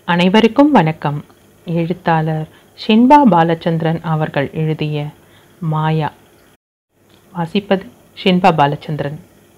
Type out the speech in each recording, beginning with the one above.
அனைவருக்கும் வணக்கம் எழுத்தாளர் ஷின்பா பாலச்சந்திரன் அவர்கள் எழுதிய மாயா வாசிப்பது ஷின்பா பாலச்சந்திரன்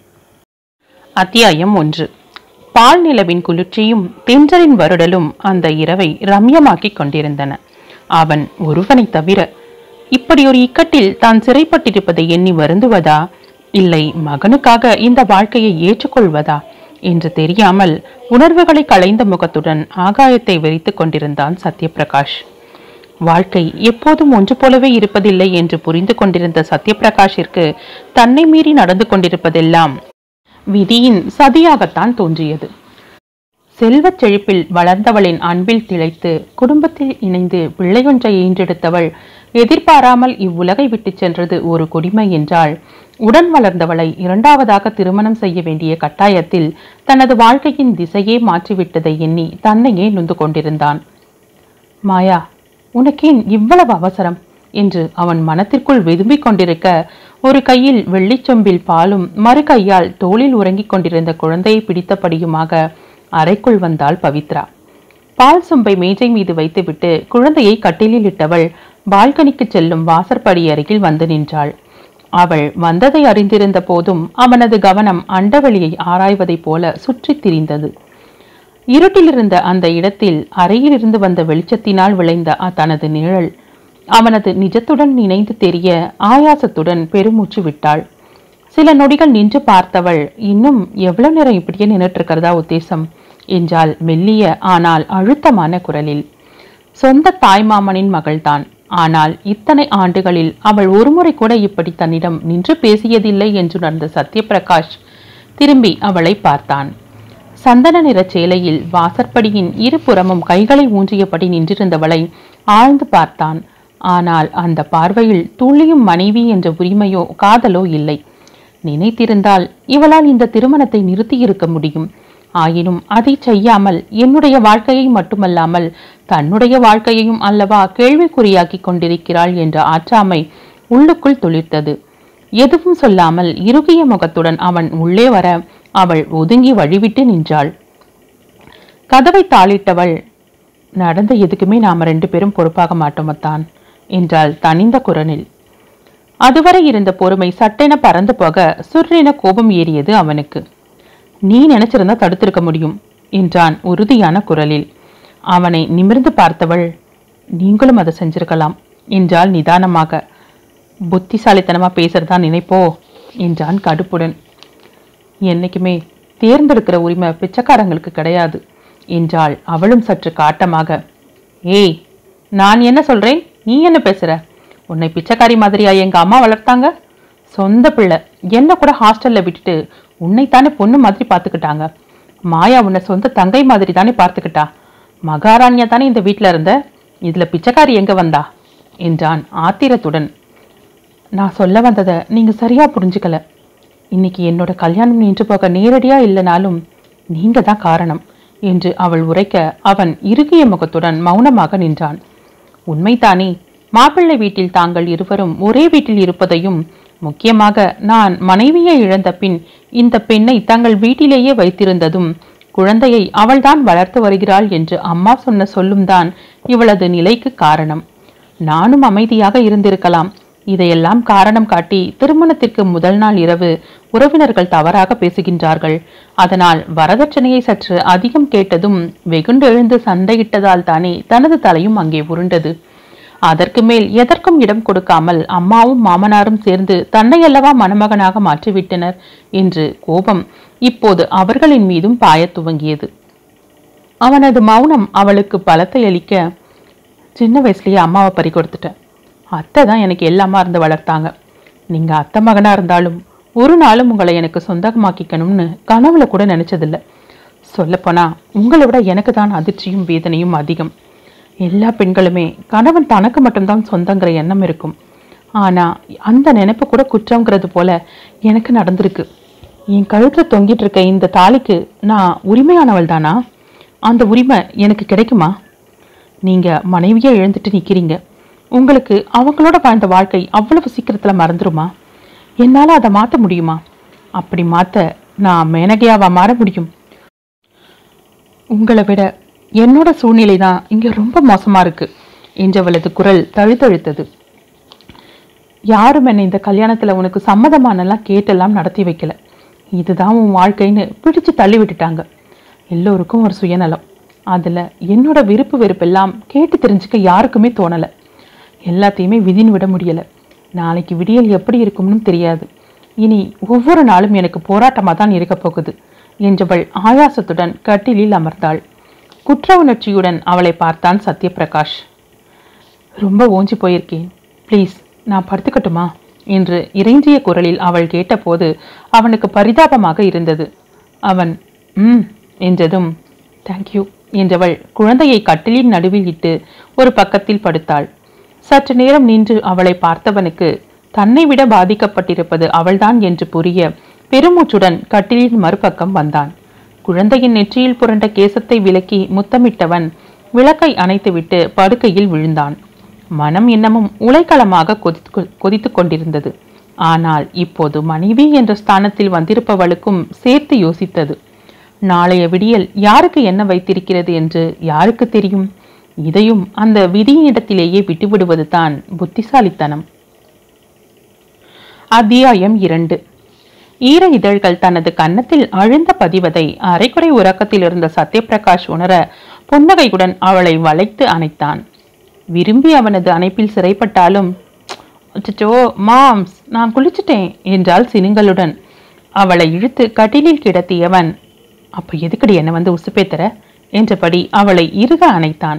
அத்தியாயம் ஒன்று பால் நிலவின் குளிர்ச்சியும் தென்றலின் வருடலும் அந்த இரவை ரம்யமாக்கிக் கொண்டிருந்தன அவன் ஒருவனை தவிர இப்படி ஒரு இக்கட்டில் தான் சிறைப்பட்டிருப்பதை எண்ணி வருந்துவதா இல்லை மகனுக்காக இந்த வாழ்க்கையை ஏற்றுக்கொள்வதா என்று தெரியாமல் உணர்வுகளை களைந்த முகத்துடன் ஆகாயத்தை வெறித்துக் கொண்டிருந்தான் சத்யபிரகாஷ் வாழ்க்கை எப்போதும் ஒன்று போலவே இருப்பதில்லை என்று புரிந்து கொண்டிருந்த சத்யபிரகாஷிற்கு தன்னை மீறி நடந்து கொண்டிருப்பதெல்லாம் விதியின் சதியாகத்தான் தோன்றியது செல்வச் செழிப்பில் வளர்ந்தவளின் அன்பில் திளைத்து குடும்பத்தில் இணைந்து பிள்ளையொன்றை ஈன்றெடுத்தவள் எதிர்பாராமல் இவ்வுலகை விட்டுச் சென்றது ஒரு கொடுமை என்றால் உடன் வளர்ந்தவளை இரண்டாவதாக திருமணம் செய்ய வேண்டிய கட்டாயத்தில் தனது வாழ்க்கையின் திசையே மாற்றிவிட்டதை எண்ணி தன்னையே நொந்து கொண்டிருந்தான் மாயா உனக்கேன் இவ்வளவு அவசரம் என்று அவன் மனத்திற்குள் வெதும்பிக் கொண்டிருக்க ஒரு கையில் வெள்ளிச்சொம்பில் பாலும் மறு கையால் தோளில் உறங்கிக் கொண்டிருந்த குழந்தையை பிடித்தபடியுமாக அறைக்குள் வந்தாள் பவித்ரா பால் சொம்பை மேஜை மீது வைத்துவிட்டு குழந்தையை கட்டிலில் இட்டவள் பால்கனிக்கு செல்லும் வாசற்படி அருகில் வந்து நின்றாள் அவள் வந்ததை அறிந்திருந்த போதும் அவனது கவனம் அண்டவெளியை ஆராய்வதைப் போல சுற்றித் திரிந்தது இருட்டிலிருந்த அந்த இடத்தில் அறையிலிருந்து வந்த வெளிச்சத்தினால் விளைந்த அ- தனது நிழல் அவனது நிஜத்துடன் இணைந்து தெரிய ஆயாசத்துடன் பெருமூச்சு விட்டாள் சில நொடிகள் நின்று பார்த்தவள் இன்னும் எவ்வளவு நேரம் இப்படியே நின்னுட்டு இருக்கிறதா உத்தேசம் என்றாள் மெல்லிய ஆனால் அழுத்தமான குரலில் சொந்த தாய்மாமனின் மகள்தான் ஆனால் இத்தனை ஆண்டுகளில் அவள் ஒருமுறை கூட இப்படி தன்னிடம் நின்று பேசியதில்லை என்றுணர்ந்த சத்யபிரகாஷ் திரும்பி அவளை பார்த்தான் சந்தன நிற சேலையில் வாசற்படியின் இருபுறமும் கைகளை ஊன்றியபடி நின்றிருந்தவளை ஆழ்ந்து பார்த்தான் ஆனால் அந்த பார்வையில் துளியும் மனைவி என்ற உரிமையோ காதலோ இல்லை நினைத்திருந்தால் இவளால் இந்த திருமணத்தை நிறுத்தியிருக்க முடியும் ஆயினும் அதை செய்யாமல் என்னுடைய வாழ்க்கையை மட்டுமல்லாமல் தன்னுடைய வாழ்க்கையையும் அல்லவா கேள்விக்குறியாக்கி கொண்டிருக்கிறாள் என்ற ஆற்றாமை உள்ளுக்குள் துளிர்த்தது எதுவும் சொல்லாமல் இறுகிய முகத்துடன் அவன் உள்ளே வர அவள் ஒதுங்கி வழிவிட்டு நின்றாள் கதவை தாளிட்டவள் நடந்த எதுக்குமே நாம ரெண்டு பேரும் பொறுப்பாக மாட்டோமத்தான் என்றாள் தனிந்த குரலில் அதுவரை இருந்த பொறுமை சட்டென பறந்து போக சுர்ரென கோபம் ஏறியது அவனுக்கு நீ நினைச்சிருந்தா தடுத்திருக்க முடியும் என்றான் உறுதியான குரலில் அவனை நிமிர்ந்து பார்த்தவள் நீங்களும் அதை செஞ்சிருக்கலாம் என்றாள் நிதானமாக புத்திசாலித்தனமா பேசுறதா நினைப்போ என்றான் கடுப்புடன் என்னைக்குமே தேர்ந்தெடுக்கிற உரிமை பிச்சைக்காரங்களுக்கு கிடையாது என்றாள் அவளும் சற்று காட்டமாக ஏய் நான் என்ன சொல்றேன் நீ என்ன பேசுற உன்னை பிச்சைக்காரி மாதிரியா எங்க அம்மா வளர்த்தாங்க சொந்த பிள்ளை என்ன கூட ஹாஸ்டல்ல விட்டுட்டு உன்னைத்தானே பொண்ணு மாதிரி பார்த்துக்கிட்டாங்க மாயா உன்னை சொந்த தங்கை மாதிரி தானே பார்த்துக்கிட்டா மகாராணியா தானே இந்த வீட்டில் இருந்த இதுல பிச்சைக்காரி எங்க வந்தா என்றான் ஆத்திரத்துடன் நான் சொல்ல வந்ததை நீங்க சரியா புரிஞ்சுக்கல இன்னைக்கு என்னோட கல்யாணம் நின்று போக நேரடியா இல்லைனாலும் நீங்க தான் காரணம் என்று அவள் உரைக்க அவன் இறுகிய முகத்துடன் மௌனமாக நின்றான் உண்மைதானே மாப்பிள்ளை வீட்டில் தாங்கள் இருவரும் ஒரே வீட்டில் இருப்பதையும் முக்கியமாக நான் மனைவியை இழந்த பின் இந்த பெண்ணை தங்கள் வீட்டிலேயே வைத்திருந்ததும் குழந்தையை அவள்தான் வளர்த்து வருகிறாள் என்று அம்மா சொன்ன சொல்லும் தான் இவளது நிலைக்கு காரணம் நானும் அமைதியாக இருந்திருக்கலாம் இதையெல்லாம் காரணம் காட்டி திருமணத்திற்கு முதல் நாள் இரவு உறவினர்கள் தவறாக பேசுகின்றார்கள் அதனால் வரதட்சணையை சற்று அதிகம் கேட்டதும் வெகுண்டு எழுந்து சண்டையிட்டதால் தானே தனது தலையும் அங்கே உருண்டது அதற்கு மேல் எதற்கும் இடம் கொடுக்காமல் அம்மாவும் மாமனாரும் சேர்ந்து தன்னை அல்லவா மணமகனாக மாற்றிவிட்டனர் என்று கோபம் இப்போது அவர்களின் மீதும் பாயத் துவங்கியது அவனது மௌனம் அவளுக்கு பலத்தை அளிக்க சின்ன வயசுலயே அம்மாவை பறி கொடுத்துட்டேன் அத்தை தான் எனக்கு எல்லாமா இருந்து வளர்த்தாங்க நீங்க அத்தை மகனா இருந்தாலும் ஒரு நாளும் உங்களை எனக்கு சொந்தமாக்கிக்கணும்னு கனவுல கூட நினைச்சதில்ல சொல்லப்போனா உங்களை விட எனக்கு தான் அதிர்ச்சியும் வேதனையும் அதிகம் எல்லா பெண்களுமே கணவன் தனக்கு மட்டும்தான் சொந்தங்கிற எண்ணம் இருக்கும் ஆனா அந்த நினைப்பு கூட குற்றங்கிறது போல எனக்கு நடந்திருக்கு என் கழுத்துல தொங்கிட்டு இருக்க இந்த தாலிக்கு நான் உரிமையானவள் தானா அந்த உரிமை எனக்கு கிடைக்குமா நீங்க மனைவியை இழந்துட்டு நிக்கிறீங்க உங்களுக்கு அவங்களோட வாழ்ந்த வாழ்க்கை அவ்வளவு சீக்கிரத்துல மறந்துருமா என்னால அதை மாத்த முடியுமா அப்படி மாத்த நான் மேனகையாவா மாற முடியும் உங்களை விட என்னோட சூழ்நிலை தான் இங்க ரொம்ப மோசமா இருக்கு என்றவளது குரல் தழுத்தழுத்தது யாரும் என்னை இந்த கல்யாணத்துல உனக்கு சம்மதமானெல்லாம் கேட்டெல்லாம் நடத்தி வைக்கல இதுதான் உன் வாழ்க்கைன்னு பிடிச்சு தள்ளி விட்டுட்டாங்க எல்லோருக்கும் ஒரு சுயநலம் அதுல என்னோட விருப்பு வெறுப்பெல்லாம் கேட்டு தெரிஞ்சுக்க யாருக்குமே தோணல எல்லாத்தையுமே விதின்னு விட முடியல நாளைக்கு விடியல் எப்படி இருக்கும்னு தெரியாது இனி ஒவ்வொரு நாளும் எனக்கு போராட்டமாக தான் இருக்க போகுது என்றவள் ஆயாசத்துடன் கட்டிலில் அமர்ந்தாள் குற்ற உணர்ச்சியுடன் அவளை பார்த்தான் சத்யபிரகாஷ் ரொம்ப ஓஞ்சி போயிருக்கேன் ப்ளீஸ் நான் படுத்துக்கட்டுமா என்று இறைஞ்சிய குரலில் அவள் கேட்டபோது அவனுக்கு பரிதாபமாக இருந்தது அவன் ம் என்றதும் தேங்க்யூ என்றவள் குழந்தையை கட்டிலின் நடுவில் இட்டு ஒரு பக்கத்தில் படுத்தாள் சற்று நேரம் நின்று அவளை பார்த்தவனுக்கு தன்னை விட பாதிக்கப்பட்டிருப்பது அவள்தான் என்று புரிய பெருமூச்சுடன் கட்டிலின் மறுபக்கம் வந்தான் குழந்தையின் நெற்றியில் புரண்ட கேசத்தை விலக்கி முத்தமிட்டவன் விளக்கை அணைத்துவிட்டு படுக்கையில் விழுந்தான் மனம் இன்னமும் உலைக்களமாக கொதித்து கொதித்துக் கொண்டிருந்தது ஆனால் இப்போது மனைவி என்ற ஸ்தானத்தில் வந்திருப்பவளுக்கும் சேர்த்து யோசித்தது நாளைய விடியல் யாருக்கு என்ன வைத்திருக்கிறது என்று யாருக்கு தெரியும் இதையும் அந்த விதியினிடத்திலேயே விட்டுவிடுவது தான் புத்திசாலித்தனம் அத்தியாயம் இரண்டு ஈர இதழ்கள் தனது கன்னத்தில் அழுந்த பதிவதை அரைக்குறை உறக்கத்தில் இருந்த சத்யபிரகாஷ் உணர புன்னகையுடன் அவளை வளைத்து அணைத்தான் விரும்பி அவனது அணைப்பில் சிறைப்பட்டாலும் அச்சச்சோ மாம்ஸ் நான் குளிச்சிட்டேன் என்றாள் சினுங்களுடன் அவளை இழுத்து கட்டிலில் கிடத்தியவன் அப்ப எதுக்கடி என்ன வந்து உசுப்பேத்தர என்றபடி அவளை இறுக அணைத்தான்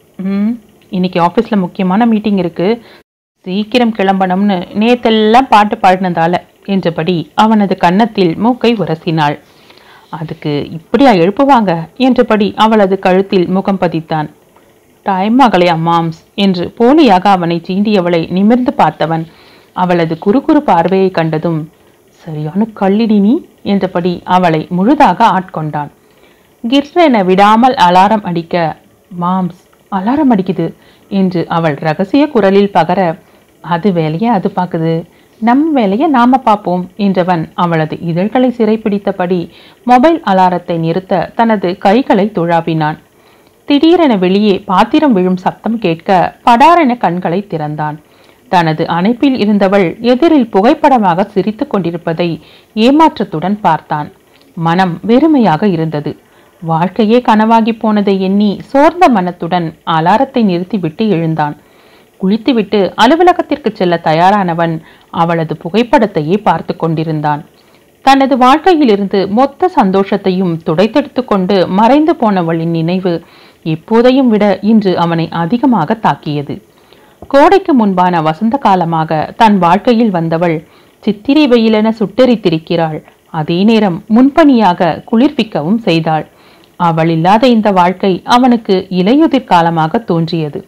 ம் இன்னைக்கு ஆஃபீஸ்ல முக்கியமான மீட்டிங் இருக்கு சீக்கிரம் கிளம்பணும்னு நேத்தெல்லாம் பாட்டு பாடினதால என்றபடி அவனது கன்னத்தில் மூக்கை உரசினாள் அதுக்கு இப்படியா எழுப்புவாங்க என்றபடி அவளது கழுத்தில் முகம் பதித்தான் டைம் ஆகலையா மாம்ஸ் என்று போலியாக அவனை சீண்டியவளை நிமிர்ந்து பார்த்தவன் அவளது குறுகுறு பார்வையை கண்டதும் சரியான கள்ளிடி நீ என்றபடி அவளை முழுதாக ஆட்கொண்டான் கிர்ரென விடாமல் அலாரம் அடிக்க மாம்ஸ் அலாரம் அடிக்குது என்று அவள் ரகசிய குரலில் பகர அது வேலையை அது பார்க்குது நம் வேலையை நாம பார்ப்போம் என்றவன் அவளது இதழ்களை சிறைப்பிடித்தபடி மொபைல் அலாரத்தை நிறுத்த தனது கைகளை துழாவினான் திடீரென வெளியே பாத்திரம் விழும் சத்தம் கேட்க படாரென கண்களை திறந்தான் தனது அணைப்பில் இருந்தவள் எதிரில் புகைப்படமாக சிரித்துக் கொண்டிருப்பதை ஏமாற்றத்துடன் பார்த்தான் மனம் வெறுமையாக இருந்தது வாழ்க்கையே கனவாகி போனதை எண்ணி சோர்ந்த மனத்துடன் அலாரத்தை நிறுத்திவிட்டு எழுந்தான் குளித்துவிட்டு அலுவலகத்திற்கு செல்ல தயாரானவன் அவளது புகைப்படத்தையே பார்த்து கொண்டிருந்தான் தனது வாழ்க்கையிலிருந்து மொத்த சந்தோஷத்தையும் துடைத்தெடுத்து கொண்டு மறைந்து போனவளின் நினைவு எப்போதையும் விட இன்று அவனை அதிகமாக தாக்கியது கோடைக்கு முன்பான வசந்த காலமாக தன் வாழ்க்கையில் வந்தவள் சித்திரை வெயிலென சுட்டெரித்திருக்கிறாள் அதே நேரம் முன்பணியாக குளிர்விக்கவும் செய்தாள் அவள் இல்லாத இந்த வாழ்க்கை அவனுக்கு இலையுதிர் காலமாக தோன்றியது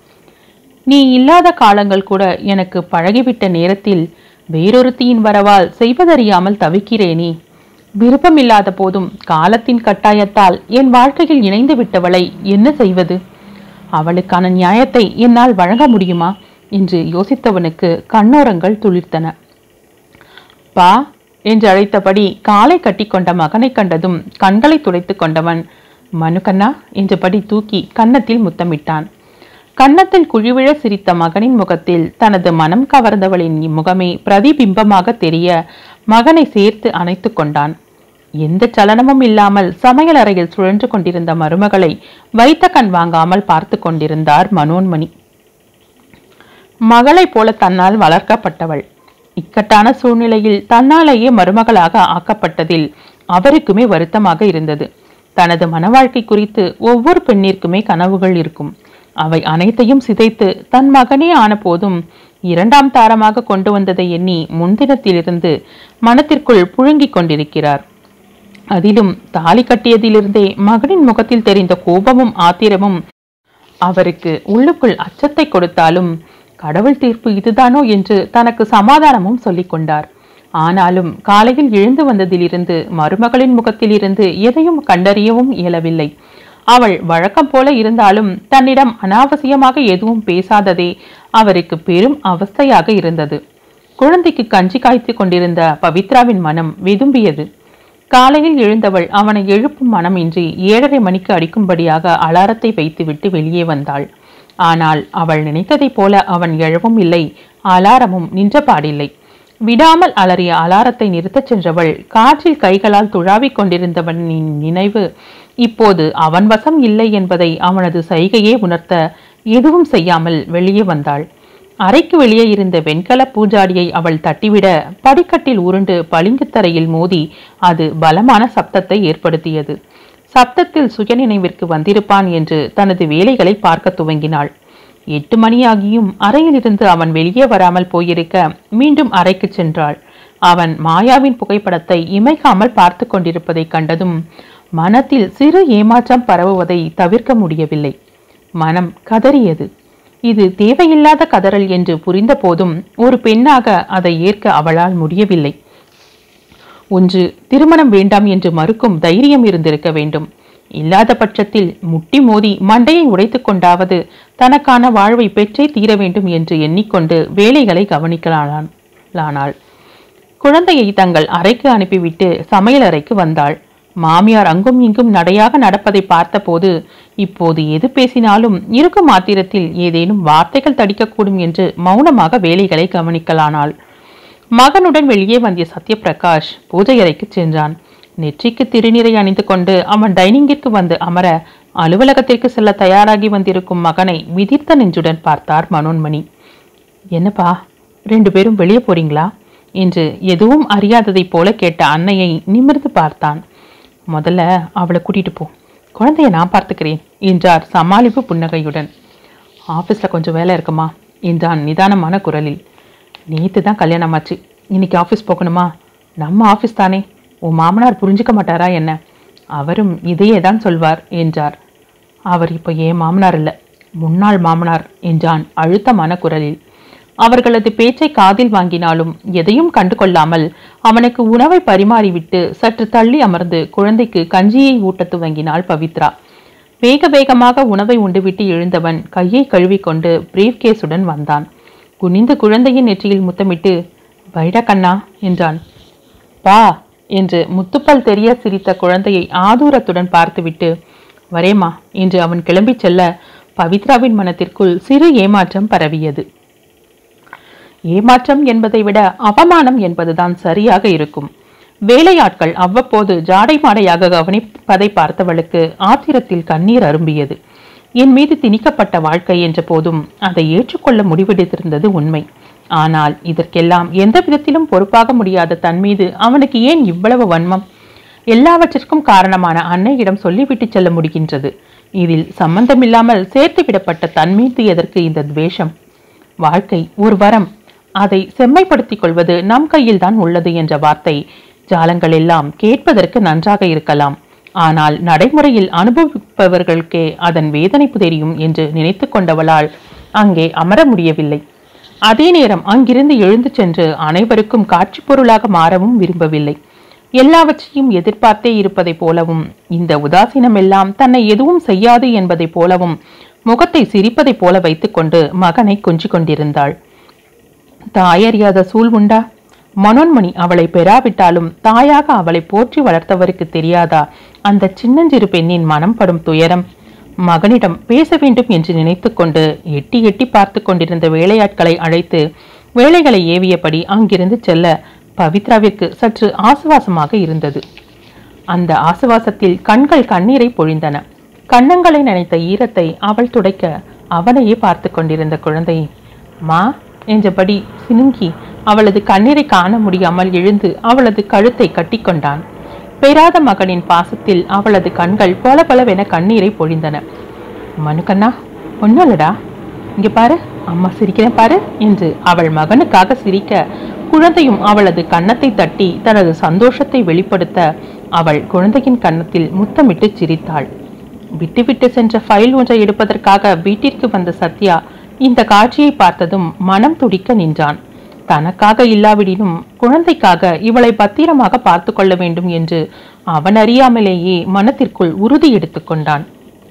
நீ இல்லாத காலங்கள் கூட எனக்கு பழகிவிட்ட நேரத்தில் வேறொருத்தியின் வரவால் செய்வதறியாமல் தவிக்கிறேனே விருப்பமில்லாத போதும் காலத்தின் கட்டாயத்தால் என் வாழ்க்கையில் இணைந்து விட்டவளை என்ன செய்வது அவளுக்கான நியாயத்தை என்னால் வழங்க முடியுமா என்று யோசித்தவனுக்கு கண்ணோரங்கள் துளிர்த்தன பா என்று அழைத்தபடி காலை கட்டிக்கொண்ட மகனை கண்டதும் கண்களை துடைத்துக் கொண்டவன் மனுக்கண்ணா என்றபடி தூக்கி கன்னத்தில் முத்தமிட்டான் கன்னத்தில் குழிவிழ சிரித்த மகனின் முகத்தில் தனது மனம் கவர்ந்தவளின் முகமே பிரதிபிம்பமாக தெரிய மகனை சேர்த்து அணைத்து கொண்டான் எந்த சலனமும் இல்லாமல் சமையல் அறையில் சுழன்று கொண்டிருந்த மருமகளை வைத்த கண் வாங்காமல் பார்த்து கொண்டிருந்தார் மனோன்மணி மகளைப் போல தன்னால் வளர்க்கப்பட்டவள் இக்கட்டான சூழ்நிலையில் தன்னாலேயே மருமகளாக ஆக்கப்பட்டதில் அவருக்குமே வருத்தமாக இருந்தது தனது மனவாழ்க்கை குறித்து ஒவ்வொரு பெண்ணிற்குமே கனவுகள் இருக்கும் அவை அனைத்தையும் சிதைத்து தன் மகனே ஆன போதும் இரண்டாம் தாரமாக கொண்டு வந்ததை எண்ணி முன்தினத்திலிருந்து மனத்திற்குள் புழுங்கிக் கொண்டிருக்கிறார் அதிலும் தாலி கட்டியதிலிருந்தே மகனின் முகத்தில் தெரிந்த கோபமும் ஆத்திரமும் அவருக்கு உள்ளுக்குள் அச்சத்தை கொடுத்தாலும் கடவுள் தீர்ப்பு இதுதானோ என்று தனக்கு சமாதானமும் சொல்லிக் கொண்டார் ஆனாலும் காலையில் எழுந்து வந்ததிலிருந்து மருமகளின் முகத்திலிருந்து எதையும் கண்டறியவும் இயலவில்லை அவள் வழக்கம் போல இருந்தாலும் தன்னிடம் அனாவசியமாக எதுவும் பேசாததே அவருக்கு பெரும் அவஸ்தையாக இருந்தது குழந்தைக்கு கஞ்சி காய்த்து கொண்டிருந்த பவித்ராவின் மனம் வெதும்பியது காலையில் எழுந்தவள் அவனை எழுப்பும் மனமின்றி ஏழரை மணிக்கு அடிக்கும்படியாக அலாரத்தை வைத்துவிட்டு வெளியே வந்தாள் ஆனால் அவள் நினைத்ததைப் போல அவன் எழவும் இல்லை அலாரமும் நின்றபாடில்லை விடாமல் அலறிய அலாரத்தை நிறுத்தச் சென்றவள் காற்றில் கைகளால் துழாவிக் கொண்டிருந்தவனின் நினைவு இப்போது அவன் வசம் இல்லை என்பதை அவனது சைகையே உணர்த்த எதுவும் செய்யாமல் வெளியே வந்தாள் அறைக்கு வெளியே இருந்த வெண்கல பூஜாடியை அவள் தட்டிவிட படிக்கட்டில் உருண்டு பளிங்குத் தரையில் மோதி அது பலமான சப்தத்தை ஏற்படுத்தியது சப்தத்தில் சுயநினைவிற்கு வந்திருப்பான் என்று தனது வேலைகளை பார்க்க துவங்கினாள் எட்டு மணியாகியும் அறையிலிருந்து அவன் வெளியே வராமல் போயிருக்க மீண்டும் அறைக்கு சென்றாள் அவன் மாயாவின் புகைப்படத்தை இமைக்காமல் பார்த்து கொண்டிருப்பதை கண்டதும் மனத்தில் சிறு ஏமாற்றம் பரவுவதை தவிர்க்க முடியவில்லை மனம் கதறியது இது தேவையில்லாத கதறல் என்று புரிந்த போதும் ஒரு பெண்ணாக அதை ஏற்க அவளால் முடியவில்லை ஒன்று திருமணம் வேண்டாம் என்று மறுக்கும் தைரியம் இருந்திருக்க வேண்டும் இல்லாத பட்சத்தில் முட்டி மோதி மண்டையை உடைத்துக் கொண்டாவது தனக்கான வாழ்வை பெற்றே தீர வேண்டும் என்று எண்ணிக்கொண்டு வேலைகளை கவனிக்கலானாள் குழந்தையை தங்கள் அறைக்கு அனுப்பிவிட்டு சமையல் அறைக்கு வந்தாள் மாமியார் அங்கும் இங்கும் நடையாக நடப்பதை பார்த்தபோது இப்போது எது பேசினாலும் இருக்கும் ஆத்திரத்தில் ஏதேனும் வார்த்தைகள் தடிக்கக்கூடும் என்று மௌனமாக வேலைகளை கவனிக்கலானாள் மகனுடன் வெளியே வந்திய சத்யபிரகாஷ் பூஜை அறைக்கு சென்றான் நெற்றிக்கு திருநீரை அணிந்து கொண்டு அவன் டைனிங்கிற்கு வந்து அமர அலுவலகத்திற்கு செல்ல தயாராகி வந்திருக்கும் மகனை விதிர்த்த நெஞ்சுடன் பார்த்தார் மனோன்மணி என்னப்பா ரெண்டு பேரும் வெளியே போறீங்களா என்று எதுவும் அறியாததைப் போல கேட்ட அன்னையை நிமிர்ந்து பார்த்தான் முதல்ல அவளை கூட்டிட்டு போ குழந்தைய நான் பார்த்துக்கிறேன் என்றார் சமாளிப்பு புன்னகையுடன் ஆஃபீஸில் கொஞ்சம் வேலை இருக்குமா என்றான் நிதானமான குரலில் நேற்று தான் கல்யாணம் ஆச்சு இன்னைக்கு ஆஃபீஸ் போகணுமா நம்ம ஆஃபீஸ் தானே உன் மாமனார் புரிஞ்சுக்க மாட்டாரா என்ன அவரும் இதையே தான் சொல்வார் என்றார் அவர் இப்போ ஏன் மாமனார் இல்லை முன்னாள் மாமனார் என்றான் அழுத்தமான குரலில் அவர்களது பேச்சை காதில் வாங்கினாலும் எதையும் கண்டு கொள்ளாமல் அவனுக்கு உணவை பரிமாறிவிட்டு சற்று தள்ளி அமர்ந்து குழந்தைக்கு கஞ்சியை ஊட்டத் துவங்கினாள் பவித்ரா வேக வேகமாக உணவை உண்டுவிட்டு எழுந்தவன் கையை கழுவிக்கொண்டு பிரீஃப் கேஸுடன் வந்தான் குனிந்து குழந்தையின் நெற்றியில் முத்தமிட்டு வைடா கண்ணா என்றான் பா என்று முத்துப்பல் தெரிய சிரித்த குழந்தையை ஆதூரத்துடன் பார்த்துவிட்டு வரேம்மா என்று அவன் கிளம்பிச் செல்ல பவித்ராவின் மனத்திற்குள் சிறு ஏமாற்றம் பரவியது ஏமாற்றம் என்பதை விட அவமானம் என்பதுதான் சரியாக இருக்கும் வேலையாட்கள் அவ்வப்போது ஜாடை மாடையாக கவனிப்பதை பார்த்தவளுக்கு ஆத்திரத்தில் கண்ணீர் அரும்பியது என் மீது திணிக்கப்பட்ட வாழ்க்கை என்ற போதும் அதை ஏற்றுக்கொள்ள முடிவெடுத்திருந்தது உண்மை ஆனால் இதற்கெல்லாம் எந்த விதத்திலும் பொறுப்பாக முடியாத தன் மீது அவனுக்கு ஏன் இவ்வளவு வன்மம் எல்லாவற்றிற்கும் காரணமான அன்னையிடம் சொல்லிவிட்டு செல்ல முடிகின்றது இதில் சம்பந்தமில்லாமல் சேர்த்து விடப்பட்ட தன் மீது எதற்கு இந்த துவேஷம் வாழ்க்கை ஒரு வரம் அதை செம்மைப்படுத்திக் கொள்வது நம் கையில் தான் உள்ளது என்ற வார்த்தை ஜாலங்கள் எல்லாம் கேட்பதற்கு நன்றாக இருக்கலாம் ஆனால் நடைமுறையில் அனுபவிப்பவர்களுக்கே அதன் வேதனைப்பு தெரியும் என்று நினைத்து கொண்டவளால் அங்கே அமர முடியவில்லை அதே நேரம் அங்கிருந்து எழுந்து சென்று அனைவருக்கும் காட்சி பொருளாக மாறவும் விரும்பவில்லை எல்லாவற்றையும் எதிர்பார்த்தே இருப்பதைப் போலவும் இந்த உதாசீனம் எல்லாம் தன்னை எதுவும் செய்யாது என்பதைப் போலவும் முகத்தை சிரிப்பதைப் போல வைத்துக்கொண்டு மகனை கொஞ்சிக் கொண்டிருந்தாள் தாயறியாத சூழ் உண்டா மனோன்மணி அவளை பெறாவிட்டாலும் தாயாக அவளை போற்றி வளர்த்தவருக்கு தெரியாதா அந்த சின்னஞ்சிறு பெண்ணின் மனம் படும் துயரம் மகனிடம் பேச வேண்டும் என்று நினைத்துக்கொண்டு எட்டி எட்டி பார்த்து கொண்டிருந்த வேலையாட்களை அழைத்து வேலைகளை ஏவியபடி அங்கிருந்து செல்ல பவித்ராவிற்கு சற்று ஆசுவாசமாக இருந்தது அந்த ஆசுவாசத்தில் கண்கள் கண்ணீரை பொழிந்தன கன்னங்களை நினைத்த ஈரத்தை அவள் துடைக்க அவனையே பார்த்து கொண்டிருந்த குழந்தை மா என்றபடி சினுங்கி அவளது கண்ணீரை காண முடியாமல் எழுந்து அவளது கழுத்தை கட்டிக்கொண்டான் பெறாத மகனின் பாசத்தில் அவளது கண்கள் பல பலவென கண்ணீரை பொழிந்தன மனுக்கண்ணா ஒன்னும்லடா இங்க பாரு அம்மா சிரிக்கிறேன் பாரு என்று அவள் மகனுக்காக சிரிக்க குழந்தையும் அவளது கன்னத்தை தட்டி தனது சந்தோஷத்தை வெளிப்படுத்த அவள் குழந்தையின் கன்னத்தில் முத்தமிட்டு சிரித்தாள் விட்டுவிட்டு சென்ற ஃபைல் ஒன்றை எடுப்பதற்காக வீட்டிற்கு வந்த சத்யா இந்த காட்சியை பார்த்ததும் மனம் துடிக்க நின்றான் தனக்காக இல்லாவிடினும் குழந்தைக்காக இவளை பத்திரமாக பார்த்து கொள்ள வேண்டும் என்று அவன் அறியாமலேயே மனத்திற்குள் உறுதி எடுத்துக்கொண்டான்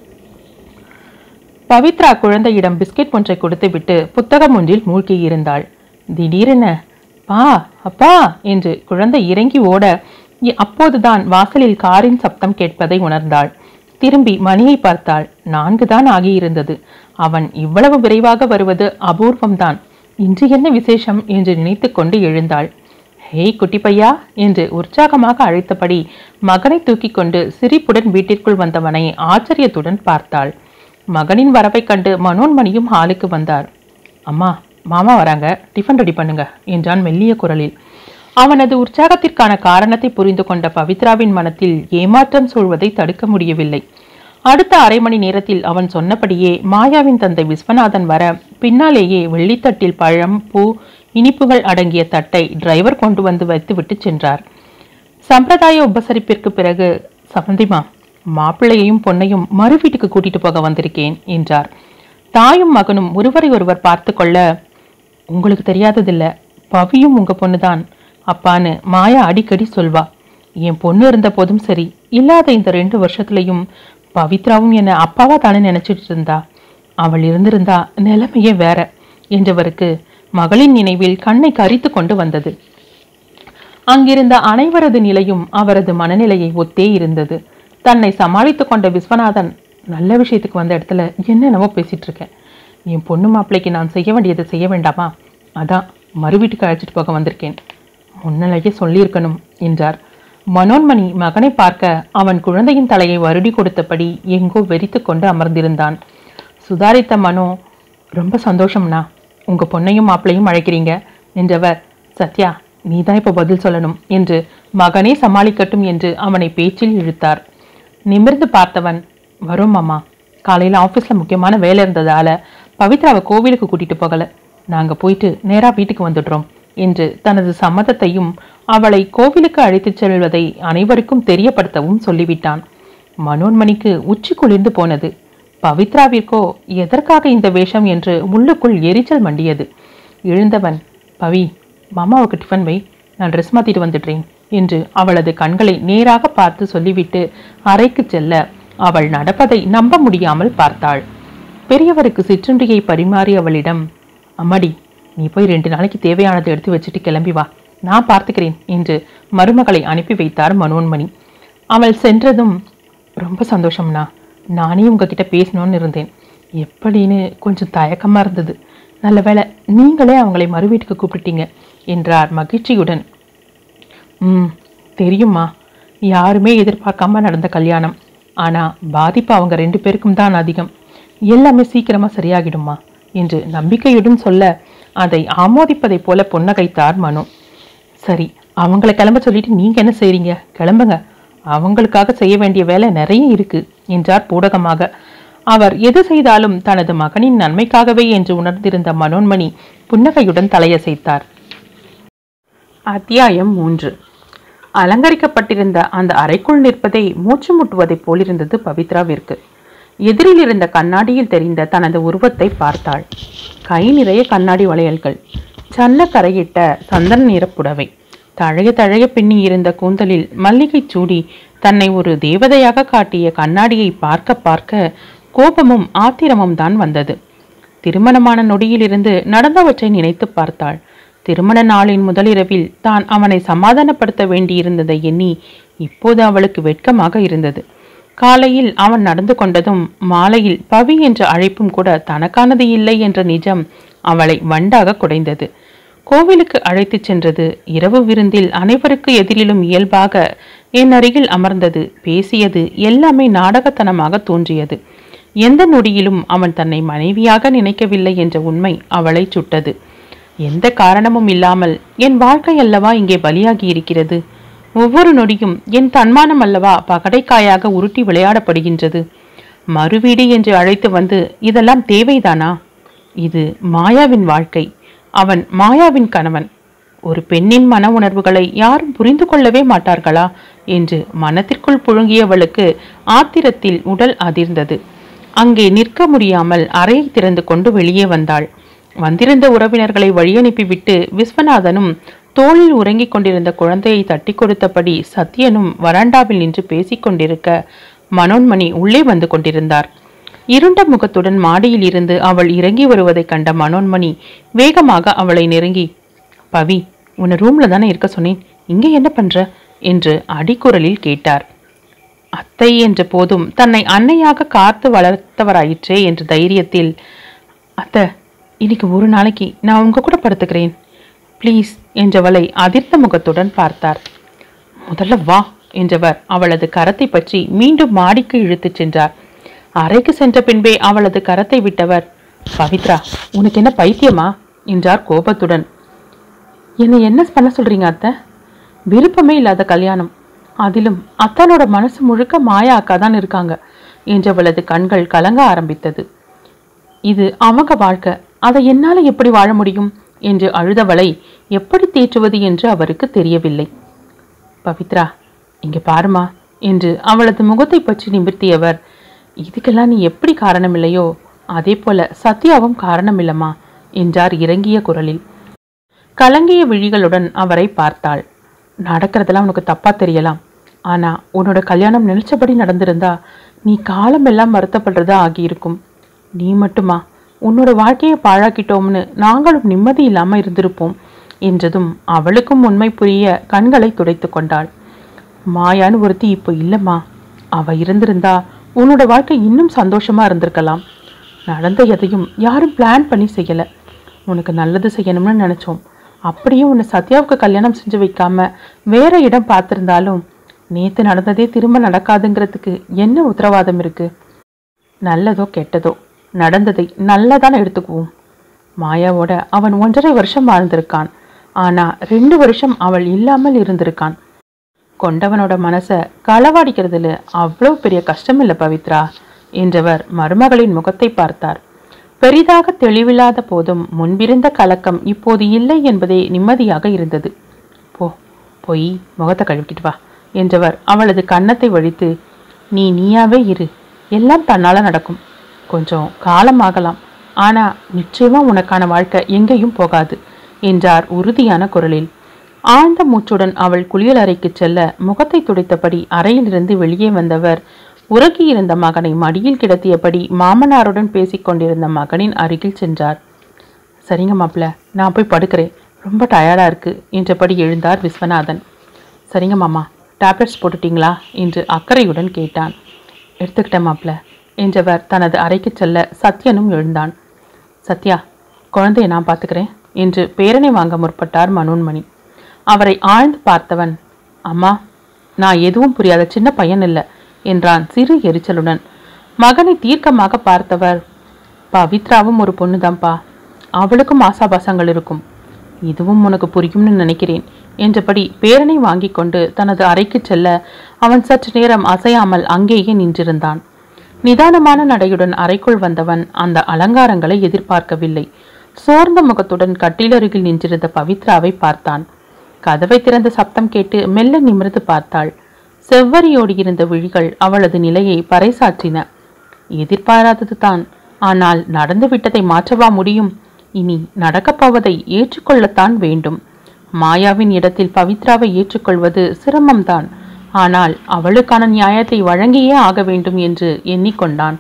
பவித்ரா குழந்தையிடம் பிஸ்கெட் ஒன்றை கொடுத்துவிட்டு புத்தகம் ஒன்றில் மூழ்கியிருந்தாள் திடீரென பா அப்பா என்று குழந்தை இறங்கி ஓட இ- அப்போதுதான் வாசலில் காரின் சப்தம் கேட்பதை உணர்ந்தாள் திரும்பி மணியை பார்த்தாள் நான்கு தான் ஆகியிருந்தது அவன் இவ்வளவு விரைவாக வருவது அபூர்வம்தான் இன்று என்ன விசேஷம் என்று நினைத்துக்கொண்டு எழுந்தாள் ஹேய் குட்டி பையா என்று உற்சாகமாக அழைத்தபடி மகனை தூக்கிக் கொண்டு சிரிப்புடன் வீட்டிற்குள் வந்தவனை ஆச்சரியத்துடன் பார்த்தாள் மகனின் வரவைக் கண்டு மனோன்மணியும் ஹாலுக்கு வந்தார் அம்மா மாமா வராங்க டிஃபன் ரெடி பண்ணுங்க என்றான் மெல்லிய குரலில் அவனது உற்சாகத்திற்கான காரணத்தை புரிந்து கொண்ட பவித்ராவின் மனத்தில் ஏமாற்றம் சூழ்வதை தடுக்க முடியவில்லை அடுத்த அரை மணி நேரத்தில் அவன் சொன்னபடியே மாயாவின் தந்தை விஸ்வநாதன் வர பின்னாலேயே வெள்ளித்தட்டில் பழம் பூ இனிப்புகள் அடங்கிய தட்டை டிரைவர் கொண்டு வந்து வைத்துவிட்டு சென்றார் சம்பிரதாய உபசரிப்பிற்கு பிறகு சமந்திமா மாப்பிள்ளையையும் பொண்ணையும் மறு வீட்டுக்கு கூட்டிட்டு போக வந்திருக்கேன் என்றார் தாயும் மகனும் ஒருவரை ஒருவர் பார்த்து கொள்ள உங்களுக்கு தெரியாததில்ல பவியும் உங்க பொண்ணுதான் அப்பான்னு மாயா அடிக்கடி சொல்வா என் பொண்ணு இருந்த போதும் சரி இல்லாத இந்த ரெண்டு வருஷத்துலயும் பவித்ராவும் என்ன அப்பாவா தானே நினைச்சிட்டு இருந்தா அவள் இருந்திருந்தா நிலைமையே வேற என்றவருக்கு மகளின் நினைவில் கண்ணை கரித்து கொண்டு வந்தது அங்கிருந்த அனைவரது நிலையும் அவரது மனநிலையை ஒத்தே இருந்தது தன்னை சமாளித்துக் கொண்ட விஸ்வநாதன் நல்ல விஷயத்துக்கு வந்த இடத்துல என்னென்னவோ பேசிட்டு இருக்கேன் என் பொண்ணு மாப்பிள்ளைக்கு நான் செய்ய வேண்டியதை செய்ய வேண்டாமா அதான் மறு வீட்டுக்கு அழைச்சிட்டு போக வந்திருக்கேன் முன்னலையே சொல்லியிருக்கணும் என்றார் மனோன்மணி மகனை பார்க்க அவன் குழந்தையின் தலையை வருடி கொடுத்தபடி எங்கோ வெறித்து கொண்டு அமர்ந்திருந்தான் சுதாரித்த மனோ ரொம்ப சந்தோஷம்ண்ணா உங்க பொண்ணையும் மாப்பிள்ளையும் அழைக்கிறீங்க என்றவர் சத்யா நீ தான் இப்போ பதில் சொல்லணும் என்று மகனே சமாளிக்கட்டும் என்று அவனை பேச்சில் இழுத்தார் நிமிர்ந்து பார்த்தவன் வரும் மாமா காலையில் ஆஃபீஸில் முக்கியமான வேலை இருந்ததால பவித்ராவை கோவிலுக்கு கூட்டிட்டு போகல நாங்க போயிட்டு நேரா வீட்டுக்கு வந்துடுறோம் என்று தனது சம்மதத்தையும் அவளை கோவிலுக்கு அழைத்துச் செல்வதை அனைவருக்கும் தெரியப்படுத்தவும் சொல்லிவிட்டான் மனோன்மணிக்கு உச்சி குளிர்ந்து போனது பவித்ராவிற்கோ எதற்காக இந்த வேஷம் என்று உள்ளுக்குள் எரிச்சல் மண்டியது எழுந்தவன் பவி மாமாவுக்கு டிஃபன் வை நான் ட்ரெஸ் மாத்திட்டு வந்துடுறேன் என்று அவளது கண்களை நேராக பார்த்து சொல்லிவிட்டு அறைக்கு செல்ல அவள் நடப்பதை நம்ப முடியாமல் பார்த்தாள் பெரியவருக்கு சிற்றுண்டியை பரிமாறி அவளிடம் அம்மாடி நீ போய் ரெண்டு நாளைக்கு தேவையானதை எடுத்து வச்சுட்டு கிளம்பி வா நான் பார்த்துக்கிறேன் என்று மருமகளை அனுப்பி வைத்தார் மனோன்மணி அவள் சென்றதும் ரொம்ப சந்தோஷம்னா நானே உங்ககிட்ட பேசணும்னு இருந்தேன் எப்படின்னு கொஞ்சம் தயக்கமா இருந்தது நல்ல வேளை நீங்களே அவங்களை மறு வீட்டுக்கு கூப்பிட்டீங்க என்றார் மகிழ்ச்சியுடன் ம் தெரியுமா யாருமே எதிர்பார்க்காம நடந்த கல்யாணம் ஆனா பாதிப்பு அவங்க ரெண்டு பேருக்கும் தான் அதிகம் எல்லாமே சீக்கிரமா சரியாகிடுமா என்று நம்பிக்கையுடன் சொல்ல அதை ஆமோதிப்பதைப் போல புன்னகைத்தார் மனு சரி அவங்கள கிளம்ப சொல்லிட்டு நீங்க என்ன செய்றீங்க கிளம்புங்க அவங்களுக்காக செய்ய வேண்டிய வேலை நிறைய இருக்கு என்றார் பூடகமாக அவர் எது செய்தாலும் தனது மகனின் நன்மைக்காகவே என்று உணர்ந்திருந்த மனோன்மணி புன்னகையுடன் தலையசைத்தார் அத்தியாயம் மூன்று அலங்கரிக்கப்பட்டிருந்த அந்த அறைக்குள் நிற்பதை மூச்சு முட்டுவதைப் போலிருந்தது பவித்ராவிற்கு எதிரில் இருந்த கண்ணாடியில் தெரிந்த தனது உருவத்தை பார்த்தாள் கை நிறைய கண்ணாடி வளையல்கள் சன்ன கரையிட்ட சந்தன நிற புடவை தழைய தழைய பின்னி இருந்த கூந்தலில் மல்லிகை சூடி தன்னை ஒரு தேவதையாக காட்டிய கண்ணாடியை பார்க்க பார்க்க கோபமும் ஆத்திரமும் தான் வந்தது திருமணமான நொடியிலிருந்து நடந்தவற்றை நினைத்து பார்த்தாள் திருமண நாளின் முதலிரவில் தான் அவனை சமாதானப்படுத்த வேண்டியிருந்ததை எண்ணி இப்போது அவளுக்கு வெட்கமாக இருந்தது காலையில் அவன் நடந்து கொண்டதும் மாலையில் பவி என்ற அழைப்பும் கூட தனக்கானது இல்லை என்ற நிஜம் அவளை வண்டாக குடைந்தது கோவிலுக்கு அழைத்துச் சென்றது இரவு விருந்தில் அனைவருக்கு எதிரிலும் இயல்பாக என் அருகில் அமர்ந்தது பேசியது எல்லாமே நாடகத்தனமாக தோன்றியது எந்த நொடியிலும் அவன் தன்னை மனைவியாக நினைக்கவில்லை என்ற உண்மை அவளை சுட்டது எந்த காரணமும் இல்லாமல் என் வாழ்க்கை அல்லவா இங்கே பலியாகி இருக்கிறது ஒவ்வொரு நொடியும் என் தன்மானம் அல்லவா பகடைக்காயாக உருட்டி விளையாடப்படுகின்றது மறுவீடு என்று அழைத்து வந்து இதெல்லாம் தேவைதானா இது மாயாவின் வாழ்க்கை அவன் மாயாவின் கணவன் ஒரு பெண்ணின் மன உணர்வுகளை யாரும் புரிந்து கொள்ளவே மாட்டார்களா என்று மனத்திற்குள் புழுங்கியவளுக்கு ஆத்திரத்தில் உடல் அதிர்ந்தது அங்கே நிற்க முடியாமல் அறையை திறந்து கொண்டு வெளியே வந்தாள் வந்திருந்த உறவினர்களை வழியனுப்பிவிட்டு விஸ்வநாதனும் தோளில் உறங்கிக் கொண்டிருந்த குழந்தையை தட்டி கொடுத்தபடி சத்யனும் வராண்டாவில் நின்று பேசிக் கொண்டிருக்க மனோன்மணி உள்ளே வந்து கொண்டிருந்தார் இருண்ட முகத்துடன் மாடியில் இருந்து அவள் இறங்கி வருவதைக் கண்ட மனோன்மணி வேகமாக அவளை நெருங்கி பவி உன்னை ரூம்ல தானே இருக்க சொன்னேன் இங்கே என்ன பண்ற என்று அடிக்குரலில் கேட்டார் அத்தை என்ற போதும் தன்னை அன்னையாக காத்து வளர்த்தவராயிற்றே என்ற தைரியத்தில் அத்தை இன்னைக்கு ஒரு நாளைக்கு நான் உங்க கூட படுத்துக்கிறேன் ப்ளீஸ் என்றவளை அதிர்ந்த முகத்துடன் பார்த்தார் முதல்ல வா என்றவர் அவளது கரத்தை பற்றி மீண்டும் மாடிக்கு இழுத்துச் சென்றார் அறைக்கு சென்ற பின்பே அவளது கரத்தை விட்டவர் பவித்ரா உனக்கு என்ன பைத்தியமா என்றார் கோபத்துடன் என்னை என்ன பண்ண சொல்றீங்க அத்தை விருப்பமே இல்லாத கல்யாணம் அதிலும் அத்தானோட மனசு முழுக்க மாயா அக்கா தான் இருக்காங்க என்றவளது கண்கள் கலங்க ஆரம்பித்தது இது அவங்க வாழ்க்கை அதை என்னால எப்படி வாழ முடியும் என்று அழுதவளை எப்படி தேற்றுவது என்று அவருக்கு தெரியவில்லை பவித்ரா இங்க பாருமா என்று அவளது முகத்தை பற்றி நிமிர்த்தியவர் இதுக்கெல்லாம் நீ எப்படி காரணமில்லையோ அதே போல சத்யாவும் காரணமில்லம்மா என்றார் இறங்கிய குரலில் கலங்கிய விழிகளுடன் அவரை பார்த்தாள் நடக்கிறதெல்லாம் உனக்கு தப்பா தெரியலாம் ஆனா உன்னோட கல்யாணம் நினைச்சபடி நடந்திருந்தா நீ காலமெல்லாம் வருத்தப்படுறதா ஆகியிருக்கும் நீ மட்டுமா உன்னோட வாழ்க்கையை பாழாக்கிட்டோம்னு நாங்களும் நிம்மதி இல்லாம இருந்திருப்போம் என்றதும் அவளுக்கும் உண்மை புரிய கண்களை துடைத்து கொண்டாள் மாயான்னு ஒருத்தி இப்போ இல்லைம்மா அவ இருந்திருந்தா உன்னோட வாழ்க்கை இன்னும் சந்தோஷமா இருந்திருக்கலாம் நடந்த எதையும் யாரும் பிளான் பண்ணி செய்யல உனக்கு நல்லது செய்யணும்னு நினைச்சோம் அப்படியே உன்னை சத்யாவுக்கு கல்யாணம் செஞ்சு வைக்காம வேற இடம் பார்த்திருந்தாலும் நேத்து நடந்ததே திரும்ப நடக்காதுங்கிறதுக்கு என்ன உத்தரவாதம் இருக்கு நல்லதோ கெட்டதோ நடந்ததை நல்லதான எடுத்துக்குவோம் மாயாவோட அவன் ஒன்றரை வருஷம் வாழ்ந்திருக்கான் ஆனா ரெண்டு வருஷம் அவள் இல்லாமல் இருந்திருக்கான் கொண்டவனோட மனச களவாடிக்கிறதுல அவ்வளவு பெரிய கஷ்டம் இல்லை பவித்ரா என்றவர் மருமகளின் முகத்தை பார்த்தார் பெரிதாக தெளிவில்லாத போதும் முன்பிருந்த கலக்கம் இப்போது இல்லை என்பதே நிம்மதியாக இருந்தது போ போய் முகத்தை கழுவிக்கிட்டு வா என்றவர் அவளது கன்னத்தை வழித்து நீ நீயாவே இரு எல்லாம் தன்னால நடக்கும் கொஞ்சம் காலமாகலாம் ஆனா நிச்சயமா உனக்கான வாழ்க்கை எங்கேயும் போகாது என்றார் உறுதியான குரலில் ஆழ்ந்த மூச்சுடன் அவள் குளியல் அறைக்கு செல்ல முகத்தை துடைத்தபடி அறையிலிருந்து வெளியே வந்தவர் உறங்கியிருந்த மகனை மடியில் கிடத்தியபடி மாமனாருடன் பேசிக் கொண்டிருந்த மகனின் அருகில் சென்றார் சரிங்க மாப்பிள்ள நான் போய் படுக்கிறேன் ரொம்ப டயர்டா இருக்கு என்றபடி எழுந்தார் விஸ்வநாதன் சரிங்க மாமா டேப்லெட்ஸ் போட்டுட்டீங்களா என்று அக்கறையுடன் கேட்டான் எடுத்துக்கிட்டேன் மாப்பிள்ள என்றவர் தனது அறைக்கு செல்ல சத்யனும் எழுந்தான் சத்யா குழந்தைய நான் பார்த்துக்கிறேன் என்று பேரனை வாங்க முற்பட்டார் மனோன்மணி அவரை ஆழ்ந்து பார்த்தவன் அம்மா நான் எதுவும் புரியாத சின்ன பையன் இல்லை என்றான் சிறு எரிச்சலுடன் மகனை தீர்க்கமாக பார்த்தவர் பவித்ராவும் ஒரு பொண்ணுதான்ப்பா அவளுக்கும் ஆசாபாசங்கள் இருக்கும் இதுவும் உனக்கு புரியும்னு நினைக்கிறேன் என்றபடி பேரனை வாங்கி கொண்டு தனது அறைக்கு செல்ல அவன் சற்று நேரம் அசையாமல் அங்கேயே நின்றிருந்தான் நிதானமான நடையுடன் அறைக்குள் வந்தவன் அந்த அலங்காரங்களை எதிர்பார்க்கவில்லை சோர்ந்த முகத்துடன் கட்டிலருகில் நின்றிருந்த பவித்ராவை பார்த்தான் கதவை திறந்த சப்தம் கேட்டு மெல்ல நிமிர்ந்து பார்த்தாள் செவ்வரியோடு இருந்த விழிகள் அவளது நிலையை பறைசாற்றின எதிர்பாராதது தான் ஆனால் நடந்துவிட்டதை மாற்றவா முடியும் இனி நடக்கப் போவதை ஏற்றுக்கொள்ளத்தான் வேண்டும் மாயாவின் இடத்தில் பவித்ராவை ஏற்றுக்கொள்வது சிரமம்தான் ஆனால் அவளுக்கான நியாயத்தை வழங்கியே ஆக வேண்டும் என்று எண்ணிக்கொண்டான்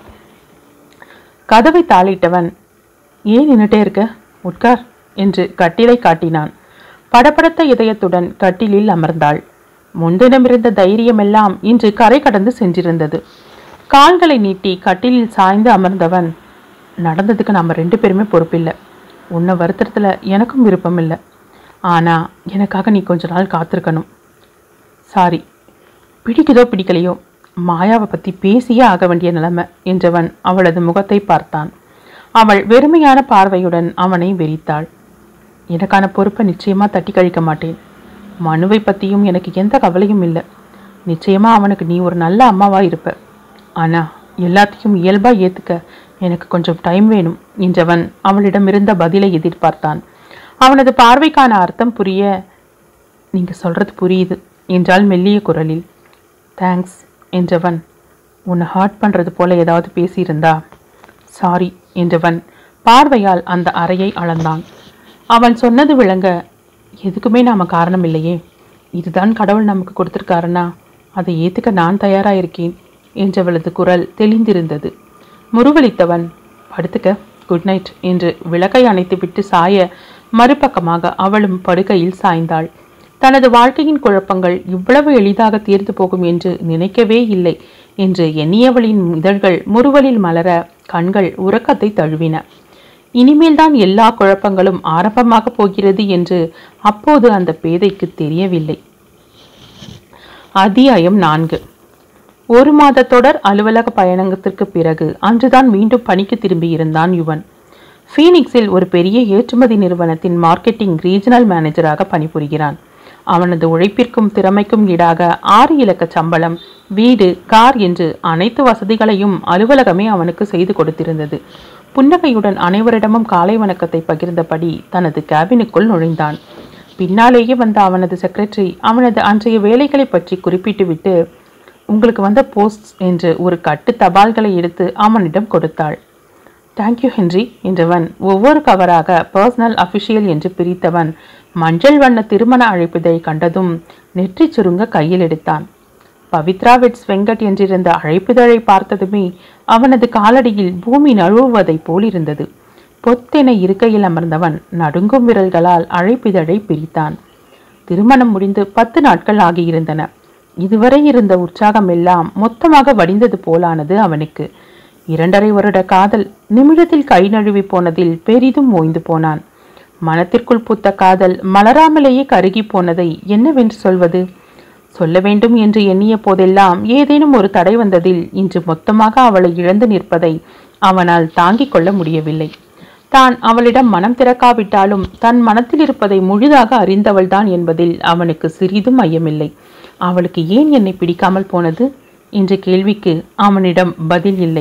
கதவை தாளிட்டவன் ஏன் நின்னுட்டே இருக்க உட்கார் என்று கட்டிலை காட்டினான் படபடத்த இதயத்துடன் கட்டிலில் அமர்ந்தாள் முன்தினமிருந்த தைரியமெல்லாம் இன்று கரை கடந்து சென்றிருந்தது கால்களை நீட்டி கட்டிலில் சாய்ந்து அமர்ந்தவன் நடந்ததுக்கு நம்ம ரெண்டு பேருமே பொறுப்பில்லை உன்னை வருத்தத்துல எனக்கும் விருப்பம் இல்லை ஆனா எனக்காக நீ கொஞ்ச நாள் காத்திருக்கணும் சாரி பிடிக்குதோ பிடிக்கலையோ மாயாவை பத்தி பேசியே ஆக வேண்டிய நிலைமை என்றவன் அவளது முகத்தை பார்த்தான் அவள் வெறுமையான பார்வையுடன் அவனை வெறித்தாள் எனக்கான பொறுப்பை நிச்சயமா தட்டி கழிக்க மாட்டேன் மனுவை பத்தியும் எனக்கு எந்த கவலையும் இல்லை நிச்சயமா அவனுக்கு நீ ஒரு நல்ல அம்மாவா இருப்ப ஆனா எல்லாத்தையும் இயல்பா ஏத்துக்க எனக்கு கொஞ்சம் டைம் வேணும் என்றவன் அவளிடமிருந்த பதிலை எதிர்பார்த்தான் அவனது பார்வைக்கான அர்த்தம் புரிய நீங்க சொல்றது புரியுது என்றால் மெல்லிய குரலில் தேங்க்ஸ் என்றவன் உன்னை ஹர்ட் பண்றது போல ஏதாவது பேசியிருந்தா சாரி என்றவன் பார்வையால் அந்த அறையை அளந்தான் அவன் சொன்னது விளங்க எதுக்குமே நாம காரணம் இல்லையே இதுதான் கடவுள் நமக்கு கொடுத்திருக்காருன்னா அதை ஏத்துக்க நான் தயாரா இருக்கேன் என்றவளது குரல் தெளிந்திருந்தது முருவளித்தவன் படுத்துக்க குட் நைட் என்று விளக்கை அணைத்துவிட்டு சாய மறுபக்கமாக அவளும் படுக்கையில் சாய்ந்தாள் தனது வாழ்க்கையின் குழப்பங்கள் இவ்வளவு எளிதாக தீர்ந்து போகும் என்று நினைக்கவே இல்லை என்று எண்ணியவளின் இதழ்கள் முறுவலில் மலர கண்கள் உறக்கத்தை தழுவின இனிமேல்தான் எல்லா குழப்பங்களும் ஆரம்பமாக போகிறது என்று அப்போது அந்த பேதைக்கு தெரியவில்லை அத்தியாயம் நான்கு ஒரு மாத தொடர் அலுவலக பயணத்திற்கு பிறகு அன்றுதான் மீண்டும் பணிக்கு திரும்பியிருந்தான் யுவன் ஃபீனிக்ஸில் ஒரு பெரிய ஏற்றுமதி நிறுவனத்தின் மார்க்கெட்டிங் ரீஜனல் மேனேஜராக பணிபுரிகிறான் அவனது உழைப்பிற்கும் திறமைக்கும் ஈடாக ஆறு இலக்க சம்பளம் வீடு கார் என்று அனைத்து வசதிகளையும் அலுவலகமே அவனுக்கு செய்து கொடுத்திருந்தது புன்னகையுடன் அனைவரிடமும் காலை வணக்கத்தை பகிர்ந்தபடி தனது கேபினுக்குள் நுழைந்தான் பின்னாலேயே வந்த அவனது செக்ரட்டரி அவனது அன்றைய வேலைகளை பற்றி குறிப்பிட்டுவிட்டு உங்களுக்கு வந்த போஸ்ட் என்று ஒரு கட்டு தபால்களை எடுத்து அவனிடம் கொடுத்தாள் தேங்க்யூ ஹென்றி என்றவன் ஒவ்வொரு கவராக பர்சனல் அஃபிஷியல் என்று பிரித்தவன் மஞ்சள் வண்ண திருமண அழைப்பிதழை கண்டதும் நெற்றி சுருங்க கையில் எடுத்தான் பவித்ரா வெட்ஸ் வெங்கட் என்றிருந்த அழைப்பிதழை பார்த்ததுமே அவனது காலடியில் பூமி நழுவுவதைப் போல் இருந்தது பொத்தென இருக்கையில் அமர்ந்தவன் நடுங்கும் விரல்களால் அழைப்பிதழை பிரித்தான் திருமணம் முடிந்து பத்து நாட்கள் ஆகியிருந்தன இதுவரை இருந்த உற்சாகம் எல்லாம் மொத்தமாக வடிந்தது போலானது அவனுக்கு இரண்டரை வருட காதல் நிமிடத்தில் கை நழுவி போனதில் பெரிதும் ஓய்ந்து போனான் மனத்திற்குள் பூத்த காதல் மலராமலேயே கருகி போனதை என்னவென்று சொல்வது சொல்ல வேண்டும் என்று எண்ணிய போதெல்லாம் ஏதேனும் ஒரு தடை வந்ததில் இன்று மொத்தமாக அவளை இழந்து நிற்பதை அவனால் தாங்கிக் கொள்ள முடியவில்லை தான் அவளிடம் மனம் திறக்காவிட்டாலும் தன் மனத்தில் இருப்பதை முழுதாக அறிந்தவள்தான் என்பதில் அவனுக்கு சிறிதும் ஐயமில்லை அவளுக்கு ஏன் என்னை பிடிக்காமல் போனது என்ற கேள்விக்கு அவனிடம் பதில் இல்லை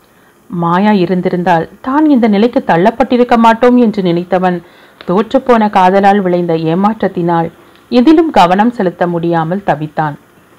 மாயா இருந்திருந்தால் தான் இந்த நிலைக்கு தள்ளப்பட்டிருக்க மாட்டோம் என்று நினைத்தவன் தோற்றுப்போன காதலால் விளைந்த ஏமாற்றத்தினால் எதிலும் கவனம் செலுத்த முடியாமல் தவித்தான்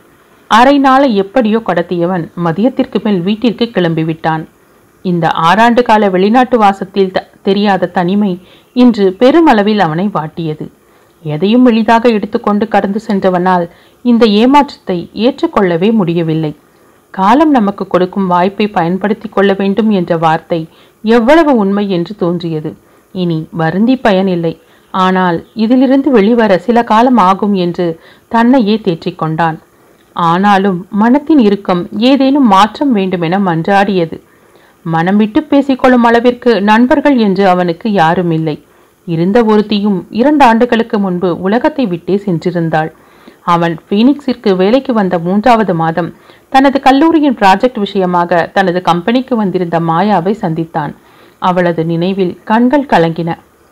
அரை நாளை எப்படியோ கடத்தியவன் மதியத்திற்கு மேல் வீட்டிற்கு கிளம்பிவிட்டான் இந்த ஆறாண்டு கால வெளிநாட்டு வாசத்தில் த- தெரியாத தனிமை இன்று பெருமளவில் அவனை வாட்டியது எதையும் எளிதாக எடுத்துக்கொண்டு கடந்து சென்றவனால் இந்த ஏமாற்றத்தை ஏற்றுக்கொள்ளவே முடியவில்லை காலம் நமக்கு கொடுக்கும் வாய்ப்பை பயன்படுத்திக் கொள்ள வேண்டும் என்ற வார்த்தை எவ்வளவு உண்மை என்று தோன்றியது இனி வருந்தி பயனில்லை ஆனால் இதிலிருந்து வெளிவர சில காலம் ஆகும் என்று தன்னையே தேற்றிக் கொண்டான் ஆனாலும் மனத்தின் இறுக்கம் ஏதேனும் மாற்றம் வேண்டுமென மன்றாடியது மனம் விட்டு பேசிக்கொள்ளும் அளவிற்கு நண்பர்கள் என்று அவனுக்கு யாரும் இல்லை இருந்த ஒருத்தியும் இரண்டு ஆண்டுகளுக்கு முன்பு உலகத்தை விட்டே சென்றிருந்தாள் அவன் ஃபீனிக்ஸிற்கு வேலைக்கு வந்த மூன்றாவது மாதம் தனது கல்லூரியின் ப்ராஜெக்ட் விஷயமாக தனது கம்பெனிக்கு வந்திருந்த மாயாவை சந்தித்தான் அவளது நினைவில் கண்கள் கலங்கின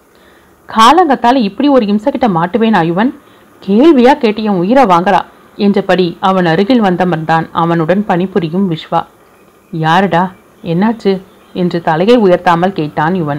காலங்கத்தால இப்படி ஒரு இம்சகிட்ட மாட்டுவேன் அயுவன் கேள்வியா கேட்டு என் உயிரை வாங்குறா என்றபடி அவன் அருகில் வந்தமர்ந்தான் அவனுடன் பணிபுரியும் விஸ்வா யாருடா என்னாச்சு என்று தலையை உயர்த்தாமல் கேட்டான் யுவன்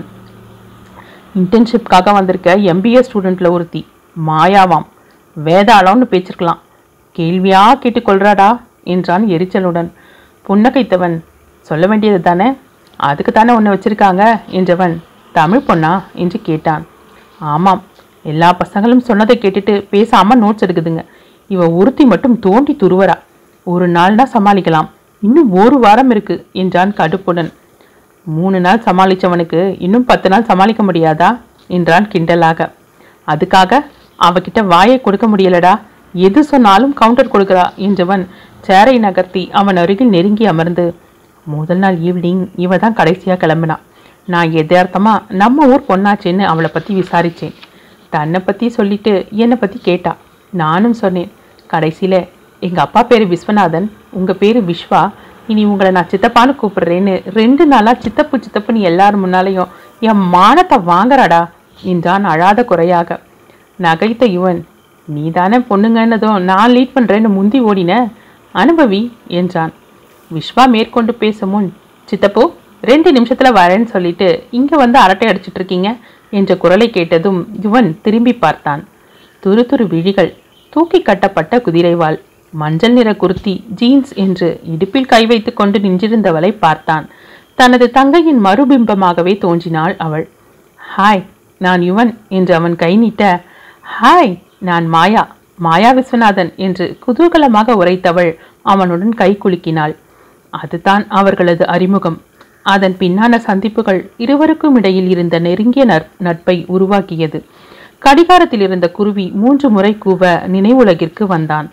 இன்டர்ன்ஷிப்காக வந்திருக்க எம்பிஏ ஸ்டூடெண்ட்ல ஒருத்தி மாயாவாம் வேதாளம்னு பேச்சிருக்கலாம் கேள்வியா கேட்டுக்கொள்றாடா என்றான் எரிச்சலுடன் புன்னகைத்தவன் சொல்ல வேண்டியது தானே அதுக்கு தானே உன்னை வச்சிருக்காங்க என்றவன் தமிழ் பொண்ணா என்று கேட்டான் ஆமாம் எல்லா பசங்களும் சொன்னதை கேட்டுட்டு பேசாம நோட்ஸ் எடுக்குதுங்க இவ ஒருத்தி மட்டும் தோண்டி துருவரா ஒரு நாள் தான் சமாளிக்கலாம் இன்னும் ஒரு வாரம் இருக்கு என்றான் கடுப்புடன் மூணு நாள் சமாளிச்சவனுக்கு இன்னும் பத்து நாள் சமாளிக்க முடியாதா என்றான் கிண்டலாக அதுக்காக அவகிட்ட வாயை கொடுக்க முடியலடா எது சொன்னாலும் கவுண்டர் கொடுக்கிறா என்றவன் சேரை நகர்த்தி அவன் அருகில் நெருங்கி அமர்ந்து முதல் நாள் ஈவினிங் இவ தான் கடைசியாக கிளம்பினா நான் எதார்த்தமா நம்ம ஊர் பொண்ணாச்சேன்னு அவளை பற்றி விசாரிச்சேன் தன்னை பற்றி சொல்லிட்டு என்னை பற்றி கேட்டா நானும் சொன்னேன் கடைசியில் எங்கள் அப்பா பேர் விஸ்வநாதன் உங்கள் பேர் விஸ்வா இனி உங்களை நான் சித்தப்பான்னு கூப்பிடுறேன்னு ரெண்டு நாளாக சித்தப்பு சித்தப்புன்னு எல்லார் முன்னாலேயும் என் மானத்தை வாங்குறாடா என்றான் அழாத குறையாக நகைத்த யுவன் நீ தானே பொண்ணுங்கன்னதும் நான் லீட் பண்ணுறேன்னு முந்தி ஓடின அனுபவி என்றான் விஸ்வா மேற்கொண்டு பேச முன் சித்தப்பு ரெண்டு நிமிஷத்துல வரேன்னு சொல்லிட்டு இங்க வந்து அரட்டை அடிச்சிட்டு இருக்கீங்க என்ற குரலை கேட்டதும் யுவன் திரும்பி பார்த்தான் துரு துரு விழிகள் தூக்கி கட்டப்பட்ட குதிரைவாள் மஞ்சள் நிற குர்த்தி ஜீன்ஸ் என்று இடுப்பில் கை வைத்துக் கொண்டு நின்றிருந்தவளை பார்த்தான் தனது தங்கையின் மறுபிம்பமாகவே தோன்றினாள் அவள் ஹாய் நான் யுவன் என்று அவன் கை நீட்ட ஹாய் நான் மாயா மாயா விஸ்வநாதன் என்று குதூகலமாக உரைத்தவள் அவனுடன் கை குலுக்கினாள் அதுதான் அவர்களது அறிமுகம் அதன் பின்னான சந்திப்புகள் இருவருக்கும் இடையில் இருந்த நெருங்கிய நற்- நட்பை உருவாக்கியது கடிகாரத்தில் இருந்த குருவி மூன்று முறை கூவ நினைவுலகிற்கு வந்தான்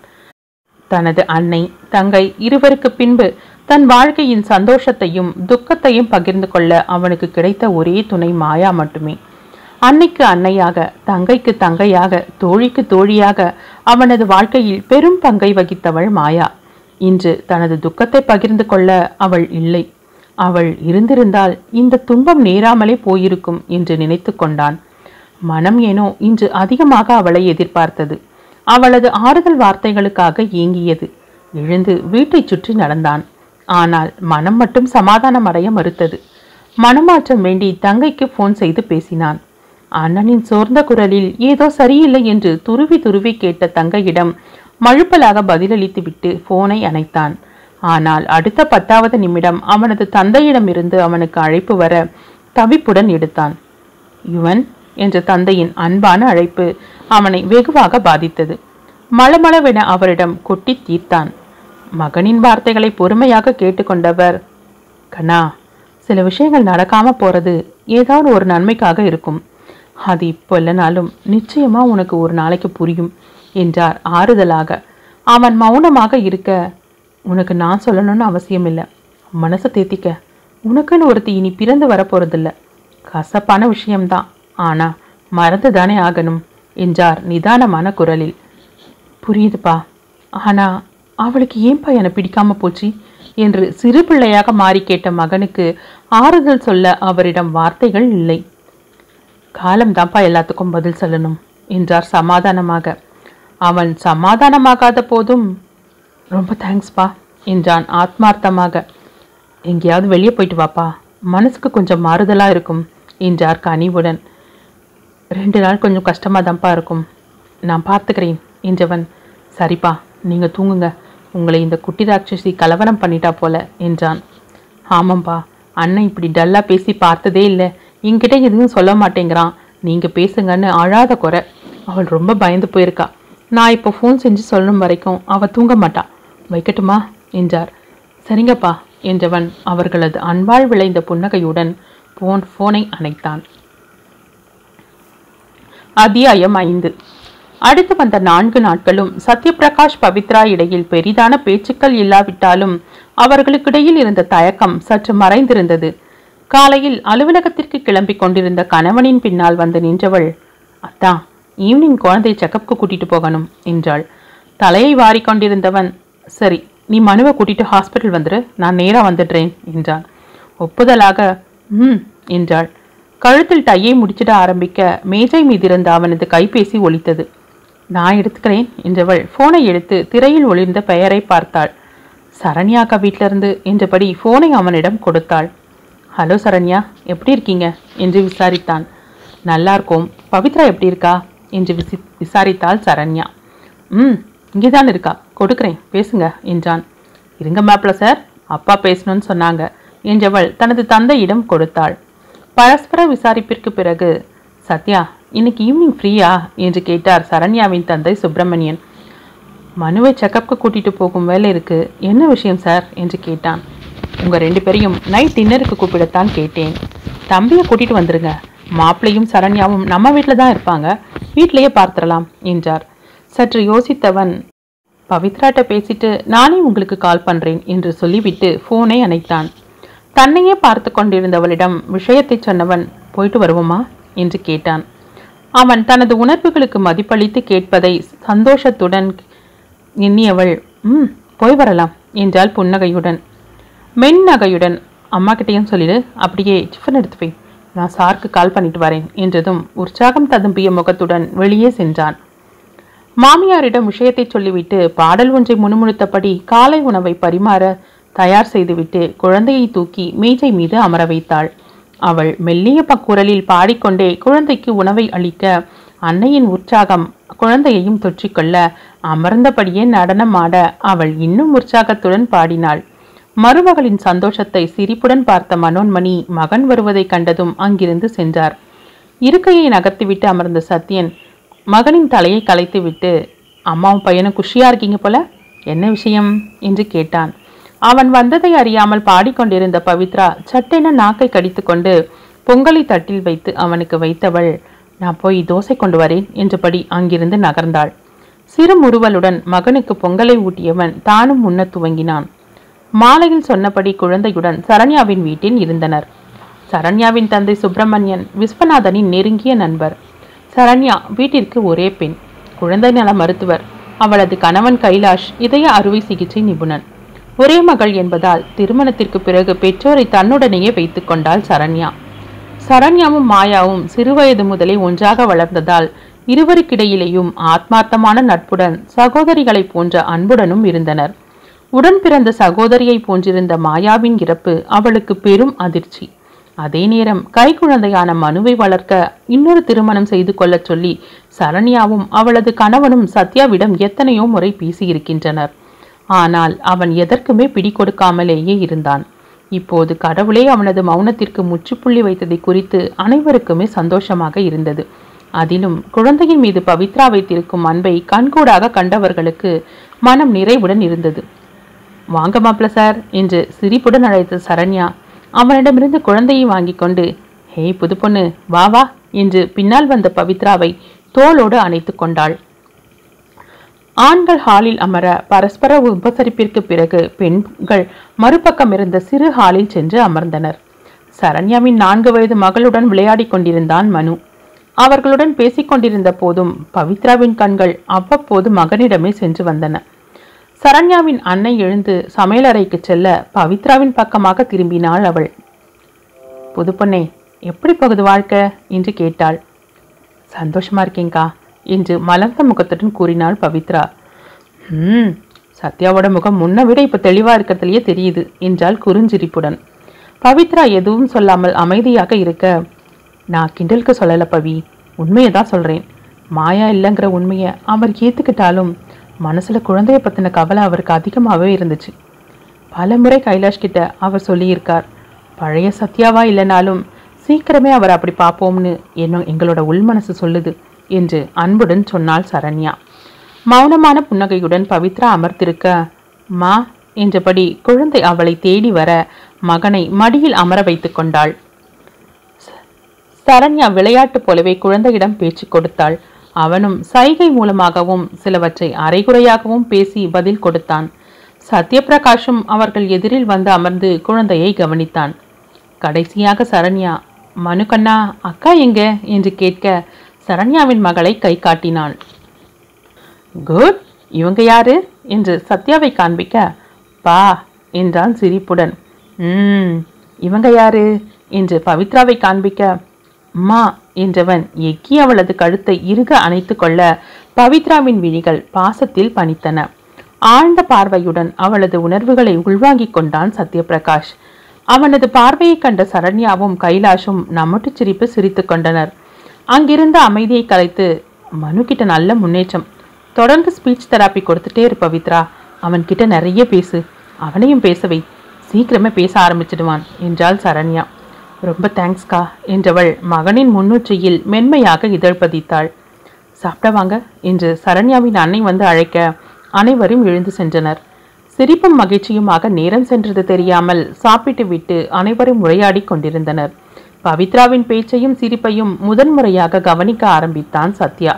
தனது அன்னை தங்கை இருவருக்கு பின்பு தன் வாழ்க்கையின் சந்தோஷத்தையும் துக்கத்தையும் பகிர்ந்து கொள்ள அவனுக்கு கிடைத்த ஒரே துணை மாயா மட்டுமே அன்னைக்கு அன்னையாக தங்கைக்கு தங்கையாக தோழிக்கு தோழியாக அவனது வாழ்க்கையில் பெரும் பங்கை வகித்தவள் மாயா இன்று தனது துக்கத்தை பகிர்ந்து கொள்ள அவள் இல்லை அவள் இருந்திருந்தால் இந்த துன்பம் நேராமலே போயிருக்கும் என்று நினைத்து கொண்டான் மனம் ஏனோ இன்று அதிகமாக அவளை எதிர்பார்த்தது அவளது ஆறுதல் வார்த்தைகளுக்காக ஏங்கியது எழுந்து வீட்டைச் சுற்றி நடந்தான் ஆனால் மனம் மட்டும் சமாதானம் அடைய மறுத்தது மனமாற்றம் வேண்டி தங்கைக்கு ஃபோன் செய்து பேசினான் அண்ணனின் சோர்ந்த குரலில் ஏதோ சரியில்லை என்று துருவி துருவி கேட்ட தங்கையிடம் மழுப்பலாக பதிலளித்துவிட்டு போனை அணைத்தான் ஆனால் அடுத்த பத்தாவது நிமிடம் அவனது தந்தையிடமிருந்து அவனுக்கு அழைப்பு வர தவிப்புடன் எடுத்தான் யுவன் என்ற தந்தையின் அன்பான அழைப்பு அவனை வெகுவாக பாதித்தது மளமளவென அவரிடம் கொட்டி தீர்த்தான் மகனின் வார்த்தைகளை பொறுமையாக கேட்டுக்கொண்டவர் கண்ணா சில விஷயங்கள் நடக்காம போறது ஏதாவது ஒரு நன்மைக்காக இருக்கும் அது இப்போ இல்லைனாலும் நிச்சயமா உனக்கு ஒரு நாளைக்கு புரியும் என்றார் ஆறுதலாக அவன் மௌனமாக இருக்க உனக்கு நான் சொல்லணும்னு அவசியம் இல்லை மனசை தேத்திக்க உனக்குன்னு ஒருத்தி இனி பிறந்து வரப்போறதில்ல கசப்பான விஷயம்தான் ஆனா மறந்து தானே ஆகணும் என்றார் நிதானமான குரலில் புரியுதுப்பா ஆனா அவளுக்கு ஏன்பா என்னை பிடிக்காம போச்சு என்று சிறு பிள்ளையாக மாறி கேட்ட மகனுக்கு ஆறுதல் சொல்ல அவரிடம் வார்த்தைகள் இல்லை காலம்தான்ப்பா எல்லாத்துக்கும் பதில் சொல்லணும் என்றார் சமாதானமாக அவன் சமாதானமாகாத போதும் ரொம்ப தேங்க்ஸ்ப்பா என்றான் ஆத்மார்த்தமாக எங்கேயாவது வெளியே போயிட்டு வாப்பா மனசுக்கு கொஞ்சம் மாறுதலா இருக்கும் என்றார் கனிவுடன் ரெண்டு நாள் கொஞ்சம் கஷ்டமாக தான்ப்பா இருக்கும் நான் பார்த்துக்கிறேன் என்றவன் சரிப்பா நீங்கள் தூங்குங்க உங்களை இந்த குட்டி ராட்சசி கலவரம் பண்ணிட்டா போல என்றான் ஆமாம்ப்பா அண்ணன் இப்படி டல்லாக பேசி பார்த்ததே இல்லை என்கிட்ட எதுவும் சொல்ல மாட்டேங்கிறான் நீங்கள் பேசுங்கன்னு அழாத குறை அவள் ரொம்ப பயந்து போயிருக்கா நான் இப்போ ஃபோன் செஞ்சு சொல்லணும் வரைக்கும் அவள் தூங்க மாட்டா வைக்கட்டுமா என்றார் சரிங்கப்பா என்றவன் அவர்களது அன்பால் விளைந்த புன்னகையுடன் போன் ஃபோனை அணைத்தான் அத்தியாயம் ஐந்து அடுத்து வந்த நான்கு நாட்களும் சத்யபிரகாஷ் பவித்ரா இடையில் பெரிதான பேச்சுக்கள் இல்லாவிட்டாலும் அவர்களுக்கிடையில் இருந்த தயக்கம் சற்று மறைந்திருந்தது காலையில் அலுவலகத்திற்கு கிளம்பிக் கொண்டிருந்த கணவனின் பின்னால் வந்து நின்றவள் அத்தா ஈவினிங் குழந்தையை செக்கப்க்கு கூட்டிட்டு போகணும் என்றாள் தலையை வாரிக்கொண்டிருந்தவன் சரி நீ மனுவை கூட்டிட்டு ஹாஸ்பிட்டல் வந்துரு நான் நேரா வந்துடுறேன் என்றான் ஒப்புதலாக ம் என்றாள் கழுத்தில் டையை முடிச்சிட ஆரம்பிக்க மேஜை மீதிருந்த அவனது கைபேசி ஒலித்தது நான் எடுத்துக்கிறேன் என்றவள் போனை எடுத்து திரையில் ஒளிர்ந்த பெயரை பார்த்தாள் சரண்யா அக்கா வீட்ல இருந்து என்றபடி போனை அவனிடம் கொடுத்தாள் ஹலோ சரண்யா எப்படி இருக்கீங்க என்று விசாரித்தான் நல்லா இருக்கோம் பவித்ரா எப்படி இருக்கா என்று விசி விசாரித்தாள் சரண்யா ம் இங்கே தான் இருக்கா கொடுக்குறேன் பேசுங்க என்றான் இருங்க மாப்பிள்ள சார் அப்பா பேசணும்னு சொன்னாங்க என்றவள் தனது தந்தையிடம் கொடுத்தாள் பரஸ்பர விசாரிப்பிற்கு பிறகு சத்யா இன்னைக்கு ஈவினிங் ஃப்ரீயா என்று கேட்டார் சரண்யாவின் தந்தை சுப்பிரமணியன் மனுவை செக்கப்க்கு கூட்டிட்டு போகும் வேலை இருக்கு என்ன விஷயம் சார் என்று கேட்டான் உங்க ரெண்டு பேரையும் நைட் டின்னருக்கு கூப்பிடத்தான் கேட்டேன் தம்பியை கூட்டிட்டு வந்துருங்க மாப்பிள்ளையும் சரண்யாவும் நம்ம வீட்டில் தான் இருப்பாங்க வீட்டிலேயே பார்த்துடலாம் என்றார் சற்று யோசித்தவன் பவித்ராட்ட பேசிட்டு நானே உங்களுக்கு கால் பண்றேன் என்று சொல்லிவிட்டு போனை அணைத்தான் தன்னையே பார்த்து கொண்டிருந்தவளிடம் விஷயத்தை சொன்னவன் போயிட்டு வருவோமா என்று கேட்டான் அவன் தனது உணர்வுகளுக்கு மதிப்பளித்து கேட்பதை சந்தோஷத்துடன் எண்ணியவள் ம் போய் வரலாம் என்றாள் புன்னகையுடன் மென்னகையுடன் அம்மா கிட்டேயும் சொல்லிடு அப்படியே டிஃபன் எடுத்து போய் நான் சாருக்கு கால் பண்ணிட்டு வரேன் என்றதும் உற்சாகம் ததும்பிய முகத்துடன் வெளியே சென்றான் மாமியாரிடம் விஷயத்தை சொல்லிவிட்டு பாடல் ஒன்றை முணுமுணுத்தபடி காலை உணவை பரிமாற தயார் செய்துவிட்டு குழந்தையை தூக்கி மேஜை மீது அமர வைத்தாள் அவள் மெல்லிய பக்குரலில் பாடிக்கொண்டே குழந்தைக்கு உணவை அளிக்க அன்னையின் உற்சாகம் குழந்தையையும் தொற்றிக்கொள்ள அமர்ந்தபடியே நடனமாட அவள் இன்னும் உற்சாகத்துடன் பாடினாள் மருமகளின் சந்தோஷத்தை சிரிப்புடன் பார்த்த மனோன்மணி மகன் வருவதைக் கண்டதும் அங்கிருந்து சென்றார் இருக்கையை நகர்த்திவிட்டு அமர்ந்த சத்யன் மகனின் தலையை கலைத்துவிட்டு அம்மாவும் பையனும் குஷியா இருக்கீங்க போல என்ன விஷயம் என்று கேட்டான் அவன் வந்ததை அறியாமல் பாடிக்கொண்டிருந்த பவித்ரா சட்டென நாக்கை கடித்துக்கொண்டு பொங்கலை தட்டில் வைத்து அவனுக்கு வைத்தவள் நான் போய் தோசை கொண்டு வரேன் என்றபடி அங்கிருந்து நகர்ந்தாள் சிறு முறுவலுடன் மகனுக்கு பொங்கலை ஊட்டியவன் தானும் உண்ணத் துவங்கினான் மாலையில் சொன்னபடி குழந்தையுடன் சரண்யாவின் வீட்டில் இருந்தனர் சரண்யாவின் தந்தை சுப்பிரமணியன் விஸ்வநாதனின் நெருங்கிய நண்பர் சரண்யா வீட்டிற்கு ஒரே பெண் குழந்தை நல மருத்துவர் அவளது கணவன் கைலாஷ் இதய அறுவை சிகிச்சை நிபுணன் ஒரே மகள் என்பதால் திருமணத்திற்கு பிறகு பெற்றோரை தன்னுடனேயே வைத்துக் கொண்டாள் சரண்யா சரண்யாவும் மாயாவும் சிறுவயது முதலே ஒன்றாக வளர்ந்ததால் இருவருக்கிடையிலேயும் ஆத்மார்த்தமான நட்புடன் சகோதரிகளைப் போன்ற அன்புடனும் இருந்தனர் உடன் பிறந்த சகோதரியை போன்றிருந்த மாயாவின் இறப்பு அவளுக்கு பெரும் அதிர்ச்சி அதே நேரம் கைக்குழந்தையான மனுவை வளர்க்க இன்னொரு திருமணம் செய்து கொள்ளச் சொல்லி சரண்யாவும் அவளது கணவனும் சத்யாவிடம் எத்தனையோ முறை பேசியிருக்கின்றனர் ஆனால் அவன் எதற்குமே பிடி கொடுக்காமலேயே இருந்தான் இப்போது கடவுளே அவனது மௌனத்திற்கு முற்றுப்புள்ளி வைத்ததை குறித்து அனைவருக்குமே சந்தோஷமாக இருந்தது அதிலும் குழந்தையின் மீது பவித்ரா வைத்திருக்கும் அன்பை கண்கூடாக கண்டவர்களுக்கு மனம் நிறைவுடன் இருந்தது வாங்க மாப்ள சார் என்று சிரிப்புடன் அழைத்த சரண்யா அவனிடமிருந்து குழந்தையை வாங்கி கொண்டு ஹேய் புது பொண்ணு வா வா என்று பின்னால் வந்த பவித்ராவை தோளோடு அணைத்து கொண்டாள் ஆண்கள் ஹாலில் அமர பரஸ்பர உபசரிப்பிற்கு பிறகு பெண்கள் மறுபக்கம் இருந்த சிறு ஹாலில் சென்று அமர்ந்தனர் சரண்யாவின் நான்கு வயது மகளுடன் விளையாடிக் கொண்டிருந்தான் மனு அவர்களுடன் பேசிக் கொண்டிருந்த போதும் பவித்ராவின் கண்கள் அவ்வப்போது மகனிடமே சென்று வந்தன சரண்யாவின் அன்னை எழுந்து சமையலறைக்கு செல்ல பவித்ராவின் பக்கமாக திரும்பினாள் அவள் புது பொண்ணே எப்படி போகுது வாழ்க்கை என்று கேட்டாள் சந்தோஷமா இருக்கேங்க்கா என்று மலர்ந்த முகத்துடன் கூறினாள் பவித்ரா ம் சத்யாவோட முகம் முன்னை விட இப்ப தெளிவா இருக்கிறதுலயே தெரியுது என்றாள் குறுஞ்சிரிப்புடன் பவித்ரா எதுவும் சொல்லாமல் அமைதியாக இருக்க நான் கிண்டலுக்கு சொல்லல பவி உண்மையை தான் சொல்றேன் மாயா இல்லைங்கிற உண்மையை அவர் ஏத்துக்கிட்டாலும் மனசுல குழந்தைய பத்தின கவலை அவருக்கு அதிகமாகவே இருந்துச்சு பலமுறை கைலாஷ் கிட்ட அவர் சொல்லியிருக்கார் பழைய சத்யாவா இல்லைனாலும் சீக்கிரமே அவர் அப்படி பார்ப்போம்னு என்ன எங்களோட உள்மனசு சொல்லுது என்று அன்புடன் சொன்னாள் சரண்யா மௌனமான புன்னகையுடன் பவித்ரா அமர்ந்திருக்க மா என்றபடி குழந்தை அவளை தேடி வர மகனை மடியில் அமர வைத்துக் கொண்டாள் சரண்யா விளையாட்டு போலவே குழந்தையிடம் பேச்சு கொடுத்தாள் அவனும் சைகை மூலமாகவும் சிலவற்றை அரைகுறையாகவும் பேசி பதில் கொடுத்தான் சத்யபிரகாஷும் அவர்கள் எதிரில் வந்து அமர்ந்து குழந்தையை கவனித்தான் கடைசியாக சரண்யா மனுக்கண்ணா அக்கா எங்க என்று கேட்க சரண்யாவின் மகளை கை காட்டினாள் குட் இவங்க யாரு என்று சத்யாவை காண்பிக்க பா என்றான் சிரிப்புடன் ம் இவங்க யாரு என்று பவித்ராவை காண்பிக்க அம்மா என்றவன் எக்கி அவளது கழுத்தை இறுக அணைத்து கொள்ள பவித்ராவின் விழிகள் பாசத்தில் பனித்தன ஆழ்ந்த பார்வையுடன் அவளது உணர்வுகளை உள்வாங்கிக் கொண்டான் சத்யபிரகாஷ் அவனது பார்வையை கண்ட சரண்யாவும் கைலாஷும் நம்மட்டு சிரிப்பு சிரித்துக் கொண்டனர் அங்கிருந்த அமைதியை கலைத்து மனு கிட்ட நல்ல முன்னேற்றம் தொடர்ந்து ஸ்பீச் தெராப்பி கொடுத்துட்டே இரு பவித்ரா அவன்கிட்ட நிறைய பேசு அவனையும் பேசவை சீக்கிரமே பேச ஆரம்பிச்சிடுவான் என்றாள் சரண்யா ரொம்ப தேங்க்ஸ்கா என்றவள் மகனின் முன்னுச்சியில் மென்மையாக இதழ் பதித்தாள் சாப்பிட வாங்க என்று சரண்யாவின் அன்னை வந்து அழைக்க அனைவரும் எழுந்து சென்றனர் சிரிப்பும் மகிழ்ச்சியுமாக நேரம் சென்றது தெரியாமல் சாப்பிட்டு விட்டு அனைவரும் உரையாடி கொண்டிருந்தனர் பவித்ராவின் பேச்சையும் சிரிப்பையும் முதன்முறையாக கவனிக்க ஆரம்பித்தான் சத்யா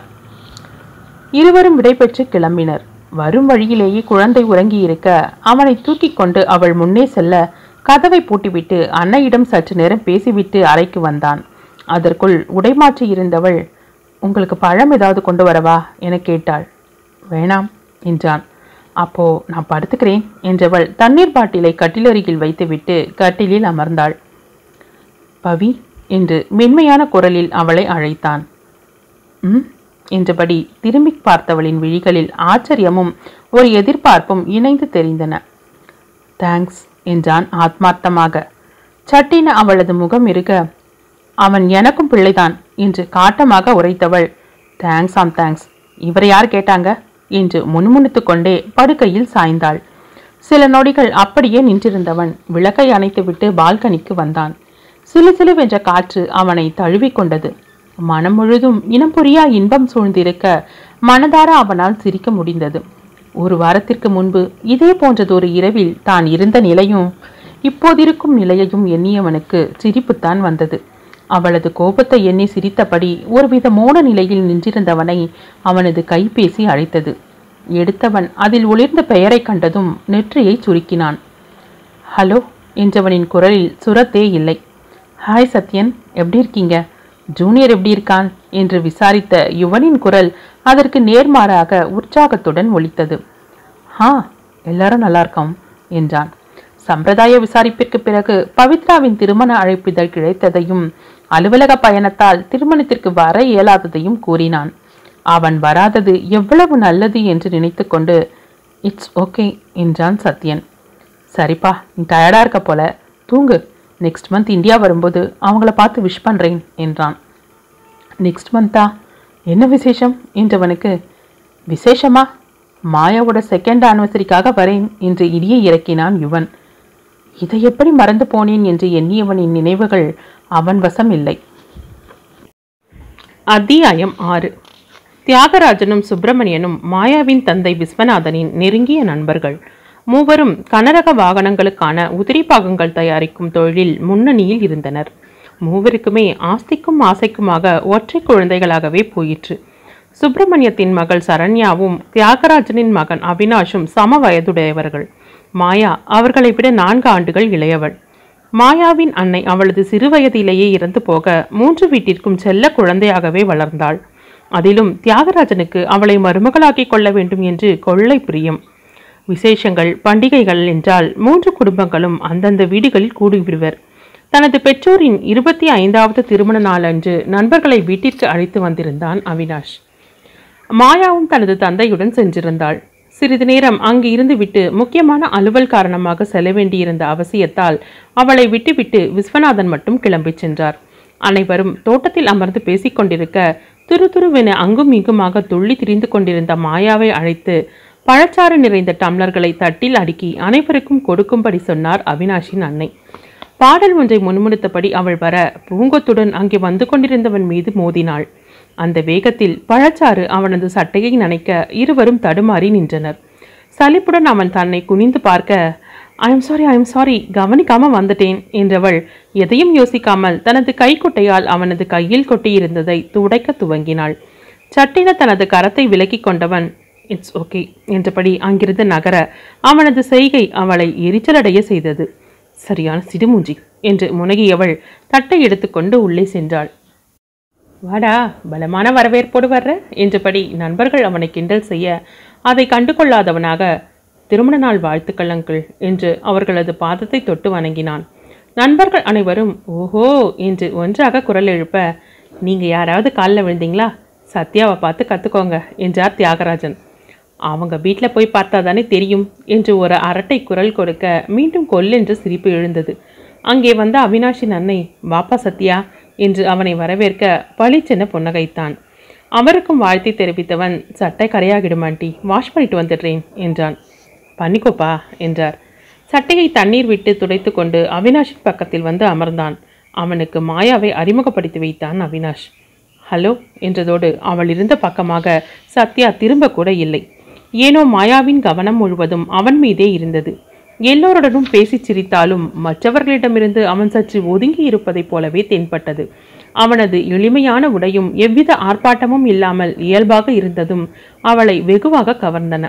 இருவரும் விடைபெற்று கிளம்பினர் வரும் வழியிலேயே குழந்தை உறங்கி இருக்க அவனை தூக்கிக் கொண்டு அவள் முன்னே செல்ல கதவை பூட்டிவிட்டு அன்னையிடம் சற்று நேரம் பேசிவிட்டு அறைக்கு வந்தான் அதற்குள் உடைமாற்றி இருந்தவள் உங்களுக்கு பழம் ஏதாவது கொண்டு வரவா என கேட்டாள் வேணாம் என்றான் அப்போ நான் படுத்துக்கிறேன் என்றவள் தண்ணீர் பாட்டிலை கட்டிலருகில் வைத்துவிட்டு கட்டிலில் அமர்ந்தாள் பவி என்று மென்மையான குரலில் அவளை அழைத்தான் ம் என்றபடி திரும்பி பார்த்தவளின் விழிகளில் ஆச்சரியமும் ஒரு எதிர்பார்ப்பும் இணைந்து தெரிந்தன தேங்க்ஸ் என்றான் ஆத்மார்த்தமாக சட்டின அவளது முகம் இருக்க அவன் எனக்கும் பிள்ளைதான் என்று காட்டமாக உரைத்தவள் தேங்க்ஸ் ஆம் தேங்க்ஸ் இவரை யார் கேட்டாங்க என்று முணுமுணுத்துக் கொண்டே படுக்கையில் சாய்ந்தாள் சில நொடிகள் அப்படியே நின்றிருந்தவன் விளக்கை அணைத்துவிட்டு பால்கனிக்கு வந்தான் சிலு சிலுவென்ற காற்று அவனை தழுவிக் கொண்டது மனம் முழுதும் இனம் புரியா இன்பம் சூழ்ந்திருக்க மனதார அவனால் சிரிக்க முடிந்தது ஒரு வாரத்திற்கு முன்பு இதே போன்றதொரு இரவில் தான் இருந்த நிலையும் இப்போதிருக்கும் நிலையையும் எண்ணியவனுக்கு சிரிப்புத்தான் வந்தது அவளது கோபத்தை எண்ணி சிரித்தபடி ஒருவித மோன நிலையில் நின்றிருந்தவனை அவனது கைபேசி அழைத்தது எடுத்தவன் அதில் ஒளிர்ந்த பெயரைக் கண்டதும் நெற்றியை சுருக்கினான் ஹலோ என்றவனின் குரலில் சுரத்தே இல்லை ஹாய் சத்யன் எப்படி இருக்கீங்க ஜூனியர் எப்படி இருக்கான் என்று விசாரித்த யுவனின் குரல் அதற்கு நேர்மாறாக உற்சாகத்துடன் ஒலித்தது ஆ எல்லாரும் நல்லா இருக்கோம் என்றான் சம்பிரதாய விசாரிப்பிற்கு பிறகு பவித்ராவின் திருமண அழைப்பிதழ் கிடைத்ததையும் அலுவலக பயணத்தால் திருமணத்திற்கு வர இயலாததையும் கூறினான் அவன் வராதது எவ்வளவு நல்லது என்று நினைத்துக்கொண்டு இட்ஸ் ஓகே என்றான் சத்யன் சரிப்பா நீ டயர்டாக இருக்க போல தூங்கு நெக்ஸ்ட் மந்த் இந்தியா வரும்போது அவங்கள பார்த்து விஷ் பண்ணுறேன் என்றான் நெக்ஸ்ட் மந்தா என்ன விசேஷம் என்றவனுக்கு விசேஷமா மாயாவோட செகண்ட் ஆனிவர்சரிக்காக வரேன் என்று இடியை இறக்கினான் யுவன் இதை எப்படி மறந்து போனேன் என்று எண்ணியவனின் நினைவுகள் அவன் வசம் இல்லை அத்தியாயம் ஆறு தியாகராஜனும் சுப்பிரமணியனும் மாயாவின் தந்தை விஸ்வநாதனின் நெருங்கிய நண்பர்கள் மூவரும் கனரக வாகனங்களுக்கான உதிரி பாகங்கள் தயாரிக்கும் தொழிலில் முன்னணியில் இருந்தனர் மூவருக்குமே ஆஸ்திக்கும் ஆசைக்குமாக ஒற்றை குழந்தைகளாகவே போயிற்று சுப்பிரமணியத்தின் மகள் சரண்யாவும் தியாகராஜனின் மகன் அவினாஷும் சம வயதுடையவர்கள் மாயா அவர்களை விட நான்கு ஆண்டுகள் இளையவள் மாயாவின் அன்னை அவளது சிறுவயதிலேயே இறந்து போக மூன்று வீட்டிற்கும் செல்ல குழந்தையாகவே வளர்ந்தாள் அதிலும் தியாகராஜனுக்கு அவளை மருமகளாக்கிக் கொள்ள வேண்டும் என்று கொள்ளை பிரியம் விசேஷங்கள் பண்டிகைகள் என்றால் மூன்று குடும்பங்களும் அந்தந்த வீடுகளில் கூடிவிடுவர் தனது பெற்றோரின் இருபத்தி ஐந்தாவது திருமண நாளன்று நண்பர்களை வீட்டிற்கு அழைத்து வந்திருந்தான் அவினாஷ் மாயாவும் தனது தந்தையுடன் சென்றிருந்தாள் சிறிது நேரம் அங்கு இருந்துவிட்டு முக்கியமான அலுவல் காரணமாக செல்ல வேண்டியிருந்த அவசியத்தால் அவளை விட்டுவிட்டு விஸ்வநாதன் மட்டும் கிளம்பிச் சென்றார் அனைவரும் தோட்டத்தில் அமர்ந்து பேசிக்கொண்டிருக்க துரு துருவென அங்கும் இங்குமாக துள்ளி திரிந்து கொண்டிருந்த மாயாவை அழைத்து பழச்சாறு நிறைந்த டம்ளர்களை தட்டில் அடுக்கி அனைவருக்கும் கொடுக்கும்படி சொன்னார் அவினாஷின் அன்னை பாடல் ஒன்றை முன்முடுத்தபடி அவள் வர பூங்கொத்துடன் அங்கே வந்து கொண்டிருந்தவன் மீது மோதினாள் அந்த வேகத்தில் பழச்சாறு அவனது சட்டையை நனைக்க இருவரும் தடுமாறி நின்றனர் சலிப்புடன் அவன் தன்னை குனிந்து பார்க்க I am sorry I am sorry கவனிக்காம வந்துட்டேன் என்றவள் எதையும் யோசிக்காமல் தனது கைக்குட்டையால் அவனது கையில் கொட்டியிருந்ததை துடைக்க துவங்கினாள் சட்டென தனது கரத்தை விலக்கிக் கொண்டவன் இட்ஸ் ஓகே என்றபடி அங்கிருந்து நகர அவனது செய்கை அவளை எரிச்சலடைய செய்தது சரியான சிடுமூஞ்சி என்று முனகியவள் தட்டை எடுத்துக்கொண்டு உள்ளே சென்றாள் வாடா பலமான வரவேற்போடு வர்ற என்றபடி நண்பர்கள் அவனை கிண்டல் செய்ய அதை கண்டுகொள்ளாதவனாக திருமண நாள் வாழ்த்துக்கள் அங்கிள் என்று அவர்களது பாதத்தை தொட்டு வணங்கினான் நண்பர்கள் அனைவரும் ஓஹோ என்று ஒன்றாக குரல் எழுப்ப நீங்கள் யாராவது காலில் விழுந்தீங்களா சத்யாவை பார்த்து கற்றுக்கோங்க என்றார் தியாகராஜன் அவங்க வீட்டில் போய் பார்த்தா தானே தெரியும் என்று ஒரு அரட்டை குரல் கொடுக்க மீண்டும் கொல்லென்று சிரிப்பு எழுந்தது அங்கே வந்த அவினாஷின் அன்னை வாப்பா சத்யா என்று அவனை வரவேற்க பளிச்சென புன்னகைத்தான் அவருக்கும் வாழ்த்தை தெரிவித்தவன் சட்டை கரையாகிடும் ஆண்டி வாஷ் பண்ணிட்டு வந்துடுறேன் என்றான் பண்ணிக்கோப்பா என்றார் சட்டையை தண்ணீர் விட்டு துடைத்து கொண்டு அவினாஷின் பக்கத்தில் வந்து அமர்ந்தான் அவனுக்கு மாயாவை அறிமுகப்படுத்தி வைத்தான் அவினாஷ் ஹலோ என்றதோடு அவள் இருந்த பக்கமாக சத்யா திரும்ப கூட இல்லை ஏனோ மாயாவின் கவனம் முழுவதும் அவன் மீதே இருந்தது எல்லோருடனும் பேசிச் சிரித்தாலும் மற்றவர்களிடமிருந்து அவன் சற்று ஒதுங்கி இருப்பதைப் போலவே தென்பட்டது அவனது எளிமையான உடையும் எவ்வித ஆர்ப்பாட்டமும் இல்லாமல் இயல்பாக இருந்ததும் அவளை வெகுவாக கவர்ந்தன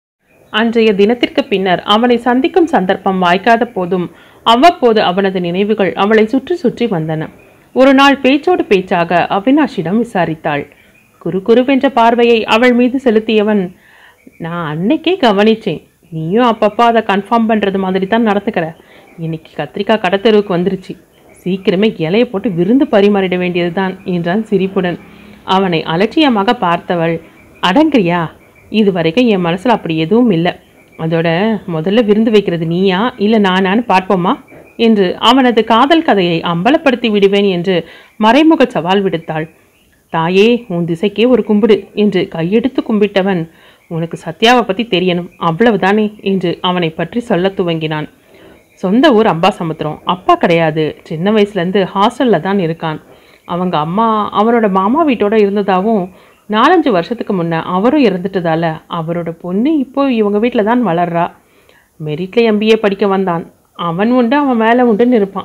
அன்றைய தினத்திற்கு பின்னர் அவனை சந்திக்கும் சந்தர்ப்பம் வாய்க்காத போதும் அவ்வப்போது அவனது நினைவுகள் அவளை சுற்றி சுற்றி வந்தன ஒரு நாள் பேச்சோடு பேச்சாக அவினாஷிடம் விசாரித்தாள் குறு குருவென்ற பார்வையை அவள் மீது செலுத்தியவன் நான் அன்னைக்கே கவனிச்சேன் நீயும் அப்பப்போ அதை கன்ஃபார்ம் பண்ணுறது மாதிரி தான் நடந்துக்கிற இன்னைக்கு கத்திரிக்காய் கடத்தெருவுக்கு வந்துருச்சு சீக்கிரமே இலைய போட்டு விருந்து பரிமாறிட வேண்டியதுதான் என்றான் சிரிப்புடன் அவனை அலட்சியமாக பார்த்தவள் அடங்குறியா இது வரைக்கும் என் மனசில் அப்படி எதுவும் இல்லை அதோட முதல்ல விருந்து வைக்கிறது நீயா இல்லை நானான்னு பார்ப்போமா என்று அவனது காதல் கதையை அம்பலப்படுத்தி விடுவேன் என்று மறைமுக சவால் விடுத்தாள் தாயே உன் திசைக்கே ஒரு கும்பிடு என்று கையெடுத்து கும்பிட்டவன் உனக்கு சத்யாவை பற்றி தெரியணும் அவ்வளவுதானே என்று அவனை பற்றி சொல்லத் துவங்கினான் சொந்த ஊர் அம்பாசமுத்திரம் அப்பா கிடையாது சின்ன வயசுலேருந்து ஹாஸ்டலில் தான் இருக்கான் அவங்க அம்மா அவரோட மாமா வீட்டோட இருந்ததாகவும் நாலஞ்சு வருஷத்துக்கு முன்ன அவரும் இறந்துட்டதால அவரோட பொண்ணு இப்போ இவங்க வீட்டில் தான் வளர்றா மெரிட்டில் எம்பிஏ படிக்க வந்தான் அவன் உண்டு அவன் மேலே உண்டுன்னு இருப்பான்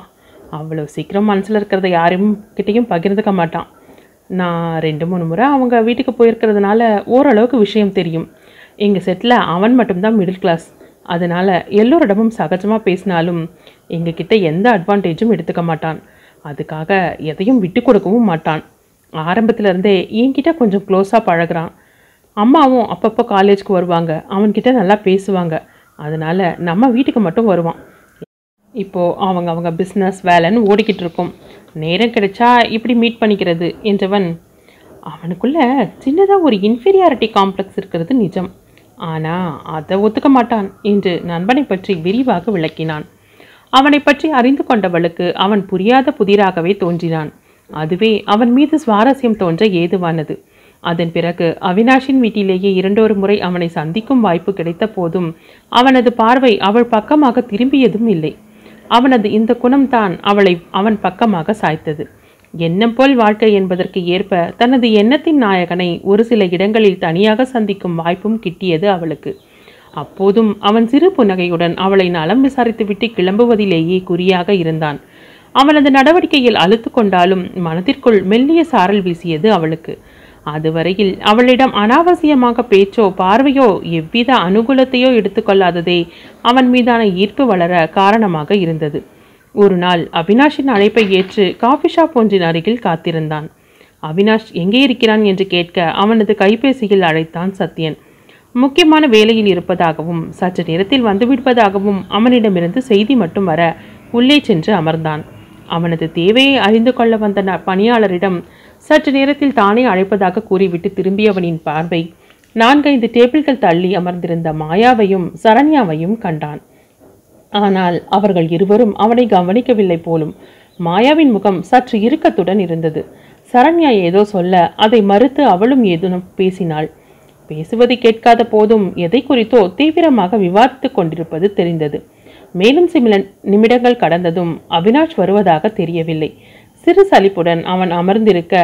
அவ்வளோ சீக்கிரம் மனசில் இருக்கிறத யாரும் கிட்டேயும் பகிர்ந்துக்க மாட்டான் நான் ரெண்டு மூணு முறை அவங்க வீட்டுக்கு போயிருக்கிறதுனால ஓரளவுக்கு விஷயம் தெரியும் எங்கள் செட்டில் அவன் மட்டும்தான் மிடில் கிளாஸ் அதனால் எல்லோரிடமும் சகஜமாக பேசினாலும் எங்ககிட்ட எந்த அட்வான்டேஜும் எடுத்துக்க மாட்டான் அதுக்காக எதையும் விட்டு கொடுக்கவும் மாட்டான் ஆரம்பத்துல இருந்தே என்கிட்ட கொஞ்சம் க்ளோஸாக பழகுறான் அம்மாவும் அப்பப்போ காலேஜ்க்கு வருவாங்க அவன்கிட்ட நல்லா பேசுவாங்க அதனால நம்ம வீட்டுக்கு மட்டும் வருவான் இப்போ அவங்க அவங்க பிஸ்னஸ் வேலைன்னு ஓடிக்கிட்டு இருக்கும் நேரம் கிடைச்சா இப்படி மீட் பண்ணிக்கிறது என்றவன் அவனுக்குள்ள சின்னதாக ஒரு இன்ஃபீரியாரிட்டி காம்ப்ளெக்ஸ் இருக்கிறது நிஜம் ஆனால் அதை ஒத்துக்க மாட்டான் என்று நண்பனை பற்றி விரிவாக விளக்கினான் அவனை பற்றி அறிந்து கொண்டவளுக்கு அவன் புரியாத புதிராகவே தோன்றினான் அதுவே அவன் மீது சுவாரஸ்யம் தோன்ற ஏதுவானது அதன் பிறகு அவினாஷின் வீட்டிலேயே இரண்டொரு முறை அவனை சந்திக்கும் வாய்ப்பு கிடைத்த போதும் அவனது பார்வை அவள் பக்கமாக திரும்பியதும் இல்லை அவனது இந்த குணம்தான் அவளை அவன் பக்கமாக சாய்த்தது எண்ணம் போல் வாழ்க்கை என்பதற்கு ஏற்ப தனது எண்ணத்தின் நாயகனை ஒரு சில இடங்களில் தனியாக சந்திக்கும் வாய்ப்பும் கிட்டியது அவளுக்கு அப்போதும் அவன் சிறு புன்னகையுடன் அவளை நலம் விசாரித்துவிட்டு கிளம்புவதிலேயே குறியாக இருந்தான் அவனது நடவடிக்கையில் அழுத்து கொண்டாலும் மனதிற்குள் மெல்லிய சாரல் வீசியது அவளுக்கு அதுவரையில் அவளிடம் அனாவசியமாக பேச்சோ பார்வையோ எவ்வித அனுகூலத்தையோ எடுத்துக்கொள்ளாததே அவன் மீதான ஈர்ப்பு வளர காரணமாக இருந்தது ஒரு நாள் அவினாஷின் அழைப்பை ஏற்று காஃபி ஷாப் ஒன்றின் அருகில் காத்திருந்தான் அவினாஷ் எங்கே இருக்கிறான் என்று கேட்க அவனது கைபேசியில் அழைத்தான் சத்யன் முக்கியமான வேலையில் இருப்பதாகவும் சற்று நேரத்தில் வந்துவிடுவதாகவும் அவனிடமிருந்து செய்தி மட்டும் வர உள்ளே சென்று அமர்ந்தான் அவனது தேவையை அறிந்து கொள்ள வந்த ந- பணியாளரிடம் சற்று நேரத்தில் தானே அழைப்பதாக கூறிவிட்டு திரும்பியவனின் பார்வை நான்கைந்து டேபிள்கள் தள்ளி அமர்ந்திருந்த மாயாவையும் சரண்யாவையும் கண்டான் ஆனால் அவர்கள் இருவரும் அவனை கவனிக்கவில்லை போலும் மாயாவின் முகம் சற்று இறுக்கத்துடன் இருந்தது சரண்யா ஏதோ சொல்ல அதை மறுத்து அவளும் ஏதும் பேசினாள் பேசுவதை கேட்காத போதும் எதை குறித்தோ தீவிரமாக விவாதித்துக் கொண்டிருப்பது தெரிந்தது மேலும் சில நிமிடங்கள் கடந்ததும் அவினாஷ் வருவதாக தெரியவில்லை சிறு சலிப்புடன் அவன் அமர்ந்திருக்க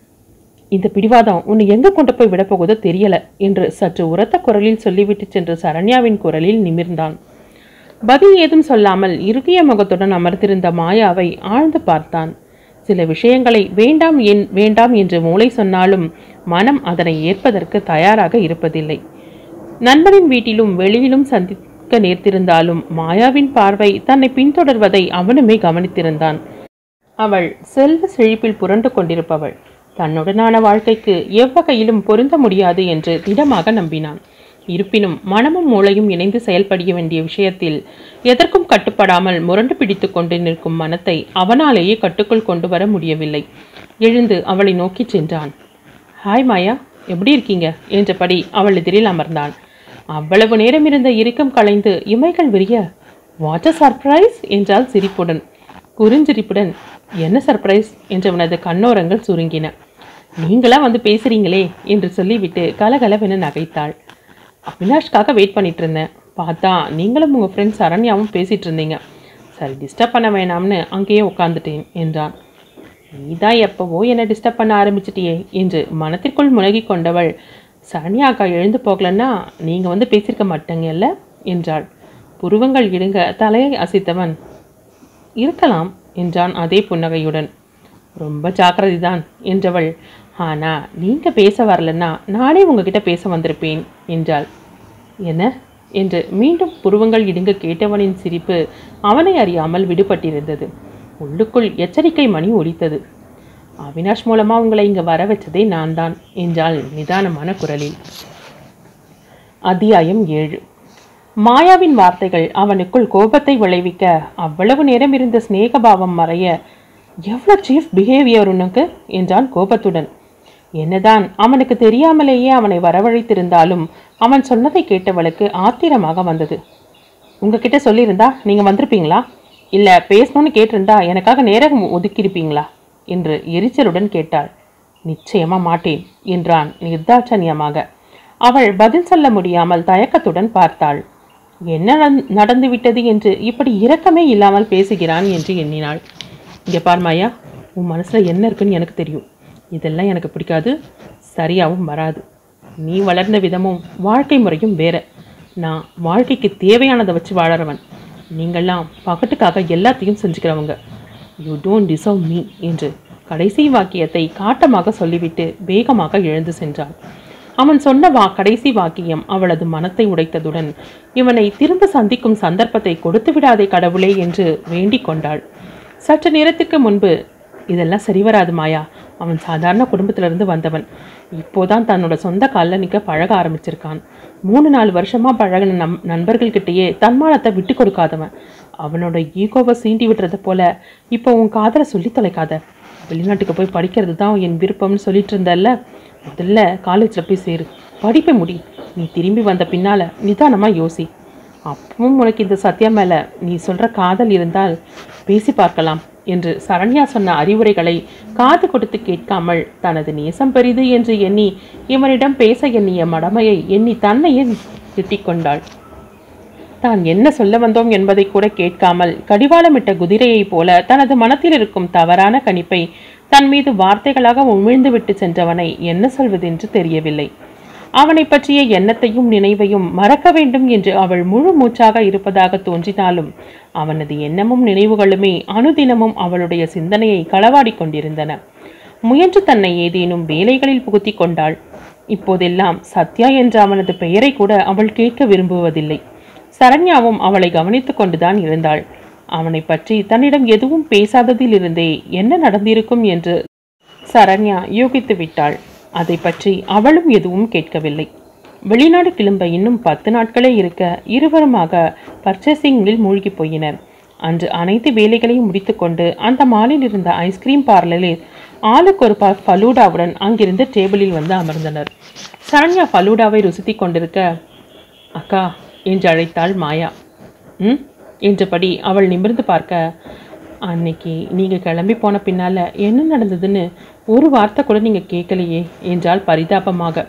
இந்த பிடிவாதம் உன்னை எங்க கொண்டு போய் விடப்போகுதோ தெரியல என்று சற்று உரத்த குரலில் சொல்லிவிட்டு சென்று சரண்யாவின் குரலில் நிமிர்ந்தான் பதில் ஏதும் சொல்லாமல் இறுகிய முகத்துடன் அமர்ந்திருந்த மாயாவை ஆழ்ந்து பார்த்தான் சில விஷயங்களை வேண்டாம் என் வேண்டாம் என்று மூளை சொன்னாலும் மனம் அதனை ஏற்பதற்கு தயாராக இருப்பதில்லை நண்பனின் வீட்டிலும் வெளியிலும் சந்திக்க நேர்த்திருந்தாலும் மாயாவின் பார்வை தன்னை பின்தொடர்வதை அவனுமே கவனித்திருந்தான் அவள் செல்வ செழிப்பில் புரண்டு கொண்டிருப்பவள் தன்னுடனான வாழ்க்கைக்கு எவ்வகையிலும் பொருந்த முடியாது என்று திடமாக நம்பினான் இருப்பினும் மனமும் மூளையும் இணைந்து செயல்பட வேண்டிய விஷயத்தில் எதற்கும் கட்டுப்படாமல் முரண்டு பிடித்து கொண்டு நிற்கும் மனத்தை அவனாலேயே கட்டுக்குள் கொண்டு வர முடியவில்லை எழுந்து அவளை நோக்கிச் சென்றான் ஹாய் மாயா எப்படி இருக்கீங்க என்றபடி அவள் எதிரில் அமர்ந்தான் அவ்வளவு நேரம் இருந்த இறுக்கம் களைந்து இமைகள் விரிய வாட் அ சர்ப்ரைஸ் என்றாள் சிரிப்புடன் குறுஞ்சிரிப்புடன் என்ன சர்ப்ரைஸ் என்றவனது கண்ணோரங்கள் சுருங்கின நீங்களா வந்து பேசுறீங்களே என்று சொல்லிவிட்டு கலகலவென நகைத்தாள் அவினாஷ்காக வெயிட் பண்ணிட்டு இருந்தேன் பார்த்தா நீங்களும் உங்கள் ஃப்ரெண்ட் சரண்யாவும் பேசிட்டு இருந்தீங்க சரி டிஸ்டர்ப் பண்ண வேணாம்னு அங்கேயே உட்காந்துட்டேன் என்றான் நீதான் எப்பவோ என்னை டிஸ்டர்ப் பண்ண ஆரம்பிச்சிட்டியே என்று மனத்திற்குள் முனகிக் கொண்டவள் சரண்யா அக்கா எழுந்து போகலன்னா நீங்கள் வந்து பேசியிருக்க மாட்டேங்கல்ல என்றாள் புருவங்கள் இடுங்க தலையை அசைத்தவன் இருக்கலாம் என்றான் அதே புன்னகையுடன் ரொம்ப ஜாக்கிரதை தான் என்றவள் ஆனா நீங்க பேச வரலன்னா நானே உங்ககிட்ட பேச வந்திருப்பேன் என்றாள் என்ன என்று மீண்டும் புருவங்கள் இடுங்க கேட்டவனின் சிரிப்பு அவனை அறியாமல் விடுபட்டிருந்தது உள்ளுக்குள் எச்சரிக்கை மணி ஒலித்தது அவினாஷ் மூலமா உங்களை இங்க வர வச்சதே நான் தான் என்றாள் நிதானமான குரலில் அத்தியாயம் ஏழு மாயாவின் வார்த்தைகள் அவனுக்குள் கோபத்தை விளைவிக்க அவ்வளவு நேரம் இருந்த சிநேகபாவம் மறைய எவ்வளோ சீஃப் பிஹேவியர் உனக்கு என்றான் கோபத்துடன் என்னதான் அவனுக்கு தெரியாமலேயே அவனை வரவழைத்திருந்தாலும் அவன் சொன்னதை கேட்டவளுக்கு ஆத்திரமாக வந்தது உங்ககிட்ட சொல்லியிருந்தா நீங்கள் வந்திருப்பீங்களா இல்லை பேசணும்னு கேட்டிருந்தா எனக்காக நேரம் ஒதுக்கியிருப்பீங்களா என்று எரிச்சலுடன் கேட்டாள் நிச்சயமா மாட்டேன் என்றான் நிர்தாட்சணியமாக அவள் பதில் சொல்ல முடியாமல் தயக்கத்துடன் பார்த்தாள் என்ன நடந்- நடந்துவிட்டது என்று இப்படி இரக்கமே இல்லாமல் பேசுகிறான் என்று எண்ணினாள் இங்கே பார் மாயா உன் மனசில் என்ன இருக்குன்னு எனக்கு தெரியும் இதெல்லாம் எனக்கு பிடிக்காது சரியாகவும் வராது நீ வளர்ந்த விதமும் வாழ்க்கை முறையும் வேற நான் வாழ்க்கைக்கு தேவையானதை வச்சு வாழறவன் நீங்கள்லாம் பகட்டுக்காக எல்லாத்தையும் செஞ்சுக்கிறவங்க யூ டோன்ட் டிசர்வ் மீ என்று கடைசி வாக்கியத்தை காட்டமாக சொல்லிவிட்டு வேகமாக எழுந்து சென்றாள் அவன் சொன்ன வா கடைசி வாக்கியம் அவளது மனத்தை உடைத்ததுடன் இவனை திரும்ப சந்திக்கும் சந்தர்ப்பத்தை கொடுத்து விடாதே கடவுளே என்று வேண்டிக் கொண்டாள் சற்று நேரத்துக்கு முன்பு இதெல்லாம் சரி வராது மாயா அவன் சாதாரண குடும்பத்திலிருந்து வந்தவன் இப்போதான் தன்னோட சொந்த காலில் நிற்க பழக ஆரம்பிச்சிருக்கான் மூணு நாலு வருஷமா பழகின நம் நண்பர்கள்கிட்டயே தன்மானத்தை விட்டு கொடுக்காதவன் அவனோட ஈகோவை சீண்டி விடுறத போல இப்போ உன் காதலை சொல்லி தொலைக்காத வெளிநாட்டுக்கு போய் படிக்கிறது தான் என் விருப்பம்னு சொல்லிட்டு இருந்தல்ல முதல்ல காலேஜில் போய் சேரு படிப்பை முடி நீ திரும்பி வந்த பின்னால நிதானமா யோசி அப்பவும் உனக்கு இந்த சத்தியம் மேல நீ சொல்ற காதல் இருந்தால் பேசி பார்க்கலாம் என்று சரண்யா சொன்ன அறிவுரைகளை காது கொடுத்து கேட்காமல் தனது நேசம் பெரிது என்று எண்ணி இவனிடம் பேச எண்ணிய மடமையை எண்ணி தன்னையே திட்டிக் கொண்டாள் தான் என்ன சொல்ல வந்தோம் என்பதை கூட கேட்காமல் கடிவாளமிட்ட குதிரையைப் போல தனது மனத்தில் இருக்கும் தவறான கணிப்பை தன் மீது வார்த்தைகளாக உமிழ்ந்துவிட்டு சென்றவனை என்ன சொல்வதென்று தெரியவில்லை அவனை பற்றிய எண்ணத்தையும் நினைவையும் மறக்க வேண்டும் என்று அவள் முழு மூச்சாக இருப்பதாக தோன்றினாலும் அவனது எண்ணமும் நினைவுகளுமே அனுதினமும் அவளுடைய சிந்தனையை களவாடிக் கொண்டிருந்தன முயன்று தன்னை ஏதேனும் வேலைகளில் புகுத்தி கொண்டாள் இப்போதெல்லாம் சத்யா என்ற அவனது பெயரை கூட அவள் கேட்க விரும்புவதில்லை சரண்யாவும் அவளை கவனித்துக் கொண்டுதான் இருந்தாள் அவனை பற்றி தன்னிடம் எதுவும் பேசாததிலிருந்தே என்ன நடந்திருக்கும் என்று சரண்யா யூகித்து விட்டாள் அதை பற்றி அவளும் எதுவும் கேட்கவில்லை வெளிநாடு கிளம்ப இன்னும் பத்து நாட்களே இருக்க இருவருமாக பர்ச்சேசிங்கில் மூழ்கி போயினர் அன்று அனைத்து வேலைகளையும் முடித்துக்கொண்டு அந்த மாலில் இருந்த ஐஸ்கிரீம் பார்லரில் ஆளுக்கு ஒரு ப- ஃபலூடாவுடன் அங்கிருந்து டேபிளில் வந்து அமர்ந்தனர் சரண்யா ஃபலூடாவை ருசித்துக் கொண்டிருக்க அக்கா என்று அழைத்தாள் மாயா ம் என்றபடி அவள் நிமிர்ந்து பார்க்க அன்னைக்கு நீங்கள் கிளம்பி போன பின்னால என்ன நடந்ததுன்னு ஒரு வார்த்தை கூட நீங்கள் கேட்கலையே என்றாள் பரிதாபமாக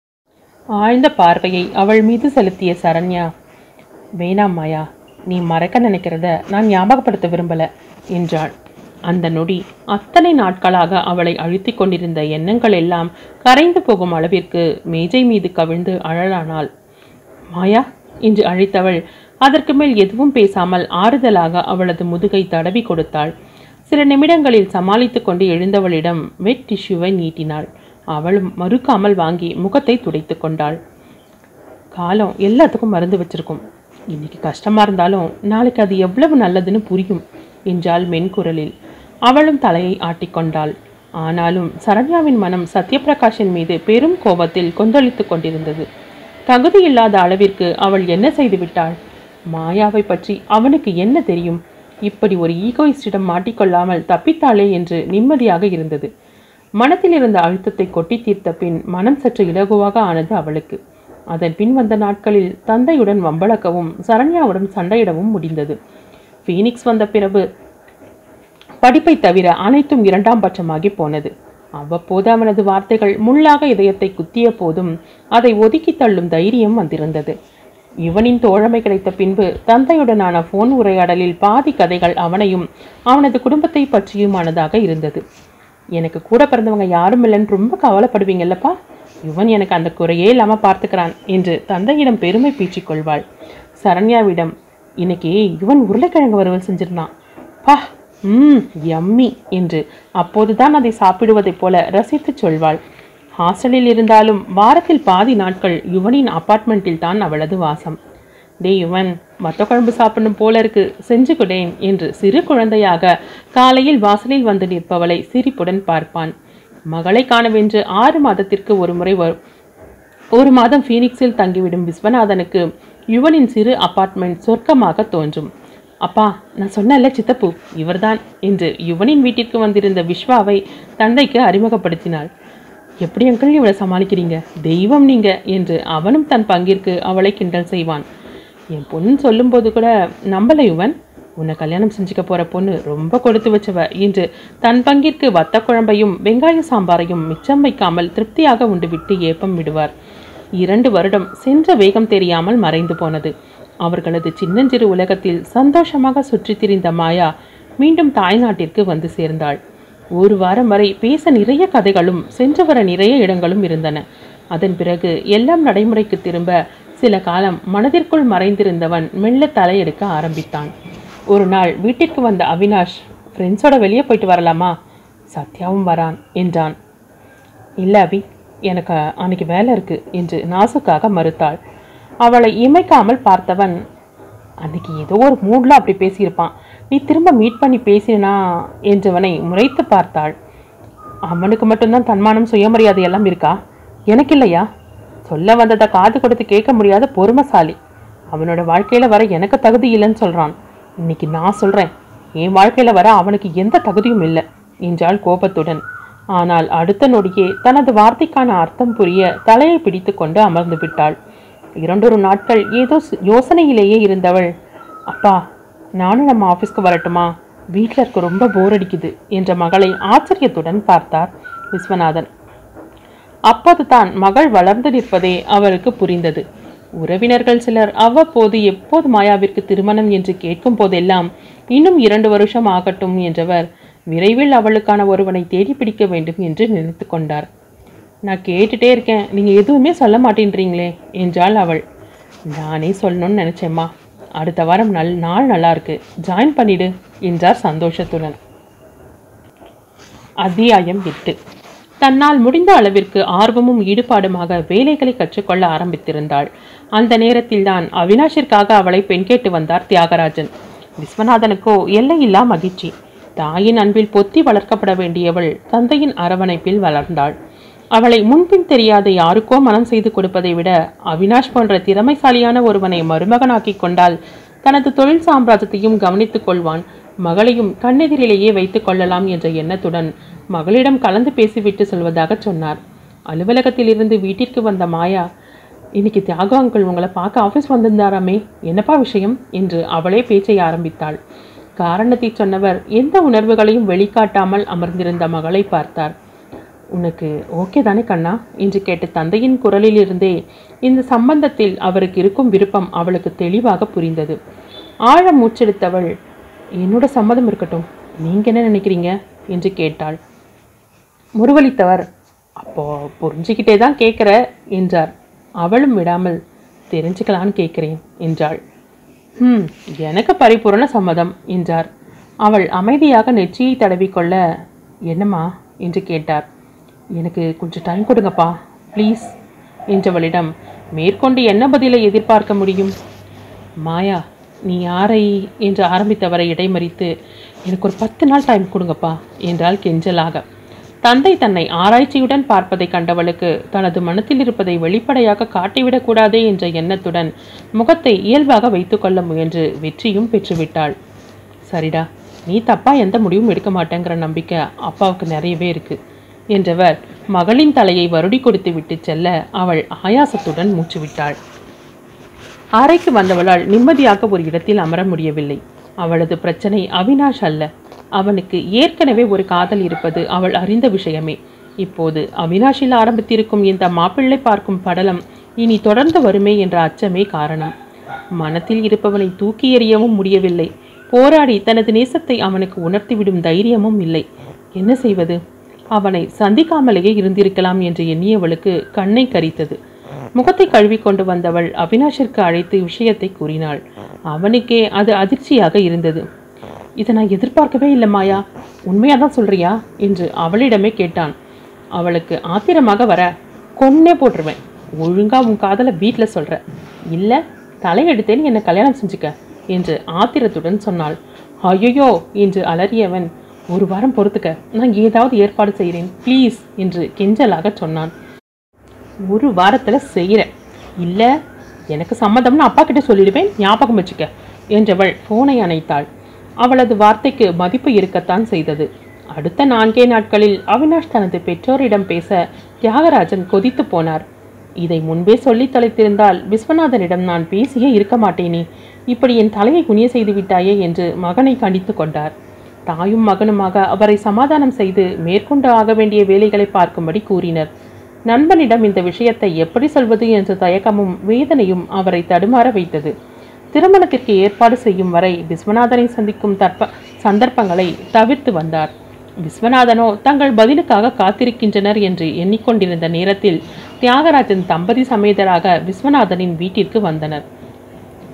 ஆழ்ந்த பார்வையை அவள் மீது செலுத்திய சரண்யா வேணாம் மாயா நீ மறக்க நினைக்கிறத நான் ஞாபகப்படுத்த விரும்பல என்றாள் அந்த நொடி அத்தனை நாட்களாக அவளை அழுத்திக் கொண்டிருந்த எண்ணங்கள் எல்லாம் கரைந்து போகும் அளவிற்கு மேஜை மீது கவிழ்ந்து அழலானாள் மாயா என்று அழைத்தவள் அதற்கு மேல் எதுவும் பேசாமல் ஆறுதலாக அவளது முதுகை தடவி கொடுத்தாள் சில நிமிடங்களில் சமாளித்துக் கொண்டு எழுந்தவளிடம் வெட் டிஷ்யூவை நீட்டினாள் அவளும் மறுக்காமல் வாங்கி முகத்தை துடைத்துக் கொண்டாள் காலம் எல்லாத்துக்கும் மருந்து வச்சிருக்கும் இன்னைக்கு கஷ்டமா இருந்தாலும் நாளைக்கு அது எவ்வளவு நல்லதுன்னு புரியும் என்றாள் மென்குரலில் அவளும் தலையை ஆட்டிக்கொண்டாள் ஆனாலும் சரண்யாவின் மனம் சத்யபிரகாஷின் மீது பெரும் கோபத்தில் கொந்தளித்துக் கொண்டிருந்தது தகுதியில்லாத அளவிற்கு அவள் என்ன செய்து விட்டாள் மாயாவை பற்றி அவனுக்கு என்ன தெரியும் இப்படி ஒரு ஈகோயிஸ்டிடம் மாட்டிக்கொள்ளாமல் தப்பித்தாளே என்று நிம்மதியாக இருந்தது மனத்தில் இருந்த அழுத்தத்தை கொட்டி தீர்த்த பின் மனம் சற்று இலகுவாக ஆனது அவளுக்கு அதன் பின் வந்த நாட்களில் தந்தையுடன் வம்பளக்கவும் சரண்யாவுடன் சண்டையிடவும் முடிந்தது ஃபீனிக்ஸ் வந்த பிறகு படிப்பை தவிர அனைத்தும் இரண்டாம் பட்சமாகி போனது அவ்வப்போது அவனது வார்த்தைகள் முள்ளாக இதயத்தை குத்திய போதும் அதை ஒதுக்கி தள்ளும் தைரியம் வந்திருந்தது இவனின் தோழமை கிடைத்த பின்பு தந்தையுடனான போன் உரையாடலில் பாதி கதைகள் அவனையும் அவனது குடும்பத்தை பற்றியுமானதாக இருந்தது எனக்கு கூட பிறந்தவங்க யாரும் இல்லைன்னு ரொம்ப கவலைப்படுவீங்கல்லப்பா இவன் எனக்கு அந்த குறையே இல்லாம பார்த்துக்கிறான் என்று தந்தையிடம் பெருமை பீச்சிக் கொள்வாள் சரண்யாவிடம் இன்னைக்கு இவன் உருளைக்கிழங்கு வறுவல் செஞ்சிருந்தான் பா ம் யம்மி என்று அப்போதுதான் அதை சாப்பிடுவதைப் போல ரசித்துச் சொல்வாள் ஹாஸ்டலில் இருந்தாலும் வாரத்தில் பாதி நாட்கள் யுவனின் அபார்ட்மெண்ட்டில் தான் அவளது வாசம் டே யுவன் வத்த குழம்பு சாப்பிடணும் போல இருக்கு செஞ்சு கொடேன் என்று சிறு குழந்தையாக காலையில் வாசலில் வந்து நிற்பவளை சிரிப்புடன் பார்ப்பான் மகளை காணவென்று ஆறு மாதத்திற்கு ஒரு முறை வரும் ஒரு மாதம் ஃபீனிக்ஸில் தங்கிவிடும் விஸ்வநாதனுக்கு யுவனின் சிறு அபார்ட்மெண்ட் சொர்க்கமாக தோன்றும் அப்பா நான் சொன்னேன்ல சித்தப்பு இவர்தான் என்று யுவனின் வீட்டிற்கு வந்திருந்த விஸ்வாவை தந்தைக்கு அறிமுகப்படுத்தினாள் எப்படி அங்கிள் இவளை சமாளிக்கிறீங்க தெய்வம் நீங்க என்று அவனும் தன் பங்கிற்கு அவளை கிண்டல் செய்வான் என் பொண்ணு சொல்லும்போது கூட நம்பல யுவன் உன்னை கல்யாணம் செஞ்சுக்க போற பொண்ணு ரொம்ப கொடுத்து வச்சவ என்று தன் பங்கிற்கு வத்த குழம்பையும் வெங்காய சாம்பாரையும் மிச்சம் வைக்காமல் திருப்தியாக உண்டுவிட்டு ஏப்பம் விடுவார் இரண்டு வருடம் சென்ற வேகம் தெரியாமல் மறைந்து போனது அவர்களது சின்னஞ்சிறு உலகத்தில் சந்தோஷமாக சுற்றித் திரிந்த மாயா மீண்டும் தாய்நாட்டிற்கு வந்து சேர்ந்தாள் ஒரு வாரம் வரை பேச நிறைய கதைகளும் சென்று வர நிறைய இடங்களும் இருந்தன அதன் பிறகு எல்லாம் நடைமுறைக்கு திரும்ப சில காலம் மனதிற்குள் மறைந்திருந்தவன் மெல்ல தலையெடுக்க ஆரம்பித்தான் ஒரு நாள் வீட்டிற்கு வந்த அவினாஷ் ஃப்ரெண்ட்ஸோட வெளியே போயிட்டு வரலாமா சத்யாவும் வரான் என்றான் இல்லை அபி எனக்கு அன்னைக்கு வேலை இருக்கு என்று நாசுக்காக மறுத்தாள் அவளை இமைக்காமல் பார்த்தவன் அன்னைக்கு ஏதோ ஒரு மூட்ல அப்படி பேசியிருப்பான் நீ திரும்ப மீட் பண்ணி பேசினா என்றவனை முறைத்து பார்த்தாள் அவனுக்கு மட்டும்தான் தன்மானம் சுயமரியாதை எல்லாம் இருக்கா எனக்கு இல்லையா சொல்ல வந்ததை காது கொடுத்து கேட்க முடியாத பொறுமைசாலி அவனோட வாழ்க்கையில வர எனக்கு தகுதி இல்லைன்னு சொல்றான் இன்னைக்கு நான் சொல்றேன் என் வாழ்க்கையில வர அவனுக்கு எந்த தகுதியும் இல்லை என்றாள் கோபத்துடன் ஆனால் அடுத்த நொடியே தனது வார்த்தைக்கான அர்த்தம் புரிய தலையை பிடித்து கொண்டு அமர்ந்து விட்டாள் இரண்டொரு நாட்கள் ஏதோ ஸ்- யோசனையிலேயே இருந்தவள் அப்பா நானும் நம்ம ஆஃபீஸ்க்கு வரட்டுமா வீட்டில் இருக்க ரொம்ப போர் அடிக்குது என்ற மகளை ஆச்சரியத்துடன் பார்த்தார் விஸ்வநாதன் அப்போது தான் மகள் வளர்ந்து நிற்பதே அவருக்கு புரிந்தது உறவினர்கள் சிலர் அவ்வப்போது எப்போது மாயாவிற்கு திருமணம் என்று கேட்கும் போதெல்லாம் இன்னும் இரண்டு வருஷம் ஆகட்டும் என்றவர் விரைவில் அவளுக்கான ஒருவனை தேடி பிடிக்க வேண்டும் என்று நினைத்து கொண்டார் நான் கேட்டுட்டே இருக்கேன் நீங்கள் எதுவுமே சொல்ல மாட்டேன்றீங்களே என்றாள் அவள் நானே சொல்லணும்னு நினச்சேம்மா அடுத்த வாரம் நல் நாள் நல்லா இருக்கு ஜாயின் பண்ணிடு என்றார் சந்தோஷத்துடன் அத்தியாயம் எட்டு தன்னால் முடிந்த அளவிற்கு ஆர்வமும் ஈடுபாடுமாக வேலைகளை கற்றுக்கொள்ள ஆரம்பித்திருந்தாள் அந்த நேரத்தில்தான் அவினாஷிற்காக அவளை பெண் கேட்டு வந்தார் தியாகராஜன் விஸ்வநாதனுக்கோ எல்லையில்லா மகிழ்ச்சி தாயின் அன்பில் பொத்தி வளர்க்கப்பட வேண்டியவள் தந்தையின் அரவணைப்பில் வளர்ந்தாள் அவளை முன்பின் தெரியாத யாருக்கோ மனம் செய்து கொடுப்பதை விட அவினாஷ் போன்ற திறமைசாலியான ஒருவனை மருமகனாக்கி கொண்டால் தனது தொழில் சாம்ராஜ்யத்தையும் கவனித்துக் கொள்வான் மகளையும் கண்ணெதிரிலேயே வைத்துக் கொள்ளலாம் என்ற எண்ணத்துடன் மகளிடம் கலந்து பேசிவிட்டு சொல்வதாக சொன்னார் அலுவலகத்திலிருந்து வீட்டிற்கு வந்த மாயா இன்னைக்கு தியாகு அங்கிள் உங்களை பார்க்க ஆஃபீஸ் வந்திருந்தாராமே என்னப்பா விஷயம் என்று அவளே பேச்சை ஆரம்பித்தாள் காரணத்தை சொன்னவர் எந்த உணர்வுகளையும் வெளிக்காட்டாமல் அமர்ந்திருந்த மகளை பார்த்தார் உனக்கு ஓகே தானே கண்ணா என்று கேட்ட தந்தையின் குரலிலிருந்தே இந்த சம்பந்தத்தில் அவருக்கு இருக்கும் விருப்பம் அவளுக்கு தெளிவாக புரிந்தது ஆழ மூச்செடுத்தவள் என்னோட சம்மதம் இருக்கட்டும் நீங்க என்ன நினைக்கிறீங்க என்று கேட்டாள் முருவளித்தவர் அப்போ புரிஞ்சுக்கிட்டே தான் கேட்குற என்றார் அவளும் விடாமல் தெரிஞ்சுக்கலான்னு கேட்குறேன் என்றாள் ம் எனக்கு பரிபூரண சம்மதம் என்றார் அவள் அமைதியாக நெற்றியை தடவிக்கொள்ள என்னம்மா என்று கேட்டார் எனக்கு கொஞ்சம் டைம் கொடுங்கப்பா ப்ளீஸ் என்றவளிடம் மேற்கொண்டு என்ன பதிலை எதிர்பார்க்க முடியும் மாயா நீ யாரை என்று ஆரம்பித்தவரை இடைமறித்து எனக்கு ஒரு பத்து நாள் டைம் கொடுங்கப்பா என்றாள் கெஞ்சலாக தந்தை தன்னை ஆராய்ச்சியுடன் பார்ப்பதை கண்டவளுக்கு தனது மனத்தில் இருப்பதை வெளிப்படையாக காட்டிவிடக்கூடாதே என்ற எண்ணத்துடன் முகத்தை இயல்பாக வைத்துக்கொள்ள முயன்று வெற்றியும் பெற்றுவிட்டாள் சரிடா நீ தப்பா எந்த முடிவும் எடுக்க மாட்டேங்கிற நம்பிக்கை அப்பாவுக்கு நிறையவே இருக்கு என்றவர் மகளின் தலையை வருடி கொடுத்து விட்டு செல்ல அவள் ஆயாசத்துடன் மூச்சுவிட்டாள் அறைக்கு வந்தவளால் நிம்மதியாக ஒரு இடத்தில் அமர முடியவில்லை அவளது பிரச்சனை அவினாஷ் அல்ல அவனுக்கு ஏற்கனவே ஒரு காதல் இருப்பது அவள் அறிந்த விஷயமே இப்போது அவினாஷில் ஆரம்பித்திருக்கும் இந்த மாப்பிள்ளை பார்க்கும் படலம் இனி தொடர்ந்து வருமே என்ற அச்சமே காரணம் மனத்தில் இருப்பவனை தூக்கி எறியவும் முடியவில்லை போராடி தனது நேசத்தை அவனுக்கு உணர்த்திவிடும் தைரியமும் இல்லை என்ன செய்வது அவனை சந்திக்காமலேயே இருந்திருக்கலாம் என்று எண்ணியவளுக்கு கண்ணை கரித்தது முகத்தை கழுவி கொண்டு வந்தவள் அவினாஷிற்கு அழைத்து விஷயத்தை கூறினாள் அவனுக்கே அது அதிர்ச்சியாக இருந்தது இதை நான் எதிர்பார்க்கவே இல்லை மாயா உண்மையா தான் சொல்றியா என்று அவளிடமே கேட்டான் அவளுக்கு ஆத்திரமாக வர கொன்னே போட்டுருவேன் ஒழுங்கா உன் காதலை வீட்டில் சொல்ற இல்ல தலையெடுத்தேன் என்னை கல்யாணம் செஞ்சுக்க என்று ஆத்திரத்துடன் சொன்னாள் ஐயோ என்று அலறியவன் ஒரு வாரம் பொறுத்துக்க நான் ஏதாவது ஏற்பாடு செய்கிறேன் ப்ளீஸ் என்று கெஞ்சலாக சொன்னான் ஒரு வாரத்தில் செய்கிறேன் இல்லை எனக்கு சம்மதம்னு அப்பா கிட்ட சொல்லிடுவேன் ஞாபகம் வச்சுக்க என்றவள் ஃபோனை அணைத்தாள் அவளது வார்த்தைக்கு மதிப்பு இருக்கத்தான் செய்தது அடுத்த நான்கே நாட்களில் அவினாஷ் தனது பெற்றோரிடம் பேச தியாகராஜன் கொதித்து போனார் இதை முன்பே சொல்லித் தொலைத்திருந்தால் விஸ்வநாதனிடம் நான் பேசியே இருக்க மாட்டேனே இப்படி என் தலையை குனிய செய்து விட்டாயே என்று மகனை கண்டித்து கொண்டார் தாயும் மகனுமாக அவரை சமாதானம் செய்து மேற்கொண்டு ஆக வேண்டிய வேலைகளை பார்க்கும்படி கூறினர் நண்பனிடம் இந்த விஷயத்தை எப்படி சொல்வது என்ற தயக்கமும் வேதனையும் அவரை தடுமாற வைத்தது திருமணத்திற்கு ஏற்பாடு செய்யும் வரை விஸ்வநாதனை சந்திக்கும் தற்ப சந்தர்ப்பங்களை தவிர்த்து வந்தார் விஸ்வநாதனோ தங்கள் பதிலுக்காக காத்திருக்கின்றனர் என்று எண்ணிக்கொண்டிருந்த நேரத்தில் தியாகராஜன் தம்பதி சமேதராக விஸ்வநாதனின் வீட்டிற்கு வந்தனர்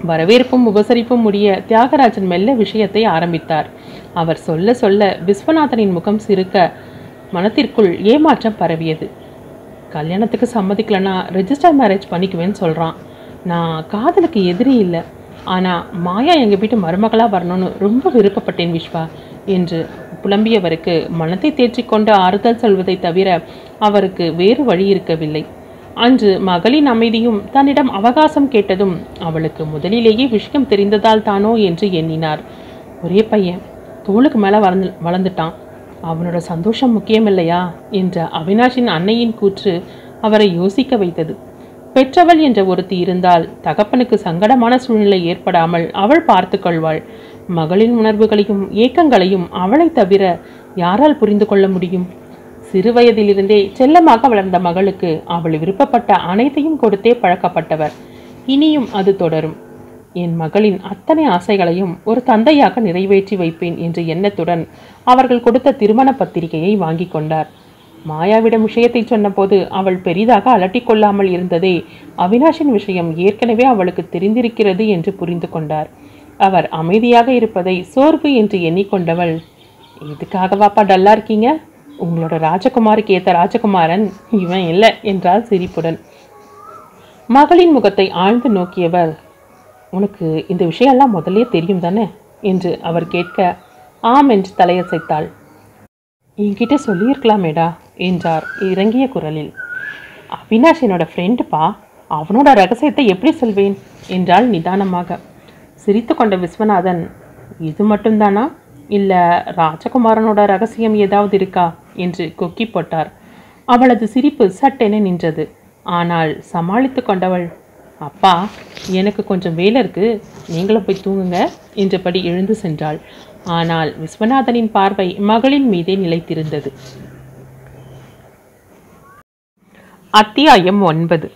வரவேற்பும் உபசரிப்பும் முடிய தியாகராஜன் மெல்ல விஷயத்தை ஆரம்பித்தார் அவர் சொல்ல சொல்ல விஸ்வநாதனின் முகம் சிறுக்க மனத்திற்குள் ஏமாற்றம் பரவியது கல்யாணத்துக்கு சம்மதிக்கலனா ரெஜிஸ்டர் மேரேஜ் பண்ணிக்குவேன்னு சொல்கிறான் நான் காதலுக்கு எதிரி இல்லை ஆனால் மாயா எங்கள் வீட்டு மருமகளாக வரணும்னு ரொம்ப விருப்பப்பட்டேன் விஸ்வா என்று புலம்பியவருக்கு மனத்தை தேற்றிக்கொண்டு ஆறுதல் சொல்வதை தவிர அவருக்கு வேறு வழி இருக்கவில்லை அன்று மகளின் அமைதியும் தன்னிடம் அவகாசம் கேட்டதும் அவளுக்கு முதலிலேயே விஷயம் தெரிந்ததால் தானோ என்று எண்ணினார் ஒரே பையன் தோளுக்கு மேலே வளர்ந்து வளர்ந்துட்டான் அவனோட சந்தோஷம் முக்கியமில்லையா என்ற அவினாஷின் அன்னையின் கூற்று அவரை யோசிக்க வைத்தது பெற்றவள் என்ற ஒருத்தி இருந்தால் தகப்பனுக்கு சங்கடமான சூழ்நிலை ஏற்படாமல் அவள் பார்த்து கொள்வாள் மகளின் உணர்வுகளையும் ஏக்கங்களையும் அவளை தவிர யாரால் புரிந்து கொள்ள முடியும் சிறுவயதிலிருந்தே செல்லமாக வளர்ந்த மகளுக்கு அவள் விருப்பப்பட்ட அனைத்தையும் கொடுத்தே பழக்கப்பட்டவர் இனியும் அது தொடரும் என் மகளின் அத்தனை ஆசைகளையும் ஒரு தந்தையாக நிறைவேற்றி வைப்பேன் என்ற எண்ணத்துடன் அவர்கள் கொடுத்த திருமண பத்திரிகையை வாங்கி கொண்டார் மாயாவிடம் விஷயத்தை சொன்னபோது அவள் பெரிதாக அலட்டிக்கொள்ளாமல் இருந்ததே அவினாஷின் விஷயம் ஏற்கனவே அவளுக்கு தெரிந்திருக்கிறது என்று புரிந்து கொண்டார் அவர் அமைதியாக இருப்பதை சோர்வு என்று எண்ணிக்கொண்டவள் இதுக்காகவாப்பா டல்லா இருக்கீங்க உங்களோட ராஜகுமாருக்கு ஏத்த ராஜகுமாரன் இவன் இல்லை என்றால் சிரிப்புடன் மகளின் முகத்தை ஆழ்ந்து நோக்கியவர் உனக்கு இந்த விஷயம்லாம் முதல்லயே தெரியும் தானே என்று அவர் கேட்க ஆம் என்று தலையசைத்தாள் என்கிட்ட சொல்லியிருக்கலாமேடா என்றார் இறங்கிய குரலில் அவினாஷ் என்னோட ஃப்ரெண்டுப்பா அவனோட ரகசியத்தை எப்படி சொல்வேன் என்றாள் நிதானமாக சிரித்து கொண்ட விஸ்வநாதன் இது மட்டும்தானா இல்லை ராஜகுமாரனோட ரகசியம் ஏதாவது இருக்கா என்று கொக்கி போட்டார் அவளது சிரிப்பு சட்டென நின்றது ஆனால் சமாளித்து கொண்டவள் அப்பா எனக்கு கொஞ்சம் வேலை இருக்கு நீங்களும் போய் தூங்குங்க என்றபடி எழுந்து சென்றாள் ஆனால் விஸ்வநாதனின் பார்வை மகளின் மீதே நிலைத்திருந்தது அத்தியாயம் ஒன்பது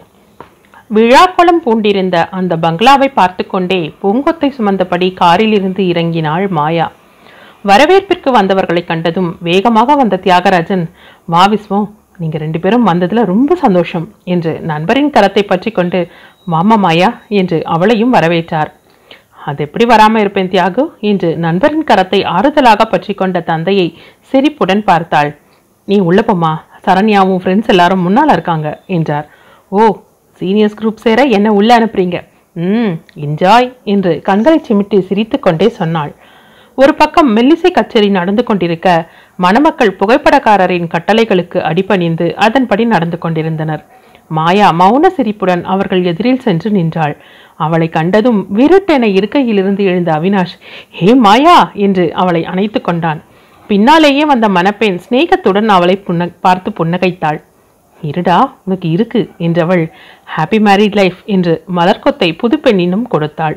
விழாக்கோலம் பூண்டிருந்த அந்த பங்களாவை பார்த்து கொண்டே பூங்கொத்தை சுமந்தபடி காரிலிருந்து இறங்கினாள் மாயா வரவேற்பிற்கு வந்தவர்களை கண்டதும் வேகமாக வந்த தியாகராஜன் வா விஸ்வம் நீங்க ரெண்டு பேரும் வந்ததுல ரொம்ப சந்தோஷம் என்று நண்பரின் கரத்தை பற்றி கொண்டு மாமா மாயா என்று அவளையும் வரவேற்றார் அது எப்படி வராம இருப்பேன் தியாகு என்று நண்பரின் கரத்தை ஆறுதலாக பற்றி கொண்ட தந்தையை சிரிப்புடன் பார்த்தாள் நீ உள்ள போம்மா சரண்யாவும் ஃப்ரெண்ட்ஸ் எல்லாரும் முன்னால் இருக்காங்க என்றார் ஓ சீனியர்ஸ் குரூப் சேர என்ன உள்ள அனுப்புறீங்க ம் என்ஜாய் என்று கண்களை சிமிட்டி சிரித்துக்கொண்டே சொன்னாள் ஒரு பக்கம் மெல்லிசை கச்சேரி நடந்து கொண்டிருக்க மணமக்கள் புகைப்படக்காரரின் கட்டளைகளுக்கு அடிபணிந்து அதன்படி நடந்து கொண்டிருந்தனர் மாயா மௌன சிரிப்புடன் அவர்கள் எதிரில் சென்று நின்றாள் அவளை கண்டதும் விருட்டென இருக்கையிலிருந்து எழுந்த அவினாஷ் ஹே மாயா என்று அவளை அணைத்து கொண்டான் பின்னாலேயே வந்த மணப்பெண் சிநேகத்துடன் அவளை புன்ன பார்த்து புன்னகைத்தாள் இருடா உனக்கு இருக்கு என்றவள் ஹாப்பி மேரிட் லைஃப் என்று மலர்கொத்தை புதுப்பெண்ணினும் கொடுத்தாள்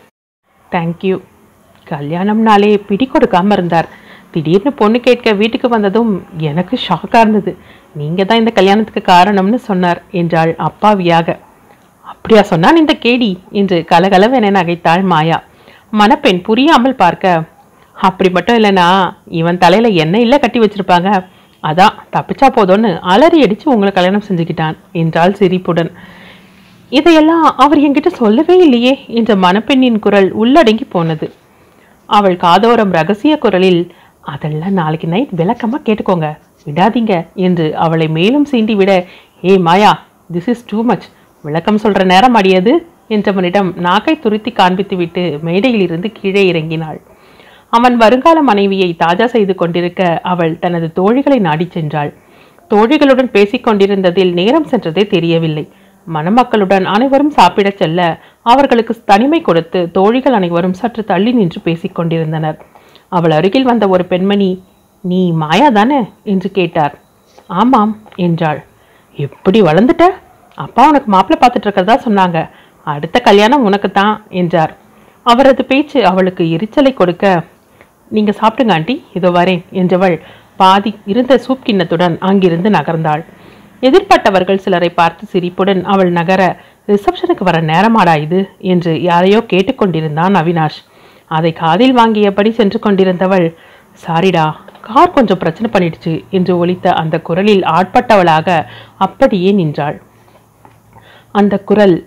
தேங்க்யூ கல்யாணம்னாலே பிடி கொடுக்காம இருந்தார் திடீர்னு பொண்ணு கேட்க வீட்டுக்கு வந்ததும் எனக்கு ஷாக்காக இருந்தது நீங்கள் தான் இந்த கல்யாணத்துக்கு காரணம்னு சொன்னார் என்றாள் அப்பாவியாக அப்படியா சொன்னான் இந்த கேடி என்று கலகலவென நகைத்தாள் மாயா மணப்பெண் புரியாமல் பார்க்க அப்படி மட்டும் இல்லைனா இவன் தலையில எண்ணெய் இல்லை கட்டி வச்சிருப்பாங்க அதான் தப்பிச்சா போதும்னு அலறி அடிச்சு உங்களை கல்யாணம் செஞ்சுக்கிட்டான் என்றாள் சிரிப்புடன் இதையெல்லாம் அவர் என்கிட்ட சொல்லவே இல்லையே என்ற மணப்பெண்ணின் குரல் உள்ளடங்கி போனது அவள் காதோரம் ரகசிய குரலில் அதெல்லாம் நாளைக்கு நைட் விளக்கமா கேட்டுக்கோங்க விடாதீங்க என்று அவளை மேலும் சீண்டி விட ஏ Maya this is too much விளக்கம் சொல்ற நேரம் அடியது என்றவனிடம் நாக்கை துருத்தி காண்பித்துவிட்டு மேடையிலிருந்து கீழே இறங்கினாள் அவன் வருங்கால மனைவியை தாஜா செய்து கொண்டிருக்க அவள் தனது தோழிகளை நாடிச் சென்றாள் தோழிகளுடன் பேசிக் கொண்டிருந்ததில் நேரம் சென்றதே தெரியவில்லை மணமக்களுடன் அனைவரும் சாப்பிடச் செல்ல அவர்களுக்கு தனிமை கொடுத்து தோழிகள் அனைவரும் சற்று தள்ளி நின்று பேசிக் கொண்டிருந்தனர் அவள் அருகில் வந்த ஒரு பெண்மணி நீ மாயா தானே என்று கேட்டார் ஆமாம் என்றாள் எப்படி வளர்ந்துட்ட அப்பா உனக்கு மாப்பிள்ளை பார்த்துட்டு இருக்கிறதா சொன்னாங்க அடுத்த கல்யாணம் உனக்கு தான் என்றார் அவரது பேச்சு அவளுக்கு எரிச்சலை கொடுக்க நீங்க சாப்பிடுங்க ஆண்டி இதோ வரேன் என்றவள் பாதி இருந்த சூப் கிண்ணத்துடன் அங்கிருந்து நகர்ந்தாள் எதிர்பட்டவர்கள் சிலரை பார்த்து சிரிப்புடன் அவள் நகர ரிசப்ஷனுக்கு வர நேரமாடா இது என்று யாரையோ கேட்டுக்கொண்டிருந்தான் அவினாஷ் அதை காதில் வாங்கியபடி சென்று கொண்டிருந்தவள் சாரிடா கார் கொஞ்சம் பிரச்சனை பண்ணிடுச்சு என்று ஒலித்த அந்த குரலில் ஆட்பட்டவளாக அப்படியே நின்றாள் அந்த குரல்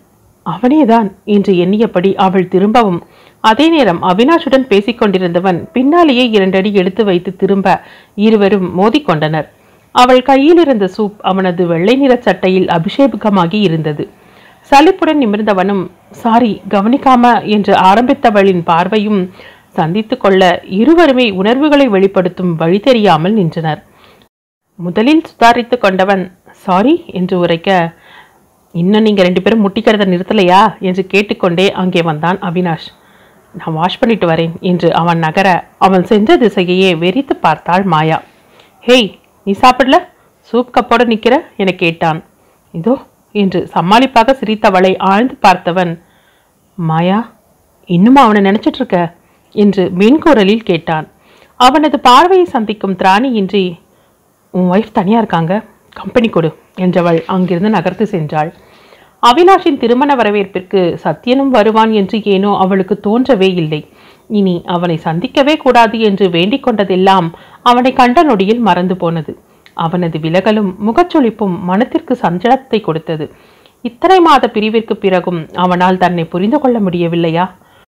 அவனேதான் என்று எண்ணியபடி அவள் திரும்பவும் அதே நேரம் அவினாஷுடன் பேசிக் கொண்டிருந்தவன் பின்னாலேயே இரண்டடி எடுத்து வைத்து திரும்ப இருவரும் மோதிக்கொண்டனர் அவள் கையில் இருந்த சூப் அவனது வெள்ளை நிற சட்டையில் அபிஷேகமாகி இருந்தது சலிப்புடன் நிமிர்ந்தவனும் சாரி கவனிக்காம என்று ஆரம்பித்தவளின் பார்வையும் சந்தித்து கொள்ள இருவருமே உணர்வுகளை வெளிப்படுத்தும் வழி தெரியாமல் நின்றனர் முதலில் சுதாரித்து கொண்டவன் சாரி என்று உரைக்க இன்னும் நீங்க ரெண்டு பேரும் முட்டிக்கிறத நிறுத்தலையா என்று கேட்டுக்கொண்டே அங்கே வந்தான் அவினாஷ் நான் வாஷ் பண்ணிட்டு வரேன் என்று அவன் நகர அவன் சென்ற திசையையே வெறித்து பார்த்தாள் மாயா ஹேய் நீ சாப்பிடல சூப் கப்போட நிக்கிற என கேட்டான் இதோ என்று சமாளிப்பாக சிரித்தவளை ஆழ்ந்து பார்த்தவன் மாயா இன்னுமா அவனை நினைச்சிட்டு இருக்க என்று மென்குரலில் கேட்டான் அவனது பார்வையை சந்திக்கும் திராணியின்றி உன் ஒய்ஃப் தனியா இருக்காங்க கம்பெனி கொடு என்றவள் அங்கிருந்து நகர்த்து சென்றாள் அவினாஷின் திருமண வரவேற்பிற்கு சத்யனும் வருவான் என்று ஏனோ அவளுக்கு தோன்றவே இல்லை இனி அவனை சந்திக்கவே கூடாது என்று வேண்டிக் கொண்டதெல்லாம் அவனை கண்ட நொடியில் மறந்து போனது அவனது விலகலும் முகச்சொலிப்பும் மனத்திற்கு சஞ்சலத்தை கொடுத்தது இத்தனை மாத பிரிவிற்கு பிறகும் அவனால் தன்னை புரிந்து கொள்ள முடியவில்லையா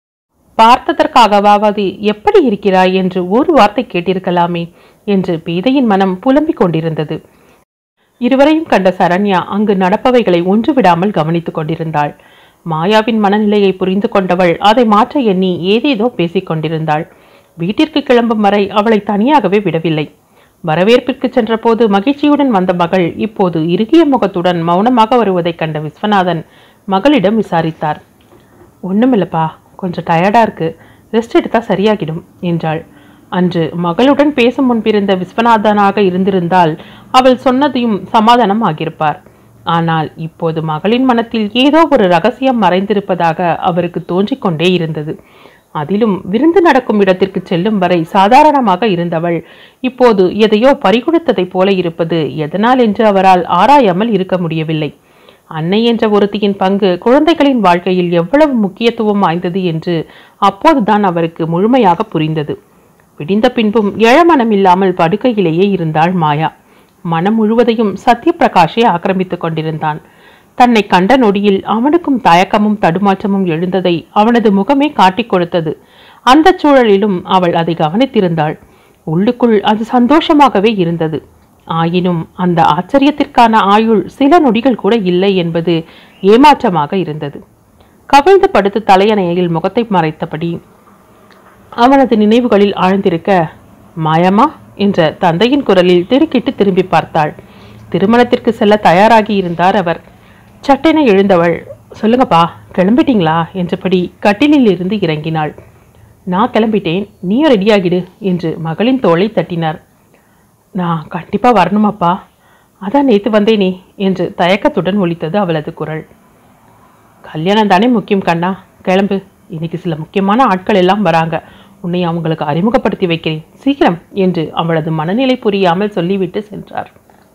பார்த்ததற்காகவாவது எப்படி இருக்கிறாய் என்று ஒரு வார்த்தை கேட்டிருக்கலாமே என்று பீதையின் மனம் புலம்பிக் கொண்டிருந்தது இருவரையும் கண்ட சரண்யா அங்கு நடப்பவைகளை ஒன்று விடாமல் கவனித்துக் கொண்டிருந்தாள் மாயாவின் மனநிலையை புரிந்து கொண்டவள் அதை மாற்ற எண்ணி ஏதேதோ பேசிக் கொண்டிருந்தாள் வீட்டிற்கு கிளம்பும் வரை அவளை தனியாகவே விடவில்லை வரவேற்பிற்கு சென்றபோது மகிழ்ச்சியுடன் வந்த மகள் இப்போது இறுகிய முகத்துடன் மௌனமாக வருவதைக் கண்ட விஸ்வநாதன் மகளிடம் விசாரித்தார் ஒண்ணுமில்லப்பா கொஞ்சம் டயர்டா இருக்கு ரெஸ்ட் எடுத்தா சரியாகிடும் என்றாள் அன்று மகளுடன் பேசும் முன்பிருந்த விஸ்வநாதனாக இருந்திருந்தால் அவள் சொன்னதையும் சமாதானம் ஆகியிருப்பார் ஆனால் இப்போது மகளின் மனத்தில் ஏதோ ஒரு ரகசியம் மறைந்திருப்பதாக அவருக்கு தோன்றிக் கொண்டே இருந்தது அதிலும் விருந்து நடக்கும் இடத்திற்கு செல்லும் வரை சாதாரணமாக இருந்தவள் இப்போது எதையோ பறிகொடுத்ததைப் போல இருப்பது எதனால் என்று அவரால் ஆராயாமல் இருக்க முடியவில்லை அன்னை என்ற ஒருத்தியின் பங்கு குழந்தைகளின் வாழ்க்கையில் எவ்வளவு முக்கியத்துவம் வாய்ந்தது என்று அப்போதுதான் அவருக்கு முழுமையாக புரிந்தது விடிந்த பின்பும் எழமனம் இல்லாமல் படுக்கையிலேயே இருந்தாள் மாயா மனம் முழுவதையும் சத்யபிரகாஷை ஆக்கிரமித்துக் கொண்டிருந்தான் தன்னை கண்ட நொடியில் அவனுக்கும் தயக்கமும் தடுமாற்றமும் எழுந்ததை அவனது முகமே காட்டிக் கொடுத்தது அந்த சூழலிலும் அவள் அதை கவனித்திருந்தாள் உள்ளுக்குள் அது சந்தோஷமாகவே இருந்தது ஆயினும் அந்த ஆச்சரியத்திற்கான ஆயுள் சில நொடிகள் கூட இல்லை என்பது ஏமாற்றமாக இருந்தது கவிழ்ந்து படுத்து தலையணையில் முகத்தை மறைத்தபடி அவனது நினைவுகளில் ஆழ்ந்திருக்க மாயமா என்ற தந்தையின் குரலில் திடுக்கிட்டு திரும்பி பார்த்தாள் திருமணத்திற்கு செல்ல தயாராகி இருந்தார் அவர் சட்டென எழுந்தவள் சொல்லுங்கப்பா கிளம்பிட்டீங்களா என்றபடி கட்டிலில் இருந்து இறங்கினாள் நான் கிளம்பிட்டேன் நீயும் ரெடியாகிடு என்று மகளின் தோளை தட்டினார் நான் கண்டிப்பா வரணுமாப்பா அதான் நேத்து வந்தேனே என்று தயக்கத்துடன் ஒலித்தது அவளது குரல் கல்யாணம் தானே முக்கியம் கண்ணா கிளம்பு இன்னைக்கு சில முக்கியமான ஆட்கள் எல்லாம் வராங்க உன்னை அவங்களுக்கு அறிமுகப்படுத்தி வைக்கிறேன் சீக்கிரம் என்று அவளது மனநிலை புரியாமல் சொல்லிவிட்டு சென்றார்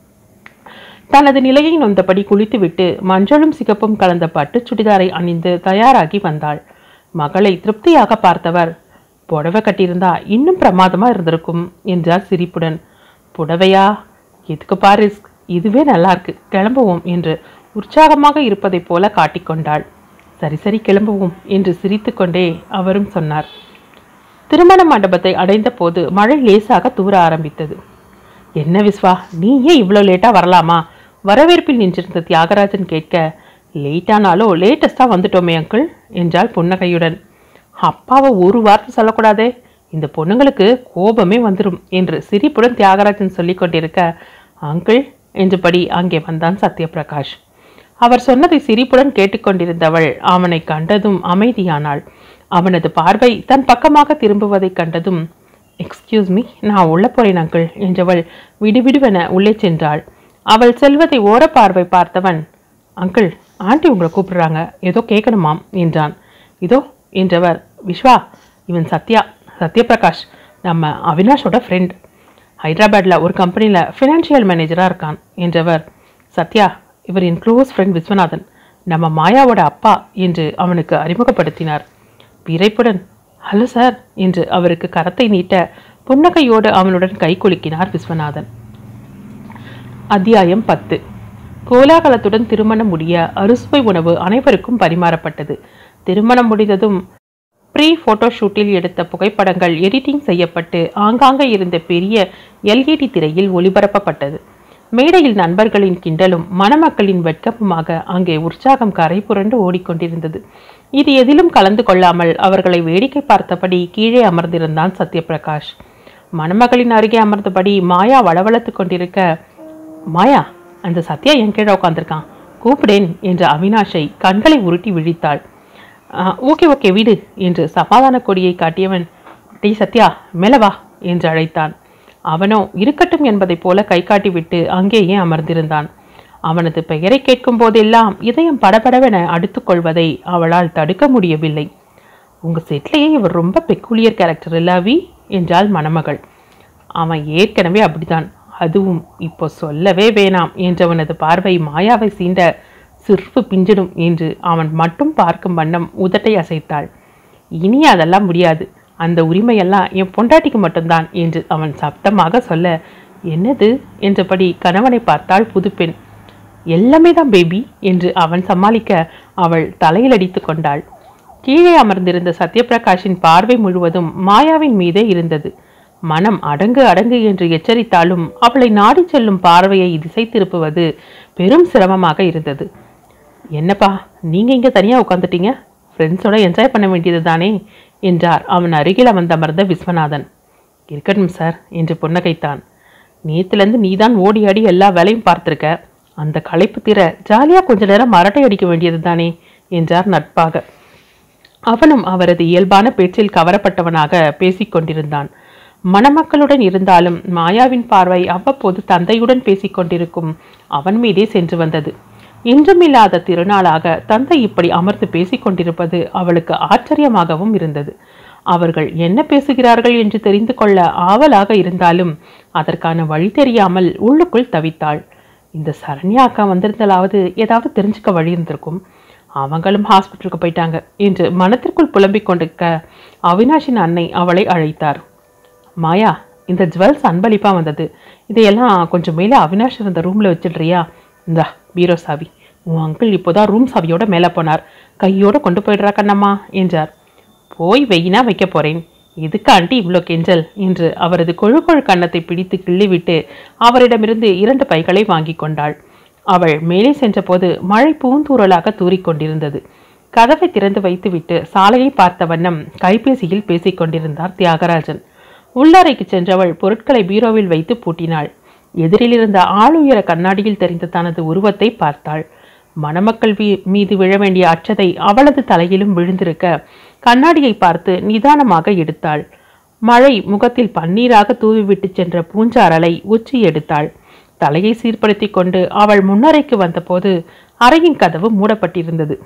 தனது நிலையை நொந்தபடி குளித்துவிட்டு மஞ்சளும் சிகப்பும் கலந்த பட்டு சுடிதாரை அணிந்து தயாராகி வந்தாள் மகளை திருப்தியாக பார்த்தவர் புடவை கட்டியிருந்தா இன்னும் பிரமாதமா இருந்திருக்கும் என்றார் சிரிப்புடன் புடவையா எதுக்கு பாரிஸ் இதுவே நல்லா இருக்கு கிளம்புவோம் என்று உற்சாகமாக இருப்பதைப் போல காட்டிக்கொண்டாள் சரி சரி கிளம்புவோம் என்று சிரித்துக்கொண்டே அவரும் சொன்னார் திருமண மண்டபத்தை அடைந்த போது மழை லேசாக தூர ஆரம்பித்தது என்ன விஸ்வா நீ ஏன் இவ்வளோ லேட்டாக வரலாமா வரவேற்பில் நின்றிருந்த தியாகராஜன் கேட்க லேட்டானாலோ லேட்டஸ்டாக வந்துட்டோமே அங்கிள் என்றாள் புன்னகையுடன் அப்பாவை ஒரு வார்த்தை சொல்லக்கூடாதே இந்த பொண்ணுங்களுக்கு கோபமே வந்துடும் என்று சிரிப்புடன் தியாகராஜன் சொல்லிக் கொண்டிருக்க அங்கிள் என்றபடி அங்கே வந்தான் சத்யபிரகாஷ் அவர் சொன்னதை சிரிப்புடன் கேட்டுக்கொண்டிருந்தவள் அவனை கண்டதும் அமைதியானாள் அவனது பார்வை தன் பக்கமாக திரும்புவதைக் கண்டதும் எக்ஸ்கியூஸ் மீ நான் உள்ள போறேன் அங்கிள் என்றவள் விடுவிடுவென உள்ளே சென்றாள் அவள் செல்வதை ஓரப்பார்வை பார்த்தவன் அங்கிள் ஆண்டி உங்களை கூப்பிடுறாங்க ஏதோ கேட்கணுமாம் என்றான் இதோ என்றவர் விஸ்வா இவன் சத்யா சத்யபிரகாஷ் நம்ம அவினாஷோட ஃப்ரெண்ட் ஹைதராபாத்தில் ஒரு கம்பெனியில் ஃபினான்ஷியல் மேனேஜராக இருக்கான் என்றவர் சத்யா இவர் என் க்ளோஸ் ஃப்ரெண்ட் விஸ்வநாதன் நம்ம மாயாவோட அப்பா என்று அவனுக்கு அறிமுகப்படுத்தினார் விரைப்புடன் ஹலோ சார் என்று அவருக்கு கரத்தை நீட்ட புன்னகையோடு அவனுடன் கை குலுக்கினார் விஸ்வநாதன் அத்தியாயம் பத்து கோலாகலத்துடன் திருமணம் முடிய அறுசுவை உணவு அனைவருக்கும் பரிமாறப்பட்டது திருமணம் முடிந்ததும் ப்ரீ போட்டோஷூட்டில் எடுத்த புகைப்படங்கள் எடிட்டிங் செய்யப்பட்டு ஆங்காங்கே இருந்த பெரிய எல்இடி திரையில் ஒளிபரப்பப்பட்டது மேடையில் நண்பர்களின் கிண்டலும் மணமக்களின் வெட்கமுமாக அங்கே உற்சாகம் கரை புரண்டு ஓடிக்கொண்டிருந்தது இது எதிலும் கலந்து கொள்ளாமல் அவர்களை வேடிக்கை பார்த்தபடி கீழே அமர்ந்திருந்தான் சத்யபிரகாஷ் மணமகளின் அருகே அமர்ந்தபடி மாயா வளவளத்து கொண்டிருக்க மாயா அந்த சத்யா என் கீழே உட்காந்துருக்கான் கூப்பிடேன் என்ற அவினாஷை கண்களை உருட்டி விழித்தாள் "ஆ, ஓகே ஓகே விடு என்று சமாதான கொடியை காட்டியவன் டேய் சத்யா மேல வா என்று அழைத்தான் அவனோ இருக்கட்டும் என்பதைப் போல கை காட்டிவிட்டு அங்கேயே அமர்ந்திருந்தான் அவனது பெயரை கேட்கும் போதெல்லாம் இதயம் படபடவென அடுத்துக் கொள்வதை அவளால் தடுக்க முடியவில்லை உங்க செட்லேயே இவர் ரொம்ப பெக்குலியர் கேரக்டர் இல்ல அவி என்றாள் மணமகள் அவன் ஏற்கனவே அப்படிதான் அதுவும் இப்போ சொல்லவே வேணாம் என்றவனது பார்வை மாயாவை சீண்ட சிற்பு பிஞ்சிடும் என்று அவன் மட்டும் பார்க்கும் வண்ணம் உதட்டை அசைத்தாள் இனி அதெல்லாம் முடியாது அந்த உரிமையெல்லாம் என் பொண்டாட்டிக்கு மட்டும்தான் என்று அவன் சப்தமாக சொல்ல என்னது என்றபடி கணவனை பார்த்தாள் புதுப்பெண் எல்லாமே தான் பேபி என்று அவன் சமாளிக்க அவள் தலையில் அடித்து கொண்டாள் கீழே அமர்ந்திருந்த சத்யபிரகாஷின் பார்வை முழுவதும் மாயாவின் மீதே இருந்தது மனம் அடங்கு அடங்கு என்று எச்சரித்தாலும் அவளை நாடிச் செல்லும் பார்வையை திசை திருப்புவது பெரும் சிரமமாக இருந்தது என்னப்பா நீங்க இங்க தனியா உட்காந்துட்டீங்க ஃப்ரெண்ட்ஸோட என்ஜாய் பண்ண வேண்டியது தானே என்றார் அவன் அருகில் அமர்ந்தமர்ந்த விஸ்வநாதன் இருக்கட்டும் சார் என்று புன்னகைத்தான் நேத்துலேருந்து நீதான் ஓடி ஆடி எல்லா வேலையும் பார்த்திருக்க அந்த களைப்பு தீர ஜாலியா கொஞ்ச நேரம் மரட்டை அடிக்க வேண்டியது தானே என்றார் நட்பாக அவனும் அவரது இயல்பான பேச்சில் கவரப்பட்டவனாக பேசிக் கொண்டிருந்தான் மணமக்களுடன் இருந்தாலும் மாயாவின் பார்வை அவ்வப்போது தந்தையுடன் பேசிக் கொண்டிருக்கும் அவன் மீதே சென்று வந்தது இன்றுமில்லாத திருநாளாக தந்தை இப்படி அமர்ந்து பேசிக் கொண்டிருப்பது அவளுக்கு ஆச்சரியமாகவும் இருந்தது அவர்கள் என்ன பேசுகிறார்கள் என்று தெரிந்து கொள்ள ஆவலாக இருந்தாலும் அதற்கான வழி தெரியாமல் உள்ளுக்குள் தவித்தாள் இந்த சரண்யா அக்கா வந்திருந்தாலாவது ஏதாவது தெரிஞ்சுக்க வழி இருந்திருக்கும் அவங்களும் ஹாஸ்பிட்டலுக்கு போயிட்டாங்க என்று மனத்திற்குள் புலம்பிக் கொண்டிருக்க அவினாஷின் அன்னை அவளை அழைத்தார் மாயா இந்த ஜுவல்ஸ் அன்பளிப்பா வந்தது இதையெல்லாம் கொஞ்சம் மேலே அவினாஷ் இருந்த ரூம்ல வச்சிடுறியா இந்தா பீரோ சாவி உன் அங்கிள் இப்போதான் ரூம் சாவியோட மேலே போனார் கையோட கொண்டு போயிடுறா கண்ணம்மா என்றார் போய் வெயினா வைக்க போறேன் எதுக்கு ஆண்டி இவ்வளோ கெஞ்சல் என்று அவரது கொழு கொழு கன்னத்தை பிடித்து கிள்ளிவிட்டு அவரிடமிருந்து இரண்டு பைகளை வாங்கி கொண்டாள் அவள் மேலே சென்றபோது மழை பூந்தூறலாக தூறிக்கொண்டிருந்தது கதவை திறந்து வைத்துவிட்டு சாலையை பார்த்த வண்ணம் கைபேசியில் பேசிக் கொண்டிருந்தார் தியாகராஜன் உள்ளறைக்கு சென்றவள் பொருட்களை பீரோவில் வைத்து பூட்டினாள் எதிரில் இருந்த ஆளுயர கண்ணாடியில் தெரிந்த தனது உருவத்தை பார்த்தாள் மணமக்கள் வீ- மீது விழ வேண்டிய அச்சதை அவளது தலையிலும் விழுந்திருக்க கண்ணாடியை பார்த்து நிதானமாக எடுத்தாள் மழை முகத்தில் பன்னீராக தூவிவிட்டு சென்ற பூஞ்சாரலை உச்சி எடுத்தாள் தலையை சீர்படுத்தி கொண்டு அவள் முன்னறைக்கு வந்தபோது அறையின் கதவு மூடப்பட்டிருந்தது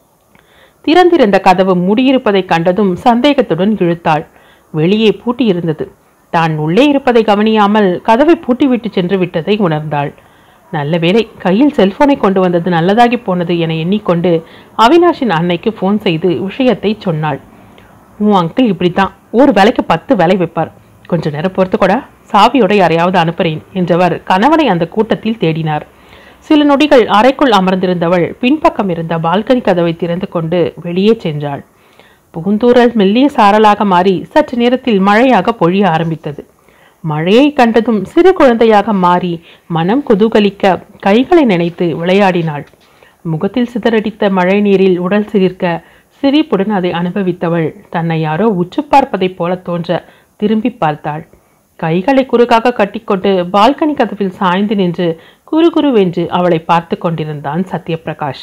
திறந்திருந்த கதவு மூடியிருப்பதை கண்டதும் சந்தேகத்துடன் இழுத்தாள் வெளியே பூட்டியிருந்தது தான் உள்ளே இருப்பதை கவனியாமல் கதவை பூட்டிவிட்டு சென்று விட்டதை உணர்ந்தாள் நல்ல வேளை கையில் செல்போனை கொண்டு வந்தது நல்லதாகி போனது என எண்ணிக்கொண்டு அவினாஷின் அன்னைக்கு ஃபோன் செய்து விஷயத்தை சொன்னாள் உன் அங்கிள் இப்படித்தான் ஒரு வேலைக்கு பத்து வேலை வைப்பார் கொஞ்ச நேரம் பொறுத்து கூட சாவியோட யாரையாவது அனுப்புறேன் என்றவர் கணவனை அந்த கூட்டத்தில் தேடினார் சில நொடிகள் அறைக்குள் அமர்ந்திருந்தவள் பின்பக்கம் இருந்த பால்கனி கதவை திறந்து கொண்டு வெளியே சென்றாள் பூந்தூரல் மெல்லிய சாரலாக மாறி சற்று நேரத்தில் மழையாக பொழிய ஆரம்பித்தது மழையை கண்டதும் சிறு குழந்தையாக மாறி மனம் குதூகலிக்க கைகளை நினைத்து விளையாடினாள் முகத்தில் சிதறடித்த மழை நீரில் உடல் சிலிர்க்க சிரிப்புடன் அதை அனுபவித்தவள் தன்னை யாரோ உற்று பார்ப்பதைப் போல தோன்ற திரும்பி பார்த்தாள் கைகளை குறுக்காக கட்டிக்கொண்டு பால்கனி கதவில் சாய்ந்து நின்று குறுகுருவென்று அவளை பார்த்து கொண்டிருந்தான் சத்யபிரகாஷ்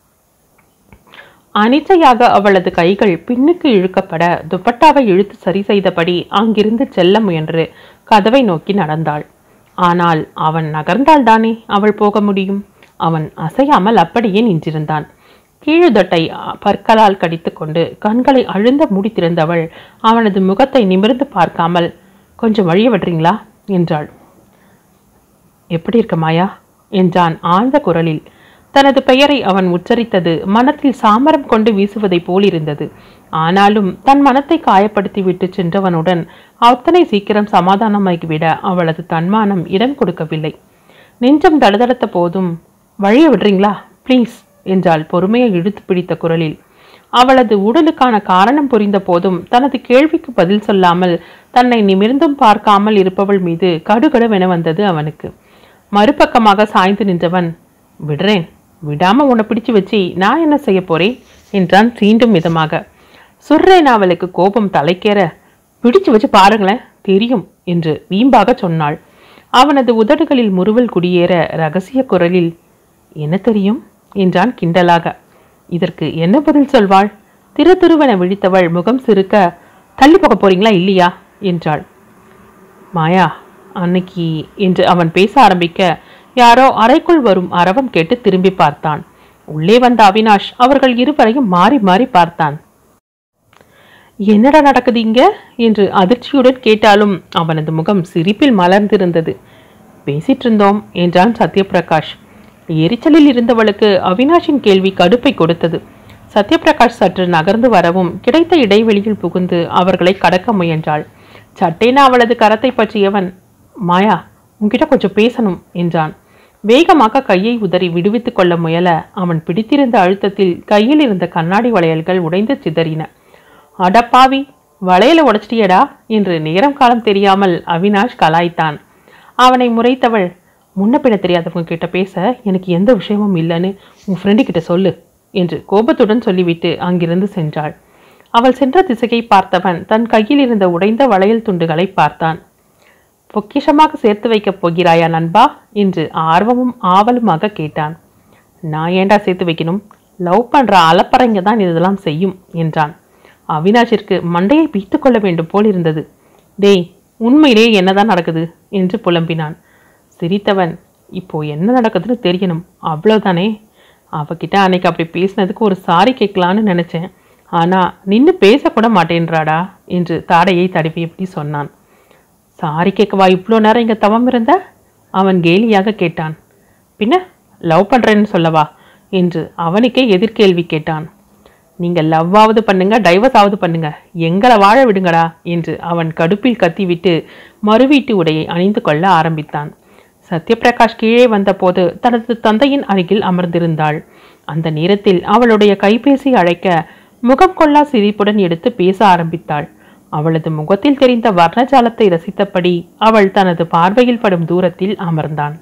அனிச்சையாக அவளது கைகள் பின்னுக்கு இழுக்கப்பட துப்பட்டாவை இழுத்து சரி செய்தபடி அங்கிருந்து செல்ல முயன்று கதவை நோக்கி நடந்தாள் ஆனால் அவன் நகர்ந்தால்தானே அவள் போக முடியும் அவன் அசையாமல் அப்படியே நின்றிருந்தான் கீழுதட்டை பற்களால் கடித்துக்கொண்டு கண்களை அழுந்த மூடி திறந்தவள் அவனது முகத்தை நிமிர்ந்து பார்க்காமல் கொஞ்சம் வழிய விடுறீங்களா என்றாள் எப்படி இருக்க மாயா என்றான் ஆழ்ந்த குரலில் தனது பெயரை அவன் உச்சரித்தது மனத்தில் சாமரம் கொண்டு வீசுவதைப் போல் இருந்தது ஆனாலும் தன் மனத்தை காயப்படுத்தி விட்டு சென்றவனுடன் அத்தனை சீக்கிரம் சமாதானமாகிவிட அவளது தன்மானம் இடம் கொடுக்கவில்லை நெஞ்சம் தடதடத்த போதும் வழிய விடுறீங்களா ப்ளீஸ் என்றாள் பொறுமையை இழுத்து பிடித்த குரலில் அவளது உடலுக்கான காரணம் புரிந்த போதும் தனது கேள்விக்கு பதில் சொல்லாமல் தன்னை நிமிர்ந்தும் பார்க்காமல் இருப்பவள் மீது கடுகடுவென வந்தது அவனுக்கு மறுபக்கமாக சாய்ந்து நின்றவன் விடுறேன் விடாம உன்னை பிடிச்சு வச்சு நான் என்ன செய்ய போறேன் என்றான் சீண்டும் விதமாக சுர்ரேன் அவளுக்கு கோபம் தலைக்கேற பிடிச்சு வச்சு பாருங்களேன் தெரியும் என்று வீம்பாக சொன்னாள் அவனது உதடுகளில் முறுவல் குடியேற ரகசிய குரலில் என்ன தெரியும் என்றான் கிண்டலாக இதற்கு என்ன பதில் சொல்வாள் திரு திருவென விழித்தவள் முகம் சிறுக்க தள்ளி போக போறீங்களா இல்லையா என்றாள் மாயா அன்னைக்கு என்று அவன் பேச ஆரம்பிக்க யாரோ அறைக்குள் வரும் அரவம் கேட்டு திரும்பி பார்த்தான் உள்ளே வந்த அவினாஷ் அவர்கள் இருவரையும் மாறி மாறி பார்த்தான் என்னடா நடக்குது இங்க என்று அதிர்ச்சியுடன் கேட்டாலும் அவனது முகம் சிரிப்பில் மலர்ந்திருந்தது பேசிட்டு இருந்தோம் என்றான் சத்யபிரகாஷ் எரிச்சலில் இருந்தவளுக்கு அவினாஷின் கேள்வி கடுப்பை கொடுத்தது சத்யபிரகாஷ் சற்று நகர்ந்து வரவும் கிடைத்த இடைவெளியில் புகுந்து அவர்களை கடக்க முயன்றாள் சட்டேன அவளது கரத்தை பற்றியவன் மாயா உன்கிட்ட கொஞ்சம் பேசணும் என்றான் வேகமாக கையை உதறி விடுவித்துக் கொள்ள முயல அவன் பிடித்திருந்த அழுத்தத்தில் கையில் இருந்த கண்ணாடி வளையல்கள் உடைந்து சிதறின அடப்பாவி வளையல உடைச்சிட்டியடா என்று நேரம் காலம் தெரியாமல் அவினாஷ் கலாய்த்தான் அவனை முறைத்தவள் முன்ன பின்ன தெரியாதவங்க கிட்ட பேச எனக்கு எந்த விஷயமும் இல்லைன்னு உன் ஃப்ரெண்டு கிட்ட சொல்லு என்று கோபத்துடன் சொல்லிவிட்டு அங்கிருந்து சென்றாள் அவள் சென்ற திசையை பார்த்தவன் தன் கையில் இருந்த உடைந்த வளையல் துண்டுகளை பார்த்தான் பொக்கிஷமாக சேர்த்து வைக்கப் போகிறாயா நண்பா என்று ஆர்வமும் ஆவலுமாக கேட்டான் நான் ஏன்டா சேர்த்து வைக்கணும் லவ் பண்ற அலப்பறைங்க தான் இதெல்லாம் செய்யும் என்றான் அவினாஷிற்கு மண்டையை பீத்து கொள்ள வேண்டும் போல் இருந்தது டேய் உண்மையிலே என்னதான் நடக்குது என்று புலம்பினான் சிரித்தவன் இப்போ என்ன நடக்குதுன்னு தெரியணும் அவ்வளவுதானே அவகிட்ட அன்னைக்கு அப்படி பேசினதுக்கு ஒரு சாரி கேட்கலான்னு நினைச்சேன் ஆனா நின்று பேசக்கூட மாட்டேன்றாடா என்று தாடையை தடவியபடி சொன்னான் சாரி கேட்கவா இவ்வளோ நேரம் இங்கே தவம் இருந்த அவன் கேலியாக கேட்டான் பின்ன லவ் பண்ணுறேன்னு சொல்லவா என்று அவனுக்கே எதிர்கேள்வி கேட்டான் நீங்கள் லவ்வாவது பண்ணுங்க டைவர்ஸ் ஆவது பண்ணுங்க எங்களை வாழ விடுங்கடா என்று அவன் கடுப்பில் கத்திவிட்டு மறுவீட்டு உடையை அணிந்து கொள்ள ஆரம்பித்தான் சத்யபிரகாஷ் கீழே வந்தபோது தனது தந்தையின் அருகில் அமர்ந்திருந்தாள் அந்த நேரத்தில் அவளுடைய கைபேசி அழைக்க முகம் கொள்ளா சிரிப்புடன் எடுத்து பேச ஆரம்பித்தாள் அவளது முகத்தில் தெரிந்த வர்ணஜாலத்தை ரசித்தபடி அவள் தனது பார்வையில் படும் தூரத்தில் அமர்ந்தான்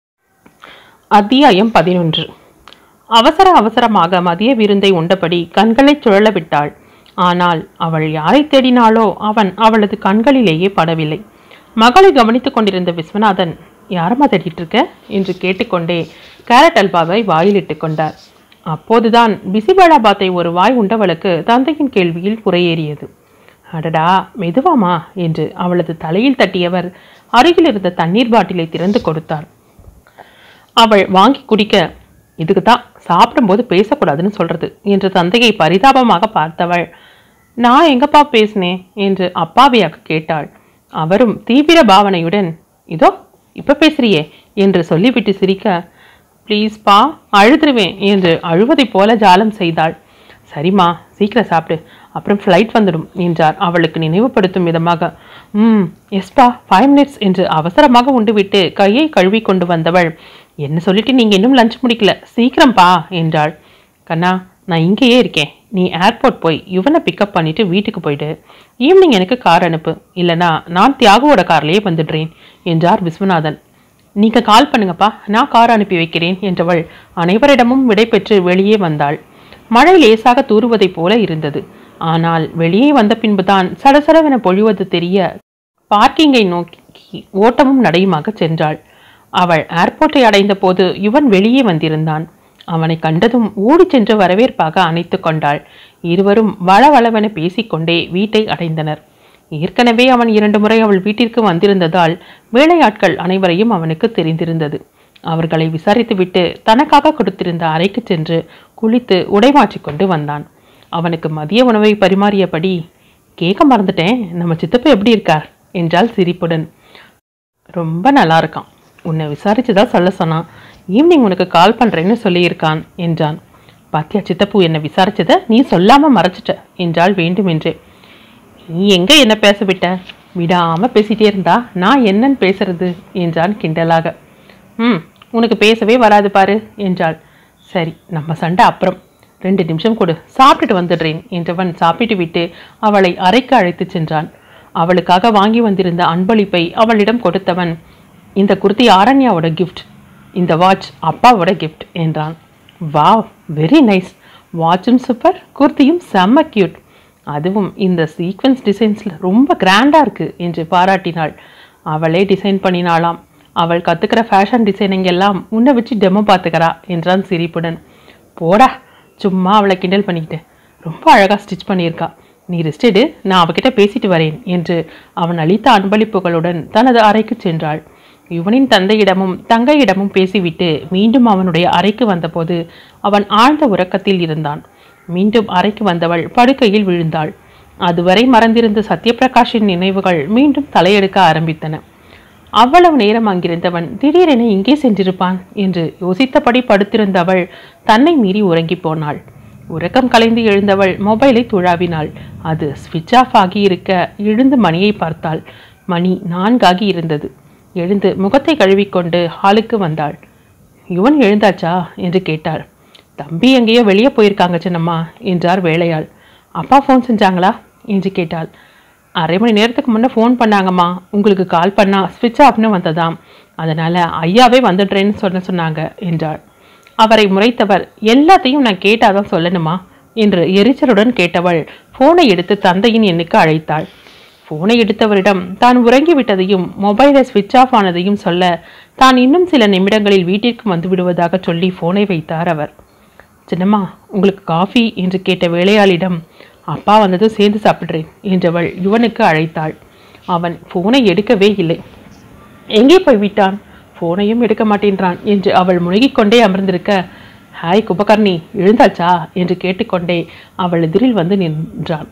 அத்தியாயம் பதினொன்று அவசர அவசரமாக மதிய விருந்தை உண்டபடி கண்களைச் சுழல விட்டாள் ஆனால் அவள் யாரை தேடினாளோ அவன் அவளது கண்களிலேயே படவில்லை மகளை கவனித்துக் கொண்டிருந்த விஸ்வநாதன் யாரம்மா தேடிட்டு இருக்க என்று கேட்டுக்கொண்டே கேரட் அல்வாவை வாயிலிட்டு கொண்டார் அப்போதுதான் பிசிபேளாபாத்தை ஒரு வாய் உண்டவளுக்கு தந்தையின் கேள்வியில் குறையேறியது அடடா மெதுவாமா என்று அவளது தலையில் தட்டியவர் அருகில் இருந்த தண்ணீர் பாட்டிலை திறந்து கொடுத்தார் அவள் வாங்கி குடிக்க இதுக்கு தான் சாப்பிடும்போது பேசக்கூடாதுன்னு சொல்றது என்று தந்தையை பரிதாபமாக பார்த்தவள் நான் எங்கப்பா பேசினேன் என்று அப்பாவியாக கேட்டாள் அவரும் தீவிர பாவனையுடன் இதோ இப்ப பேசுறியே என்று சொல்லிவிட்டு சிரிக்க ப்ளீஸ்ப்பா அழுதுருவேன் என்று அழுவதைப் போல ஜாலம் செய்தாள் சரிம்மா சீக்கிரம் சாப்பிடு அப்புறம் ஃப்ளைட் வந்துடும் என்றார் அவளுக்கு நினைவுபடுத்தும் விதமாக ம் எஸ்பா ஃபைவ் மினிட்ஸ் என்று அவசரமாக உண்டுவிட்டு கையை கழுவி கொண்டு வந்தவள் என்ன சொல்லிட்டு நீங்க இன்னும் லஞ்ச் முடிக்கல சீக்கிரம்பா என்றாள் கண்ணா நான் இங்கேயே இருக்கேன் நீ ஏர்போர்ட் போய் இவனை பிக்கப் பண்ணிட்டு வீட்டுக்கு போயிடு ஈவினிங் எனக்கு கார் அனுப்பு இல்லனா நான் தியாகுவோட கார்லயே வந்துடுறேன் என்றார் விஸ்வநாதன் நீங்க கால் பண்ணுங்கப்பா நான் கார் அனுப்பி வைக்கிறேன் என்றவள் அனைவரிடமும் விடை பெற்று வெளியே வந்தாள் மழை லேசாக தூறுவதைப் போல இருந்தது ஆனால் வெளியே வந்த பின்புதான் சடசடவென பொழிவது தெரிய பார்க்கிங்கை நோக்கி ஓட்டமும் நடையுமாக சென்றாள் அவள் ஏர்போர்ட்டை அடைந்த போது இவன் வெளியே வந்திருந்தான் அவனை கண்டதும் ஓடிச் சென்று வரவேற்பாக அணைத்து கொண்டாள் இருவரும் வளவளவென பேசிக்கொண்டே வீட்டை அடைந்தனர் ஏற்கனவே அவன் இரண்டு முறை அவள் வீட்டிற்கு வந்திருந்ததால் வேலையாட்கள் அனைவரையும் அவனுக்கு தெரிந்திருந்தது அவர்களை விசாரித்துவிட்டு தனக்காக கொடுத்திருந்த அறைக்கு சென்று குளித்து உடை மாற்றிக்கொண்டு வந்தான் அவனுக்கு மதிய உணவை பரிமாறியபடி கேட்க மறந்துட்டேன் நம்ம சித்தப்பா எப்படி இருக்கார் என்றாள் சிரிப்புடன் ரொம்ப நல்லா இருக்கான் உன்னை விசாரிச்சுதா சொல்ல சொன்னான் ஈவினிங் உனக்கு கால் பண்றேன்னு சொல்லியிருக்கான் என்றான் பாத்தியா சித்தப்பு என்னை விசாரிச்சத நீ சொல்லாம மறைச்சிட்ட என்றாள் வேண்டுமென்றே நீ எங்க என்ன பேச விட்ட விடாம பேசிட்டே இருந்தா நான் என்னன்னு பேசுறது என்றான் கிண்டலாக ம் உனக்கு பேசவே வராது பாரு என்றாள் சரி நம்ம சண்டை அப்புறம் ரெண்டு நிமிஷம் கொடு சாப்பிட்டுட்டு வந்துடுறேன் என்றவன் சாப்பிட்டு விட்டு அவளை அறைக்கு அழைத்துச் சென்றான் அவளுக்காக வாங்கி வந்திருந்த அன்பளிப்பை அவளிடம் கொடுத்தவன் இந்த குர்த்தி ஆரண்யாவோட கிஃப்ட் இந்த வாட்ச் அப்பாவோட கிஃப்ட் என்றான் வாவ் வெரி நைஸ் வாட்சும் சூப்பர் குர்த்தியும் செம்ம கியூட் அதுவும் இந்த சீக்வன்ஸ் டிசைன்ஸில் ரொம்ப கிராண்டாக இருக்குது என்று பாராட்டினாள் அவளே டிசைன் பண்ணினாளாம் அவள் கற்றுக்கிற ஃபேஷன் டிசைனிங் எல்லாம் உன்னை வச்சு டெமோ பார்த்துக்கிறா என்றான் சிரிப்புடன் போடா சும்மா அவளை கிண்டல் பண்ணிக்கிட்டேன் ரொம்ப அழகாக ஸ்டிச் பண்ணியிருக்கா நீ ரெஸ்ட் எடு நான் அவகிட்ட பேசிட்டு வரேன் என்று அவன் அளித்த அன்பளிப்புகளுடன் தனது அறைக்கு சென்றாள் யுவனின் தந்தையிடமும் தங்கையிடமும் பேசிவிட்டு மீண்டும் அவனுடைய அறைக்கு வந்தபோது அவன் ஆழ்ந்த உறக்கத்தில் இருந்தான் மீண்டும் அறைக்கு வந்தவள் படுக்கையில் விழுந்தாள் அதுவரை மறந்திருந்த சத்யபிரகாஷின் நினைவுகள் மீண்டும் தலையெடுக்க ஆரம்பித்தன அவ்வளவு நேரம் அங்கிருந்தவன் திடீரென இங்கே சென்றிருப்பான் என்று யோசித்தபடி படுத்திருந்த அவள் தன்னை மீறி உறங்கி போனாள் உறக்கம் கலைந்து எழுந்தவள் மொபைலை துழாவினாள் அது ஸ்விட்ச் ஆஃப் ஆகி இருக்க எழுந்து மணியை பார்த்தாள் மணி நான்காகி இருந்தது எழுந்து முகத்தை கழுவிக்கொண்டு ஹாலுக்கு வந்தாள் யுவன் எழுந்தாச்சா என்று கேட்டாள் தம்பி எங்கேயோ வெளியே போயிருக்காங்க சின்னம்மா என்றார் வேலையாள் அப்பா ஃபோன் செஞ்சாங்களா என்று கேட்டாள் அரை மணி நேரத்துக்கு முன்னே ஃபோன் பண்ணாங்கம்மா உங்களுக்கு கால் பண்ணா ஸ்விட்ச் ஆஃப்னு வந்ததாம் அதனால் ஐயாவே வந்துடுறேன்னு சொல்ல சொன்னாங்க என்றாள் அவரை முறைத்தவர் எல்லாத்தையும் நான் கேட்டாதான் சொல்லணுமா என்று எரிச்சலுடன் கேட்டவள் ஃபோனை எடுத்து தந்தையின் எண்ணுக்கு அழைத்தாள் ஃபோனை எடுத்தவரிடம் தான் உறங்கிவிட்டதையும் மொபைலை ஸ்விட்ச் ஆஃப் ஆனதையும் சொல்ல தான் இன்னும் சில நிமிடங்களில் வீட்டிற்கு வந்து விடுவதாக சொல்லி ஃபோனை வைத்தார் அவர் சின்னம்மா உங்களுக்கு காஃபி என்று கேட்ட வேலையாளிடம் அப்பா வந்ததும் சேர்ந்து சாப்பிட்றேன் என்றவள் யுவனுக்கு அழைத்தாள் அவன் ஃபோனை எடுக்கவே இல்லை எங்கே போய் விட்டான் ஃபோனையும் எடுக்க மாட்டேன்றான் என்று அவள் முழுகிக்கொண்டே அமர்ந்திருக்க ஹாய் குபகர்ணி எழுந்தாச்சா என்று கேட்டுக்கொண்டே அவள் எதிரில் வந்து நின்றான்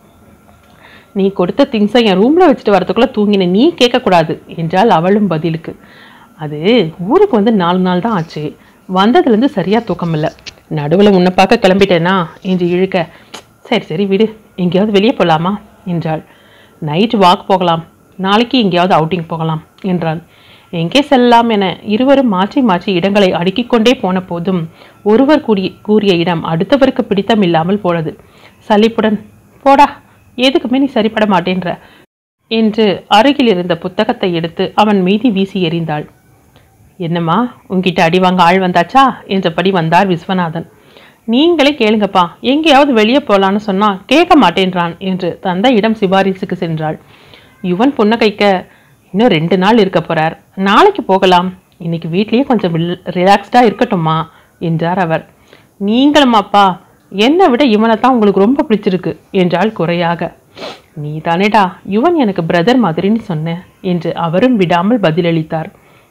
நீ கொடுத்த திங்ஸை என் ரூமில் வச்சுட்டு வரதுக்குள்ளே தூங்கின நீ கேட்கக்கூடாது என்றால் அவளும் பதிலுக்கு அது ஊருக்கு வந்து நாலு நாள் தான் ஆச்சு வந்ததுலேருந்து சரியாக தூக்கம் இல்லை நடுவில் உன்னை பார்க்க கிளம்பிட்டேனா என்று இழுக்க சரி சரி விடு எங்கேயாவது வெளியே போகலாமா என்றாள் நைட் வாக் போகலாம் நாளைக்கு எங்கேயாவது அவுட்டிங் போகலாம் என்றான் எங்கே செல்லலாம் என இருவரும் மாற்றி மாற்றி இடங்களை அடுக்கிக் கொண்டே போன போதும் ஒருவர் கூடிய கூறிய இடம் அடுத்தவருக்கு பிடித்தம் இல்லாமல் போனது சலிப்புடன் போடா எதுக்குமே நீ சரிப்பட மாட்டேன்ற என்று அருகில் இருந்த புத்தகத்தை எடுத்து அவன் மீதி வீசி எறிந்தாள் என்னம்மா உன்கிட்ட அடி வாங்க ஆள் வந்தாச்சா என்றபடி வந்தார் விஸ்வநாதன் நீங்களே கேளுங்கப்பா எங்கேயாவது வெளியே போகலான்னு சொன்னா கேட்க மாட்டேன்றான் என்று தந்தையிடம் சிபாரிசுக்கு சென்றாள் யுவன் புன்னகைக்க இன்னும் ரெண்டு நாள் இருக்க போறார் நாளைக்கு போகலாம் இன்னைக்கு வீட்லயே கொஞ்சம் ரிலாக்ஸ்டாக இருக்கட்டும்மா என்றார் அவர் நீங்களுமாப்பா என்னை விட இவனை தான் உங்களுக்கு ரொம்ப பிடிச்சிருக்கு என்றாள் குறையாக நீ தானேடா யுவன் எனக்கு பிரதர் மாதிரின்னு சொன்ன என்று அவரும் விடாமல் பதிலளித்தார்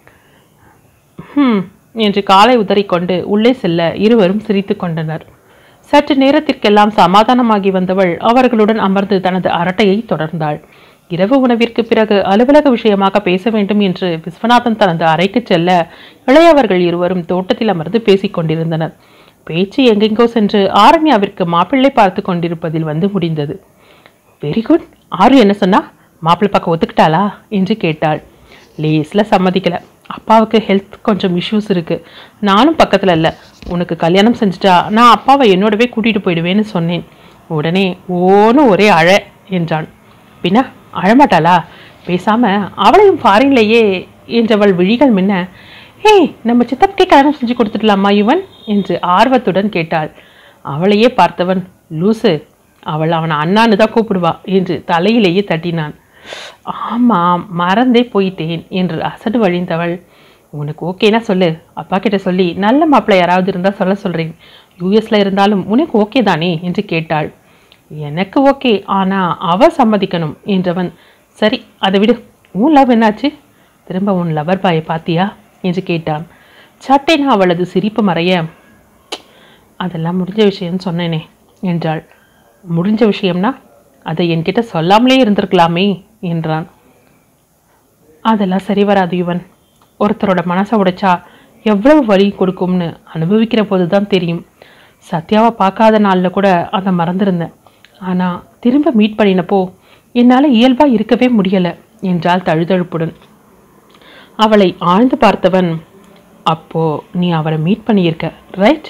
ஹம் என்று காலை உதறிக்கொண்டு உள்ளே செல்ல இருவரும் சிரித்து கொண்டனர் சற்று நேரத்திற்கெல்லாம் சமாதானமாகி வந்தவள் அவர்களுடன் அமர்ந்து தனது அரட்டையை தொடர்ந்தாள் இரவு உணவிற்கு பிறகு அலுவலக விஷயமாக பேச வேண்டும் என்று விஸ்வநாதன் தனது அறைக்கு செல்ல இளையவர்கள் இருவரும் தோட்டத்தில் அமர்ந்து பேசிக் கொண்டிருந்தனர் பேச்சு எங்கெங்கோ சென்று ஆரண்யாவிற்கு மாப்பிள்ளை பார்த்து கொண்டிருப்பதில் வந்து முடிந்தது வெரி குட் ஆரு என்ன சொன்னா மாப்பிள்ளை பார்க்க ஒத்துக்கிட்டாளா என்று கேட்டாள் லேஸில் சம்மதிக்கல அப்பாவுக்கு ஹெல்த் கொஞ்சம் இஷ்யூஸ் இருக்கு நானும் பக்கத்தில் இல்லை உனக்கு கல்யாணம் செஞ்சுட்டா நான் அப்பாவை என்னோடவே கூட்டிகிட்டு போயிடுவேன்னு சொன்னேன் உடனே ஓன்னு ஒரே அழ என்றான் பின்ன அழமாட்டாளா பேசாம அவளையும் ஃபாரின்லேயே என்றவள் விழிகள் மின்ன ஏய் நம்ம சித்தப்புக்கே கல்யாணம் செஞ்சு கொடுத்துடலாமா இவன் என்று ஆர்வத்துடன் கேட்டாள் அவளையே பார்த்தவன் லூசு அவள் அவனை அண்ணான்னு தான் கூப்பிடுவா என்று தலையிலேயே தட்டினான் ஆமாம் மறந்தே போயிட்டேன் என்று அசடு வழிந்தவள் உனக்கு ஓகேனா சொல்லு அப்பா கிட்ட சொல்லி நல்ல மாப்பிள்ளை யாராவது இருந்தால் சொல்ல சொல்கிறேன் யூஎஸ்ல இருந்தாலும் உனக்கு ஓகே தானே என்று கேட்டாள் எனக்கு ஓகே ஆனா அவ சம்மதிக்கணும் என்றவன் சரி அதை விடு உன் லவ் என்னாச்சு திரும்ப உன் லவர் பாயை பாத்தியா என்று கேட்டான் சட்டென அவளது சிரிப்பு மறைய அதெல்லாம் முடிஞ்ச விஷயம்னு சொன்னேனே என்றாள் முடிஞ்ச விஷயம்னா அதை என்கிட்ட சொல்லாமலே இருந்திருக்கலாமே என்றான் அதெல்லாம் சரி வராது யுவன் ஒருத்தரோட மனசை உடைச்சா எவ்வளவு வலி கொடுக்கும்னு அனுபவிக்கிற போது தான் தெரியும் சத்யாவை பார்க்காத நாளில் கூட அதை மறந்திருந்தேன் ஆனால் திரும்ப மீட் பண்ணினப்போ என்னால் இயல்பாக இருக்கவே முடியலை என்றாள் தழுதழுப்புடன் அவளை ஆழ்ந்து பார்த்தவன் அப்போ நீ அவரை மீட் பண்ணியிருக்க ரைட்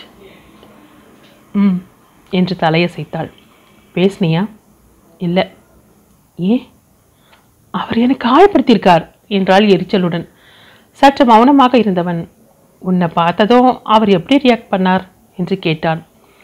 ம் என்று தலையசைத்தாள் பேசுனியா இல்லை ஏன் அவர் என்னை காயப்படுத்தியிருக்கார் என்றாள் எரிச்சலுடன் சற்று மௌனமாக இருந்தவன் உன்னை பார்த்ததும் அவர் எப்படி ரியாக்ட் பண்ணார் என்று கேட்டான்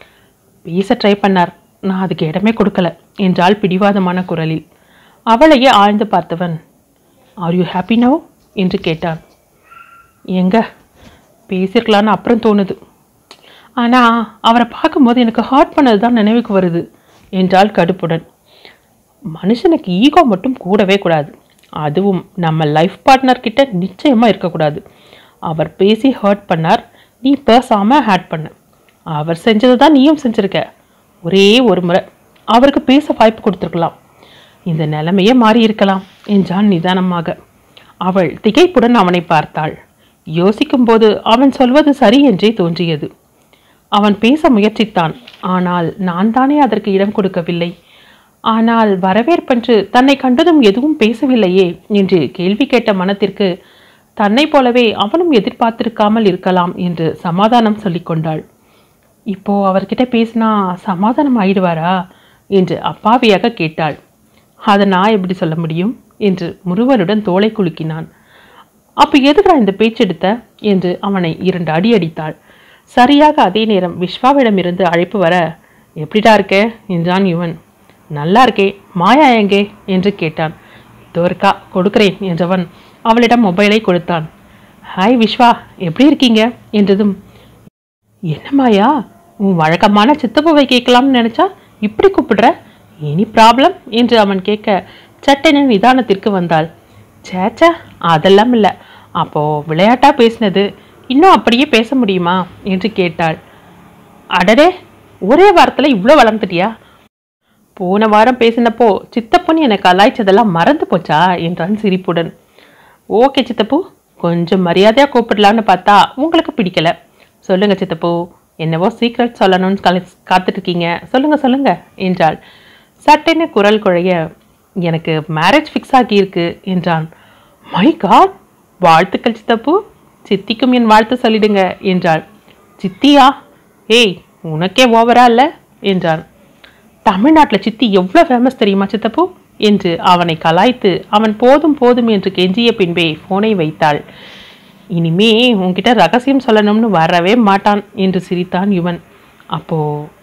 பேச ட்ரை பண்ணார் நான் அதுக்கு இடமே கொடுக்கல என்றாள் பிடிவாதமான குரலில் அவளையே ஆழ்ந்து பார்த்தவன் ஆர் யூ ஹாப்பி நவ் என்று கேட்டான் எங்க பேசியிருக்கலான்னு அப்புறம் தோணுது ஆனால் அவரை பார்க்கும்போது எனக்கு ஹார்ட் பண்ணது தான் நினைவுக்கு வருது என்றாள் கடுப்புடன் மனுஷனுக்கு ஈகோ மட்டும் கூடவே கூடாது அதுவும் நம்ம லைஃப் பார்ட்னர் கிட்ட நிச்சயமாக இருக்கக்கூடாது அவர் பேசி ஹர்ட் பண்ணார் நீ பேசாமல் ஹேட் பண்ண அவர் செஞ்சது தான் நீயும் செஞ்சிருக்க ஒரே ஒரு முறை அவருக்கு பேச வாய்ப்பு கொடுத்துருக்கலாம் இந்த நிலைமையே மாறி இருக்கலாம் என்றான் நிதானமாக அவள் திகைப்புடன் அவனை பார்த்தாள் யோசிக்கும்போது அவன் சொல்வது சரி என்றே தோன்றியது அவன் பேச முயற்சித்தான் ஆனால் நான் தானே அதற்கு இடம் கொடுக்கவில்லை ஆனால் வரவேற்பன்று தன்னை கண்டதும் எதுவும் பேசவில்லையே என்று கேள்வி கேட்ட மனத்திற்கு தன்னைப் போலவே அவனும் எதிர்பார்த்திருக்காமல் இருக்கலாம் என்று சமாதானம் சொல்லிக்கொண்டாள் இப்போ அவர்கிட்ட பேசினா சமாதானம் ஆயிடுவாரா என்று அப்பாவியாக கேட்டாள் அதை நான் எப்படி சொல்ல முடியும் என்று முருவனுடன் தோலை குலுக்கினான் அப்போ எதுக்குடா இந்த பேச்செடுத்த என்று அவனை இரண்டு அடி அடித்தாள் சரியாக அதே நேரம் விஸ்வாவிடமிருந்து அழைப்பு வர எப்படிடா இருக்கே என்றான் யுவன் நல்லா இருக்கே மாயா எங்கே என்று கேட்டான் இதோ இருக்கா கொடுக்கிறேன் என்றவன் அவளிடம் மொபைலை கொடுத்தான் ஹாய் விஸ்வா எப்படி இருக்கீங்க என்றதும் என்ன மாயா உன் வழக்கமான சித்தப்பாவை கேட்கலாம்னு நினைச்சா இப்படி கூப்பிடுற எனி ப்ராப்ளம் என்று அவன் கேட்க சட்டென நிதானத்திற்கு வந்தாள் சேச்சா அதெல்லாம் இல்லை அப்போ விளையாட்டா பேசினது இன்னும் அப்படியே பேச முடியுமா என்று கேட்டாள் அடடே ஒரே வாரத்தில் இவ்வளோ வளர்ந்துட்டியா போன வாரம் பேசினப்போ சித்தப்புன்னு எனக்கு கலாய்ச்சதெல்லாம் மறந்து போச்சா என்றான் சிரிப்புடன் ஓகே சித்தப்பு கொஞ்சம் மரியாதையாக கூப்பிடலான்னு பார்த்தா உங்களுக்கு பிடிக்கல சொல்லுங்க சித்தப்பு என்னவோ சீக்ரெட் சொல்லணும்னு கலை காத்துட்டு இருக்கீங்க சொல்லுங்க சொல்லுங்க என்றாள் சட்டென குரல் குழைய எனக்கு மேரேஜ் ஃபிக்ஸ் ஆகியிருக்கு என்றான் மை காட் வாழ்த்துக்கள் சித்தப்பு சித்திக்கும் என் வாழ்த்து சொல்லிடுங்க என்றாள் சித்தியா ஏய் உனக்கே ஓவரா இல்ல என்றான் தமிழ்நாட்டில் சித்தி எவ்வளோ ஃபேமஸ் தெரியுமா சித்தப்பு என்று அவனை கலாய்த்து அவன் போதும் போதும் என்று கெஞ்சிய பின்பே ஃபோனை வைத்தாள் இனிமே உன்கிட்ட ரகசியம் சொல்லணும்னு வரவே மாட்டான் என்று சிரித்தான் யுவன் அப்போ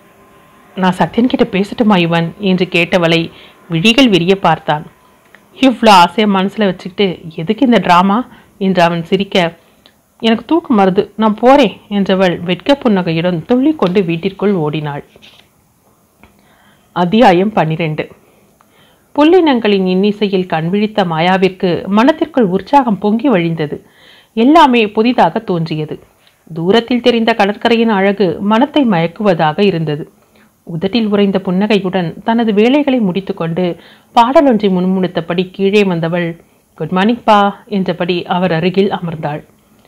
நான் சத்யன் கிட்ட பேசட்டுமா யுவன் என்று கேட்டவளை விழிகள் விரிய பார்த்தான் இவ்வளோ ஆசையை மனசில் வச்சுக்கிட்டு எதுக்கு இந்த ட்ராமா என்று அவன் சிரிக்க எனக்கு தூக்கம் வருது நான் போறேன் என்றவள் வெட்க புன்னகையுடன் துள்ளிக்கொண்டு வீட்டிற்குள் ஓடினாள் அத்தியாயம் பன்னிரெண்டு புள்ளினங்களின் இன்னிசையில் கண்விழித்த மாயாவிற்கு மனத்திற்குள் உற்சாகம் பொங்கி வழிந்தது எல்லாமே புதிதாக தோன்றியது தூரத்தில் தெரிந்த கடற்கரையின் அழகு மனத்தை மயக்குவதாக இருந்தது உதட்டில் உறைந்த புன்னகையுடன் தனது வேலைகளை முடித்துக்கொண்டு பாடலொன்றை முன்முணுத்தபடி கீழே வந்தவள் குட் மார்னிங் பா என்றபடி அவர் அருகில் அமர்ந்தாள்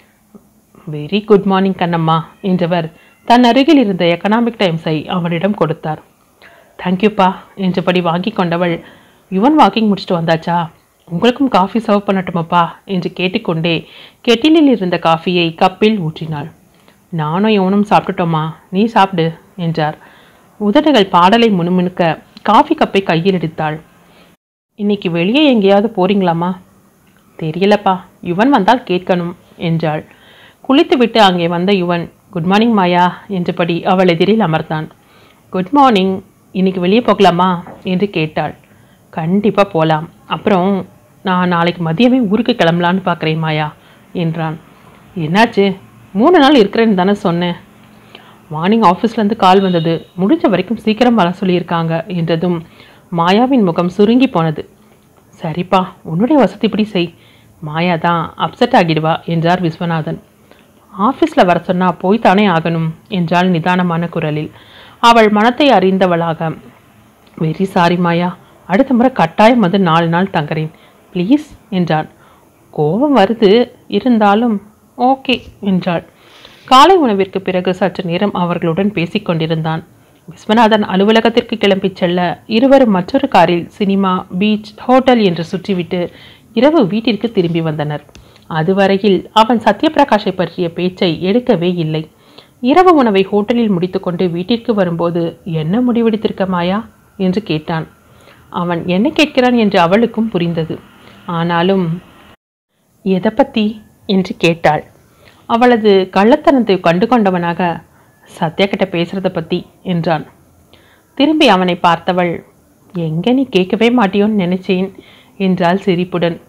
வெரி குட் மார்னிங் கண்ணம்மா என்றவர் தன் அருகில் இருந்த எக்கனாமிக் டைம்ஸை அவனிடம் கொடுத்தார் தேங்க்யூப்பா என்றபடி வாங்கி கொண்டவள் யுவன் வாக்கிங் முடிச்சுட்டு வந்தாச்சா உங்களுக்கும் காஃபி சர்வ் பண்ணட்டுமாப்பா என்று கேட்டுக்கொண்டே கெட்டிலில் இருந்த காஃபியை கப்பில் ஊற்றினாள் நானும் இவனும் சாப்பிட்டுட்டோமா நீ சாப்பிடு என்றார் உதடுகள் பாடலை முணுமுணுக்க காஃபி கப்பை கையில் எடுத்தாள் இன்னைக்கு வெளியே எங்கேயாவது போறீங்களாமா தெரியலப்பா யுவன் வந்தால் கேட்கணும் என்றாள் குளித்துவிட்டு அங்கே வந்த யுவன் குட் மார்னிங் மாயா என்றபடி அவள் எதிரில் அமர்ந்தான் குட் மார்னிங் இன்னைக்கு வெளியே போகலாமா என்று கேட்டாள் கண்டிப்பாக போகலாம் அப்புறம் நான் நாளைக்கு மதியமே ஊருக்கு கிளம்பலான்னு பார்க்குறேன் மாயா என்றான் என்னாச்சு மூணு நாள் இருக்கிறேன்னு தானே சொன்னேன் மார்னிங் ஆஃபீஸ்லேருந்து கால் வந்தது முடிஞ்ச வரைக்கும் சீக்கிரம் வர சொல்லியிருக்காங்க என்றதும் மாயாவின் முகம் சுருங்கி போனது சரிப்பா உன்னுடைய வசதிப்படி செய் மாயா தான் அப்செட் ஆகிடுவா என்றார் விஸ்வநாதன் ஆஃபீஸில் வர சொன்னா போய்த்தானே ஆகணும் என்றாள் நிதானமான குரலில் அவள் மனத்தை அறிந்தவளாக வெரி சாரி மாயா அடுத்த முறை கட்டாயம் வந்து நாலு நாள் தங்குறேன் ப்ளீஸ் என்றான் கோபம் வருது இருந்தாலும் ஓகே என்றாள் காலை உணவிற்கு பிறகு சற்று நேரம் அவர்களுடன் பேசிக் கொண்டிருந்தான் விஸ்வநாதன் அலுவலகத்திற்கு கிளம்பிச் செல்ல இருவரும் மற்றொரு காரில் சினிமா பீச் ஹோட்டல் என்று சுற்றிவிட்டு இரவு வீட்டிற்கு திரும்பி வந்தனர் அதுவரையில் அவன் சத்யபிரகாஷை பற்றிய பேச்சை எடுக்கவே இல்லை இரவு உணவை ஹோட்டலில் முடித்துக்கொண்டு வீட்டிற்கு வரும்போது என்ன முடிவெடுத்திருக்க மாயா என்று கேட்டான் அவன் என்ன கேட்கிறான் என்று அவளுக்கும் புரிந்தது ஆனாலும் எதை பத்தி என்று கேட்டாள் அவளது கள்ளத்தனத்தை கண்டு கொண்டவனாக சத்யா கிட்ட பேசுறத பத்தி என்றான் திரும்பி அவனை பார்த்தவள் எங்க நீ கேட்கவே மாட்டியோன்னு நினைச்சேன் என்றாள் சிரிப்புடன்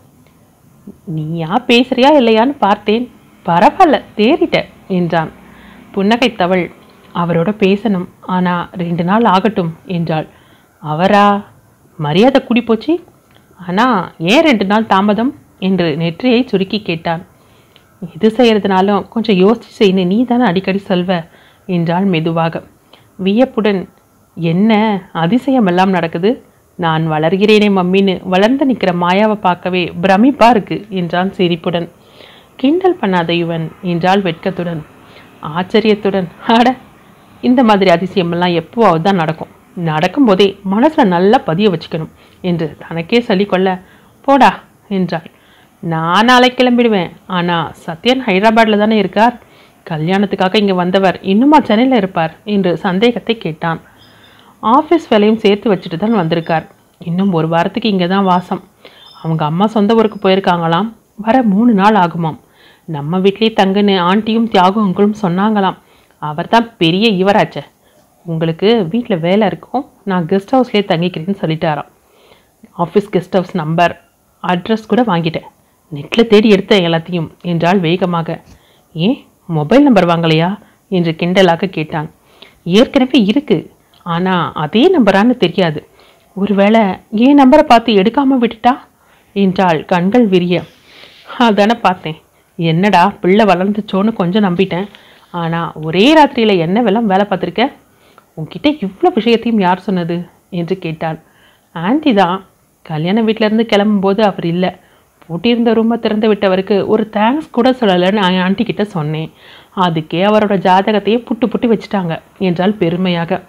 நீயா பேசுறியா இல்லையான்னு பார்த்தேன் பரவாயில்ல தேறிட்ட என்றான் புன்னகைத்தவள் அவரோட பேசணும் ஆனா ரெண்டு நாள் ஆகட்டும் என்றாள் அவரா மரியாதை கூடி போச்சு ஆனா ஏன் ரெண்டு நாள் தாமதம் என்று நெற்றியை சுருக்கி கேட்டான் எது செய்யறதுனாலும் கொஞ்சம் யோசிச்சு செய்யணும் நீ தானே அடிக்கடி சொல்வ என்றாள் மெதுவாக வியப்புடன் என்ன அதிசயமெல்லாம் நடக்குது நான் வளர்கிறேனே மம்மின்னு வளர்ந்து நிற்கிற மாயாவை பார்க்கவே பிரமிப்பா இருக்கு என்றான் சிரிப்புடன் கிண்டல் பண்ணாத இவன் என்றாள் வெட்கத்துடன் ஆச்சரியத்துடன் அட இந்த மாதிரி அதிசயமெல்லாம் எப்போவாவது தான் நடக்கும் நடக்கும்போதே மனசுல நல்லா பதிய வச்சுக்கணும் என்று தனக்கே சொல்லிக்கொள்ள போடா என்றாள் நான் நாளை கிளம்பிடுவேன் ஆனா சத்யன் ஹைதராபாத்ல தானே இருக்கார் கல்யாணத்துக்காக இங்க வந்தவர் இன்னுமா சென்னையில் இருப்பார் என்று சந்தேகத்தை கேட்டான் ஆஃபீஸ் வேலையும் சேர்த்து வச்சுட்டு தான் வந்திருக்கார் இன்னும் ஒரு வாரத்துக்கு இங்கே தான் வாசம் அவங்க அம்மா சொந்த ஊருக்கு போயிருக்காங்களாம் வர மூணு நாள் ஆகுமாம் நம்ம வீட்லேயே தங்குன்னு ஆண்டியும் தியாகம் அங்கிளும் சொன்னாங்களாம் அவர் தான் பெரிய இவராச்சே உங்களுக்கு வீட்டில் வேலை இருக்கும் நான் கெஸ்ட் ஹவுஸ்லேயே தங்கிக்கிறேன்னு சொல்லிட்டாராம் office guest house number address கூட வாங்கிட்டேன் நெட்டில் தேடி எடுத்தேன் எல்லாத்தையும் என்றால் வேகமாக ஏன் மொபைல் நம்பர் வாங்கலையா என்று கிண்டலாக கேட்டான் ஏற்கனவே இருக்கு ஆனால் அதே நம்பரான்னு தெரியாது ஒருவேளை என் நம்பரை பார்த்து எடுக்காம விட்டுட்டா என்றாள் கண்கள் விரிய அதானே பார்த்தேன் என்னடா பிள்ளை வளர்ந்துச்சோன்னு கொஞ்சம் நம்பிட்டேன் ஆனால் ஒரே ராத்திரியில் என்ன வெள்ளம் வேலை பார்த்துருக்க உன்கிட்ட இவ்வளோ விஷயத்தையும் யார் சொன்னது என்று கேட்டாள் ஆன்ட்டி தான் கல்யாண வீட்டிலேருந்து கிளம்பும்போது அவர் இல்லை பூட்டியிருந்த ரூமை திறந்து விட்டவருக்கு ஒரு தேங்க்ஸ் கூட சொல்லலைன்னு நான் ஆண்டி கிட்ட சொன்னேன் அதுக்கே அவரோட ஜாதகத்தையே புட்டு புட்டு வச்சுட்டாங்க என்றால் பெருமையாக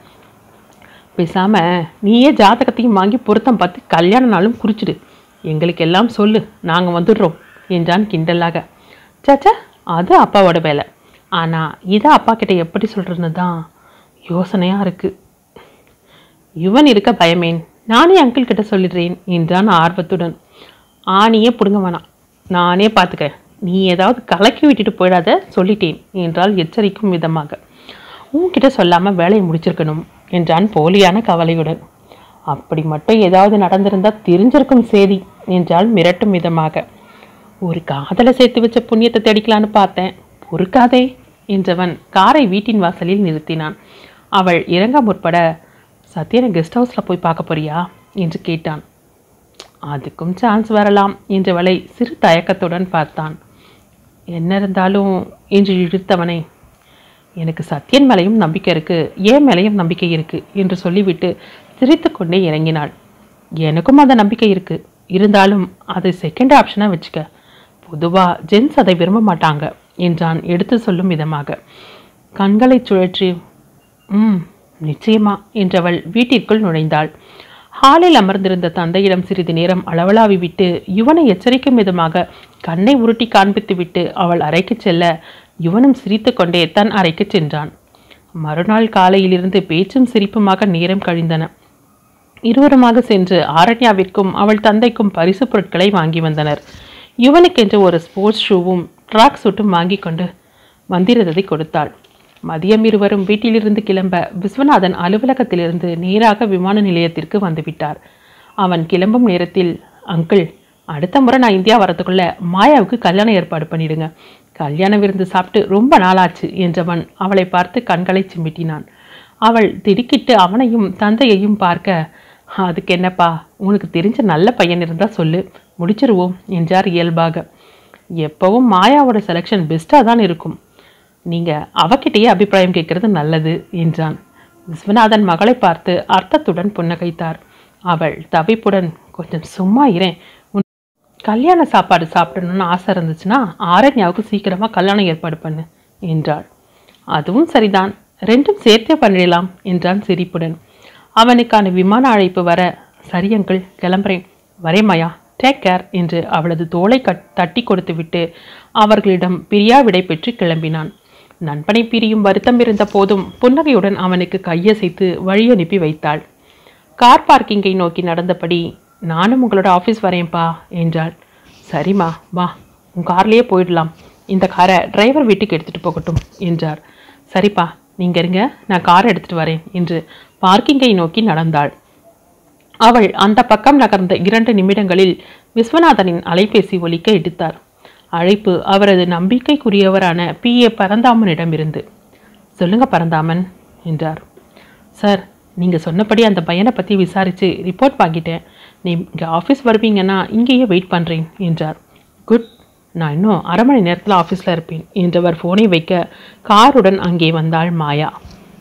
பேசாம நீயே ஜாதகத்தையும் வாங்கி பொருத்தம் பார்த்து கல்யாண நாளும் குறிச்சிடு எங்களுக்கு எல்லாம் சொல்லு நாங்கள் வந்துடுறோம் என்றான் கிண்டலாக சாச்சா அது அப்பாவோட வேலை ஆனால் இதை அப்பா கிட்ட எப்படி சொல்கிறதுன்னு தான் யோசனையாக இருக்குது இவன் இருக்க பயமேன் நானே அங்கிள் கிட்ட சொல்லிடுறேன் என்றான் ஆர்வத்துடன் ஆணியே பிடுங்க வேணாம் நானே பார்த்துக்கிறேன் நீ ஏதாவது கலக்கி விட்டுட்டு போயிடாத சொல்லிட்டேன் என்றால் எச்சரிக்கும் விதமாக உன்கிட்ட சொல்லாமல் வேலையை முடிச்சிருக்கணும் என்றான் போலியான கவலையுடன் அப்படி மட்டும் ஏதாவது நடந்திருந்தா தெரிஞ்சிருக்கும் செய்தி என்றால் மிரட்டும் விதமாக ஒரு காதலை சேர்த்து வச்ச புண்ணியத்தை தேடிக்கலான்னு பார்த்தேன் பொறுக்காதே என்றவன் காரை வீட்டின் வாசலில் நிறுத்தினான் அவள் இறங்க முற்பட சத்யனை கெஸ்ட் ஹவுஸில் போய் பார்க்க போறியா என்று கேட்டான் அதுக்கும் சான்ஸ் வரலாம் என்றவளை சிறு தயக்கத்துடன் பார்த்தான் என்ன இருந்தாலும் என்று இழுத்தவனை எனக்கு சத்யன் மேலையும் நம்பிக்கை இருக்கு ஏன் மேலையும் நம்பிக்கை இருக்கு என்று சொல்லிவிட்டு சிரித்துக்கொண்டே இறங்கினாள் எனக்கும் அந்த நம்பிக்கை இருக்கு இருந்தாலும் அதை செகண்ட் ஆப்ஷனாக வச்சுக்க பொதுவாக ஜென்ஸ் அதை விரும்ப மாட்டாங்க என்றான் எடுத்து சொல்லும் விதமாக கண்களை சுழற்றி ம் நிச்சயமா என்றவள் வீட்டிற்குள் நுழைந்தாள் ஹாலில் அமர்ந்திருந்த தந்தையிடம் சிறிது நேரம் அளவலாவி விட்டு யுவனை எச்சரிக்கும் விதமாக கண்ணை உருட்டி காண்பித்து விட்டு அவள் அறைக்கு செல்ல யுவனும் சிரித்துக்கொண்டே தன் அறைக்கு சென்றான் மறுநாள் காலையிலிருந்து பேச்சும் சிரிப்புமாக நேரம் கழிந்தன இருவருமாக சென்று ஆரண்யாவிற்கும் அவள் தந்தைக்கும் பரிசு பொருட்களை வாங்கி வந்தனர் யுவனுக்கென்று ஒரு ஸ்போர்ட்ஸ் ஷூவும் ட்ராக் சூட்டும் வாங்கி கொண்டு வந்திருந்ததை கொடுத்தாள் மதியம் இருவரும் வீட்டிலிருந்து கிளம்ப விஸ்வநாதன் அலுவலகத்திலிருந்து நேராக விமான நிலையத்திற்கு வந்துவிட்டார் அவன் கிளம்பும் நேரத்தில் அங்கிள் அடுத்த முறை நான் இந்தியா வரதுக்குள்ள மாயாவுக்கு கல்யாணம் ஏற்பாடு பண்ணிடுங்க கல்யாண விருந்து சாப்பிட்டு ரொம்ப நாளாச்சு என்றவன் அவளை பார்த்து கண்களை சிமிட்டினான் அவள் திடுக்கிட்டு அவனையும் தந்தையையும் பார்க்க அதுக்கு என்னப்பா உனக்கு தெரிஞ்ச நல்ல பையன் இருந்தா சொல்லு முடிச்சிருவோம் என்றார் இயல்பாக எப்பவும் மாயாவோட செலெக்ஷன் பெஸ்ட்டாக தான் இருக்கும் நீங்க அவகிட்டயே அபிப்பிராயம் கேட்கறது நல்லது என்றான் விஸ்வநாதன் மகளை பார்த்து அர்த்தத்துடன் புன்னகைத்தார் அவள் தவிப்புடன் கொஞ்சம் சும்மா இரேன் உன் கல்யாண சாப்பாடு சாப்பிடணும்னு ஆசை இருந்துச்சுன்னா ஆரண்யாவுக்கு சீக்கிரமா கல்யாணம் ஏற்பாடு பண்ணு என்றாள் அதுவும் சரிதான் ரெண்டும் சேர்த்தே பண்ணிடலாம் என்றான் சிரிப்புடன் அவனுக்கான விமான அழைப்பு வர சரி அங்கிள் கிளம்புறேன் வரேமாயா டேக் கேர் என்று அவளது தோளை கட் தட்டி கொடுத்துவிட்டு அவர்களிடம் பிரியா விடை பெற்று கிளம்பினான் நண்பனை பிரியும் வருத்தம் இருந்த போதும் புன்னகையுடன் அவனுக்கு கையசைத்து வழி அனுப்பி வைத்தாள் கார் பார்க்கிங்கை நோக்கி நடந்தபடி நானும் உங்களோட ஆஃபீஸ் வரேன்ப்பா என்றாள் சரிம்மா வா உன் கார்லேயே போயிடலாம் இந்த காரை டிரைவர் வீட்டுக்கு எடுத்துகிட்டு போகட்டும் என்றார் சரிப்பா நீங்கள் இருங்க நான் கார் எடுத்துகிட்டு வரேன் என்று பார்க்கிங்கை நோக்கி நடந்தாள் அவள் அந்த பக்கம் நகர்ந்த இரண்டு நிமிடங்களில் விஸ்வநாதனின் அலைபேசி ஒலிக்க எடுத்தார் அழைப்பு அவரது நம்பிக்கைக்குரியவரான பி ஏ பரந்தாமனிடமிருந்து சொல்லுங்க பரந்தாமன் என்றார் சார் நீங்கள் சொன்னபடி அந்த பையனை பற்றி விசாரித்து ரிப்போர்ட் வாங்கிட்டேன் நீ இங்கே ஆஃபீஸ் வருவீங்கன்னா இங்கேயே வெயிட் பண்ணுறேன் என்றார் குட் நான் இன்னும் அரை மணி நேரத்தில் ஆஃபீஸில் இருப்பேன் என்றவர் ஃபோனை வைக்க காருடன் அங்கே வந்தாள் மாயா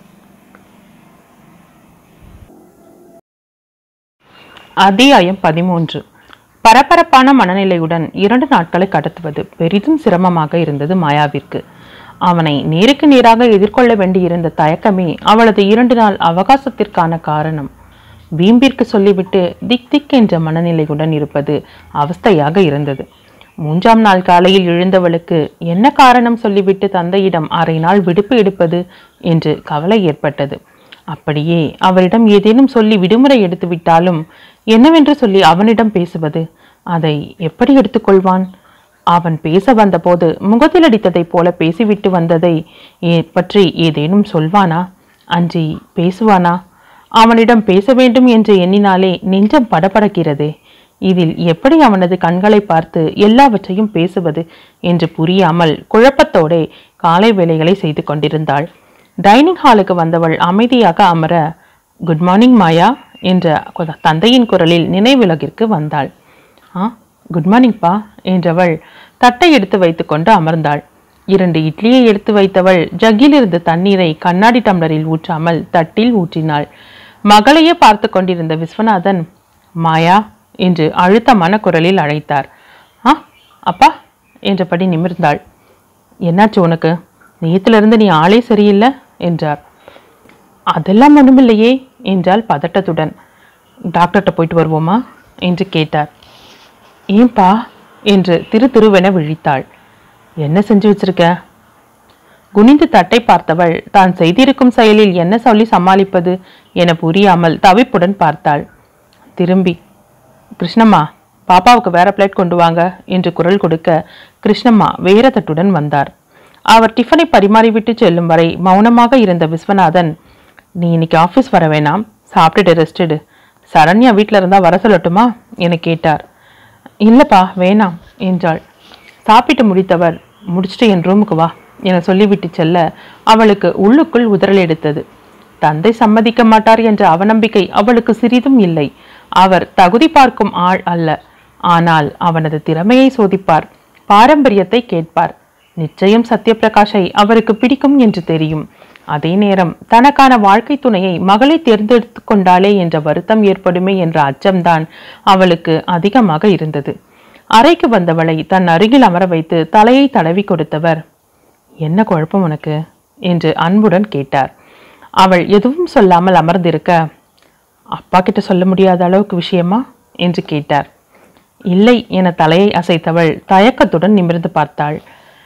அத்தியாயம் பதிமூன்று பரபரப்பான மனநிலையுடன் இரண்டு நாட்களை கடத்துவது பெரிதும் சிரமமாக இருந்தது மாயாவிற்கு அவனை நேருக்கு நேராக எதிர்கொள்ள வேண்டியிருந்த தயக்கமே அவளது இரண்டு நாள் அவகாசத்திற்கான காரணம் வீம்பிற்கு சொல்லிவிட்டு திக் திக் என்ற மனநிலையுடன் இருப்பது அவஸ்தையாக இருந்தது மூன்றாம் நாள் காலையில் எழுந்தவளுக்கு என்ன காரணம் சொல்லிவிட்டு தந்தையிடம் அரை நாள் விடுப்பு எடுப்பது என்று கவலை ஏற்பட்டது அப்படியே அவரிடம் ஏதேனும் சொல்லி விடுமுறை எடுத்து விட்டாலும் என்னவென்று சொல்லி அவனிடம் பேசுவது அதை எப்படி எடுத்துக்கொள்வான் அவன் பேச வந்தபோது முகத்தில் அடித்ததைப் போல பேசிவிட்டு வந்ததை ஏ- பற்றி ஏதேனும் சொல்வானா அஞ்சி பேசுவானா அவனிடம் பேச வேண்டும் என்று எண்ணினாலே நெஞ்சம் படபடக்கிறதே இதில் எப்படி அவனது கண்களை பார்த்து எல்லாவற்றையும் பேசுவது என்று புரியாமல் குழப்பத்தோடே காலை வேலைகளை செய்து கொண்டிருந்தாள் டைனிங் ஹாலுக்கு வந்தவள் அமைதியாக அமர குட் மார்னிங் மாயா என்ற கு- தந்தையின் குரலில் நினைவுலகிற்கு வந்தாள் ஆ குட் மார்னிங்ப்பா என்றவள் தட்டை எடுத்து வைத்துக்கொண்டு அமர்ந்தாள் இரண்டு இட்லியை எடுத்து வைத்தவள் ஜக்கிலிருந்து தண்ணீரை கண்ணாடி டம்ளரில் ஊற்றாமல் தட்டில் ஊற்றினாள் மகளையே பார்த்து கொண்டிருந்த விஸ்வநாதன் மாயா என்று அழுத்தமான குரலில் அழைத்தார் ஆ அப்பா என்றபடி நிமிர்ந்தாள் என்னாச்சு உனக்கு நேத்திலிருந்து நீ ஆளே சரியில்லை என்றார் அதெல்லாம் ஒண்ணுமில்லையே என்றாள் பதட்டத்துடன் டாக்டர்கிட்ட போயிட்டு வருவோமா என்று கேட்டார் ஏன்பா என்று திரு திருவென விழித்தாள் என்ன செஞ்சு வச்சிருக்க குனிந்து தட்டை பார்த்தவள் தான் செய்திருக்கும் செயலில் என்ன சொல்லி சமாளிப்பது என புரியாமல் தவிப்புடன் பார்த்தாள் திரும்பி கிருஷ்ணம்மா பாப்பாவுக்கு வேற பிளேட் கொண்டு வாங்க என்று குரல் கொடுக்க கிருஷ்ணம்மா வேற தட்டுடன் வந்தார் அவர் டிஃபனை பரிமாறிவிட்டு செல்லும் வரை மௌனமாக இருந்த விஸ்வநாதன் நீ இன்னைக்கு ஆஃபீஸ் வர வேணாம் சாப்பிட்டுட்டு ரெஸ்ட் எடு சரண்யா வீட்டில் இருந்தால் வர சொல்லட்டுமா என கேட்டார் இல்லைப்பா வேணாம் என்றாள் சாப்பிட்டு முடித்தவர் முடிச்சுட்டு என் ரூமுக்கு வா என சொல்லிவிட்டு செல்ல அவளுக்கு உள்ளுக்குள் உதறல் எடுத்தது தந்தை சம்மதிக்க மாட்டார் என்ற அவநம்பிக்கை அவளுக்கு சிறிதும் இல்லை அவர் தகுதி பார்க்கும் ஆள் அல்ல ஆனால் அவனது திறமையை சோதிப்பார் பாரம்பரியத்தை கேட்பார் நிச்சயம் சத்யபிரகாஷை அவருக்கு பிடிக்கும் என்று தெரியும் அதே நேரம் தனக்கான வாழ்க்கை துணையை மகளை தேர்ந்தெடுத்து கொண்டாளே என்ற வருத்தம் ஏற்படுமே என்ற அச்சம்தான் அவளுக்கு அதிகமாக இருந்தது அறைக்கு வந்தவளை தன் அருகில் அமர வைத்து தலையை தடவி கொடுத்தவர் என்ன குழப்பம் உனக்கு என்று அன்புடன் கேட்டார் அவள் எதுவும் சொல்லாமல் அமர்ந்திருக்க அப்பா கிட்ட சொல்ல முடியாத அளவுக்கு விஷயமா என்று கேட்டார் இல்லை என தலையை அசைத்தவள் தயக்கத்துடன் நிமிர்ந்து பார்த்தாள்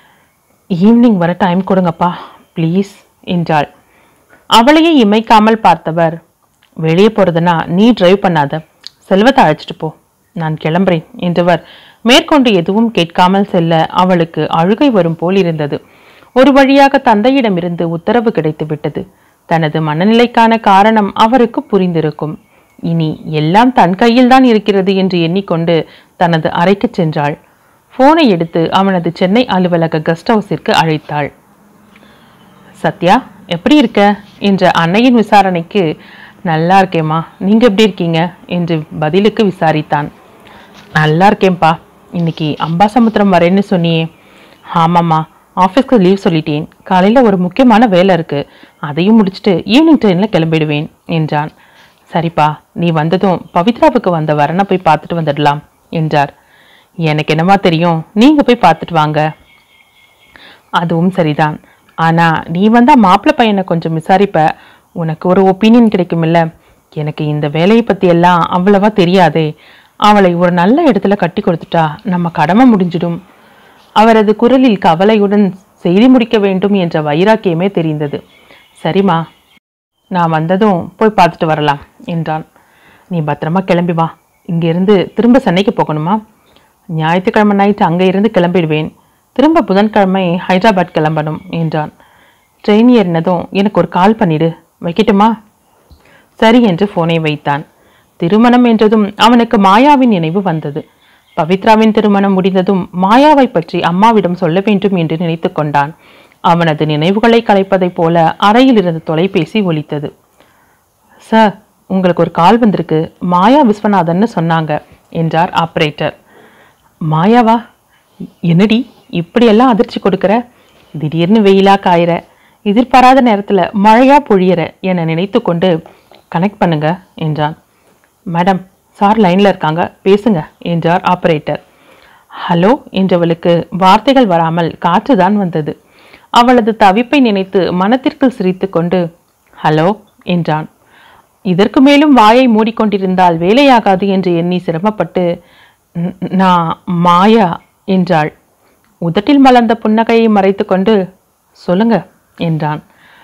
ஈவினிங் வர டைம் கொடுங்கப்பா ப்ளீஸ் என்றாள் அவளையே இமைக்காமல் பார்த்தவர் வெளியே போறதுனா நீ டிரைவ் பண்ணாத செல்வத்தை அழைச்சிட்டு போ நான் கிளம்புறேன் என்றவர் மேற்கொண்டு எதுவும் கேட்காமல் செல்ல அவளுக்கு அழுகை வரும் போல் இருந்தது ஒரு வழியாக தந்தையிடமிருந்து உத்தரவு கிடைத்து விட்டது தனது மனநிலைக்கான காரணம் அவருக்கு புரிந்திருக்கும் இனி எல்லாம் தன் கையில்தான் இருக்கிறது என்று எண்ணிக்கொண்டு தனது அறைக்குச் சென்றாள் போனை எடுத்து அவனது சென்னை அலுவலக கெஸ்ட் ஹவுஸிற்கு அழைத்தாள் சத்யா எப்படி இருக்க என்ற அன்னையின் விசாரணைக்கு நல்லா இருக்கேம்மா நீங்க எப்படி இருக்கீங்க என்று பதிலுக்கு விசாரித்தான் நல்லா இருக்கேன்ப்பா இன்னைக்கு அம்பாசமுத்திரம் வரேன்னு சொன்னியே ஆமாம்மா ஆஃபீஸ்க்கு லீவ் சொல்லிட்டேன் காலையில் ஒரு முக்கியமான வேலை இருக்கு அதையும் முடிச்சுட்டு ஈவினிங் ட்ரெயினில் கிளம்பிடுவேன் என்றான் சரிப்பா நீ வந்ததும் பவித்ராவுக்கு வந்த வரனை போய் பார்த்துட்டு வந்துடலாம் என்றார் எனக்கு என்னமா தெரியும் நீங்க போய் பார்த்துட்டு வாங்க அதுவும் சரிதான் ஆனா நீ வந்தா மாப்பிள்ளை பையனை கொஞ்சம் விசாரிப்ப உனக்கு ஒரு ஒப்பீனியன் கிடைக்குமில்ல எனக்கு இந்த வேலையை பத்தி எல்லாம் அவ்வளவா தெரியாதே அவளை ஒரு நல்ல இடத்துல கட்டி கொடுத்துட்டா நம்ம கடமை முடிஞ்சிடும் அவரது குரலில் கவலையுடன் செய்தி முடிக்க வேண்டும் என்ற வைராக்கியமே தெரிந்தது சரிம்மா நான் வந்ததும் போய் பார்த்துட்டு வரலாம் என்றான் நீ பத்திரமா கிளம்பி வா இங்கிருந்து திரும்ப சென்னைக்கு போகணுமா ஞாயிற்றுக்கிழமை நைட்டு அங்கே இருந்து கிளம்பிடுவேன் திரும்ப புதன்கிழமை ஹைதராபாத் கிளம்பணும் என்றான் ட்ரெயின் ஏறினதும் எனக்கு ஒரு கால் பண்ணிடு வைக்கட்டுமா சரி என்று போனை வைத்தான் திருமணம் என்றதும் அவனுக்கு மாயாவின் நினைவு வந்தது பவித்ராவின் திருமணம் முடிந்ததும் மாயாவை பற்றி அம்மாவிடம் சொல்ல வேண்டும் என்று நினைத்து கொண்டான் அவனது நினைவுகளை கலைப்பதைப் போல அறையில் இருந்த தொலைபேசி ஒலித்தது சார் உங்களுக்கு ஒரு கால் வந்திருக்கு மாயா விஸ்வநாதன்னு சொன்னாங்க என்றார் ஆபரேட்டர் மாயாவா என்னடி இப்படியெல்லாம் அதிர்ச்சி கொடுக்கிற திடீர்னு வெயிலா காயிற எதிர்பாராத நேரத்தில் மழையா பொழியற என நினைத்து கொண்டு கனெக்ட் பண்ணுங்க என்றான் மேடம் சார் லைனில் இருக்காங்க பேசுங்க என்றார் ஆபரேட்டர் ஹலோ என்றவளுக்கு வார்த்தைகள் வராமல் காற்றுதான் வந்தது அவளது தவிப்பை நினைத்து மனத்திற்குள் சிரித்துக்கொண்டு ஹலோ என்றான் இதற்கு மேலும் வாயை மூடிக்கொண்டிருந்தால் வேலையாகாது என்று எண்ணி சிரமப்பட்டு "ந- நான் மாயா என்றாள் உதட்டில் மலர்ந்த புன்னகையை மறைத்துக்கொண்டு சொல்லுங்க என்றான்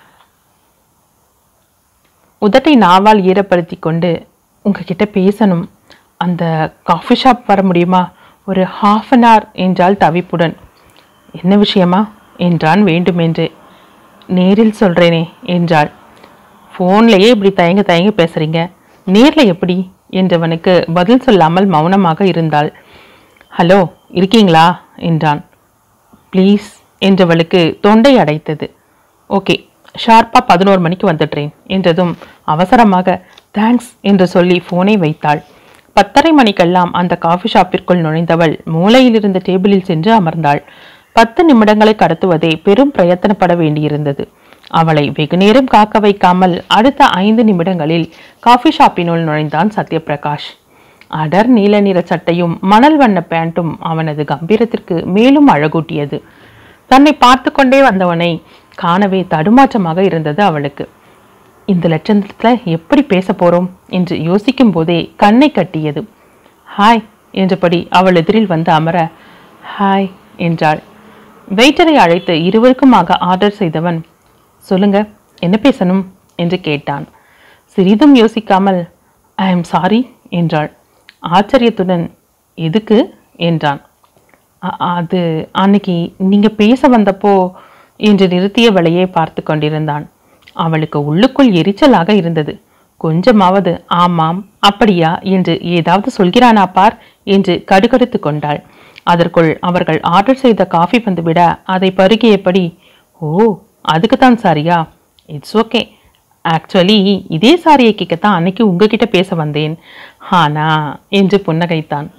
உதட்டை நாவால் ஈரப்படுத்தி கொண்டு உங்ககிட்ட பேசணும் அந்த காஃபி ஷாப் வர முடியுமா ஒரு ஹாஃப் அன் hour என்றாள் தவிப்புடன் என்ன விஷயமா என்றான் வேண்டுமென்று நேரில் சொல்கிறேனே என்றாள் ஃபோன்லேயே இப்படி தயங்க தயங்க பேசுகிறீங்க நேரில் எப்படி என்றவனுக்கு பதில் சொல்லாமல் மௌனமாக இருந்தாள் ஹலோ இருக்கீங்களா என்றான் ப்ளீஸ் என்றவளுக்கு தொண்டை அடைத்தது ஓகே ஷார்ப்பாக பதினோரு மணிக்கு வந்துடுறேன் என்றதும் அவசரமாக தேங்க்ஸ் என்று சொல்லி ஃபோனை வைத்தாள் பத்தரை மணிக்கெல்லாம் அந்த காஃபி ஷாப்பிற்குள் நுழைந்தவள் மூலையில் இருந்த டேபிளில் சென்று அமர்ந்தாள் பத்து நிமிடங்களை கடத்துவதே பெரும் பிரயத்தனப்பட வேண்டியிருந்தது அவளை வெகுநேரம் காக்க வைக்காமல் அடுத்த ஐந்து நிமிடங்களில் காஃபி ஷாப்பினுள் நுழைந்தான் சத்யபிரகாஷ் அடர் நீல நிற சட்டையும் மணல் வண்ண பேண்ட்டும் அவனது கம்பீரத்திற்கு மேலும் அழகூட்டியது தன்னை பார்த்து கொண்டே வந்தவனை காணவே தடுமாற்றமாக இருந்தது அவளுக்கு இந்த லட்சணத்தில் எப்படி பேச போறோம் என்று யோசிக்கும் போதே கண்ணை கட்டியது ஹாய் என்றபடி அவள் எதிரில் வந்து அமர ஹாய் என்றாள் வெயிட்டரை அழைத்து இருவருக்குமாக ஆர்டர் செய்தவன் சொல்லுங்க என்ன பேசணும் என்று கேட்டான் சிறிதும் யோசிக்காமல் ஐ எம் சாரி என்றாள் ஆச்சரியத்துடன் எதுக்கு என்றான் "அ- அது அன்னைக்கு நீங்க பேச வந்தப்போ என்று நிறுத்தியவளையே பார்த்து கொண்டிருந்தான் அவளுக்கு உள்ளுக்குள் எரிச்சலாக இருந்தது கொஞ்சமாவது ஆமாம் அப்படியா என்று ஏதாவது சொல்கிறானா பார் என்று கடுகடுத்து கொண்டாள் அதற்குள் அவர்கள் ஆர்டர் செய்த காஃபி வந்துவிட அதை பருகியபடி ஓ அதுக்கு தான் சாரியா இட்ஸ் ஓகே ஆக்சுவலி இதே சாரியை கேட்கத்தான் அன்னைக்கு உங்ககிட்ட பேச வந்தேன் ஆனா என்று புன்னகைத்தான்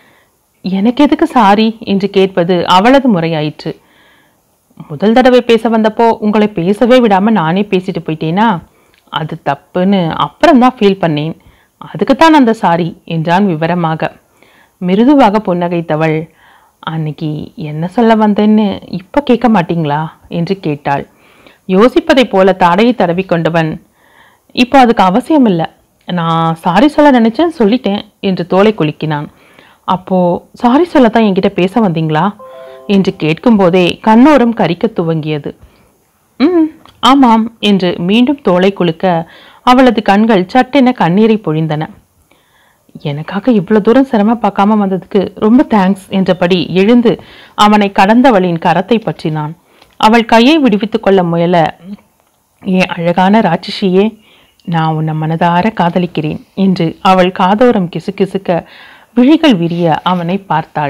எனக்கு எதுக்கு சாரி என்று கேட்பது அவளது முறையாயிற்று முதல் தடவை பேச வந்தப்போ உங்களை பேசவே விடாம நானே பேசிட்டு போயிட்டேனா அது தப்புன்னு அப்புறம் தான் ஃபீல் பண்ணேன் அதுக்கு தான் அந்த சாரி என்றான் விவரமாக மிருதுவாக புன்னகைத்தவள் அன்னைக்கு என்ன சொல்ல வந்தேன்னு இப்போ கேட்க மாட்டீங்களா என்று கேட்டாள் யோசிப்பதைப் போல தாடையை தடவி கொண்டவன் இப்போ அதுக்கு அவசியம் இல்லை நான் சாரி சொல்ல நினைச்சேன் சொல்லிட்டேன் என்று தோலை குலுக்கினான் அப்போ சாரி சொல்லத்தான் என்கிட்ட பேச வந்தீங்களா என்று கேட்கும்போதே கண்ணோரம் கரிக்க துவங்கியது ம் ஆமாம் என்று மீண்டும் தோலை குலுக்க அவளது கண்கள் சட்டென கண்ணீரை பொழிந்தன எனக்காக இவ்வளவு தூரம் சிரமம் பார்க்காம வந்ததுக்கு ரொம்ப தேங்க்ஸ் என்றபடி எழுந்து அவனை கடந்தவளின் கரத்தை பற்றினான் அவள் கையை விடுவித்துக் கொள்ள முயல ஏன் அழகான ராட்சசியே நான் உன்னை மனதார காதலிக்கிறேன் என்று அவள் காதோரம் கிசுகிசுக்க விழிகள் விரிய அவனை பார்த்தாள்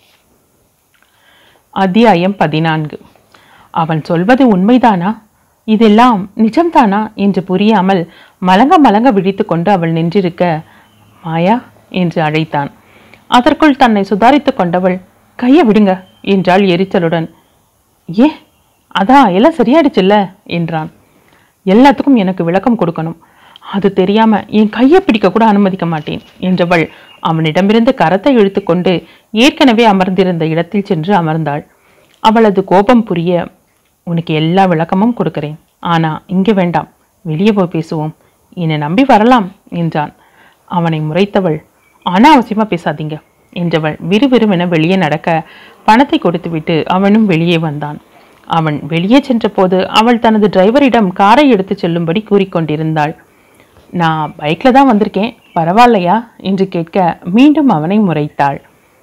அத்தியாயம் பதினான்கு அவன் சொல்வது உண்மைதானா இதெல்லாம் நிஜம்தானா என்று புரியாமல் மலங்க மலங்க விழித்து கொண்டு அவள் நின்றிருக்க மாயா என்று அழைத்தான் அதற்குள் தன்னை சுதாரித்து கொண்டவள் கையை விடுங்க என்றாள் எரிச்சலுடன் ஏ அதான் எல்லாம் சரியாயிடுச்சுல்ல என்றான் எல்லாத்துக்கும் எனக்கு விளக்கம் கொடுக்கணும் அது தெரியாம என் கையை பிடிக்க கூட அனுமதிக்க மாட்டேன் என்றவள் அவனிடமிருந்து கரத்தை இழுத்துக்கொண்டு ஏற்கனவே அமர்ந்திருந்த இடத்தில் சென்று அமர்ந்தாள் அவளது கோபம் புரிய உனக்கு எல்லா விளக்கமும் கொடுக்கிறேன் ஆனா இங்க வேண்டாம் வெளியே போய் பேசுவோம் என்னை நம்பி வரலாம் என்றான் அவனை முறைத்தவள் அனாவசியமா பேசாதீங்க என்றவள் விறுவிறுவென வெளியே நடக்க பணத்தை கொடுத்துவிட்டு அவனும் வெளியே வந்தான் அவன் வெளியே சென்றபோது அவள் தனது டிரைவரிடம் காரை எடுத்துச் செல்லும்படி கூறிக்கொண்டிருந்தாள் நான் பைக்கில் தான் வந்திருக்கேன் பரவாயில்லையா என்று கேட்க மீண்டும் அவனை முறைத்தாள்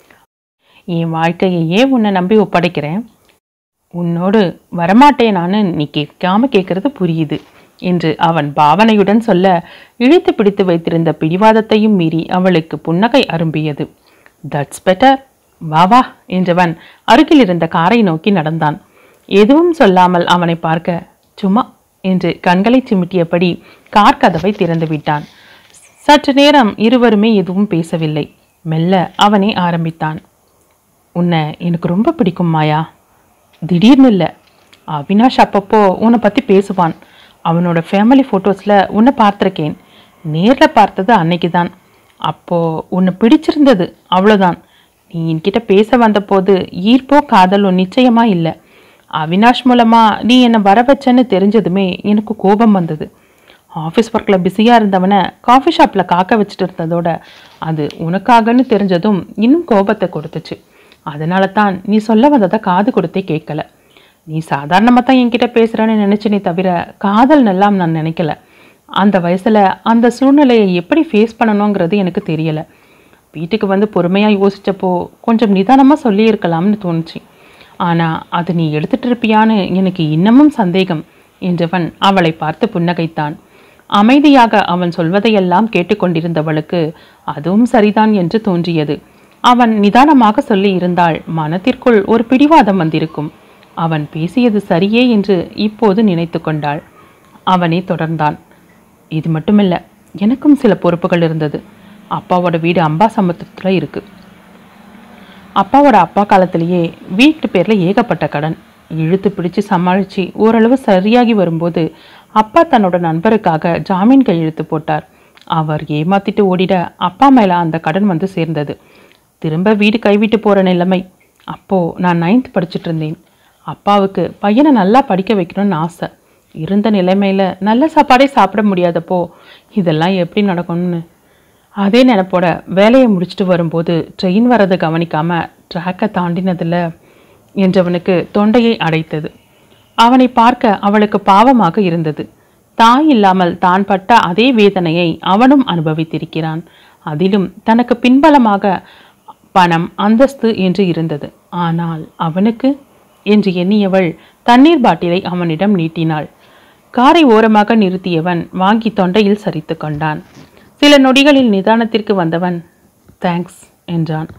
என் வாழ்க்கையையே உன்னை நம்பி ஒப்படைக்கிறேன் உன்னோடு வரமாட்டேனான்னு நீ கேட்காம கேட்கறது புரியுது என்று அவன் பாவனையுடன் சொல்ல இழுத்து பிடித்து வைத்திருந்த பிடிவாதத்தையும் மீறி அவளுக்கு புன்னகை அரும்பியது தட்ஸ் பெட்டர் வா வா என்றவன் அருகில் இருந்த காரை நோக்கி நடந்தான் எதுவும் சொல்லாமல் அவனை பார்க்க சும்மா என்று கண்களை சிமிட்டியபடி கார் கதவை திறந்து விட்டான் சற்று நேரம் இருவருமே எதுவும் பேசவில்லை மெல்ல அவனே ஆரம்பித்தான் உன்னை எனக்கு ரொம்ப பிடிக்கும் மாயா திடீர்னு இல்லை அவினாஷ் அப்பப்போ உன்னை பற்றி பேசுவான் அவனோட ஃபேமிலி ஃபோட்டோஸில் உன்னை பார்த்துருக்கேன் நேரில் பார்த்தது அன்னைக்கு தான் அப்போது உன்னை பிடிச்சிருந்தது அவ்வளோதான் நீ என்கிட்ட பேச வந்தபோது ஈர்ப்போ காதலோ நிச்சயமாக இல்லை அவினாஷ் மூலமாக நீ என்னை வர வச்சேன்னு தெரிஞ்சதுமே எனக்கு கோபம் வந்தது ஆஃபீஸ் ஒர்க்கில் பிஸியாக இருந்தவனை காஃபி ஷாப்பில் காக்க வச்சுட்டு இருந்ததோட அது உனக்காகன்னு தெரிஞ்சதும் இன்னும் கோபத்தை கொடுத்துச்சு அதனால தான் நீ சொல்ல வந்ததை காது கொடுத்தே கேட்கல நீ சாதாரணமாக தான் என்கிட்ட பேசுகிறேன்னு நினச்சினே தவிர காதல் நல்லாம் நான் நினைக்கல அந்த வயசில் அந்த சூழ்நிலையை எப்படி ஃபேஸ் பண்ணணுங்கிறது எனக்கு தெரியலை வீட்டுக்கு வந்து பொறுமையாக யோசிச்சப்போ கொஞ்சம் நிதானமாக சொல்லியிருக்கலாம்னு தோணுச்சு ஆனால் அது நீ எடுத்துட்டு இருப்பியான்னு எனக்கு இன்னமும் சந்தேகம் என்றவன் அவளை பார்த்து புன்னகைத்தான் அமைதியாக அவன் சொல்வதையெல்லாம் கேட்டுக்கொண்டிருந்தவளுக்கு அதுவும் சரிதான் என்று தோன்றியது அவன் நிதானமாக சொல்லி இருந்தால் மனத்திற்குள் ஒரு பிடிவாதம் வந்திருக்கும் அவன் பேசியது சரியே என்று இப்போது நினைத்து கொண்டாள் அவனே தொடர்ந்தான் இது மட்டுமில்ல எனக்கும் சில பொறுப்புகள் இருந்தது அப்பாவோட வீடு அம்பாசமுத்திரத்தில் இருக்கு அப்பாவோட அப்பா காலத்திலேயே வீட்டு பேரில் ஏகப்பட்ட கடன் இழுத்து பிடிச்சு சமாளித்து ஓரளவு சரியாகி வரும்போது அப்பா தன்னோட நண்பருக்காக ஜாமீன் கையெழுத்து போட்டார் அவர் ஏமாத்திட்டு ஓடிட அப்பா மேலே அந்த கடன் வந்து சேர்ந்தது திரும்ப வீடு கைவிட்டு போகிற நிலைமை அப்போது நான் நைன்த் படிச்சுட்டு இருந்தேன் அப்பாவுக்கு பையனை நல்லா படிக்க வைக்கணும்னு ஆசை இருந்த நிலைமையில் நல்ல சாப்பாடே சாப்பிட முடியாதப்போ இதெல்லாம் எப்படி நடக்கும்னு அதே நினப்போட வேலையை முடிச்சுட்டு வரும்போது ட்ரெயின் வரதை கவனிக்காம ட்ராக்கை தாண்டினதில் என்றவனுக்கு தொண்டையை அடைத்தது அவனை பார்க்க அவளுக்கு பாவமாக இருந்தது தாய் இல்லாமல் தான் பட்ட அதே வேதனையை அவனும் அனுபவித்திருக்கிறான் அதிலும் தனக்கு பின்பலமாக பணம் அந்தஸ்து என்று இருந்தது ஆனால் அவனுக்கு என்று எண்ணியவள் தண்ணீர் பாட்டிலை அவனிடம் நீட்டினாள் காரை ஓரமாக நிறுத்தியவன் வாங்கி தொண்டையில் சரித்து கொண்டான் சில நொடிகளில் நிதானத்திற்கு வந்தவன் தேங்க்ஸ் என்றான்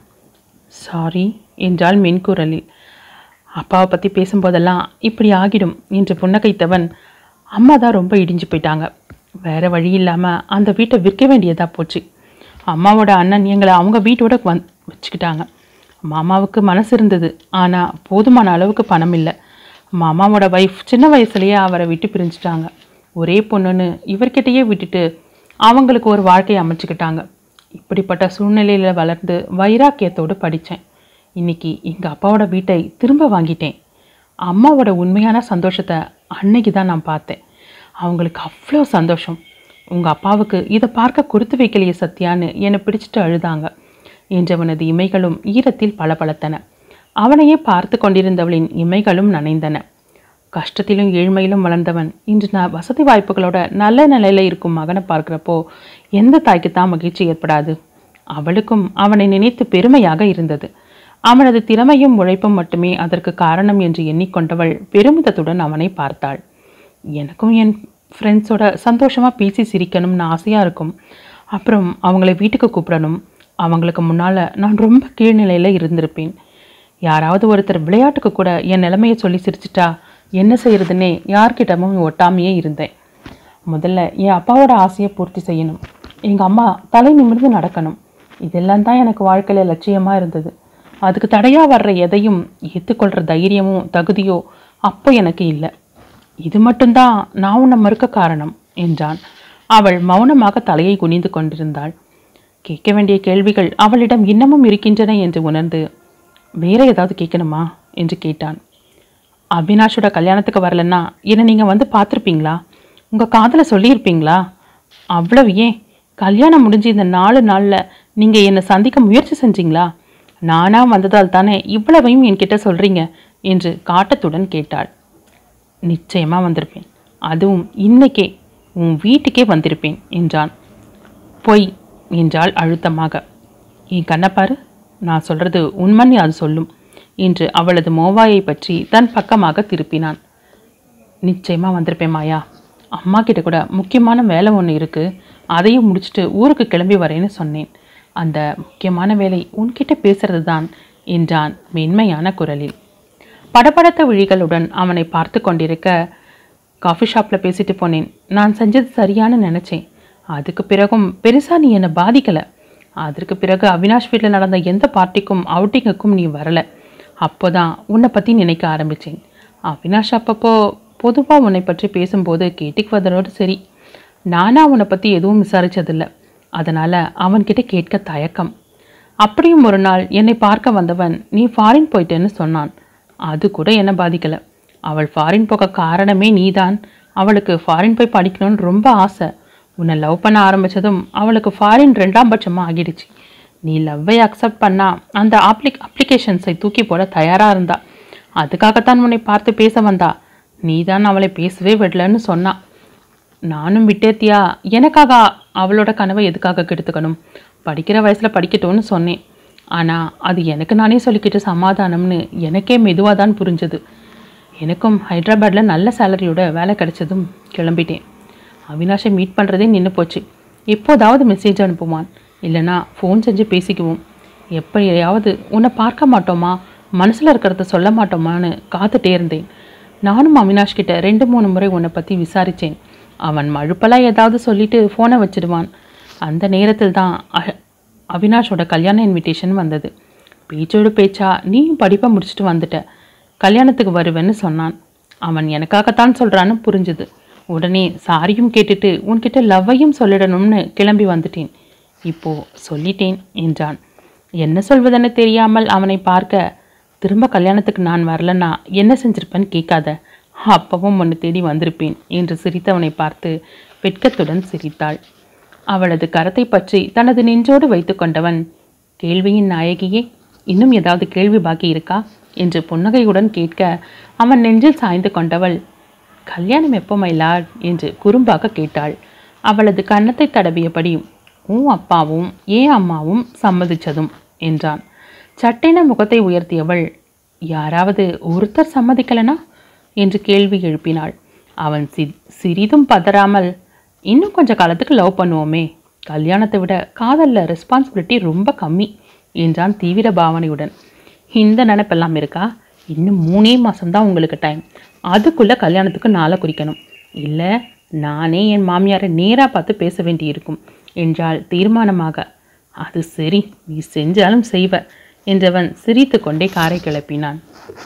சாரி என்றாள் மென்குரலில் அப்பாவை பற்றி பேசும்போதெல்லாம் இப்படி ஆகிடும் என்று புன்னகைத்தவன் அம்மா தான் ரொம்ப இடிஞ்சு போயிட்டாங்க வேற வழி இல்லாமல் அந்த வீட்டை விற்க வேண்டியதாக போச்சு அம்மாவோட அண்ணன் எங்களை அவங்க வீட்டோட வந் வச்சுக்கிட்டாங்க மாமாவுக்கு மனசு இருந்தது ஆனால் போதுமான அளவுக்கு பணம் இல்லை மாமாவோட ஒய்ஃப் சின்ன வயசுலயே அவரை விட்டு பிரிஞ்சுட்டாங்க ஒரே பொண்ணுன்னு இவர்கிட்டயே விட்டுட்டு அவங்களுக்கு ஒரு வாழ்க்கையை அமைச்சுக்கிட்டாங்க இப்படிப்பட்ட சூழ்நிலையில் வளர்ந்து வைராக்கியத்தோடு படித்தேன் இன்னைக்கு எங்கள் அப்பாவோட வீட்டை திரும்ப வாங்கிட்டேன் அம்மாவோட உண்மையான சந்தோஷத்தை அன்னைக்கு தான் நான் பார்த்தேன் அவங்களுக்கு அவ்வளோ சந்தோஷம் உங்கள் அப்பாவுக்கு இதை பார்க்க கொடுத்து வைக்கலையே சத்யான்னு என்னை பிடிச்சிட்டு அழுதாங்க என்றவனது இமைகளும் ஈரத்தில் பளபளத்தன அவனையே பார்த்து கொண்டிருந்தவளின் இமைகளும் நனைந்தன கஷ்டத்திலும் ஏழ்மையிலும் வளர்ந்தவன் இன்று நான் வசதி வாய்ப்புகளோட நல்ல நிலையில இருக்கும் மகனை பார்க்கிறப்போ எந்த தாய்க்கு தான் மகிழ்ச்சி ஏற்படாது அவளுக்கும் அவனை நினைத்து பெருமையாக இருந்தது அவனது திறமையும் உழைப்பும் மட்டுமே அதற்கு காரணம் என்று எண்ணிக்கொண்டவள் பெருமிதத்துடன் அவனை பார்த்தாள் எனக்கும் என் ஃப்ரெண்ட்ஸோட சந்தோஷமாக பேசி சிரிக்கணும்னு ஆசையாக இருக்கும் அப்புறம் அவங்கள வீட்டுக்கு கூப்பிடணும் அவங்களுக்கு முன்னால் நான் ரொம்ப கீழ்நிலையில் இருந்திருப்பேன் யாராவது ஒருத்தர் விளையாட்டுக்கு கூட என் நிலைமையை சொல்லி சிரிச்சிட்டா என்ன செய்யறதுன்னே யார்கிட்டமும் ஒட்டாமையே இருந்தேன் முதல்ல என் அப்பாவோட ஆசையை பூர்த்தி செய்யணும் எங்கள் அம்மா தலை நிமிர்ந்து நடக்கணும் இதெல்லாம் தான் எனக்கு வாழ்க்கையில் லட்சியமாக இருந்தது அதுக்கு தடையாக வர்ற எதையும் ஏற்றுக்கொள்கிற தைரியமும் தகுதியோ அப்போ எனக்கு இல்லை இது மட்டும்தான் நான் உன்னை மறுக்க காரணம் என்றான் அவள் மௌனமாக தலையை குனிந்து கொண்டிருந்தாள் கேட்க வேண்டிய கேள்விகள் அவளிடம் இன்னமும் இருக்கின்றன என்று உணர்ந்து வேற ஏதாவது கேட்கணுமா என்று கேட்டான் அவினாஷோட கல்யாணத்துக்கு வரலன்னா என்னை நீங்கள் வந்து பார்த்துருப்பீங்களா உங்கள் காதலை சொல்லியிருப்பீங்களா அவ்வளவு ஏன் கல்யாணம் முடிஞ்சு இந்த நாலு நாளில் நீங்கள் என்னை சந்திக்க முயற்சி செஞ்சீங்களா நானா வந்ததால் தானே இவ்வளவையும் என்கிட்ட சொல்கிறீங்க என்று காட்டத்துடன் கேட்டாள் நிச்சயமாக வந்திருப்பேன் அதுவும் இன்னைக்கே உன் வீட்டுக்கே வந்திருப்பேன் என்றான் பொய் என்றாள் அழுத்தமாக என் கண்ணப்பாரு நான் சொல்றது உண்மைன்னு அது சொல்லும் என்று அவளது மோவாயை பற்றி தன் பக்கமாக திருப்பினான் நிச்சயமாக வந்திருப்பேன் மாயா அம்மா கிட்ட கூட முக்கியமான வேலை ஒன்று இருக்குது அதையும் முடிச்சுட்டு ஊருக்கு கிளம்பி வரேன்னு சொன்னேன் அந்த முக்கியமான வேலை உன்கிட்ட பேசுறது தான் என்றான் மென்மையான குரலில் படபடத்த விழிகளுடன் அவனை பார்த்து கொண்டிருக்க காஃபி ஷாப்பில் பேசிட்டு போனேன் நான் செஞ்சது சரியான்னு நினச்சேன் அதுக்கு பிறகும் பெருசாக நீ என்னை பாதிக்கலை அதற்கு பிறகு அவினாஷ் வீட்டில் நடந்த எந்த பார்ட்டிக்கும் அவுட்டிங்குக்கும் நீ வரலை அப்போ தான் உன்னை பற்றி நினைக்க ஆரம்பித்தேன் அவினாஷ் அப்பப்போ பொதுவாக உன்னை பற்றி பேசும்போது கேட்டுக்குவதனோடு சரி நானா உன்னை பற்றி எதுவும் விசாரிச்சதில்ல அதனால் அவன்கிட்ட கேட்க தயக்கம் அப்படியும் ஒரு நாள் என்னை பார்க்க வந்தவன் நீ ஃபாரின் போயிட்டேன்னு சொன்னான் அது கூட என்ன பாதிக்கலை அவள் ஃபாரின் போக காரணமே நீதான் அவளுக்கு ஃபாரின் போய் படிக்கணும்னு ரொம்ப ஆசை உன்னை லவ் பண்ண ஆரம்பிச்சதும் அவளுக்கு ஃபாரின் ரெண்டாம் பட்சமாக ஆகிடுச்சு நீ லவ்வை அக்செப்ட் பண்ணா அந்த அப்ளிக் அப்ளிகேஷன்ஸை தூக்கி போட தயாராக இருந்தா அதுக்காகத்தான் உன்னை பார்த்து பேச வந்தா நீதான் அவளை பேசவே விடலன்னு சொன்னா நானும் விட்டேத்தியா எனக்காக அவளோட கனவை எதுக்காக கெடுத்துக்கணும் படிக்கிற வயசில் படிக்கட்டும்னு சொன்னேன் ஆனால் அது எனக்கு நானே சொல்லிக்கிட்டு சமாதானம்னு எனக்கே மெதுவாக தான் புரிஞ்சது எனக்கும் ஹைதராபாத்தில் நல்ல சேலரியோட வேலை கிடைச்சதும் கிளம்பிட்டேன் அவினாஷை மீட் பண்ணுறதே நின்று போச்சு எப்போதாவது மெசேஜ் அனுப்புவான் இல்லைனா ஃபோன் செஞ்சு பேசிக்குவோம் எப்படியாவது உன்னை பார்க்க மாட்டோமா மனசில் இருக்கிறத சொல்ல மாட்டோமான்னு காத்துட்டே இருந்தேன் நானும் அவினாஷ் கிட்ட ரெண்டு மூணு முறை உன்னை பற்றி விசாரித்தேன் அவன் மழுப்பெல்லாம் ஏதாவது சொல்லிட்டு ஃபோனை வச்சிடுவான் அந்த நேரத்தில் தான் அ- அவினாஷோட கல்யாண இன்விடேஷன் வந்தது பேச்சோடு பேச்சா நீயும் படிப்பை முடிச்சுட்டு வந்துட்ட கல்யாணத்துக்கு வருவேன்னு சொன்னான் அவன் எனக்காகத்தான் சொல்கிறான்னு புரிஞ்சுது உடனே சாரியும் கேட்டுட்டு உன்கிட்ட லவ்வையும் சொல்லிடணும்னு கிளம்பி வந்துட்டேன் இப்போ சொல்லிட்டேன் என்றான் என்ன சொல்வதென்னு தெரியாமல் அவனை பார்க்க திரும்ப கல்யாணத்துக்கு நான் வரலன்னா என்ன செஞ்சிருப்பேன்னு கேட்காத அப்பவும் உன்னை தேடி வந்திருப்பேன் என்று சிரித்தவனை பார்த்து வெட்கத்துடன் சிரித்தாள் அவளது கரத்தை பற்றி தனது நெஞ்சோடு வைத்துக்கொண்டவன் கேள்வியின் நாயகியே இன்னும் ஏதாவது கேள்வி பாக்கி இருக்கா என்று புன்னகையுடன் கேட்க அவன் நெஞ்சில் சாய்ந்து கொண்டவள் கல்யாணம் எப்போ மயிலாட் என்று குறும்பாக கேட்டாள் அவளது கன்னத்தை தடவியபடி உன் அப்பாவும் ஏன் அம்மாவும் சம்மதிச்சதும் என்றான் சட்டென முகத்தை உயர்த்தியவள் யாராவது ஒருத்தர் சம்மதிக்கலனா என்று கேள்வி எழுப்பினாள் அவன் சி சிறிதும் பதறாமல் இன்னும் கொஞ்ச காலத்துக்கு லவ் பண்ணுவோமே கல்யாணத்தை விட காதல்ல ரெஸ்பான்சிபிலிட்டி ரொம்ப கம்மி என்றான் தீவிர பாவனையுடன் இந்த நினைப்பெல்லாம் இருக்கா இன்னும் மூணே மாதம்தான் உங்களுக்கு டைம் அதுக்குள்ளே கல்யாணத்துக்கு நாளை குறிக்கணும் இல்லை நானே என் மாமியாரை நேராக பார்த்து பேச வேண்டியிருக்கும் என்றாள் தீர்மானமாக அது சரி நீ செஞ்சாலும் செய்வ என்றவன் சிரித்து கொண்டே காரை கிளப்பினான்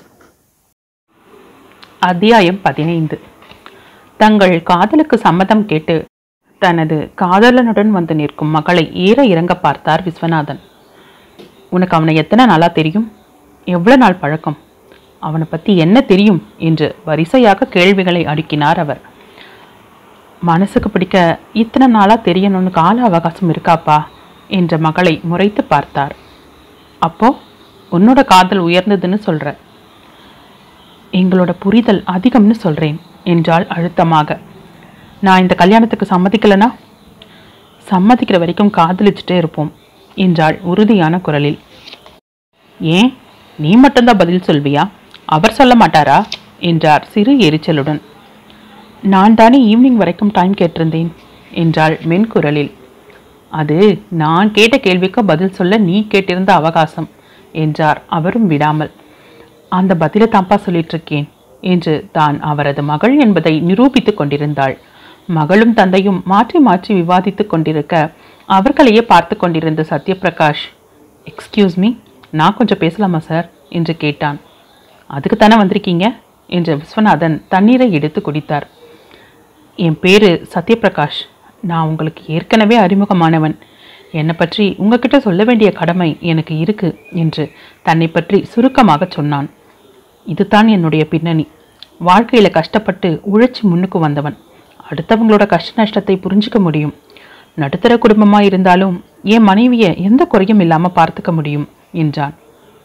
அத்தியாயம் பதினைந்து தங்கள் காதலுக்கு சம்மதம் கேட்டு தனது காதலனுடன் வந்து நிற்கும் மகளை ஏற இறங்க பார்த்தார் விஸ்வநாதன் உனக்கு அவனை எத்தனை நாளா தெரியும் எவ்வளவு நாள் பழக்கம் அவனை பற்றி என்ன தெரியும் என்று வரிசையாக கேள்விகளை அடுக்கினார் அவர் மனசுக்கு பிடிக்க இத்தனை நாளா தெரியணும்னு கால அவகாசம் இருக்காப்பா என்ற மகளை முறைத்து பார்த்தார் அப்போ உன்னோட காதல் உயர்ந்ததுன்னு சொல்ற எங்களோட புரிதல் அதிகம்னு சொல்றேன் என்றாள் அழுத்தமாக நான் இந்த கல்யாணத்துக்கு சம்மதிக்கலனா சம்மதிக்கிற வரைக்கும் காதலிச்சுட்டே இருப்போம் என்றாள் உறுதியான குரலில் ஏன் நீ மட்டும்தான் பதில் சொல்வியா அவர் சொல்ல மாட்டாரா என்றார் சிறு எரிச்சலுடன் நான் தானே ஈவினிங் வரைக்கும் டைம் கேட்டிருந்தேன் என்றாள் மென்குரலில் அது நான் கேட்ட கேள்விக்கு பதில் சொல்ல நீ கேட்டிருந்த அவகாசம் என்றார் அவரும் விடாமல் அந்த பதிலை தான்ப்பா சொல்லிட்டு இருக்கேன் என்று தான் அவரது மகள் என்பதை நிரூபித்துக் கொண்டிருந்தாள் மகளும் தந்தையும் மாற்றி மாற்றி விவாதித்துக் கொண்டிருக்க அவர்களையே பார்த்து கொண்டிருந்த சத்யபிரகாஷ் எக்ஸ்கியூஸ் மீ நான் கொஞ்சம் பேசலாமா சார் என்று கேட்டான் அதுக்கு தானே வந்திருக்கீங்க என்று விஸ்வநாதன் தண்ணீரை எடுத்து குடித்தார் என் பேரு சத்யபிரகாஷ் நான் உங்களுக்கு ஏற்கனவே அறிமுகமானவன் என்னை பற்றி உங்ககிட்ட சொல்ல வேண்டிய கடமை எனக்கு இருக்கு என்று தன்னை பற்றி சுருக்கமாக சொன்னான் இதுதான் என்னுடைய பின்னணி வாழ்க்கையில கஷ்டப்பட்டு உழைச்சி முன்னுக்கு வந்தவன் அடுத்தவங்களோட கஷ்ட நஷ்டத்தை புரிஞ்சுக்க முடியும் நடுத்தர குடும்பமா இருந்தாலும் என் மனைவியை எந்த குறையும் இல்லாம பார்த்துக்க முடியும் என்றான்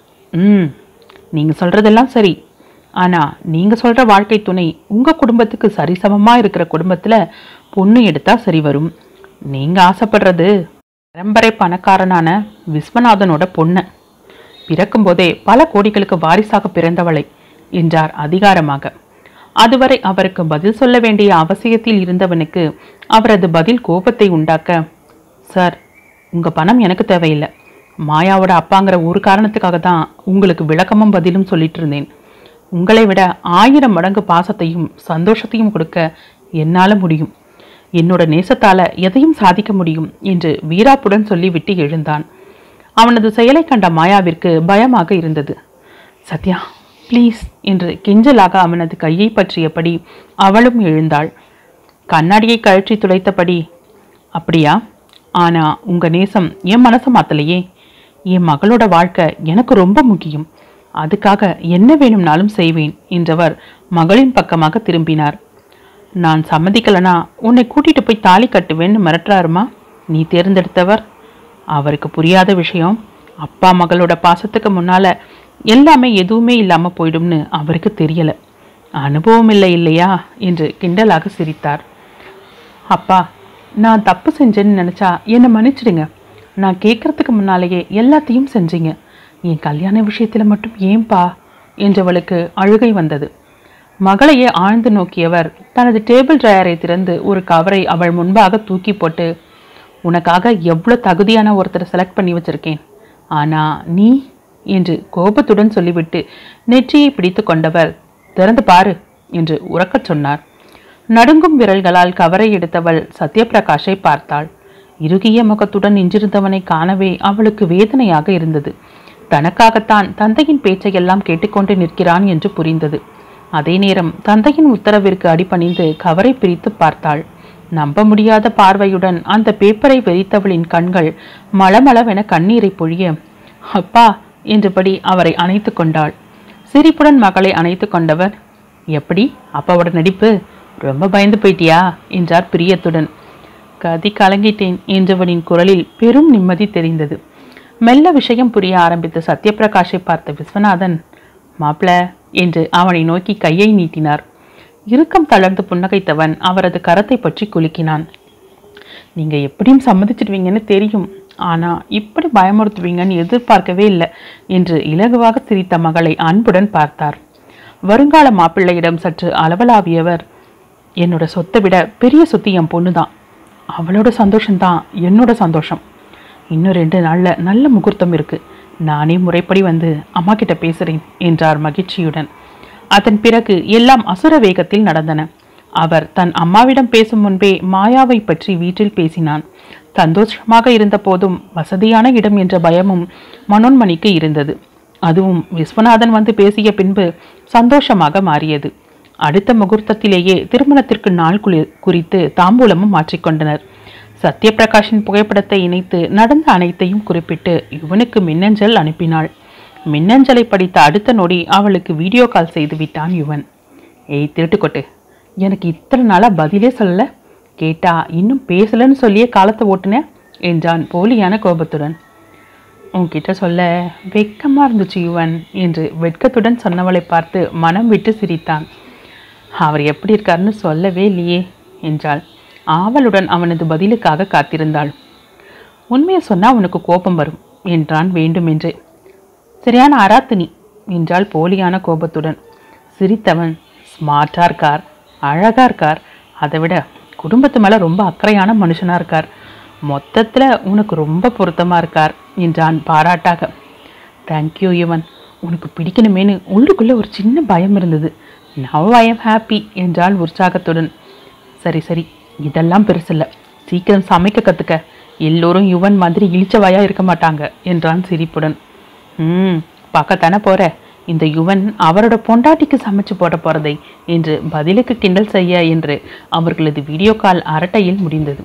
ம் நீங்க சொல்றதெல்லாம் சரி ஆனா நீங்க சொல்ற வாழ்க்கை துணை உங்க குடும்பத்துக்கு சரிசமமா இருக்கிற குடும்பத்துல பொண்ணு எடுத்தா சரி வரும் நீங்க ஆசைப்படுறது பரம்பரை பணக்காரனான விஸ்வநாதனோட பொண்ணு பிறக்கும்போதே பல கோடிகளுக்கு வாரிசாக பிறந்தவளை என்றார் அதிகாரமாக அதுவரை அவருக்கு பதில் சொல்ல வேண்டிய அவசியத்தில் இருந்தவனுக்கு அவரது பதில் கோபத்தை உண்டாக்க சார் உங்க பணம் எனக்கு தேவையில்லை மாயாவோட அப்பாங்கிற ஒரு காரணத்துக்காக தான் உங்களுக்கு விளக்கமும் பதிலும் சொல்லிட்டு இருந்தேன் உங்களை விட ஆயிரம் மடங்கு பாசத்தையும் சந்தோஷத்தையும் கொடுக்க என்னால முடியும் என்னோட நேசத்தால எதையும் சாதிக்க முடியும் என்று வீராப்புடன் சொல்லிவிட்டு எழுந்தான் அவனது செயலை கண்ட மாயாவிற்கு பயமாக இருந்தது சத்யா ப்ளீஸ் என்று கெஞ்சலாக அவனது கையை பற்றியபடி அவளும் எழுந்தாள் கண்ணாடியை கழற்றி துடைத்தபடி அப்படியா ஆனா உங்க நேசம் என் மனசை மாத்தலையே என் மகளோட வாழ்க்கை எனக்கு ரொம்ப முக்கியம் அதுக்காக என்ன வேணும்னாலும் செய்வேன் என்றவர் மகளின் பக்கமாக திரும்பினார் நான் சம்மதிக்கலனா உன்னை கூட்டிட்டு போய் தாலி கட்டுவேன்னு மிரட்டுறாருமா நீ தேர்ந்தெடுத்தவர் அவருக்கு புரியாத விஷயம் அப்பா மகளோட பாசத்துக்கு முன்னால எல்லாமே எதுவுமே இல்லாம போயிடும்னு அவருக்கு தெரியல அனுபவம் இல்லை இல்லையா என்று கிண்டலாக சிரித்தார் அப்பா நான் தப்பு செஞ்சேன்னு நினச்சா என்னை மன்னிச்சிடுங்க நான் கேட்கறதுக்கு முன்னாலேயே எல்லாத்தையும் செஞ்சீங்க என் கல்யாண விஷயத்தில் மட்டும் ஏன்பா என்றவளுக்கு அழுகை வந்தது மகளையே ஆழ்ந்து நோக்கியவர் தனது டேபிள் ட்ராயரை திறந்து ஒரு கவரை அவள் முன்பாக தூக்கி போட்டு உனக்காக எவ்வளோ தகுதியான ஒருத்தரை செலக்ட் பண்ணி வச்சிருக்கேன் ஆனா நீ என்று கோபத்துடன் சொல்லிவிட்டு நெற்றியை பிடித்து கொண்டவர் திறந்து பாரு என்று உறக்கச் சொன்னார் நடுங்கும் விரல்களால் கவரை எடுத்தவள் சத்யபிரகாஷை பார்த்தாள் இறுகிய முகத்துடன் நின்றிருந்தவனை காணவே அவளுக்கு வேதனையாக இருந்தது தனக்காகத்தான் தந்தையின் பேச்சையெல்லாம் கேட்டுக்கொண்டு நிற்கிறான் என்று புரிந்தது அதே நேரம் தந்தையின் உத்தரவிற்கு அடிபணிந்து கவரை பிரித்து பார்த்தாள் நம்ப முடியாத பார்வையுடன் அந்த பேப்பரை வெறித்தவளின் கண்கள் மளமளவென கண்ணீரை பொழிய அப்பா என்றபடி அவரை அணைத்து கொண்டாள் சிரிப்புடன் மகளை அணைத்து கொண்டவர் எப்படி அப்பாவோட நடிப்பு ரொம்ப பயந்து போயிட்டியா என்றார் பிரியத்துடன் கதி கலங்கிட்டேன் என்றவனின் குரலில் பெரும் நிம்மதி தெரிந்தது மெல்ல விஷயம் புரிய ஆரம்பித்த சத்யபிரகாஷை பார்த்த விஸ்வநாதன் மாப்ள என்று அவனை நோக்கி கையை நீட்டினார் இறுக்கம் தளர்ந்து புன்னகைத்தவன் அவரது கரத்தை பற்றி குலுக்கினான் நீங்க எப்படியும் சம்மதிச்சிடுவீங்கன்னு தெரியும் ஆனா இப்படி பயமுறுத்துவீங்கன்னு எதிர்பார்க்கவே இல்லை என்று இலகுவாக சிரித்த மகளை அன்புடன் பார்த்தார் வருங்கால மாப்பிள்ளையிடம் சற்று அளவலாவியவர் என்னோட சொத்தை விட பெரிய சொத்து என் பொண்ணு தான் அவளோட சந்தோஷம்தான் என்னோட சந்தோஷம் இன்னும் ரெண்டு நாள்ல நல்ல முகூர்த்தம் இருக்கு நானே முறைப்படி வந்து அம்மா கிட்ட பேசுறேன் என்றார் மகிழ்ச்சியுடன் அதன் பிறகு எல்லாம் அசுர வேகத்தில் நடந்தன அவர் தன் அம்மாவிடம் பேசும் முன்பே மாயாவை பற்றி வீட்டில் பேசினான் சந்தோஷமாக இருந்த போதும் வசதியான இடம் என்ற பயமும் மனோன்மணிக்கு இருந்தது அதுவும் விஸ்வநாதன் வந்து பேசிய பின்பு சந்தோஷமாக மாறியது அடுத்த முகூர்த்தத்திலேயே திருமணத்திற்கு நாள் குறி- குறித்து தாம்பூலமும் மாற்றிக்கொண்டனர் சத்யபிரகாஷின் புகைப்படத்தை இணைத்து நடந்த அனைத்தையும் குறிப்பிட்டு யுவனுக்கு மின்னஞ்சல் அனுப்பினாள் மின்னஞ்சலை படித்த அடுத்த நொடி அவளுக்கு வீடியோ கால் செய்து விட்டான் யுவன் ஏய் திருட்டுக்கொட்டு எனக்கு இத்தனை நாளா பதிலே சொல்லல கேட்டா இன்னும் பேசலன்னு சொல்லியே காலத்தை ஓட்டுன என்றான் போலியான கோபத்துடன் உன்கிட்ட சொல்ல வெட்கமா இருந்துச்சு யுவன் என்று வெட்கத்துடன் சொன்னவளை பார்த்து மனம் விட்டு சிரித்தான் அவர் எப்படி இருக்காருன்னு சொல்லவே இல்லையே என்றாள் ஆவலுடன் அவனது பதிலுக்காக காத்திருந்தாள் உண்மையை சொன்னா உனக்கு கோபம் வரும் என்றான் வேண்டுமென்றே சரியான அராத்தினி என்றாள் போலியான கோபத்துடன் சிரித்தவன் ஸ்மார்ட்டா இருக்கார் அழகா இருக்கார் அதை விட குடும்பத்து மேல ரொம்ப அக்கறையான மனுஷனா இருக்கார் மொத்தத்துல உனக்கு ரொம்ப பொருத்தமா இருக்கார் என்றான் பாராட்டாக தேங்க்யூ யுவன் உனக்கு பிடிக்கணுமேனு உள்ளுக்குள்ள ஒரு சின்ன பயம் இருந்தது நவ் ஐ எம் ஹாப்பி என்றாள் உற்சாகத்துடன் சரி சரி இதெல்லாம் பெருசில்ல சீக்கிரம் சமைக்க கத்துக்க எல்லோரும் யுவன் மாதிரி இழிச்சவாயா இருக்க மாட்டாங்க என்றான் சிரிப்புடன் ம் பார்க்கத்தானே போற இந்த யுவன் அவரோட பொண்டாட்டிக்கு சமைச்சு போட போறதை என்று பதிலுக்கு கிண்டல் செய்ய என்று அவர்களது வீடியோ கால் அரட்டையில் முடிந்தது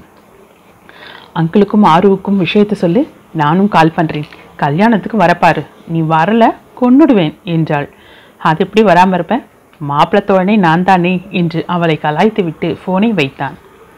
அங்கிளுக்கும் ஆருவுக்கும் விஷயத்தை சொல்லு நானும் கால் பண்றேன் கல்யாணத்துக்கு வரப்பாரு நீ வரல கொன்னுடுவேன் என்றாள் அது எப்படி வராம இருப்பேன் மாப்பிள்ளை தோழனே நான் தானே என்று அவளை கலாய்த்து விட்டு போனை வைத்தான்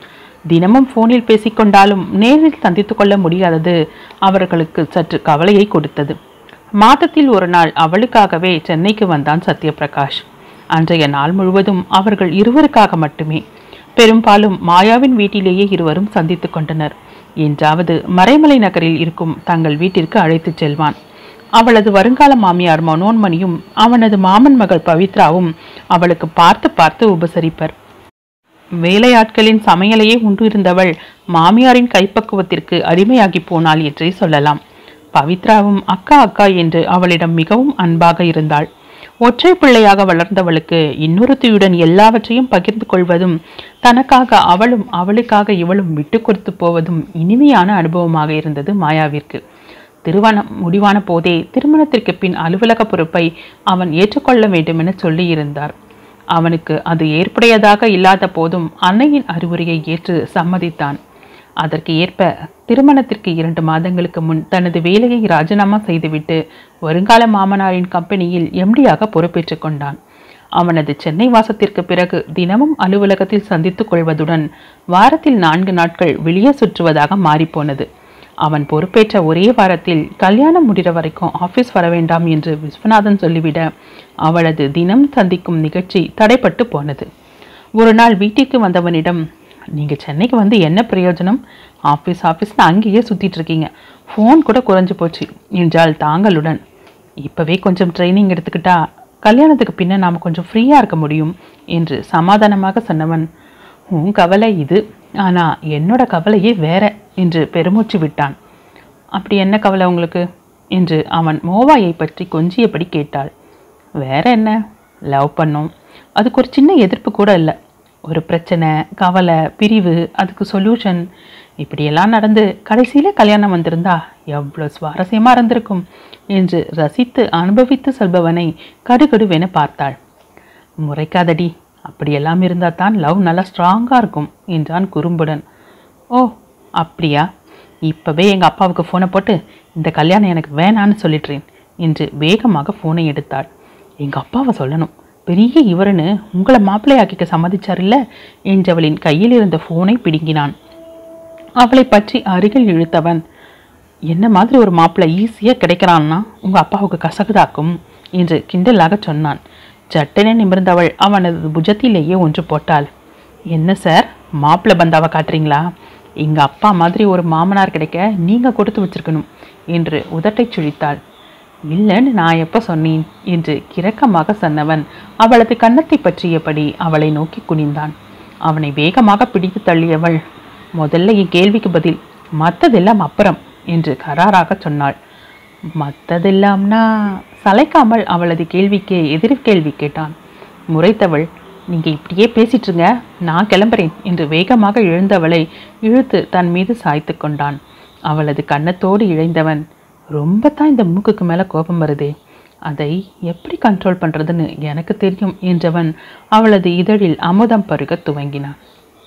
தினமும் போனில் பேசிக்கொண்டாலும் நேரில் சந்தித்து கொள்ள முடியாதது அவர்களுக்கு சற்று கவலையை கொடுத்தது மாதத்தில் ஒரு நாள் அவளுக்காகவே சென்னைக்கு வந்தான் சத்யபிரகாஷ் அன்றைய நாள் முழுவதும் அவர்கள் இருவருக்காக மட்டுமே பெரும்பாலும் மாயாவின் வீட்டிலேயே இருவரும் சந்தித்துக் கொண்டனர் என்றாவது மறைமலை நகரில் இருக்கும் தங்கள் வீட்டிற்கு அழைத்துச் செல்வான் அவளது வருங்கால மாமியார் மனோன்மணியும் அவனது மாமன் மகள் பவித்ராவும் அவளுக்கு பார்த்து பார்த்து உபசரிப்பர் வேலையாட்களின் சமையலையே உண்டிருந்தவள் மாமியாரின் கைப்பக்குவத்திற்கு அடிமையாகி போனாள் என்றே சொல்லலாம் பவித்ராவும் அக்கா அக்கா என்று அவளிடம் மிகவும் அன்பாக இருந்தாள் ஒற்றை பிள்ளையாக வளர்ந்தவளுக்கு இன்னொருத்தியுடன் எல்லாவற்றையும் பகிர்ந்து கொள்வதும் தனக்காக அவளும் அவளுக்காக இவளும் விட்டு கொடுத்து போவதும் இனிமையான அனுபவமாக இருந்தது மாயாவிற்கு திருமணம் முடிவான போதே திருமணத்திற்கு பின் அலுவலக பொறுப்பை அவன் ஏற்றுக்கொள்ள வேண்டுமென சொல்லியிருந்தார் அவனுக்கு அது ஏற்புடையதாக இல்லாத போதும் அன்னையின் அறிவுரையை ஏற்று சம்மதித்தான் அதற்கு ஏற்ப திருமணத்திற்கு இரண்டு மாதங்களுக்கு முன் தனது வேலையை ராஜினாமா செய்துவிட்டு வருங்கால மாமனாரின் கம்பெனியில் எம்டியாக பொறுப்பேற்றுக் கொண்டான் அவனது சென்னை வாசத்திற்கு பிறகு தினமும் அலுவலகத்தில் சந்தித்துக் கொள்வதுடன் வாரத்தில் நான்கு நாட்கள் வெளியே சுற்றுவதாக மாறிப்போனது அவன் பொறுப்பேற்ற ஒரே வாரத்தில் கல்யாணம் முடிகிற வரைக்கும் ஆபீஸ் வர வேண்டாம் என்று விஸ்வநாதன் சொல்லிவிட அவளது தினம் சந்திக்கும் நிகழ்ச்சி தடைப்பட்டு போனது ஒரு நாள் வீட்டிற்கு வந்தவனிடம் நீங்கள் சென்னைக்கு வந்து என்ன பிரயோஜனம் ஆஃபீஸ் ஆஃபீஸ்னு அங்கேயே சுற்றிட்டு இருக்கீங்க ஃபோன் கூட குறைஞ்சு போச்சு என்றால் தாங்களுடன் இப்போவே கொஞ்சம் ட்ரைனிங் எடுத்துக்கிட்டா கல்யாணத்துக்கு பின்ன நாம் கொஞ்சம் ஃப்ரீயாக இருக்க முடியும் என்று சமாதானமாக சொன்னவன் உன் கவலை இது ஆனால் என்னோட கவலையே வேற என்று பெருமூச்சு விட்டான் அப்படி என்ன கவலை உங்களுக்கு என்று அவன் மோவாயை பற்றி கொஞ்சியபடி கேட்டாள் வேற என்ன லவ் பண்ணோம் அதுக்கு ஒரு சின்ன எதிர்ப்பு கூட இல்லை ஒரு பிரச்சனை கவலை பிரிவு அதுக்கு சொல்யூஷன் இப்படியெல்லாம் நடந்து கடைசியில் கல்யாணம் வந்திருந்தா எவ்வளோ சுவாரஸ்யமாக இருந்திருக்கும் என்று ரசித்து அனுபவித்து சொல்பவனை கடுகடுவென பார்த்தாள் முறைக்காதடி அப்படியெல்லாம் இருந்தால் தான் லவ் நல்லா ஸ்ட்ராங்காக இருக்கும் என்றான் குறும்புடன் ஓ அப்படியா இப்போவே எங்கள் அப்பாவுக்கு ஃபோனை போட்டு இந்த கல்யாணம் எனக்கு வேணான்னு சொல்லிடுறேன் என்று வேகமாக ஃபோனை எடுத்தாள் எங்கள் அப்பாவை சொல்லணும் பெரிய இவருன்னு உங்களை மாப்பிள்ளையாக்கிக்க சம்மதிச்சார்ல என்றவளின் கையில் இருந்த ஃபோனை பிடுங்கினான் அவளை பற்றி அருகில் இழுத்தவன் என்ன மாதிரி ஒரு மாப்பிள்ளை ஈஸியாக கிடைக்கிறான்னா உங்கள் அப்பாவுக்கு கசகுதாக்கும் என்று கிண்டலாக சொன்னான் சட்டென நிமிர்ந்தவள் அவனது புஜத்திலேயே ஒன்று போட்டாள் என்ன சார் மாப்பிள்ளை பந்தாவை காட்டுறீங்களா எங்கள் அப்பா மாதிரி ஒரு மாமனார் கிடைக்க நீங்கள் கொடுத்து வச்சிருக்கணும் என்று உதட்டைச் சுழித்தாள் இல்லைன்னு நான் எப்போ சொன்னேன் என்று கிரக்கமாக சொன்னவன் அவளது கன்னத்தை பற்றியபடி அவளை நோக்கி குனிந்தான் அவனை வேகமாக பிடித்து தள்ளியவள் முதல்ல என் கேள்விக்கு பதில் மற்றதெல்லாம் அப்புறம் என்று கராராக சொன்னாள் மற்றதெல்லாம்னா சளைக்காமல் அவளது கேள்விக்கு எதிர் கேள்வி கேட்டான் முறைத்தவள் நீங்க இப்படியே பேசிட்டுருங்க நான் கிளம்புறேன் என்று வேகமாக எழுந்தவளை இழுத்து தன் மீது சாய்த்து கொண்டான் அவளது கன்னத்தோடு இழைந்தவன் ரொம்ப தான் இந்த மூக்குக்கு மேலே கோபம் வருதே அதை எப்படி கண்ட்ரோல் பண்ணுறதுன்னு எனக்கு தெரியும் என்றவன் அவளது இதழில் அமுதம் பருக துவங்கினான்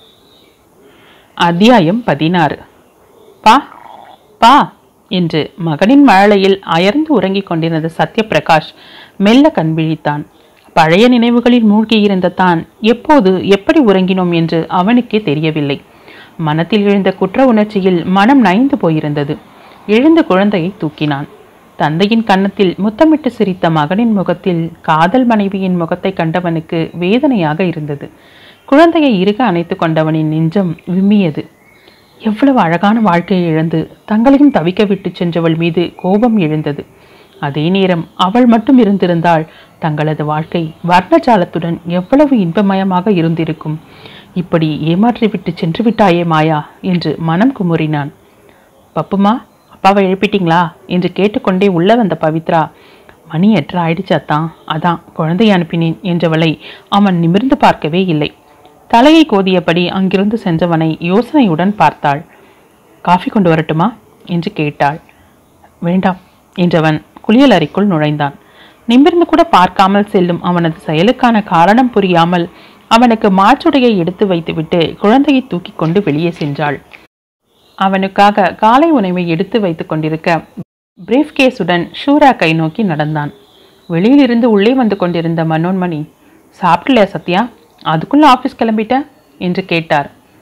அத்தியாயம் பதினாறு பா பா என்று மகனின் மழலையில் அயர்ந்து உறங்கிக் கொண்டிருந்த சத்யபிரகாஷ் மெல்ல கண் விழித்தான் பழைய நினைவுகளில் மூழ்கியிருந்த தான் எப்போது எப்படி உறங்கினோம் என்று அவனுக்கே தெரியவில்லை மனத்தில் எழுந்த குற்ற உணர்ச்சியில் மனம் நைந்து போயிருந்தது எழுந்த குழந்தையை தூக்கினான் தந்தையின் கன்னத்தில் முத்தமிட்டு சிரித்த மகனின் முகத்தில் காதல் மனைவியின் முகத்தை கண்டவனுக்கு வேதனையாக இருந்தது குழந்தையை இறுக அணைத்து கொண்டவனின் நெஞ்சம் விம்மியது எவ்வளவு அழகான வாழ்க்கையை இழந்து தங்களையும் தவிக்க விட்டு சென்றவள் மீது கோபம் எழுந்தது அதே நேரம் அவள் மட்டும் இருந்திருந்தால் தங்களது வாழ்க்கை வர்ணஜாலத்துடன் எவ்வளவு இன்பமயமாக இருந்திருக்கும் இப்படி ஏமாற்றிவிட்டு சென்று விட்டாயே மாயா என்று மனம் குமுறினான் பப்புமா அப்பாவை எழுப்பிட்டீங்களா என்று கேட்டுக்கொண்டே உள்ள வந்த பவித்ரா மணி எட்டு ஆயிடுச்சாத்தான் அதான் குழந்தையை அனுப்பினேன் என்றவளை அவன் நிமிர்ந்து பார்க்கவே இல்லை தலையை கோதியபடி அங்கிருந்து சென்றவனை யோசனையுடன் பார்த்தாள் காஃபி கொண்டு வரட்டுமா என்று கேட்டாள் வேண்டாம் என்றவன் குளியலறைக்குள் நுழைந்தான் நிமிர்ந்து கூட பார்க்காமல் செல்லும் அவனது செயலுக்கான காரணம் புரியாமல் அவனுக்கு மாற்றுடையை எடுத்து வைத்துவிட்டு குழந்தையை தூக்கி கொண்டு வெளியே சென்றாள் அவனுக்காக காலை உணவை எடுத்து வைத்துக் கொண்டிருக்க பிரீஃப் கேஸுடன் ஷூரா கை நோக்கி நடந்தான் வெளியிலிருந்து உள்ளே வந்து கொண்டிருந்த மனோன்மணி சாப்பிடலையா சத்யா அதுக்குள்ள ஆஃபீஸ் கிளம்பிட்ட என்று கேட்டார்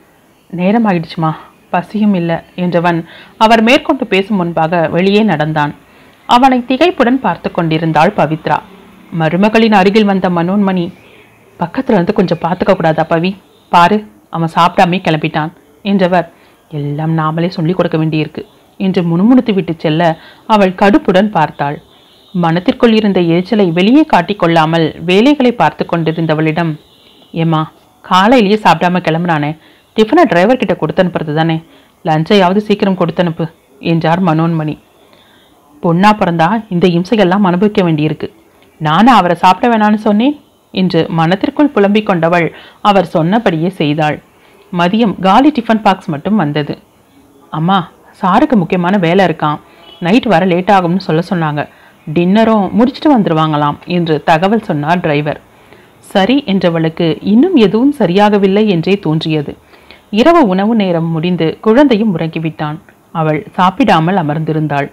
நேரம் ஆயிடுச்சுமா பசியும் இல்லை என்றவன் அவர் மேற்கொண்டு பேசும் முன்பாக வெளியே நடந்தான் அவனை திகைப்புடன் பார்த்து கொண்டிருந்தாள் பவித்ரா மருமகளின் அருகில் வந்த மனோன்மணி பக்கத்துல இருந்து கொஞ்சம் பார்த்துக்க கூடாதா பவி பாரு அவன் சாப்பிடாமே கிளம்பிட்டான் என்றவர் எல்லாம் நாமளே சொல்லிக் கொடுக்க வேண்டியிருக்கு என்று முணுமுணுத்து விட்டு செல்ல அவள் கடுப்புடன் பார்த்தாள் மனத்திற்குள் இருந்த எரிச்சலை வெளியே காட்டிக் கொள்ளாமல் வேலைகளை பார்த்து கொண்டிருந்தவளிடம் ஏம்மா காலையிலேயே சாப்பிடாம கிளம்புறானே டிஃபனை டிரைவர் கிட்ட கொடுத்து அனுப்புறது தானே லஞ்சையாவது சீக்கிரம் கொடுத்து அனுப்பு என்றார் மனோன்மணி பொண்ணா பிறந்தா இந்த இம்சையெல்லாம் அனுபவிக்க வேண்டியிருக்கு நானும் அவரை சாப்பிட வேணான்னு சொன்னேன் என்று மனத்திற்குள் புலம்பிக் கொண்டவள் அவர் சொன்னபடியே செய்தாள் மதியம் காலி டிஃபன் பாக்ஸ் மட்டும் வந்தது அம்மா சாருக்கு முக்கியமான வேலை இருக்கான் நைட் வர லேட் ஆகும்னு சொல்ல சொன்னாங்க டின்னரும் முடிச்சிட்டு வந்துருவாங்களாம் என்று தகவல் சொன்னார் டிரைவர் சரி என்றவளுக்கு இன்னும் எதுவும் சரியாகவில்லை என்றே தோன்றியது இரவு உணவு நேரம் முடிந்து குழந்தையும் உறங்கிவிட்டான் அவள் சாப்பிடாமல் அமர்ந்திருந்தாள்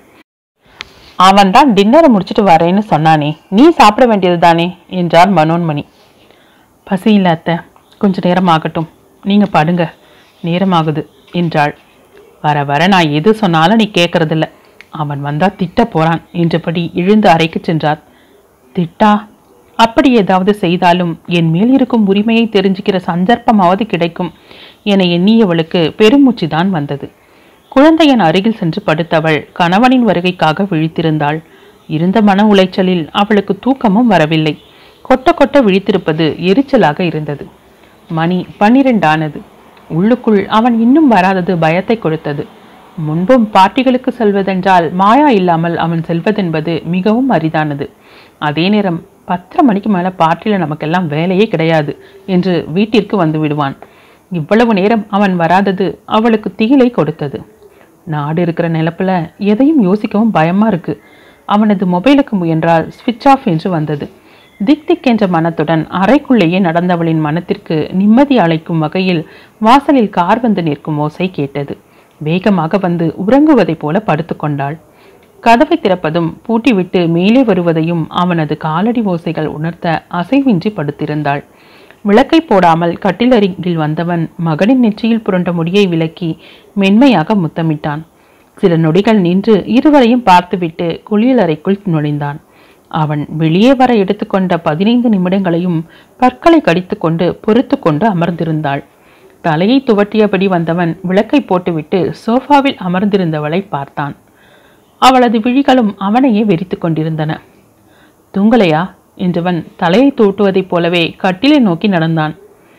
அவன்தான் டின்னரை முடிச்சிட்டு வரேன்னு சொன்னானே நீ சாப்பிட வேண்டியது தானே என்றார் மனோன்மணி பசி இல்ல அத்தை கொஞ்ச நேரம் ஆகட்டும் நீங்க படுங்க நேரமாகுது என்றாள் வர வர நான் எது சொன்னாலும் நீ கேட்கறதில்ல அவன் வந்தா திட்ட போறான் என்றபடி இழுந்து அறைக்கு சென்றார் திட்டா அப்படி ஏதாவது செய்தாலும் என் மேல் இருக்கும் உரிமையை தெரிஞ்சுக்கிற சந்தர்ப்பமாவது கிடைக்கும் என எண்ணியவளுக்கு பெருமூச்சுதான் வந்தது குழந்தையின் அருகில் சென்று படுத்தவள் கணவனின் வருகைக்காக விழித்திருந்தாள் இருந்த மன உளைச்சலில் அவளுக்கு தூக்கமும் வரவில்லை கொட்ட கொட்ட விழித்திருப்பது எரிச்சலாக இருந்தது மணி பன்னிரெண்டானது உள்ளுக்குள் அவன் இன்னும் வராதது பயத்தை கொடுத்தது முன்பும் பார்ட்டிகளுக்கு செல்வதென்றால் மாயா இல்லாமல் அவன் செல்வதென்பது மிகவும் அரிதானது அதே நேரம் பத்தரை மணிக்கு மேலே பார்ட்டியில் நமக்கெல்லாம் வேலையே கிடையாது என்று வீட்டிற்கு வந்து விடுவான் இவ்வளவு நேரம் அவன் வராதது அவளுக்கு திகிலை கொடுத்தது நாடு இருக்கிற நிலப்புல எதையும் யோசிக்கவும் பயமா இருக்கு அவனது மொபைலுக்கு முயன்றால் ஸ்விட்ச் ஆஃப் என்று வந்தது திக் திக் என்ற மனத்துடன் அறைக்குள்ளேயே நடந்தவளின் மனத்திற்கு நிம்மதி அளிக்கும் வகையில் வாசலில் கார் வந்து நிற்கும் ஓசை கேட்டது வேகமாக வந்து உறங்குவதைப் போல படுத்துக்கொண்டாள் கதவை திறப்பதும் பூட்டிவிட்டு மேலே வருவதையும் அவனது காலடி ஓசைகள் உணர்த்த அசைவின்றி படுத்திருந்தாள் விளக்கை போடாமல் கட்டிலருகில் வந்தவன் மகனின் நெற்றியில் புரண்ட முடியை விலக்கி மென்மையாக முத்தமிட்டான் சில நொடிகள் நின்று இருவரையும் பார்த்துவிட்டு குளியலறைக்குள் நுழைந்தான் அவன் வெளியே வர எடுத்துக்கொண்ட பதினைந்து நிமிடங்களையும் பற்களை கடித்துக்கொண்டு பொறுத்து கொண்டு அமர்ந்திருந்தாள் தலையை துவட்டியபடி வந்தவன் விளக்கை போட்டுவிட்டு சோஃபாவில் அமர்ந்திருந்தவளை பார்த்தான் அவளது விழிகளும் அவனையே வெறித்து கொண்டிருந்தன தூங்கலையா என்றவன் தலையை தூட்டுவதைப் போலவே கட்டிலை நோக்கி நடந்தான்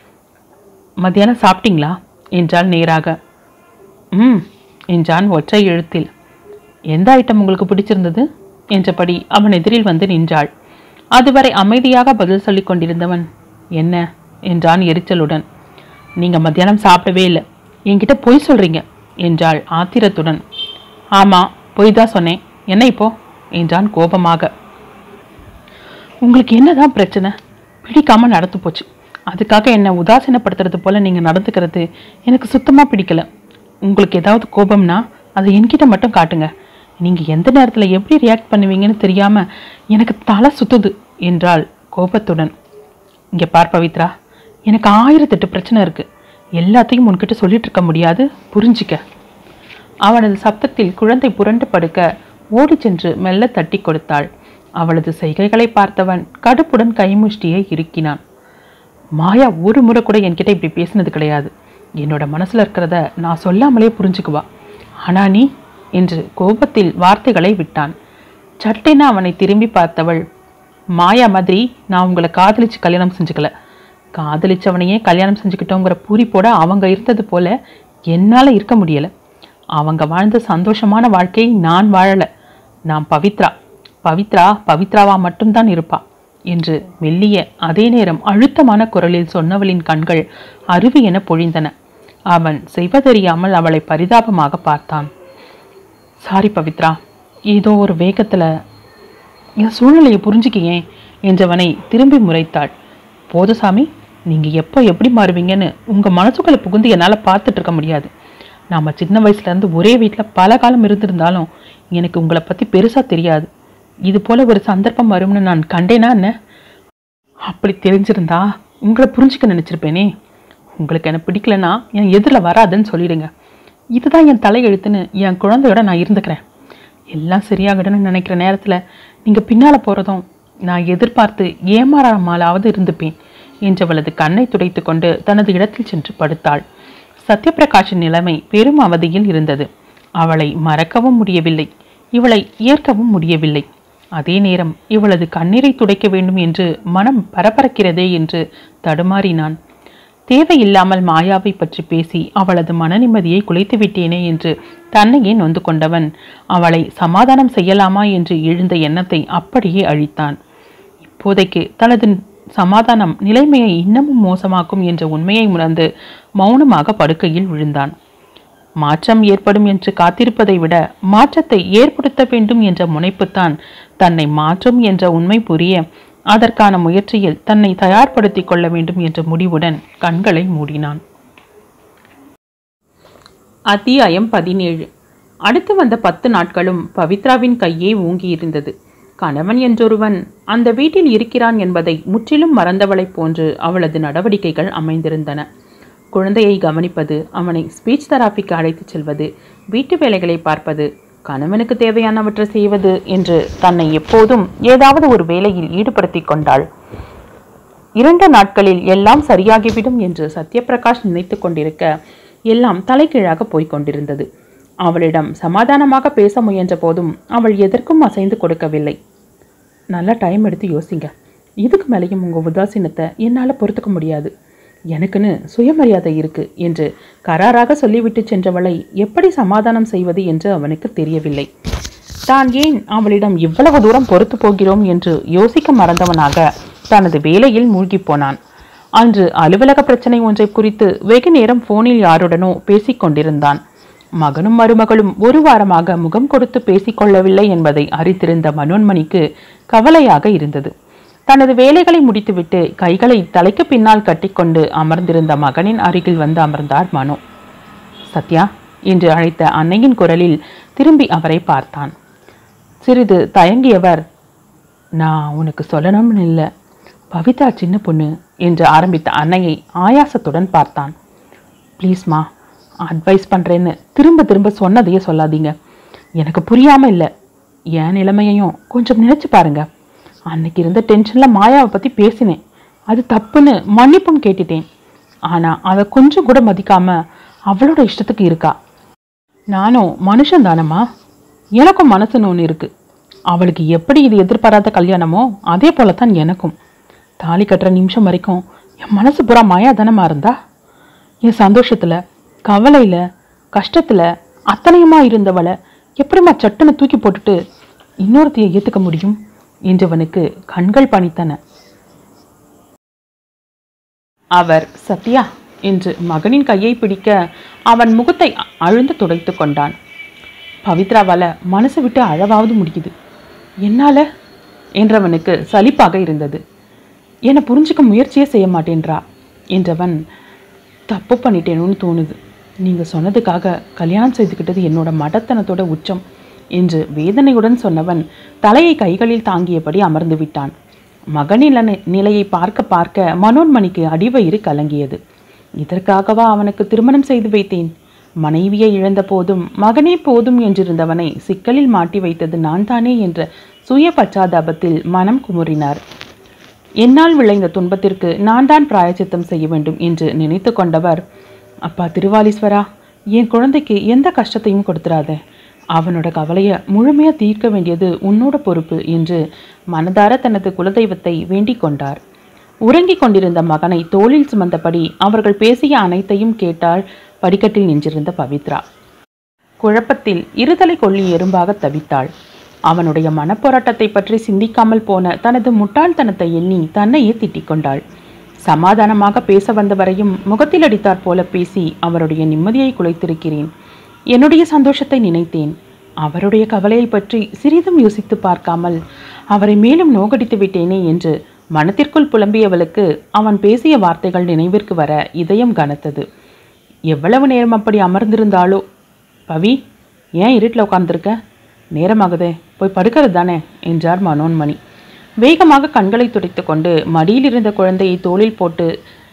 மத்தியானம் சாப்பிட்டீங்களா என்றாள் நேராக ம் என்றான் ஒற்றை எழுத்தில் எந்த ஐட்டம் உங்களுக்கு பிடிச்சிருந்தது என்றபடி அவன் எதிரில் வந்து நின்றாள் அதுவரை அமைதியாக பதில் சொல்லிக் கொண்டிருந்தவன் என்ன என்றான் எரிச்சலுடன் நீங்க மத்தியானம் சாப்பிடவே இல்லை என்கிட்ட பொய் சொல்றீங்க என்றாள் ஆத்திரத்துடன் ஆமா பொய் தான் சொன்னேன் என்ன இப்போ என்றான் கோபமாக உங்களுக்கு என்னதான் பிரச்சனை பிடிக்காம நடந்து போச்சு அதுக்காக என்னை உதாசீனப்படுத்துறது போல நீங்க நடந்துக்கிறது எனக்கு சுத்தமா பிடிக்கல உங்களுக்கு ஏதாவது கோபம்னா அதை என்கிட்ட மட்டும் காட்டுங்க நீங்க எந்த நேரத்துல எப்படி ரியாக்ட் பண்ணுவீங்கன்னு தெரியாம எனக்கு தலை சுத்துது என்றாள் கோபத்துடன் இங்க பார் பவித்ரா எனக்கு ஆயிரத்தெட்டு பிரச்சனை இருக்கு எல்லாத்தையும் உன்கிட்ட சொல்லிட்டு இருக்க முடியாது புரிஞ்சிக்க அவனது சப்தத்தில் குழந்தை புரண்டு படுக்க ஓடிச் சென்று மெல்ல தட்டி கொடுத்தாள் அவளது செய்கைகளை பார்த்தவன் கடுப்புடன் கைமுஷ்டியை இறுக்கினான் மாயா ஒரு முறை கூட என்கிட்ட இப்படி பேசினது கிடையாது என்னோட மனசுல இருக்கிறத நான் சொல்லாமலே புரிஞ்சுக்குவா ஆனா நீ என்று கோபத்தில் வார்த்தைகளை விட்டான் சட்டென அவனை திரும்பி பார்த்தவள் மாயா மாதிரி நான் உங்களை காதலிச்சு கல்யாணம் செஞ்சுக்கல காதலிச்சவனையே கல்யாணம் செஞ்சுக்கிட்டோங்கிற பூரிப்போட அவங்க இருந்தது போல என்னால இருக்க முடியல அவங்க வாழ்ந்த சந்தோஷமான வாழ்க்கையை நான் வாழல நான் பவித்ரா பவித்ரா பவித்ராவா மட்டும்தான் இருப்பா என்று மெல்லிய அதே நேரம் அழுத்தமான குரலில் சொன்னவளின் கண்கள் அருவி என பொழிந்தன அவன் செய்வதறியாமல் அவளை பரிதாபமாக பார்த்தான் சாரி பவித்ரா ஏதோ ஒரு வேகத்துல என் சூழ்நிலையை புரிஞ்சுக்கியேன் என்றவனை திரும்பி முறைத்தாள் போதும் சாமி நீங்க எப்போ எப்படி மாறுவீங்கன்னு உங்க மனசுக்குள்ள புகுந்து என்னால பார்த்துட்டு இருக்க முடியாது நாம சின்ன வயசுல இருந்து ஒரே வீட்ல பல காலம் இருந்திருந்தாலும் எனக்கு உங்களை பத்தி பெருசா தெரியாது இது போல ஒரு சந்தர்ப்பம் வரும்னு நான் கண்டேனா என்ன அப்படி தெரிஞ்சிருந்தா உங்களை புரிஞ்சுக்க நினைச்சிருப்பேனே உங்களுக்கு என்ன பிடிக்கலனா என் எதிரில் வராதுன்னு சொல்லிடுங்க இதுதான் என் தலையெழுத்துன்னு என் குழந்தையோட நான் இருந்துக்கிறேன் எல்லாம் சரியாகிடும்னு நினைக்கிற நேரத்தில் நீங்கள் பின்னால் போகிறதும் நான் எதிர்பார்த்து ஏமாறாமலாவது இருந்துப்பேன் என்றவளது கண்ணை துடைத்து கொண்டு தனது இடத்தில் சென்று படுத்தாள் சத்யபிரகாஷின் நிலைமை பெரும் அவதியில் இருந்தது அவளை மறக்கவும் முடியவில்லை இவளை ஏற்கவும் முடியவில்லை அதே நேரம் இவளது கண்ணீரை துடைக்க வேண்டும் என்று மனம் பரபரக்கிறதே என்று தடுமாறினான் தேவையில்லாமல் மாயாவை பற்றி பேசி அவளது மனநிம்மதியை குலைத்து விட்டேனே என்று தன்னையே நொந்து கொண்டவன் அவளை சமாதானம் செய்யலாமா என்று எழுந்த எண்ணத்தை அப்படியே அழித்தான் இப்போதைக்கு தனது சமாதானம் நிலைமையை இன்னமும் மோசமாக்கும் என்ற உண்மையை உணர்ந்து மௌனமாக படுக்கையில் விழுந்தான் மாற்றம் ஏற்படும் என்று காத்திருப்பதை விட மாற்றத்தை ஏற்படுத்த வேண்டும் என்ற முனைப்புத்தான் தன்னை மாற்றும் என்ற உண்மை புரிய அதற்கான முயற்சியில் தன்னை தயார்படுத்திக் கொள்ள வேண்டும் என்ற முடிவுடன் கண்களை மூடினான் அத்தியாயம் பதினேழு அடுத்து வந்த பத்து நாட்களும் பவித்ராவின் கையே ஊங்கியிருந்தது கணவன் என்றொருவன் அந்த வீட்டில் இருக்கிறான் என்பதை முற்றிலும் மறந்தவளைப் போன்று அவளது நடவடிக்கைகள் அமைந்திருந்தன குழந்தையை கவனிப்பது அவனை ஸ்பீச் தெராபிக்கு அழைத்துச் செல்வது வீட்டு வேலைகளை பார்ப்பது கணவனுக்கு தேவையானவற்றை செய்வது என்று தன்னை எப்போதும் ஏதாவது ஒரு வேலையில் ஈடுபடுத்திக் கொண்டாள் இரண்டு நாட்களில் எல்லாம் சரியாகிவிடும் என்று சத்யபிரகாஷ் நினைத்து கொண்டிருக்க எல்லாம் தலைகீழாக போய்க் கொண்டிருந்தது அவளிடம் சமாதானமாக பேச முயன்ற போதும் அவள் எதற்கும் அசைந்து கொடுக்கவில்லை நல்லா டைம் எடுத்து யோசிங்க இதுக்கு மேலேயும் உங்கள் உதாசீனத்தை என்னால் பொறுத்துக்க முடியாது எனக்குன்னு சுயமரியாதை இருக்கு என்று கராராக சொல்லிவிட்டு சென்றவளை எப்படி சமாதானம் செய்வது என்று அவனுக்கு தெரியவில்லை தான் ஏன் அவளிடம் இவ்வளவு தூரம் பொறுத்து போகிறோம் என்று யோசிக்க மறந்தவனாக தனது வேலையில் மூழ்கிப் போனான் அன்று அலுவலக பிரச்சனை ஒன்றை குறித்து வெகு நேரம் போனில் யாருடனோ பேசிக் கொண்டிருந்தான் மகனும் மருமகளும் ஒரு வாரமாக முகம் கொடுத்து பேசிக்கொள்ளவில்லை என்பதை அறிந்திருந்த மனோன்மணிக்கு கவலையாக இருந்தது தனது வேலைகளை முடித்துவிட்டு கைகளை தலைக்கு பின்னால் கட்டிக்கொண்டு அமர்ந்திருந்த மகனின் அருகில் வந்து அமர்ந்தார் மனோ சத்யா என்று அழைத்த அன்னையின் குரலில் திரும்பி அவரை பார்த்தான் சிறிது தயங்கியவர் நான் உனக்கு சொல்லணும்னு இல்லை பவிதா சின்ன பொண்ணு என்று ஆரம்பித்த அன்னையை ஆயாசத்துடன் பார்த்தான் ப்ளீஸ்மா அட்வைஸ் பண்ணுறேன்னு திரும்ப திரும்ப சொன்னதையே சொல்லாதீங்க எனக்கு புரியாமல் இல்லை என் நிலைமையையும் கொஞ்சம் நினைச்சு பாருங்க அன்னைக்கு இருந்த டென்ஷனில் மாயாவை பற்றி பேசினேன் அது தப்புன்னு மன்னிப்பும் கேட்டுட்டேன் ஆனால் அதை கொஞ்சம் கூட மதிக்காம அவளோட இஷ்டத்துக்கு இருக்கா நானும் மனுஷன் தானம்மா எனக்கும் மனசுன்னு ஒன்று இருக்கு அவளுக்கு எப்படி இது எதிர்பாராத கல்யாணமோ அதே போல தான் எனக்கும் தாலி கட்டுற நிமிஷம் வரைக்கும் என் மனசு பூரா மாயா தானமா இருந்தா என் சந்தோஷத்தில் கவலையில் கஷ்டத்தில் அத்தனையுமா இருந்தவளை எப்படிம்மா சட்டுன்னு தூக்கி போட்டுட்டு இன்னொருத்தையை ஏற்றுக்க முடியும் என்றவனுக்கு கண்கள் பணித்தன அவர் சத்யா என்று மகனின் கையை பிடிக்க அவன் முகத்தை அழுந்து துடைத்து கொண்டான் பவித்ராவால மனசு விட்டு அழவாவது முடியுது என்னால என்றவனுக்கு சலிப்பாக இருந்தது என்னை புரிஞ்சுக்க முயற்சியே செய்ய மாட்டேன்றா என்றவன் தப்பு பண்ணிட்டேனுன்னு தோணுது நீங்கள் சொன்னதுக்காக கல்யாணம் செய்துக்கிட்டது என்னோட மடத்தனத்தோட உச்சம் என்று வேதனையுடன் சொன்னவன் தலையை கைகளில் தாங்கியபடி அமர்ந்து விட்டான் மகனின் நிலை- நிலையை பார்க்க பார்க்க மனோன்மணிக்கு அடிவயிறு கலங்கியது இதற்காகவா அவனுக்கு திருமணம் செய்து வைத்தேன் மனைவியை இழந்த போதும் மகனே போதும் என்றிருந்தவனை சிக்கலில் மாட்டி வைத்தது நான் தானே என்ற சுய பச்சாதாபத்தில் மனம் குமுறினார் என்னால் விளைந்த துன்பத்திற்கு நான் தான் பிராயச்சித்தம் செய்ய வேண்டும் என்று நினைத்து கொண்டவர் அப்பா திருவாலீஸ்வரா என் குழந்தைக்கு எந்த கஷ்டத்தையும் கொடுத்துறாத அவனோட கவலையை முழுமையா தீர்க்க வேண்டியது உன்னோட பொறுப்பு என்று மனதார தனது குலதெய்வத்தை வேண்டிக் கொண்டார் உறங்கிக் கொண்டிருந்த மகனை தோளில் சுமந்தபடி அவர்கள் பேசிய அனைத்தையும் கேட்டாள் படிக்கட்டில் நின்றிருந்த பவித்ரா குழப்பத்தில் இருதலை கொள்ளி எறும்பாக தவித்தாள் அவனுடைய மனப்போராட்டத்தை பற்றி சிந்திக்காமல் போன தனது முட்டாள்தனத்தை எண்ணி தன்னையே திட்டிக் கொண்டாள் சமாதானமாக பேச வந்தவரையும் முகத்தில் அடித்தாற் போல பேசி அவருடைய நிம்மதியை குலைத்திருக்கிறேன் என்னுடைய சந்தோஷத்தை நினைத்தேன் அவருடைய கவலையை பற்றி சிறிதும் யோசித்து பார்க்காமல் அவரை மேலும் நோகடித்து விட்டேனே என்று மனத்திற்குள் புலம்பியவளுக்கு அவன் பேசிய வார்த்தைகள் நினைவிற்கு வர இதயம் கனத்தது எவ்வளவு நேரம் அப்படி அமர்ந்திருந்தாளோ பவி ஏன் இருட்டில் உட்கார்ந்திருக்க நேரமாகுதே போய் படுக்கிறது தானே என்றார் மனோன்மணி வேகமாக கண்களை துடைத்து கொண்டு மடியில் இருந்த குழந்தையை தோளில் போட்டு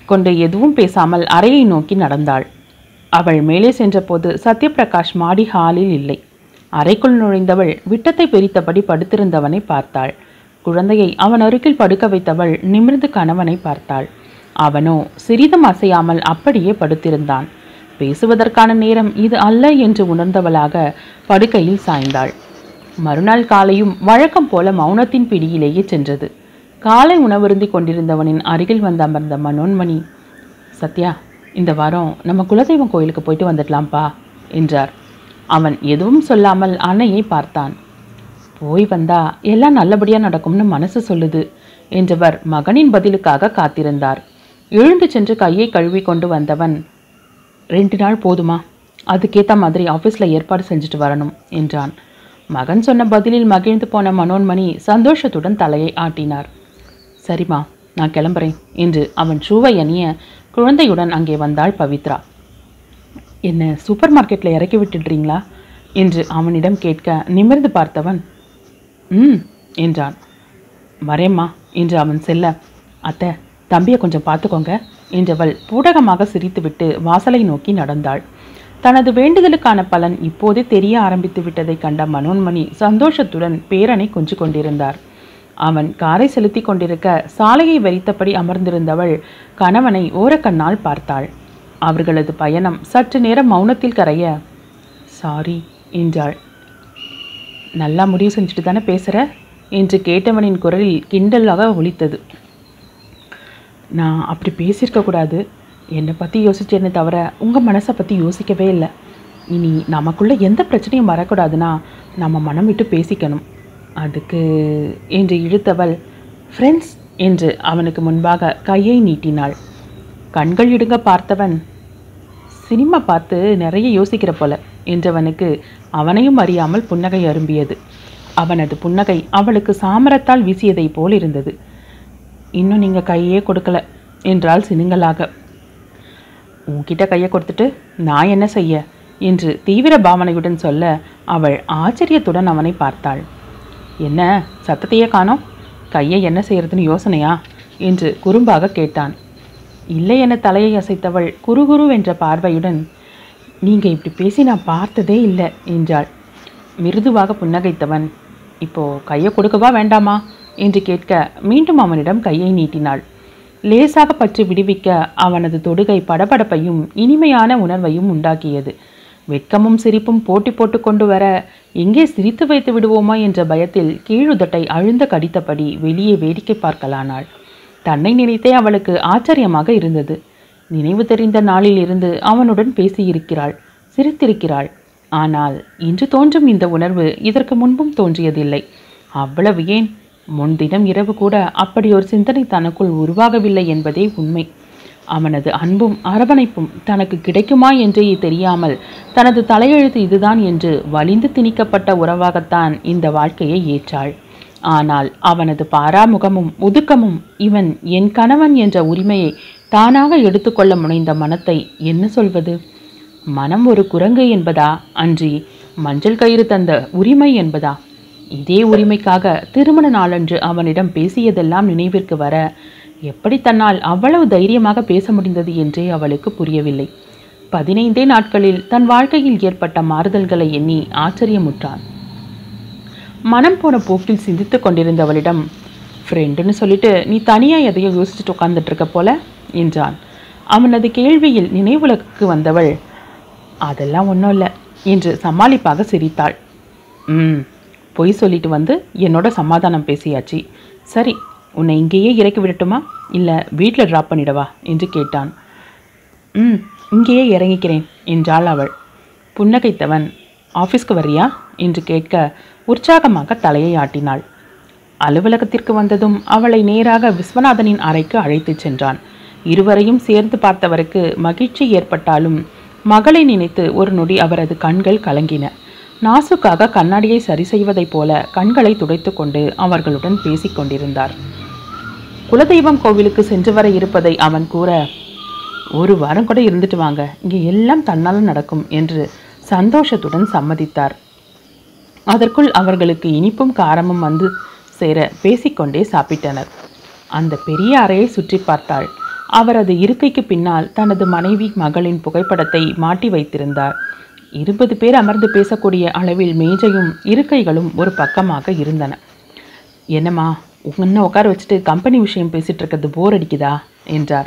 கொண்டு எதுவும் பேசாமல் அறையை நோக்கி நடந்தாள் அவள் மேலே சென்றபோது சத்யபிரகாஷ் மாடி ஹாலில் இல்லை அறைக்குள் நுழைந்தவள் விட்டத்தை பிரித்தபடி படுத்திருந்தவனை பார்த்தாள் குழந்தையை அவன் அருகில் படுக்க வைத்தவள் நிமிர்ந்து கணவனை பார்த்தாள் அவனோ சிறிதும் அசையாமல் அப்படியே படுத்திருந்தான் பேசுவதற்கான நேரம் இது அல்ல என்று உணர்ந்தவளாக படுக்கையில் சாய்ந்தாள் மறுநாள் காலையும் வழக்கம் போல மௌனத்தின் பிடியிலேயே சென்றது காலை உணவருந்தி கொண்டிருந்தவனின் அருகில் வந்து அமர்ந்த மனோன்மணி சத்யா இந்த வாரம் நம்ம குலதெய்வம் கோயிலுக்கு போயிட்டு வந்துடலாம்ப்பா என்றார் அவன் எதுவும் சொல்லாமல் அன்னையை பார்த்தான் போய் வந்தா எல்லாம் நல்லபடியா நடக்கும்னு மனசு சொல்லுது என்றவர் மகனின் பதிலுக்காக காத்திருந்தார் எழுந்து சென்று கையை கழுவி கொண்டு வந்தவன் ரெண்டு நாள் போதுமா அதுக்கேற்ற மாதிரி ஆஃபீஸில் ஏற்பாடு செஞ்சுட்டு வரணும் என்றான் மகன் சொன்ன பதிலில் மகிழ்ந்து போன மனோன்மணி சந்தோஷத்துடன் தலையை ஆட்டினார் சரிம்மா நான் கிளம்புறேன் என்று அவன் ஷூவை அணிய குழந்தையுடன் அங்கே வந்தாள் பவித்ரா என்ன சூப்பர் மார்க்கெட்டில் இறக்கி விட்டுடுறீங்களா என்று அவனிடம் கேட்க நிமிர்ந்து பார்த்தவன் ம் என்றான் வரேம்மா என்று அவன் செல்ல அத்தை தம்பியை கொஞ்சம் பார்த்துக்கோங்க என்றவள் பூடகமாக சிரித்துவிட்டு வாசலை நோக்கி நடந்தாள் தனது வேண்டுதலுக்கான பலன் இப்போதே தெரிய ஆரம்பித்து விட்டதை கண்ட மனோன்மணி சந்தோஷத்துடன் பேரனை கொஞ்சு கொண்டிருந்தார் அவன் காரை செலுத்தி கொண்டிருக்க சாலையை வெறித்தபடி அமர்ந்திருந்தவள் கணவனை ஓரக்கண்ணால் பார்த்தாள் அவர்களது பயணம் சற்று நேரம் மௌனத்தில் கரைய சாரி என்றாள் நல்லா முடிவு செஞ்சுட்டு தானே பேசுகிற என்று கேட்டவனின் குரலில் கிண்டலாக ஒலித்தது நான் அப்படி பேசியிருக்க கூடாது என்னை பற்றி யோசிச்சேனே தவிர உங்கள் மனசை பற்றி யோசிக்கவே இல்லை இனி நமக்குள்ள எந்த பிரச்சனையும் வரக்கூடாதுன்னா நம்ம மனம் விட்டு பேசிக்கணும் அதுக்கு என்று இழுத்தவள் ஃப்ரெண்ட்ஸ் என்று அவனுக்கு முன்பாக கையை நீட்டினாள் கண்கள் இடுங்க பார்த்தவன் சினிமா பார்த்து நிறைய யோசிக்கிற போல என்றவனுக்கு அவனையும் அறியாமல் புன்னகை அரும்பியது அவனது புன்னகை அவளுக்கு சாமரத்தால் வீசியதை போல் இருந்தது இன்னும் நீங்கள் கையே கொடுக்கல என்றாள் சினுங்கலாக உன்கிட்ட கையை கொடுத்துட்டு நான் என்ன செய்ய என்று தீவிர பாவனையுடன் சொல்ல அவள் ஆச்சரியத்துடன் அவனை பார்த்தாள் என்ன சத்தத்தையே காணோம் கையை என்ன செய்யறதுன்னு யோசனையா என்று குறும்பாக கேட்டான் இல்லை என தலையை அசைத்தவள் குறுகுரு என்ற பார்வையுடன் நீங்க இப்படி பேசி நான் பார்த்ததே இல்லை என்றாள் மிருதுவாக புன்னகைத்தவன் இப்போ கையை கொடுக்கவா வேண்டாமா என்று கேட்க மீண்டும் அவனிடம் கையை நீட்டினாள் லேசாக பற்றி விடுவிக்க அவனது தொடுகை படபடப்பையும் இனிமையான உணர்வையும் உண்டாக்கியது வெட்கமும் சிரிப்பும் போட்டி போட்டு கொண்டு வர எங்கே சிரித்து வைத்து விடுவோமா என்ற பயத்தில் கீழுதட்டை அழுந்த கடித்தபடி வெளியே வேடிக்கை பார்க்கலானாள் தன்னை நினைத்தே அவளுக்கு ஆச்சரியமாக இருந்தது நினைவு தெரிந்த நாளில் இருந்து அவனுடன் பேசியிருக்கிறாள் சிரித்திருக்கிறாள் ஆனால் இன்று தோன்றும் இந்த உணர்வு இதற்கு முன்பும் தோன்றியதில்லை அவ்வளவு ஏன் முன்தினம் இரவு கூட அப்படி ஒரு சிந்தனை தனக்குள் உருவாகவில்லை என்பதே உண்மை அவனது அன்பும் அரவணைப்பும் தனக்கு கிடைக்குமா என்றே தெரியாமல் தனது தலையெழுத்து இதுதான் என்று வலிந்து திணிக்கப்பட்ட உறவாகத்தான் இந்த வாழ்க்கையை ஏற்றாள் ஆனால் அவனது பாராமுகமும் ஒதுக்கமும் இவன் என் கணவன் என்ற உரிமையை தானாக எடுத்துக்கொள்ள முனைந்த மனத்தை என்ன சொல்வது மனம் ஒரு குரங்கு என்பதா அன்றி மஞ்சள் கயிறு தந்த உரிமை என்பதா இதே உரிமைக்காக திருமண நாளன்று அவனிடம் பேசியதெல்லாம் நினைவிற்கு வர எப்படி தன்னால் அவ்வளவு தைரியமாக பேச முடிந்தது என்றே அவளுக்கு புரியவில்லை பதினைந்தே நாட்களில் தன் வாழ்க்கையில் ஏற்பட்ட மாறுதல்களை எண்ணி ஆச்சரியமுற்றான் மனம் போன போக்கில் சிந்தித்து கொண்டிருந்தவளிடம் ஃப்ரெண்டுன்னு சொல்லிட்டு நீ தனியாக எதையோ யோசிச்சுட்டு உட்கார்ந்துட்டு இருக்க போல என்றான் அவனது கேள்வியில் நினைவுலக்கு வந்தவள் அதெல்லாம் ஒன்றும் இல்லை என்று சமாளிப்பாக சிரித்தாள் ம் பொய் சொல்லிட்டு வந்து என்னோட சமாதானம் பேசியாச்சு சரி உன்னை இங்கேயே இறக்கி விடட்டுமா இல்லை வீட்டில் ட்ராப் பண்ணிடவா என்று கேட்டான் ம் இங்கேயே இறங்கிக்கிறேன் என்றாள் அவள் புன்னகைத்தவன் ஆஃபீஸ்க்கு வர்றியா என்று கேட்க உற்சாகமாக தலையை ஆட்டினாள் அலுவலகத்திற்கு வந்ததும் அவளை நேராக விஸ்வநாதனின் அறைக்கு அழைத்துச் சென்றான் இருவரையும் சேர்ந்து பார்த்தவருக்கு மகிழ்ச்சி ஏற்பட்டாலும் மகளை நினைத்து ஒரு நொடி அவரது கண்கள் கலங்கின நாசுக்காக கண்ணாடியை சரி செய்வதைப் போல கண்களை துடைத்து கொண்டு அவர்களுடன் பேசிக் கொண்டிருந்தார் குலதெய்வம் கோவிலுக்கு சென்று வர இருப்பதை அவன் கூற ஒரு வாரம் கூட இருந்துட்டு வாங்க இங்கே எல்லாம் தன்னால் நடக்கும் என்று சந்தோஷத்துடன் சம்மதித்தார் அதற்குள் அவர்களுக்கு இனிப்பும் காரமும் வந்து சேர பேசிக்கொண்டே சாப்பிட்டனர் அந்த பெரிய அறையை சுற்றி பார்த்தாள் அவரது இருக்கைக்கு பின்னால் தனது மனைவி மகளின் புகைப்படத்தை மாட்டி வைத்திருந்தார் இருபது பேர் அமர்ந்து பேசக்கூடிய அளவில் மேஜையும் இருக்கைகளும் ஒரு பக்கமாக இருந்தன என்னம்மா உன்ன உட்கார வச்சுட்டு கம்பெனி விஷயம் பேசிட்டு இருக்கிறது போர் அடிக்குதா என்றார்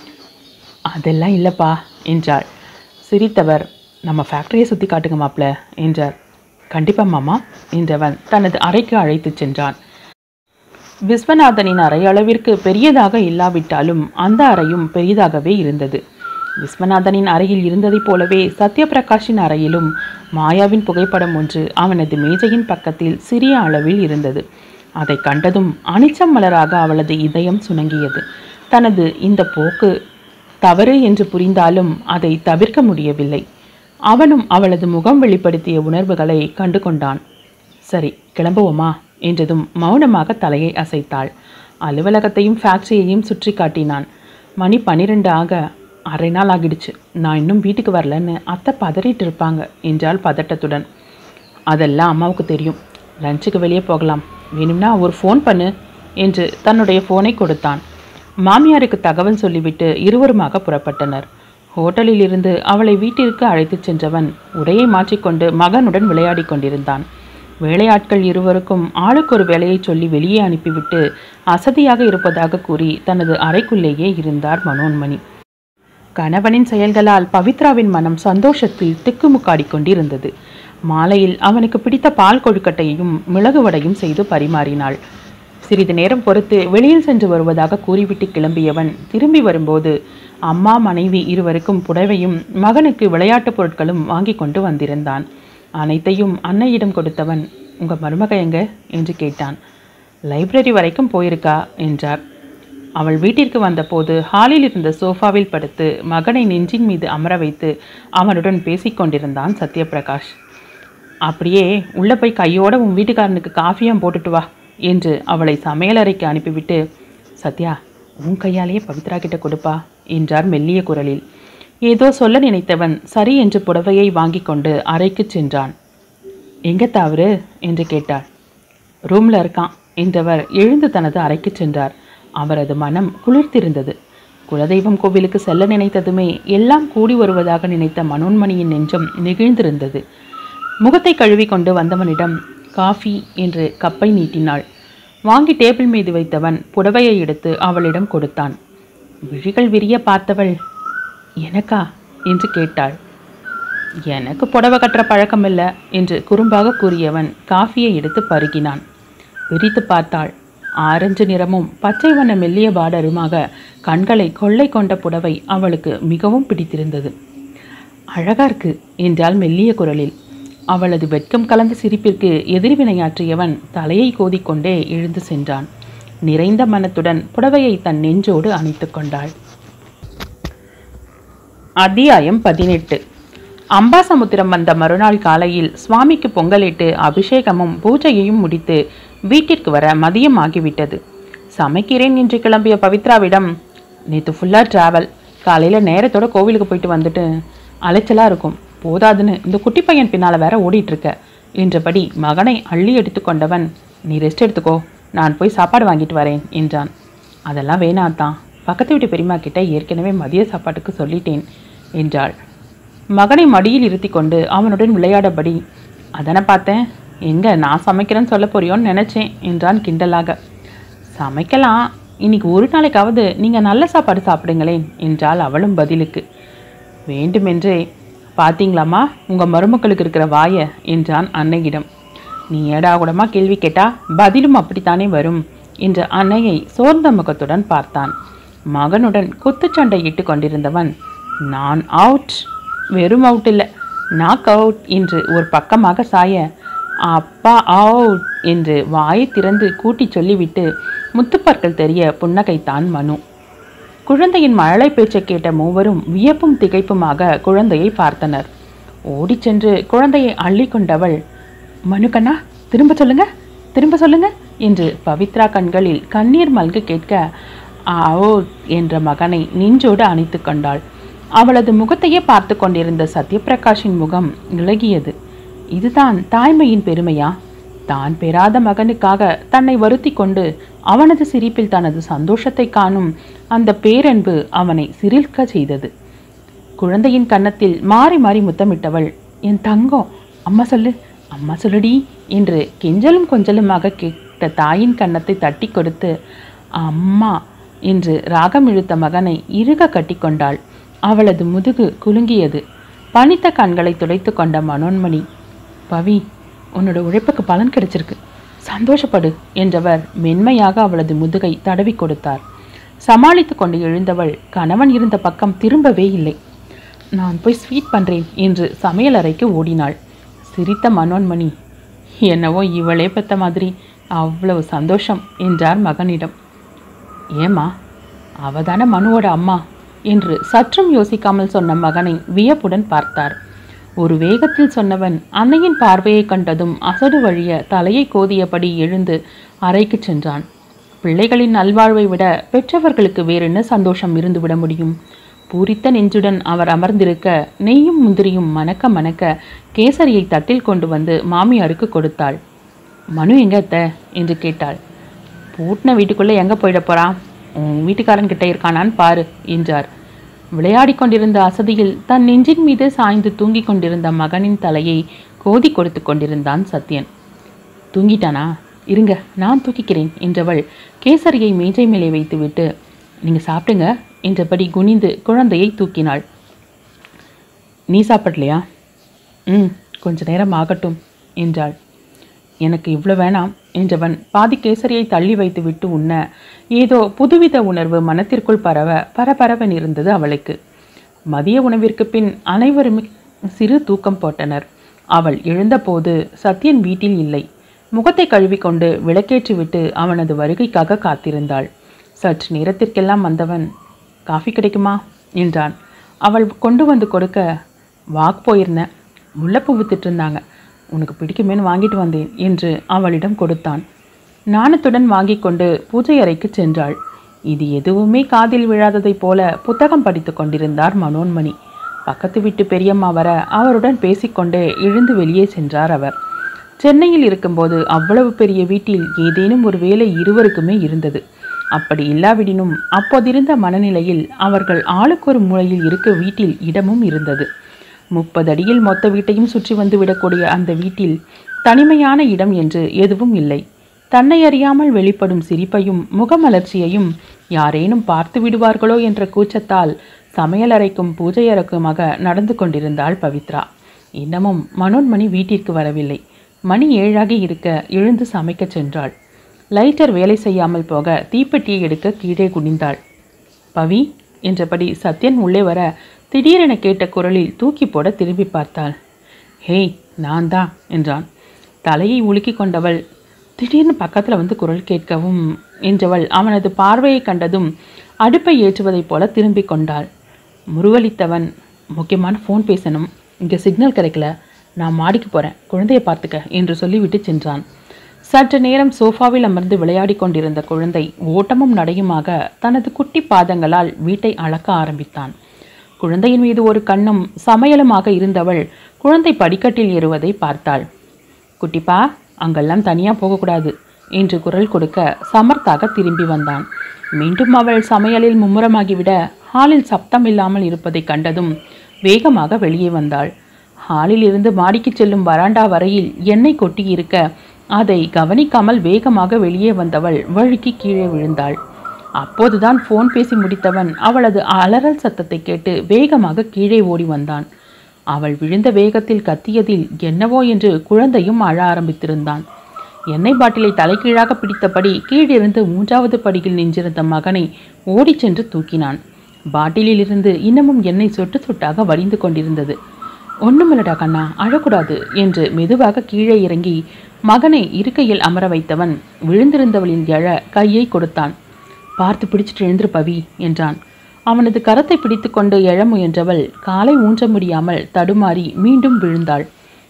அதெல்லாம் இல்லைப்பா என்றாள் சிரித்தவர் நம்ம ஃபேக்டரியை சுற்றி காட்டுங்க மாப்ள என்றார் கண்டிப்பா மாமா என்றவன் தனது அறைக்கு அழைத்துச் சென்றான் விஸ்வநாதனின் அறை அளவிற்கு பெரியதாக இல்லாவிட்டாலும் அந்த அறையும் பெரிதாகவே இருந்தது விஸ்வநாதனின் அறையில் இருந்ததைப் போலவே சத்யபிரகாஷின் அறையிலும் மாயாவின் புகைப்படம் ஒன்று அவனது மேஜையின் பக்கத்தில் சிறிய அளவில் இருந்தது அதை கண்டதும் அனிச்சம் மலராக அவளது இதயம் சுணங்கியது தனது இந்த போக்கு தவறு என்று புரிந்தாலும் அதை தவிர்க்க முடியவில்லை அவனும் அவளது முகம் வெளிப்படுத்திய உணர்வுகளை கண்டு கொண்டான் சரி கிளம்புவோமா என்றதும் மௌனமாக தலையை அசைத்தாள் அலுவலகத்தையும் ஃபேக்டரியையும் சுற்றி காட்டினான் மணி பன்னிரெண்டு ஆக அரை நாள் ஆகிடுச்சு நான் இன்னும் வீட்டுக்கு வரலன்னு அத்தை பதறிட்டு இருப்பாங்க என்றாள் பதட்டத்துடன் அதெல்லாம் அம்மாவுக்கு தெரியும் லஞ்சுக்கு வெளியே போகலாம் வேணும்னா ஒரு ஃபோன் பண்ணு என்று தன்னுடைய ஃபோனை கொடுத்தான் மாமியாருக்கு தகவல் சொல்லிவிட்டு இருவருமாக புறப்பட்டனர் ஹோட்டலில் இருந்து அவளை வீட்டிற்கு அழைத்துச் சென்றவன் உடையை மாற்றிக்கொண்டு மகனுடன் விளையாடிக் கொண்டிருந்தான் வேலையாட்கள் இருவருக்கும் ஆளுக்கு ஒரு வேலையை சொல்லி வெளியே அனுப்பிவிட்டு அசதியாக இருப்பதாக கூறி தனது அறைக்குள்ளேயே இருந்தார் மனோன்மணி கணவனின் செயல்களால் பவித்ராவின் மனம் சந்தோஷத்தில் திக்குமுக்காடிக் கொண்டிருந்தது மாலையில் அவனுக்கு பிடித்த பால் கொழுக்கட்டையையும் மிளகு வடையும் செய்து பரிமாறினாள் சிறிது நேரம் பொறுத்து வெளியில் சென்று வருவதாக கூறிவிட்டு கிளம்பியவன் திரும்பி வரும்போது அம்மா மனைவி இருவருக்கும் புடவையும் மகனுக்கு விளையாட்டுப் பொருட்களும் வாங்கி கொண்டு வந்திருந்தான் அனைத்தையும் அன்னையிடம் கொடுத்தவன் உங்க மருமக எங்க என்று கேட்டான் லைப்ரரி வரைக்கும் போயிருக்கா என்றார் அவள் வீட்டிற்கு வந்தபோது ஹாலில் இருந்த சோஃபாவில் படுத்து மகனை நெஞ்சின் மீது அமர வைத்து அவனுடன் பேசிக் கொண்டிருந்தான் சத்யபிரகாஷ் அப்படியே உள்ளே போய் கையோட உன் வீட்டுக்காரனுக்கு காஃபியும் போட்டுட்டு வா என்று அவளை சமையலறைக்கு அனுப்பிவிட்டு சத்யா உன் கையாலேயே பவித்ரா கிட்ட கொடுப்பா என்றார் மெல்லிய குரலில் ஏதோ சொல்ல நினைத்தவன் சரி என்று புடவையை வாங்கி கொண்டு அறைக்கு சென்றான் எங்க தவறு என்று கேட்டாள் ரூம்ல இருக்கான் என்றவர் எழுந்து தனது அறைக்கு சென்றார் அவரது மனம் குளிர்த்திருந்தது குலதெய்வம் கோவிலுக்கு செல்ல நினைத்ததுமே எல்லாம் கூடி வருவதாக நினைத்த மனோன்மணியின் நெஞ்சம் நெகிழ்ந்திருந்தது முகத்தை கழுவி கொண்டு வந்தவனிடம் காஃபி என்று கப்பை நீட்டினாள் வாங்கி டேபிள் மீது வைத்தவன் புடவையை எடுத்து அவளிடம் கொடுத்தான் விழிகள் விரிய பார்த்தவள் எனக்கா என்று கேட்டாள் எனக்கு புடவை கட்டுற பழக்கம் இல்லை என்று குறும்பாக கூறியவன் காஃபியை எடுத்து பருகினான் விரித்து பார்த்தாள் ஆரஞ்சு நிறமும் பச்சை வண்ண மெல்லிய பார்டருமாக கண்களை கொள்ளை கொண்ட புடவை அவளுக்கு மிகவும் பிடித்திருந்தது அழகா இருக்கு என்றாள் மெல்லிய குரலில் அவளது வெட்கம் கலந்த சிரிப்பிற்கு எதிர்வினையாற்றியவன் தலையை கோதிக்கொண்டே எழுந்து சென்றான் நிறைந்த மனத்துடன் புடவையை தன் நெஞ்சோடு அணைத்துக் கொண்டாள் அத்தியாயம் பதினெட்டு அம்பாசமுத்திரம் வந்த மறுநாள் காலையில் சுவாமிக்கு பொங்கலிட்டு அபிஷேகமும் பூஜையையும் முடித்து வீட்டிற்கு வர மதியம் ஆகிவிட்டது சமைக்கிறேன் என்று கிளம்பிய பவித்ராவிடம் நேற்று ஃபுல்லாக ட்ராவல் காலையில் நேரத்தோட கோவிலுக்கு போயிட்டு வந்துட்டு அலைச்சலாக இருக்கும் போதாதுன்னு இந்த குட்டி பையன் பின்னால் வேற ஓடிட்டு இருக்க என்றபடி மகனை அள்ளி எடுத்துக்கொண்டவன் நீ ரெஸ்ட் எடுத்துக்கோ நான் போய் சாப்பாடு வாங்கிட்டு வரேன் என்றான் அதெல்லாம் வேணாத்தான் பக்கத்து வீட்டு பெரியம்மா கிட்ட ஏற்கனவே மதிய சாப்பாட்டுக்கு சொல்லிட்டேன் என்றாள் மகனை மடியில் இருத்தி கொண்டு அவனுடன் விளையாடபடி அதனை பார்த்தேன் எங்க நான் சமைக்கிறேன்னு சொல்ல போறியோன்னு நினைச்சேன் என்றான் கிண்டலாக சமைக்கலாம் இன்னைக்கு ஒரு நாளைக்காவது நீங்க நல்ல சாப்பாடு சாப்பிடுங்களேன் என்றாள் அவளும் பதிலுக்கு வேண்டுமென்றே பாத்தீங்களாம்மா உங்க மருமக்களுக்கு இருக்கிற வாய என்றான் அன்னையிடம் நீ ஏடா கூடமா கேள்வி கேட்டா பதிலும் அப்படித்தானே வரும் என்ற அன்னையை சோர்ந்த முகத்துடன் பார்த்தான் மகனுடன் குத்துச்சண்டை இட்டு கொண்டிருந்தவன் நான் அவுட் வெறும் அவுட் இல்லை நாக் அவுட் என்று ஒரு பக்கமாக சாய அப்பா அவுட் என்று வாயை திறந்து கூட்டிச் சொல்லிவிட்டு முத்துப்பற்கள் தெரிய புன்னகைத்தான் மனு குழந்தையின் மழலை பேச்சை கேட்ட மூவரும் வியப்பும் திகைப்புமாக குழந்தையை பார்த்தனர் ஓடிச் சென்று குழந்தையை அள்ளி கொண்டவள் மனுக்கண்ணா திரும்ப சொல்லுங்க திரும்ப சொல்லுங்க என்று பவித்ரா கண்களில் கண்ணீர் மல்க கேட்க ஆவோ என்ற மகனை நெஞ்சோடு அணைத்து கொண்டாள் அவளது முகத்தையே பார்த்து கொண்டிருந்த சத்யபிரகாஷின் முகம் இளகியது இதுதான் தாய்மையின் பெருமையா தான் பெறாத மகனுக்காக தன்னை வருத்தி கொண்டு அவனது சிரிப்பில் தனது சந்தோஷத்தை காணும் அந்த பேரன்பு அவனை சிரிர்க்க செய்தது குழந்தையின் கன்னத்தில் மாறி மாறி முத்தமிட்டவள் என் தங்கம் அம்மா சொல்லு அம்மா சொல்லுடி என்று கெஞ்சலும் கொஞ்சலுமாக கேட்ட தாயின் கன்னத்தை தட்டி கொடுத்து அம்மா என்று ராகம் இழுத்த மகனை இறுக கட்டிக்கொண்டாள் அவளது முதுகு குலுங்கியது பனித்த கண்களை துடைத்து கொண்ட மனோன்மணி பவி உன்னோட உழைப்புக்கு பலன் கிடைச்சிருக்கு சந்தோஷப்படு என்றவர் மென்மையாக அவளது முதுகை தடவி கொடுத்தார் சமாளித்து கொண்டு எழுந்தவள் கணவன் இருந்த பக்கம் திரும்பவே இல்லை நான் போய் ஸ்வீட் பண்றேன் என்று சமையலறைக்கு ஓடினாள் சிரித்த மனோன்மணி என்னவோ இவளே பெத்த மாதிரி அவ்வளவு சந்தோஷம் என்றார் மகனிடம் ஏம்மா அவ தானே மனுவோட அம்மா என்று சற்றும் யோசிக்காமல் சொன்ன மகனை வியப்புடன் பார்த்தார் ஒரு வேகத்தில் சொன்னவன் அன்னையின் பார்வையை கண்டதும் அசடு வழிய தலையை கோதியபடி எழுந்து அறைக்கு சென்றான் பிள்ளைகளின் நல்வாழ்வை விட பெற்றவர்களுக்கு வேறென்ன சந்தோஷம் இருந்துவிட முடியும் பூரித்த நெஞ்சுடன் அவர் அமர்ந்திருக்க நெய்யும் முந்திரியும் மணக்க மணக்க கேசரியை தட்டில் கொண்டு வந்து மாமியாருக்கு கொடுத்தாள் மனு எங்க அத்தை என்று கேட்டாள் பூட்டின வீட்டுக்குள்ளே எங்கே போயிட போறான் உன் வீட்டுக்காரன் கிட்ட இருக்கானான்னு பாரு என்றார் விளையாடிக் கொண்டிருந்த அசதியில் தன் நெஞ்சின் மீது சாய்ந்து தூங்கிக் கொண்டிருந்த மகனின் தலையை கோதி கொடுத்து கொண்டிருந்தான் சத்யன் தூங்கிட்டானா இருங்க நான் தூக்கிக்கிறேன் என்றவள் கேசரியை மேஜை மேலே வைத்துவிட்டு நீங்க சாப்பிடுங்க என்றபடி குனிந்து குழந்தையை தூக்கினாள் நீ சாப்பிடலையா ம் கொஞ்ச நேரம் ஆகட்டும் என்றாள் எனக்கு இவ்வளோ வேணாம் என்றவன் பாதி கேசரியை தள்ளி வைத்துவிட்டு உண்ண ஏதோ புதுவித உணர்வு மனத்திற்குள் பரவ பரபரவன் இருந்தது அவளுக்கு மதிய உணவிற்கு பின் அனைவரும் சிறு தூக்கம் போட்டனர் அவள் எழுந்தபோது சத்யன் வீட்டில் இல்லை முகத்தை கழுவிக்கொண்டு விளக்கேற்றிவிட்டு அவனது வருகைக்காக காத்திருந்தாள் சற்று நேரத்திற்கெல்லாம் வந்தவன் காஃபி கிடைக்குமா என்றான் அவள் கொண்டு வந்து கொடுக்க வாக் போயிருந்தேன் முல்லைப்பூ வித்துட்டு இருந்தாங்க உனக்கு பிடிக்குமேன்னு வாங்கிட்டு வந்தேன் என்று அவளிடம் கொடுத்தான் நாணத்துடன் வாங்கி கொண்டு பூஜை அறைக்கு சென்றாள் இது எதுவுமே காதில் விழாததைப் போல புத்தகம் படித்து கொண்டிருந்தார் மனோன்மணி பக்கத்து வீட்டு பெரியம்மா வர அவருடன் பேசிக்கொண்டே எழுந்து வெளியே சென்றார் அவர் சென்னையில் இருக்கும்போது அவ்வளவு பெரிய வீட்டில் ஏதேனும் ஒரு வேலை இருவருக்குமே இருந்தது அப்படி இல்லாவிடினும் அப்போதிருந்த மனநிலையில் அவர்கள் ஆளுக்கொரு மூலையில் இருக்க வீட்டில் இடமும் இருந்தது முப்பது அடியில் மொத்த வீட்டையும் சுற்றி வந்து விடக்கூடிய அந்த வீட்டில் தனிமையான இடம் என்று எதுவும் இல்லை தன்னை அறியாமல் வெளிப்படும் சிரிப்பையும் முகமலர்ச்சியையும் யாரேனும் பார்த்து விடுவார்களோ என்ற கூச்சத்தால் சமையலறைக்கும் பூஜை அறைக்குமாக நடந்து கொண்டிருந்தாள் பவித்ரா இன்னமும் மனோன்மணி வீட்டிற்கு வரவில்லை மணி ஏழாகி இருக்க எழுந்து சமைக்கச் சென்றாள் லைட்டர் வேலை செய்யாமல் போக தீப்பெட்டியை எடுக்க கீழே குனிந்தாள் பவி என்றபடி சத்யன் உள்ளே வர திடீரென கேட்ட குரலில் தூக்கி போட திரும்பி பார்த்தாள் ஹேய் நான் தான் என்றான் தலையை உலுக்கி கொண்டவள் திடீர்னு பக்கத்தில் வந்து குரல் கேட்கவும் என்றவள் அவனது பார்வையை கண்டதும் அடுப்பை ஏற்றுவதைப் போல திரும்பிக் கொண்டாள் முருவலித்தவன் முக்கியமான ஃபோன் பேசணும் இங்கே சிக்னல் கிடைக்கல நான் மாடிக்கு போகிறேன் குழந்தையை பார்த்துக்க என்று சொல்லிவிட்டு சென்றான் சற்று நேரம் சோஃபாவில் அமர்ந்து விளையாடிக் கொண்டிருந்த குழந்தை ஓட்டமும் நடையுமாக தனது குட்டி பாதங்களால் வீட்டை அளக்க ஆரம்பித்தான் குழந்தையின் மீது ஒரு கண்ணும் சமையலுமாக இருந்தவள் குழந்தை படிக்கட்டில் ஏறுவதை பார்த்தாள் குட்டிப்பா அங்கெல்லாம் தனியாக போகக்கூடாது என்று குரல் கொடுக்க சமர்த்தாக திரும்பி வந்தான் மீண்டும் அவள் சமையலில் மும்முரமாகிவிட ஹாலில் சப்தம் இல்லாமல் இருப்பதை கண்டதும் வேகமாக வெளியே வந்தாள் ஹாலில் இருந்து மாடிக்கு செல்லும் வராண்டா வரையில் எண்ணெய் கொட்டி இருக்க அதை கவனிக்காமல் வேகமாக வெளியே வந்தவள் வழுக்கி கீழே விழுந்தாள் அப்போதுதான் ஃபோன் பேசி முடித்தவன் அவளது அலறல் சத்தத்தை கேட்டு வேகமாக கீழே ஓடி வந்தான் அவள் விழுந்த வேகத்தில் கத்தியதில் என்னவோ என்று குழந்தையும் அழ ஆரம்பித்திருந்தான் எண்ணெய் பாட்டிலை தலைகீழாக பிடித்தபடி கீழிருந்து மூன்றாவது படியில் நின்றிருந்த மகனை ஓடிச் சென்று தூக்கினான் பாட்டிலில் இருந்து இன்னமும் எண்ணெய் சொட்டு சொட்டாக வடிந்து கொண்டிருந்தது ஒண்ணுமில்லடா கண்ணா அழக்கூடாது என்று மெதுவாக கீழே இறங்கி மகனை இருக்கையில் அமர வைத்தவன் விழுந்திருந்தவளின் எழ கையை கொடுத்தான் பார்த்து பிடிச்சிட்டு எழுந்திரு பவி என்றான் அவனது கரத்தை பிடித்துக்கொண்டு எழ முயன்றவள் காலை ஊன்ற முடியாமல் தடுமாறி மீண்டும் விழுந்தாள்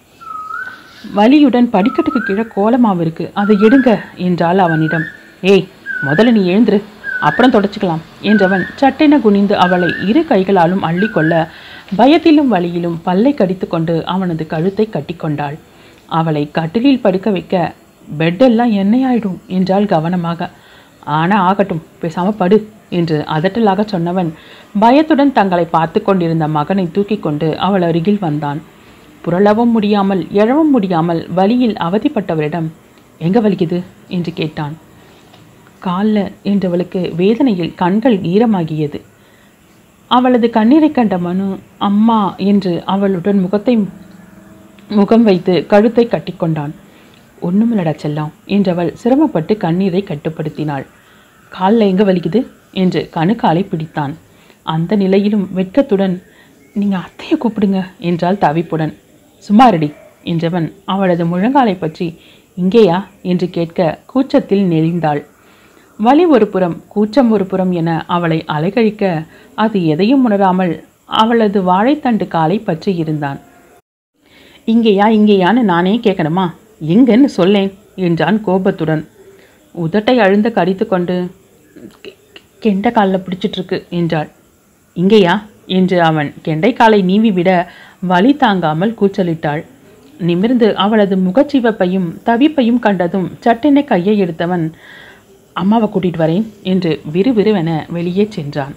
வலியுடன் படிக்கட்டுக்கு கீழே கோலமாவு இருக்கு அதை எடுங்க என்றாள் அவனிடம் ஏய் முதல்ல நீ எழுந்துரு அப்புறம் தொடச்சிக்கலாம் என்றவன் சட்டென குனிந்து அவளை இரு கைகளாலும் அள்ளிக்கொள்ள பயத்திலும் வலியிலும் பல்லை கடித்துக்கொண்டு அவனது கழுத்தை கட்டிக்கொண்டாள் அவளை கட்டிலில் படுக்க வைக்க பெட்டெல்லாம் எண்ணெயாயிடும் என்றால் கவனமாக ஆனா ஆகட்டும் பேசாம படு என்று அதட்டலாக சொன்னவன் பயத்துடன் தங்களை பார்த்து கொண்டிருந்த மகனை தூக்கி கொண்டு அவள் அருகில் வந்தான் புரளவும் முடியாமல் எழவும் முடியாமல் வலியில் அவதிப்பட்டவரிடம் எங்க வலிக்குது என்று கேட்டான் காலில் என்றவளுக்கு வேதனையில் கண்கள் ஈரமாகியது அவளது கண்ணீரை கண்ட மனு அம்மா என்று அவளுடன் முகத்தை முகம் வைத்து கழுத்தை கட்டிக்கொண்டான் ஒண்ணுமில்லடா செல்லம் என்றவள் சிரமப்பட்டு கண்ணீரை கட்டுப்படுத்தினாள் காலில் எங்க வலிக்குது என்று கணுக்காலை பிடித்தான் அந்த நிலையிலும் வெட்கத்துடன் நீங்க அத்தையை கூப்பிடுங்க என்றாள் தவிப்புடன் சும்மா ரெடி என்றவன் அவளது முழங்காலை பற்றி இங்கேயா என்று கேட்க கூச்சத்தில் நெளிந்தாள் வலி ஒரு புறம் கூச்சம் ஒரு புறம் என அவளை அலைகழிக்க அது எதையும் உணராமல் அவளது வாழைத்தண்டு காலை பற்றி இருந்தான் இங்கேயா இங்கேயான்னு நானே கேட்கணுமா எங்கன்னு சொல்லேன் என்றான் கோபத்துடன் உதட்டை அழுந்த கடித்து கொண்டு "கெ- கெ- கெண்டை காலில் பிடிச்சிட்டு இருக்கு என்றாள் இங்கேயா என்று அவன் கெண்டை காலை நீவி விட வலி தாங்காமல் கூச்சலிட்டாள் நிமிர்ந்து அவளது முகச்சிவப்பையும் தவிப்பையும் கண்டதும் சட்டென கையை எடுத்தவன் அம்மாவை கூட்டிட்டு வரேன் என்று விறுவிறுவென வெளியே சென்றான்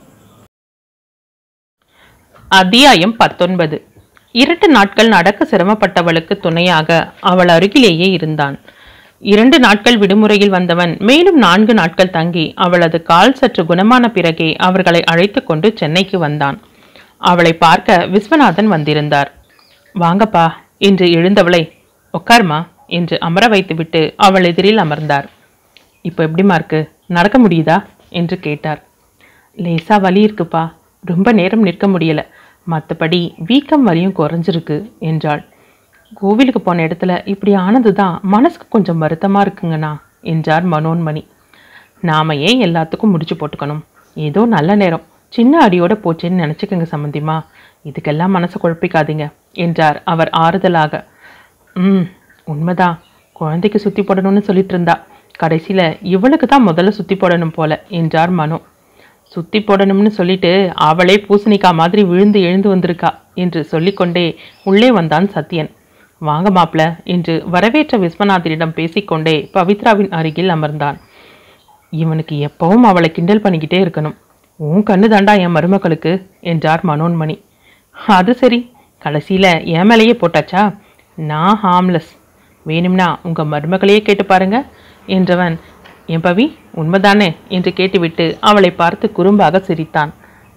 அத்தியாயம் பத்தொன்பது இரண்டு நாட்கள் நடக்க சிரமப்பட்டவளுக்கு துணையாக அவள் அருகிலேயே இருந்தான் இரண்டு நாட்கள் விடுமுறையில் வந்தவன் மேலும் நான்கு நாட்கள் தங்கி அவளது கால் சற்று குணமான பிறகே அவர்களை அழைத்து கொண்டு சென்னைக்கு வந்தான் அவளை பார்க்க விஸ்வநாதன் வந்திருந்தார் வாங்கப்பா என்று எழுந்தவளை உட்காருமா என்று அமர வைத்துவிட்டு அவள் எதிரில் அமர்ந்தார் இப்போ எப்படிம்மா இருக்கு நடக்க முடியுதா என்று கேட்டார் லேசா வலி இருக்குப்பா ரொம்ப நேரம் நிற்க முடியல மற்றபடி வீக்கம் வலியும் குறைஞ்சிருக்கு என்றாள் கோவிலுக்கு போன இடத்துல இப்படி ஆனது தான் மனசுக்கு கொஞ்சம் வருத்தமா இருக்குங்கண்ணா என்றார் மனோன்மணி நாம ஏன் எல்லாத்துக்கும் முடிச்சு போட்டுக்கணும் ஏதோ நல்ல நேரம் சின்ன அடியோட போச்சேன்னு நினச்சிக்கங்க சம்மந்திமா இதுக்கெல்லாம் மனசை குழப்பிக்காதீங்க என்றார் அவர் ஆறுதலாக ம் உண்மைதான் குழந்தைக்கு சுத்தி போடணும்னு சொல்லிட்டு இருந்தா கடைசியில இவளுக்கு தான் முதல்ல சுத்தி போடணும் போல என்றார் மனோ சுத்தி போடணும்னு சொல்லிட்டு அவளே பூசணிக்காய் மாதிரி விழுந்து எழுந்து வந்திருக்கா என்று சொல்லிக்கொண்டே உள்ளே வந்தான் சத்யன் வாங்க மாப்ள என்று வரவேற்ற விஸ்வநாதரிடம் பேசிக்கொண்டே பவித்ராவின் அருகில் அமர்ந்தான் இவனுக்கு எப்பவும் அவளை கிண்டல் பண்ணிக்கிட்டே இருக்கணும் உன் கண்ணு தாண்டா என் மருமகளுக்கு என்றார் மனோன்மணி அது சரி கடைசியில என் மேலேயே போட்டாச்சா நான் ஹார்ம்லெஸ் வேணும்னா உங்க மருமகளையே கேட்டு பாருங்க என்றவன் என் பவி உண்மைதானே என்று கேட்டுவிட்டு அவளை பார்த்து குறும்பாக சிரித்தான்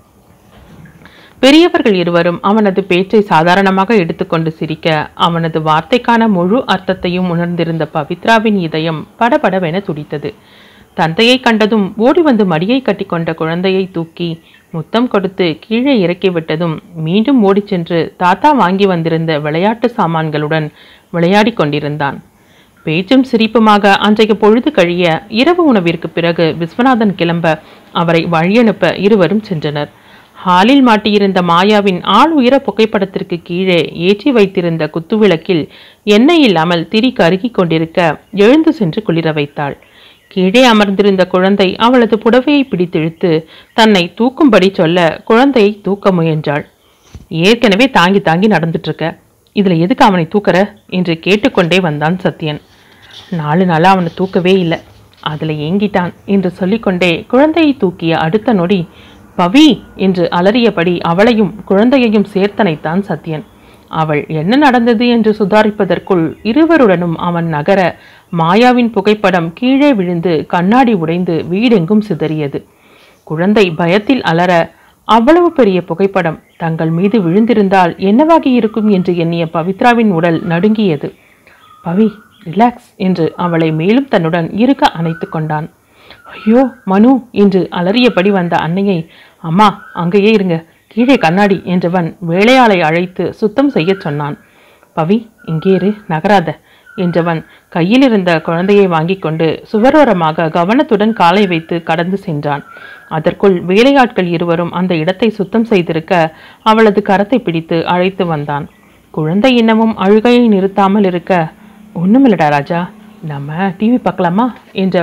பெரியவர்கள் இருவரும் அவனது பேச்சை சாதாரணமாக எடுத்துக்கொண்டு சிரிக்க அவனது வார்த்தைக்கான முழு அர்த்தத்தையும் உணர்ந்திருந்த பவித்ராவின் இதயம் படபடவென துடித்தது தந்தையை கண்டதும் ஓடி வந்து மடியை கட்டிக்கொண்ட குழந்தையை தூக்கி முத்தம் கொடுத்து கீழே இறக்கி விட்டதும் மீண்டும் ஓடிச் சென்று தாத்தா வாங்கி வந்திருந்த விளையாட்டு சாமான்களுடன் விளையாடிக் கொண்டிருந்தான் பேச்சும் சிரிப்புமாக அன்றைய பொழுது கழிய இரவு உணவிற்கு பிறகு விஸ்வநாதன் கிளம்ப அவரை வழியனுப்ப இருவரும் சென்றனர் ஹாலில் மாட்டியிருந்த மாயாவின் ஆள் உயர புகைப்படத்திற்கு கீழே ஏற்றி வைத்திருந்த குத்துவிளக்கில் எண்ணெய் இல்லாமல் திரி கருகிக் கொண்டிருக்க எழுந்து சென்று குளிர வைத்தாள் கீழே அமர்ந்திருந்த குழந்தை அவளது புடவையை பிடித்திழுத்து தன்னை தூக்கும்படி சொல்ல குழந்தையை தூக்க முயன்றாள் ஏற்கனவே தாங்கி தாங்கி நடந்துட்டு இருக்க இதுல எதுக்கு அவனை தூக்கற என்று கேட்டுக்கொண்டே வந்தான் சத்யன் நாலு நாளா அவனை தூக்கவே இல்லை அதுல ஏங்கிட்டான் என்று சொல்லிக்கொண்டே குழந்தையை தூக்கிய அடுத்த நொடி பவி என்று அலறியபடி அவளையும் குழந்தையையும் சேர்த்தனைத்தான் சத்யன் அவள் என்ன நடந்தது என்று சுதாரிப்பதற்குள் இருவருடனும் அவன் நகர மாயாவின் புகைப்படம் கீழே விழுந்து கண்ணாடி உடைந்து வீடெங்கும் சிதறியது குழந்தை பயத்தில் அலற அவ்வளவு பெரிய புகைப்படம் தங்கள் மீது விழுந்திருந்தால் என்னவாகி இருக்கும் என்று எண்ணிய பவித்ராவின் உடல் நடுங்கியது பவி ரிலாக்ஸ் என்று அவளை மேலும் தன்னுடன் இருக்க அணைத்து கொண்டான் ஐயோ மனு என்று அலறியபடி வந்த அன்னையை அம்மா அங்கேயே இருங்க கீழே கண்ணாடி என்றவன் வேலையாளை அழைத்து சுத்தம் செய்யச் சொன்னான் பவி இங்கே இரு நகராத என்றவன் கையில் இருந்த குழந்தையை வாங்கிக் கொண்டு சுவரோரமாக கவனத்துடன் காலை வைத்து கடந்து சென்றான் அதற்குள் வேலையாட்கள் இருவரும் அந்த இடத்தை சுத்தம் செய்திருக்க அவளது கரத்தை பிடித்து அழைத்து வந்தான் குழந்தை இன்னமும் அழுகையை நிறுத்தாமல் இருக்க ஒண்ணுமில்லடா ராஜா நம்ம டிவி பார்க்கலாமா என்ற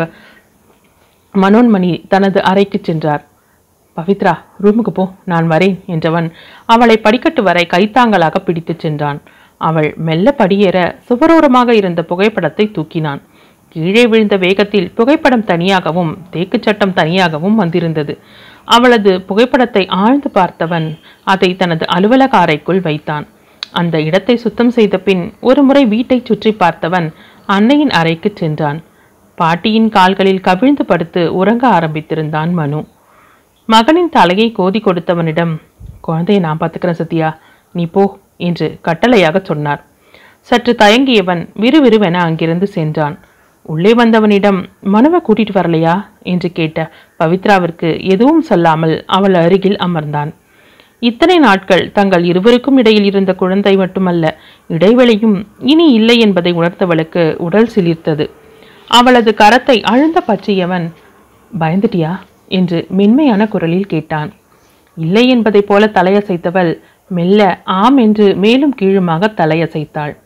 மனோன்மணி தனது அறைக்கு சென்றார் பவித்ரா ரூமுக்கு போ நான் வரேன் என்றவன் அவளை படிக்கட்டு வரை கைத்தாங்கலாக பிடித்துச் சென்றான் அவள் மெல்ல படியேற சுவரோரமாக இருந்த புகைப்படத்தை தூக்கினான் கீழே விழுந்த வேகத்தில் புகைப்படம் தனியாகவும் தேக்குச் சட்டம் தனியாகவும் வந்திருந்தது அவளது புகைப்படத்தை ஆழ்ந்து பார்த்தவன் அதை தனது அலுவலக அறைக்குள் வைத்தான் அந்த இடத்தை சுத்தம் செய்த பின் ஒருமுறை வீட்டை சுற்றி பார்த்தவன் அன்னையின் அறைக்கு சென்றான் பாட்டியின் கால்களில் கவிழ்ந்து படுத்து உறங்க ஆரம்பித்திருந்தான் மனு மகனின் தலையை கோதி கொடுத்தவனிடம் குழந்தையை நான் பார்த்துக்கிறேன் சத்யா நீ போ என்று கட்டளையாக சொன்னார் சற்று தயங்கியவன் விறுவிறுவென அங்கிருந்து சென்றான் உள்ளே வந்தவனிடம் மனுவை கூட்டிட்டு வரலையா என்று கேட்ட பவித்ராவிற்கு எதுவும் சொல்லாமல் அவள் அருகில் அமர்ந்தான் இத்தனை நாட்கள் தங்கள் இருவருக்கும் இடையில் இருந்த குழந்தை மட்டுமல்ல இடைவெளியும் இனி இல்லை என்பதை உணர்த்தவளுக்கு உடல் சிலிர்த்தது அவளது கரத்தை அழுந்த பற்றியவன் பயந்துட்டியா என்று மென்மையான குரலில் கேட்டான் இல்லை என்பதைப் போல தலையசைத்தவள் மெல்ல ஆம் என்று மேலும் கீழுமாக தலையசைத்தாள்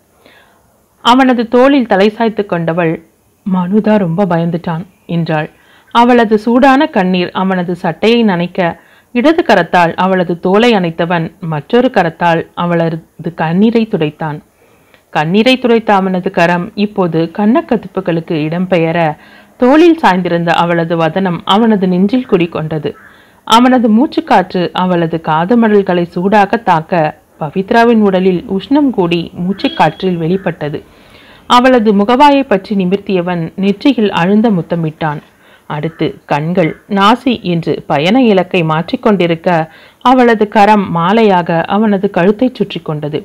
அவனது தோளில் தலை சாய்த்து கொண்டவள் மனுதா ரொம்ப பயந்துட்டான் என்றாள் அவளது சூடான கண்ணீர் அவனது சட்டையை நனைக்க இடது கரத்தால் அவளது தோலை அணைத்தவன் மற்றொரு கரத்தால் அவளது கண்ணீரை துடைத்தான் கண்ணீரை துடைத்த அவனது கரம் இப்போது கன்னக்கதுப்புகளுக்கு இடம்பெயர தோளில் சாய்ந்திருந்த அவளது வதனம் அவனது நெஞ்சில் குடிகொண்டது அவனது மூச்சுக்காற்று அவளது காதுமடல்களை சூடாக தாக்க பவித்ராவின் உடலில் உஷ்ணம் கூடி மூச்சுக்காற்றில் வெளிப்பட்டது அவளது முகவாயை பற்றி நிமிர்த்தியவன் நெற்றியில் அழுந்த முத்தமிட்டான் அடுத்து கண்கள் நாசி என்று பயண இலக்கை மாற்றிக்கொண்டிருக்க அவளது கரம் மாலையாக அவனது கழுத்தைச் சுற்றி கொண்டது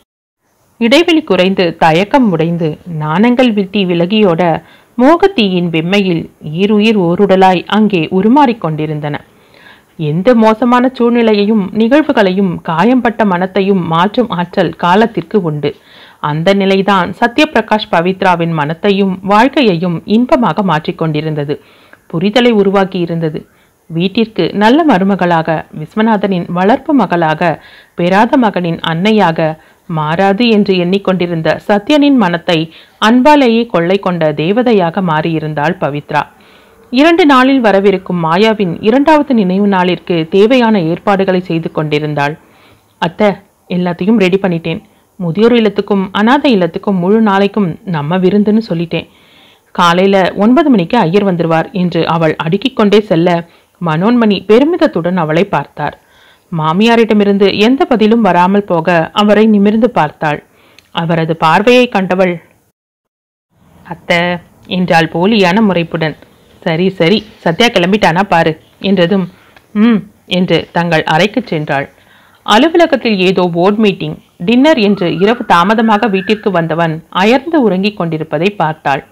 இடைவெளி குறைந்து தயக்கம் உடைந்து நாணங்கள் விட்டி விலகியோட மோகத்தீயின் வெம்மையில் ஈருயிர் ஓருடலாய் அங்கே உருமாறிக் கொண்டிருந்தன எந்த மோசமான சூழ்நிலையையும் நிகழ்வுகளையும் காயம்பட்ட மனத்தையும் மாற்றும் ஆற்றல் காலத்திற்கு உண்டு அந்த நிலைதான் சத்யபிரகாஷ் பவித்ராவின் மனத்தையும் வாழ்க்கையையும் இன்பமாக மாற்றிக்கொண்டிருந்தது புரிதலை உருவாக்கி இருந்தது வீட்டிற்கு நல்ல மருமகளாக விஸ்வநாதனின் வளர்ப்பு மகளாக பெறாத மகனின் அன்னையாக மாறாது என்று எண்ணிக்கொண்டிருந்த சத்யனின் மனத்தை அன்பாலேயே கொள்ளை கொண்ட தேவதையாக மாறியிருந்தாள் பவித்ரா இரண்டு நாளில் வரவிருக்கும் மாயாவின் இரண்டாவது நினைவு நாளிற்கு தேவையான ஏற்பாடுகளை செய்து கொண்டிருந்தாள் அத்தை எல்லாத்தையும் ரெடி பண்ணிட்டேன் முதியோர் இல்லத்துக்கும் அனாதை இல்லத்துக்கும் முழு நாளைக்கும் நம்ம விருந்துன்னு சொல்லிட்டேன் காலையில ஒன்பது மணிக்கு ஐயர் வந்துருவார் என்று அவள் அடுக்கிக் கொண்டே செல்ல மனோன்மணி பெருமிதத்துடன் அவளை பார்த்தார் மாமியாரிடமிருந்து எந்த பதிலும் வராமல் போக அவரை நிமிர்ந்து பார்த்தாள் அவரது பார்வையை கண்டவள் அத்தை என்றாள் போலியான முறைப்புடன் சரி சரி சத்யா கிளம்பிட்டானா பாரு என்றதும் ம் என்று தங்கள் அறைக்குச் சென்றாள் அலுவலகத்தில் ஏதோ போர்ட் மீட்டிங் டின்னர் என்று இரவு தாமதமாக வீட்டிற்கு வந்தவன் அயர்ந்து உறங்கிக் கொண்டிருப்பதை பார்த்தாள்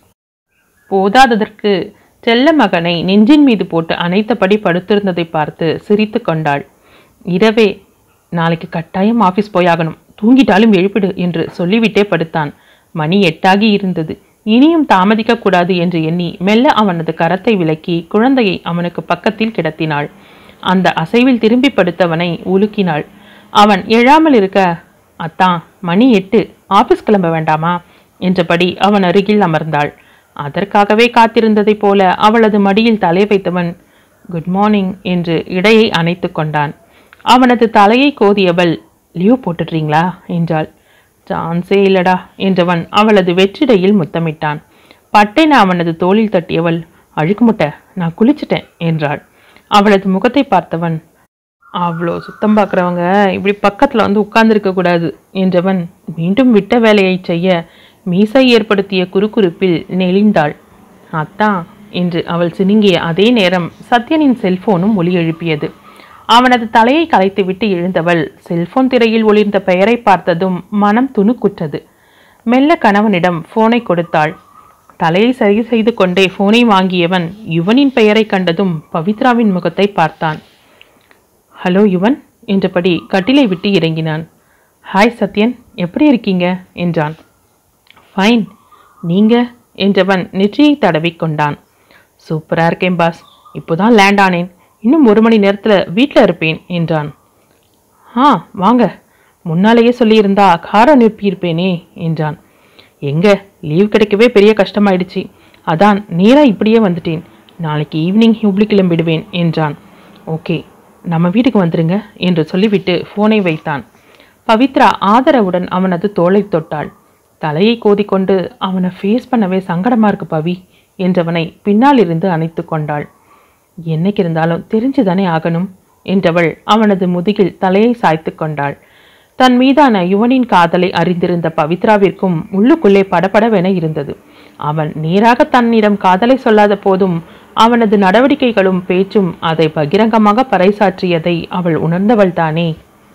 போதாததற்கு செல்ல மகனை நெஞ்சின் மீது போட்டு அணைத்தபடி படுத்திருந்ததை பார்த்து சிரித்து கொண்டாள் இரவே நாளைக்கு கட்டாயம் ஆபீஸ் போயாகணும் தூங்கிட்டாலும் எழுப்பிடு என்று சொல்லிவிட்டே படுத்தான் மணி எட்டாகி இருந்தது இனியும் தாமதிக்க கூடாது என்று எண்ணி மெல்ல அவனது கரத்தை விலக்கி குழந்தையை அவனுக்கு பக்கத்தில் கிடத்தினாள் அந்த அசைவில் திரும்பி படுத்தவனை உலுக்கினாள் அவன் எழாமல் இருக்க அத்தான் மணி எட்டு ஆபீஸ் கிளம்ப வேண்டாமா என்றபடி அவன் அருகில் அமர்ந்தாள் அதற்காகவே காத்திருந்ததைப் போல அவளது மடியில் தலை வைத்தவன் குட் மார்னிங் என்று இடையை அணைத்து கொண்டான் அவனது தலையை கோதியவள் லீவ் போட்டுடுறீங்களா என்றாள் சான்ஸே இல்லடா என்றவன் அவளது வெற்றிடையில் முத்தமிட்டான் பட்டென அவனது தோளில் தட்டியவள் அழுக்கு முட்டை நான் குளிச்சிட்டேன் என்றாள் அவளது முகத்தை பார்த்தவன் அவ்வளோ சுத்தம் பார்க்குறவங்க இப்படி பக்கத்தில் வந்து உட்கார்ந்திருக்க கூடாது என்றவன் மீண்டும் விட்ட வேலையை செய்ய மீசை ஏற்படுத்திய குறுகுறுப்பில் நெளிந்தாள் அத்தான் என்று அவள் சினுங்கிய அதே நேரம் சத்யனின் செல்போனும் ஒலி எழுப்பியது அவனது தலையை கலைத்துவிட்டு எழுந்தவள் செல்போன் திரையில் ஒளிர்ந்த பெயரை பார்த்ததும் மனம் துணுக்குற்றது மெல்ல கணவனிடம் போனை கொடுத்தாள் தலையை சரி செய்து கொண்டே போனை வாங்கியவன் யுவனின் பெயரை கண்டதும் பவித்ராவின் முகத்தை பார்த்தான் ஹலோ யுவன் என்றபடி கட்டிலை விட்டு இறங்கினான் ஹாய் சத்யன் எப்படி இருக்கீங்க என்றான் ஃபைன் நீங்க என்றவன் நெற்றியை தடவிக் கொண்டான் சூப்பரா இருக்கேன் பாஸ் இப்போதான் லேண்ட் ஆனேன் இன்னும் ஒரு மணி நேரத்துல வீட்டில் இருப்பேன் என்றான் ஆ வாங்க முன்னாலேயே சொல்லியிருந்தா கார் அனுப்பியிருப்பேனே என்றான் எங்க லீவ் கிடைக்கவே பெரிய கஷ்டமாயிடுச்சு அதான் நேரா இப்படியே வந்துட்டேன் நாளைக்கு ஈவினிங் ஹூப்ளி கிளம்பிடுவேன் என்றான் ஓகே நம்ம வீட்டுக்கு வந்துருங்க என்று சொல்லிவிட்டு ஃபோனை வைத்தான் பவித்ரா ஆதரவுடன் அவனது தோளைத் தொட்டாள் தலையை கோதிக்கொண்டு அவனை ஃபேஸ் பண்ணவே சங்கடமா இருக்கு பவி என்றவனை பின்னால் இருந்து அணைத்து கொண்டாள் என்னைக்கு இருந்தாலும் தெரிஞ்சுதானே ஆகணும் என்றவள் அவனது முதுகில் தலையை சாய்த்து கொண்டாள் தன் மீதான யுவனின் காதலை அறிந்திருந்த பவித்ராவிற்கும் உள்ளுக்குள்ளே படபடவென இருந்தது அவன் நேராக தன்னிடம் காதலை சொல்லாத போதும் அவனது நடவடிக்கைகளும் பேச்சும் அதை பகிரங்கமாக பறைசாற்றியதை அவள் உணர்ந்தவள் தானே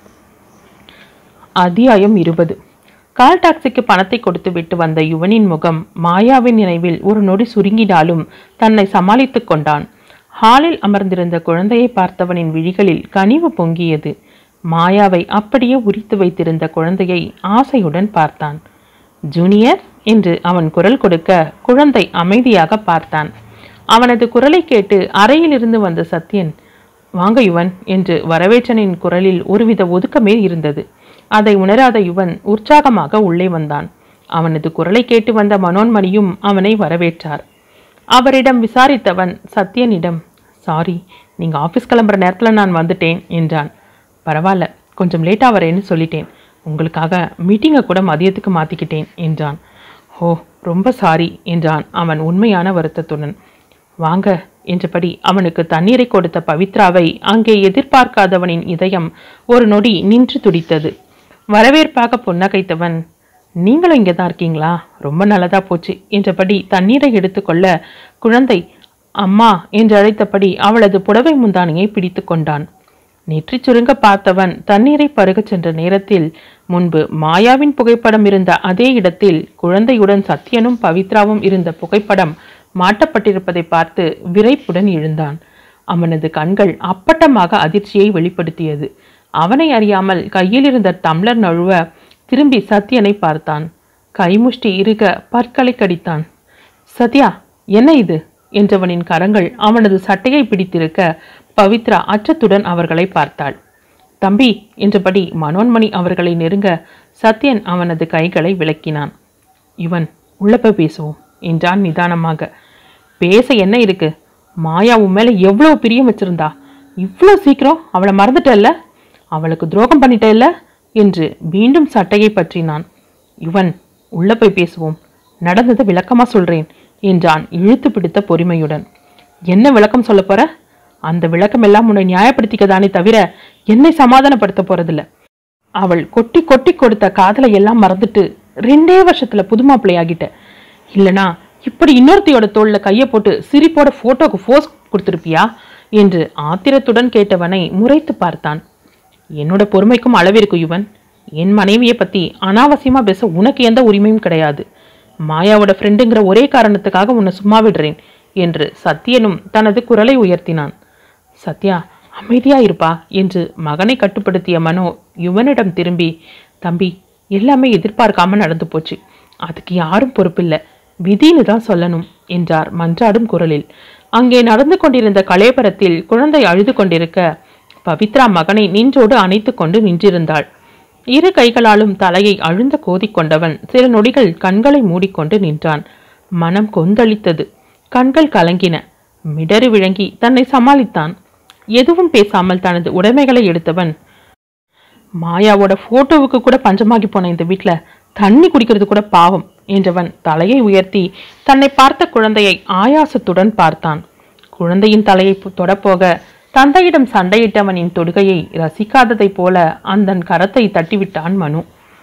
அத்தியாயம் இருபது கால் டாக்ஸிக்கு பணத்தை கொடுத்து விட்டு வந்த யுவனின் முகம் மாயாவின் நினைவில் ஒரு நொடி சுருங்கினாலும் தன்னை சமாளித்துக் கொண்டான் ஹாலில் அமர்ந்திருந்த குழந்தையை பார்த்தவனின் விழிகளில் கனிவு பொங்கியது மாயாவை அப்படியே உரித்து வைத்திருந்த குழந்தையை ஆசையுடன் பார்த்தான் ஜூனியர் என்று அவன் குரல் கொடுக்க குழந்தை அமைதியாக பார்த்தான் அவனது குரலை கேட்டு அறையிலிருந்து வந்த சத்யன் வாங்க யுவன் என்று வரவேற்றனின் குரலில் ஒருவித ஒதுக்கமே இருந்தது அதை உணராத யுவன் உற்சாகமாக உள்ளே வந்தான் அவனது குரலை கேட்டு வந்த மனோன்மணியும் அவனை வரவேற்றார் அவரிடம் விசாரித்தவன் சத்யனிடம் சாரி நீங்க ஆஃபீஸ் கிளம்புற நேரத்தில் நான் வந்துட்டேன் என்றான் பரவாயில்ல கொஞ்சம் லேட்டாக வரேன்னு சொல்லிட்டேன் உங்களுக்காக மீட்டிங்கை கூட மதியத்துக்கு மாற்றிக்கிட்டேன் என்றான் ஓ ரொம்ப சாரி என்றான் அவன் உண்மையான வருத்தத்துடன் வாங்க என்றபடி அவனுக்கு தண்ணீரை கொடுத்த பவித்ராவை அங்கே எதிர்பார்க்காதவனின் இதயம் ஒரு நொடி நின்று துடித்தது வரவேற்பாக புன்னகைத்தவன் நீங்களும் இங்கே தான் இருக்கீங்களா ரொம்ப நல்லதா போச்சு என்றபடி தண்ணீரை எடுத்துக்கொள்ள குழந்தை அம்மா என்று அழைத்தபடி அவளது புடவை முந்தானையை பிடித்து கொண்டான் நெற்றி சுருங்க பார்த்தவன் தண்ணீரை பருகச் சென்ற நேரத்தில் முன்பு மாயாவின் புகைப்படம் இருந்த அதே இடத்தில் குழந்தையுடன் சத்யனும் பவித்ராவும் இருந்த புகைப்படம் மாட்டப்பட்டிருப்பதை பார்த்து விரைப்புடன் எழுந்தான் அவனது கண்கள் அப்பட்டமாக அதிர்ச்சியை வெளிப்படுத்தியது அவனை அறியாமல் கையில் இருந்த டம்ளர் நழுவ திரும்பி சத்யனை பார்த்தான் கைமுஷ்டி இறுக பற்களை கடித்தான் சத்யா என்ன இது என்றவனின் கரங்கள் அவனது சட்டையை பிடித்திருக்க பவித்ரா அச்சத்துடன் அவர்களை பார்த்தாள் தம்பி என்றபடி மனோன்மணி அவர்களை நெருங்க சத்யன் அவனது கைகளை விளக்கினான் இவன் உள்ள போய் பேசுவோம் என்றான் நிதானமாக பேச என்ன இருக்கு மாயா உன் மேல எவ்வளவு பிரியம் வச்சிருந்தா இவ்வளோ சீக்கிரம் அவளை மறந்துட்டல்ல அவளுக்கு துரோகம் பண்ணிட்டல்ல என்று மீண்டும் சட்டையை பற்றினான் இவன் உள்ள போய் பேசுவோம் நடந்ததை விளக்கமா சொல்றேன் என்றான் இழுத்து பிடித்த பொறுமையுடன் என்ன விளக்கம் சொல்ல போற அந்த விளக்கம் எல்லாம் உன்னை நியாயப்படுத்திக்கதானே தவிர என்னை சமாதானப்படுத்த போறதில்ல அவள் கொட்டி கொட்டி கொடுத்த காதலை எல்லாம் மறந்துட்டு ரெண்டே வருஷத்துல புது மாப்பிள்ளையாகிட்ட இல்லனா இப்படி இன்னொருத்தையோட தோல்ல கையை போட்டு சிரிப்போட போட்டோக்கு ஃபோஸ் கொடுத்துருப்பியா என்று ஆத்திரத்துடன் கேட்டவனை முறைத்து பார்த்தான் என்னோட பொறுமைக்கும் அளவிற்கு யுவன் என் மனைவியை பத்தி அனாவசியமா பேச உனக்கு எந்த உரிமையும் கிடையாது மாயாவோட ஃப்ரெண்டுங்கிற ஒரே காரணத்துக்காக உன்னை சும்மா விடுறேன் என்று சத்யனும் தனது குரலை உயர்த்தினான் சத்யா அமைதியா இருப்பா என்று மகனை கட்டுப்படுத்திய மனோ யுவனிடம் திரும்பி தம்பி எல்லாமே எதிர்பார்க்காம நடந்து போச்சு அதுக்கு யாரும் பொறுப்பில்லை விதின்னு தான் சொல்லணும் என்றார் மன்றாடும் குரலில் அங்கே நடந்து கொண்டிருந்த கலேபரத்தில் குழந்தை அழுது கொண்டிருக்க பவித்ரா மகனை நின்றோடு அணைத்து கொண்டு நின்றிருந்தாள் இரு கைகளாலும் தலையை அழுந்த கோதிக்கொண்டவன் சில நொடிகள் கண்களை மூடிக்கொண்டு நின்றான் மனம் கொந்தளித்தது கண்கள் கலங்கின மிடறி விளங்கி தன்னை சமாளித்தான் எதுவும் பேசாமல் தனது உடைமைகளை எடுத்தவன் மாயாவோட போட்டோவுக்கு கூட பஞ்சமாகி போன இந்த வீட்ல தண்ணி குடிக்கிறது கூட பாவம் என்றவன் தலையை உயர்த்தி தன்னை பார்த்த குழந்தையை ஆயாசத்துடன் பார்த்தான் குழந்தையின் தலையை பு- தொடப்போக தந்தையிடம் சண்டையிட்டவனின் தொடுகையை ரசிக்காததைப் போல அந்தன் கரத்தை தட்டிவிட்டான் மனு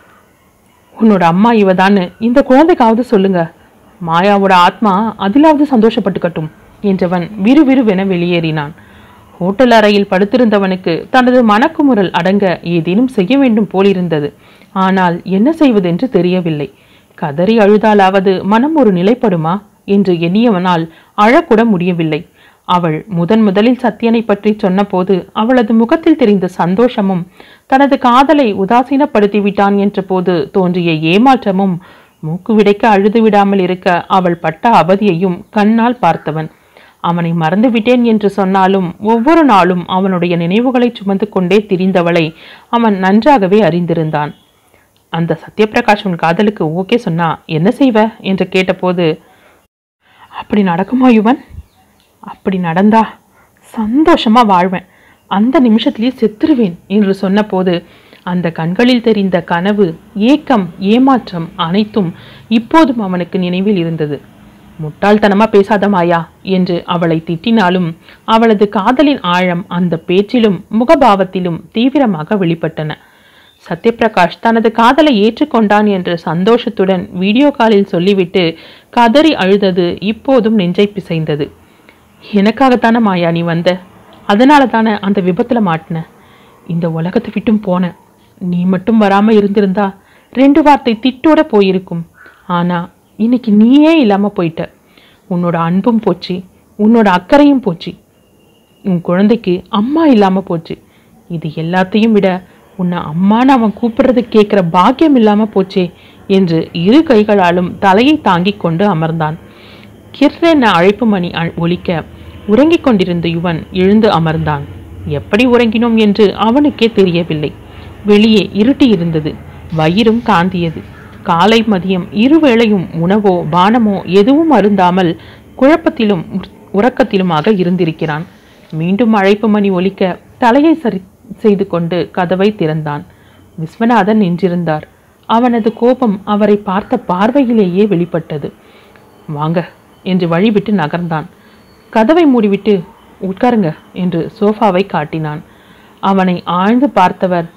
உன்னோட அம்மா இவதான்னு இந்த குழந்தைக்காவது சொல்லுங்க மாயாவோட ஆத்மா அதிலாவது சந்தோஷப்பட்டுக்கட்டும் என்றவன் விறுவிறுவென வெளியேறினான் ஹோட்டல் அறையில் படுத்திருந்தவனுக்கு தனது மனக்குமுறல் அடங்க ஏதேனும் செய்ய வேண்டும் போலிருந்தது ஆனால் என்ன செய்வதென்று தெரியவில்லை கதறி அழுதாலாவது மனம் ஒரு நிலைப்படுமா என்று எண்ணியவனால் அழக்கூட முடியவில்லை அவள் முதன் முதலில் சத்யனை பற்றி சொன்னபோது அவளது முகத்தில் தெரிந்த சந்தோஷமும் தனது காதலை உதாசீனப்படுத்தி விட்டான் என்ற போது தோன்றிய ஏமாற்றமும் மூக்கு விடைக்க அழுது விடாமல் இருக்க அவள் பட்ட அவதியையும் கண்ணால் பார்த்தவன் அவனை மறந்துவிட்டேன் என்று சொன்னாலும் ஒவ்வொரு நாளும் அவனுடைய நினைவுகளை சுமந்து கொண்டே திரிந்தவளை அவன் நன்றாகவே அறிந்திருந்தான் அந்த சத்யபிரகாஷ் உன் காதலுக்கு ஓகே சொன்னா என்ன செய்வ என்று கேட்டபோது அப்படி நடக்குமா யுவன் அப்படி நடந்தா சந்தோஷமா வாழ்வேன் அந்த நிமிஷத்திலேயே செத்துருவேன் என்று சொன்னபோது அந்த கண்களில் தெரிந்த கனவு ஏக்கம் ஏமாற்றம் அனைத்தும் இப்போதும் அவனுக்கு நினைவில் இருந்தது முட்டாள்தனமா பேசாத மாயா என்று அவளை திட்டினாலும் அவளது காதலின் ஆழம் அந்த பேச்சிலும் முகபாவத்திலும் தீவிரமாக வெளிப்பட்டன சத்யபிரகாஷ் தனது காதலை ஏற்றுக்கொண்டான் என்ற சந்தோஷத்துடன் வீடியோ காலில் சொல்லிவிட்டு கதறி அழுதது இப்போதும் நெஞ்சை பிசைந்தது எனக்காகத்தானே மாயா நீ வந்த அதனால தானே அந்த விபத்துல மாட்டின இந்த உலகத்தை விட்டும் போன நீ மட்டும் வராம இருந்திருந்தா ரெண்டு வார்த்தை திட்டோட போயிருக்கும் ஆனா இன்னைக்கு நீயே இல்லாம போயிட்ட உன்னோட அன்பும் போச்சு உன்னோட அக்கறையும் போச்சு உன் குழந்தைக்கு அம்மா இல்லாம போச்சு இது எல்லாத்தையும் விட உன்னை அம்மான்னு அவன் கூப்பிடுறது கேட்குற பாக்கியம் இல்லாம போச்சே என்று இரு கைகளாலும் தலையை தாங்கிக் கொண்டு அமர்ந்தான் கிர்ரென அழைப்பு மணி அ- ஒலிக்க உறங்கிக் கொண்டிருந்த யுவன் எழுந்து அமர்ந்தான் எப்படி உறங்கினோம் என்று அவனுக்கே தெரியவில்லை வெளியே இருட்டி இருந்தது வயிறும் காந்தியது காலை மதியம் இருவேளையும் உணவோ பானமோ எதுவும் அருந்தாமல் குழப்பத்திலும் உற்- உறக்கத்திலுமாக இருந்திருக்கிறான் மீண்டும் அழைப்பு மணி ஒலிக்க தலையை சரி செய்து கொண்டு கதவை திறந்தான் விஸ்வநாதன் நின்றிருந்தார் அவனது கோபம் அவரை பார்த்த பார்வையிலேயே வெளிப்பட்டது வாங்க என்று வழிவிட்டு நகர்ந்தான் கதவை மூடிவிட்டு உட்காருங்க என்று சோஃபாவை காட்டினான் அவனை ஆழ்ந்து பார்த்தவர்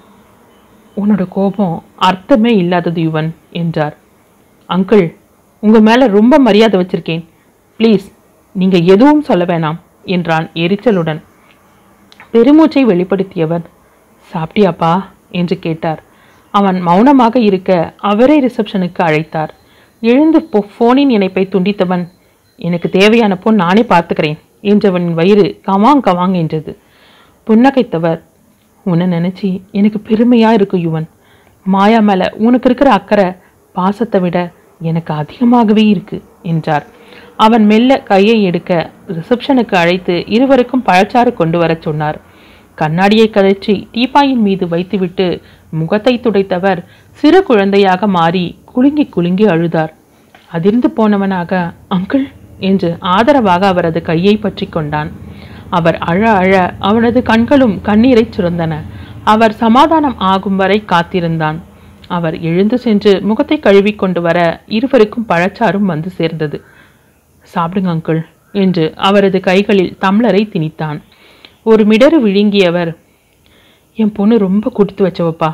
உன்னோட கோபம் அர்த்தமே இல்லாதது யுவன் என்றார் அங்கிள் உங்க மேல ரொம்ப மரியாதை வச்சிருக்கேன் ப்ளீஸ் நீங்க எதுவும் சொல்ல வேணாம் என்றான் எரிச்சலுடன் பெருமூச்சை வெளிப்படுத்தியவர் சாப்பிட்டியாப்பா என்று கேட்டார் அவன் மௌனமாக இருக்க அவரே ரிசப்ஷனுக்கு அழைத்தார் எழுந்து போ ஃபோனின் இணைப்பை துண்டித்தவன் எனக்கு தேவையான பொன் நானே பார்த்துக்கிறேன் என்றவனின் வயிறு கவாங் கவாங் என்றது புன்னகைத்தவர் உன்னை நினைச்சி எனக்கு பெருமையா இருக்கு யுவன் மாயா மேல உனக்கு இருக்கிற அக்கறை பாசத்தை விட எனக்கு அதிகமாகவே இருக்கு என்றார் அவன் மெல்ல கையை எடுக்க ரிசப்ஷனுக்கு அழைத்து இருவருக்கும் பழச்சாறு கொண்டு வரச் சொன்னார் கண்ணாடியை கழற்றி டீப்பாயின் மீது வைத்துவிட்டு முகத்தை துடைத்தவர் சிறு குழந்தையாக மாறி குலுங்கி குலுங்கி அழுதார் அதிர்ந்து போனவனாக அங்கிள் என்று ஆதரவாக அவரது கையை பற்றி கொண்டான் அவர் அழ அழ அவனது கண்களும் கண்ணீரை சுரந்தன அவர் சமாதானம் ஆகும் வரை காத்திருந்தான் அவர் எழுந்து சென்று முகத்தை கழுவி கொண்டு வர இருவருக்கும் பழச்சாறும் வந்து சேர்ந்தது சாப்பிடுங்க அங்கிள் என்று அவரது கைகளில் தம்ளரை திணித்தான் ஒரு மிடறு விழுங்கியவர் என் பொண்ணு ரொம்ப கொடுத்து வச்சவப்பா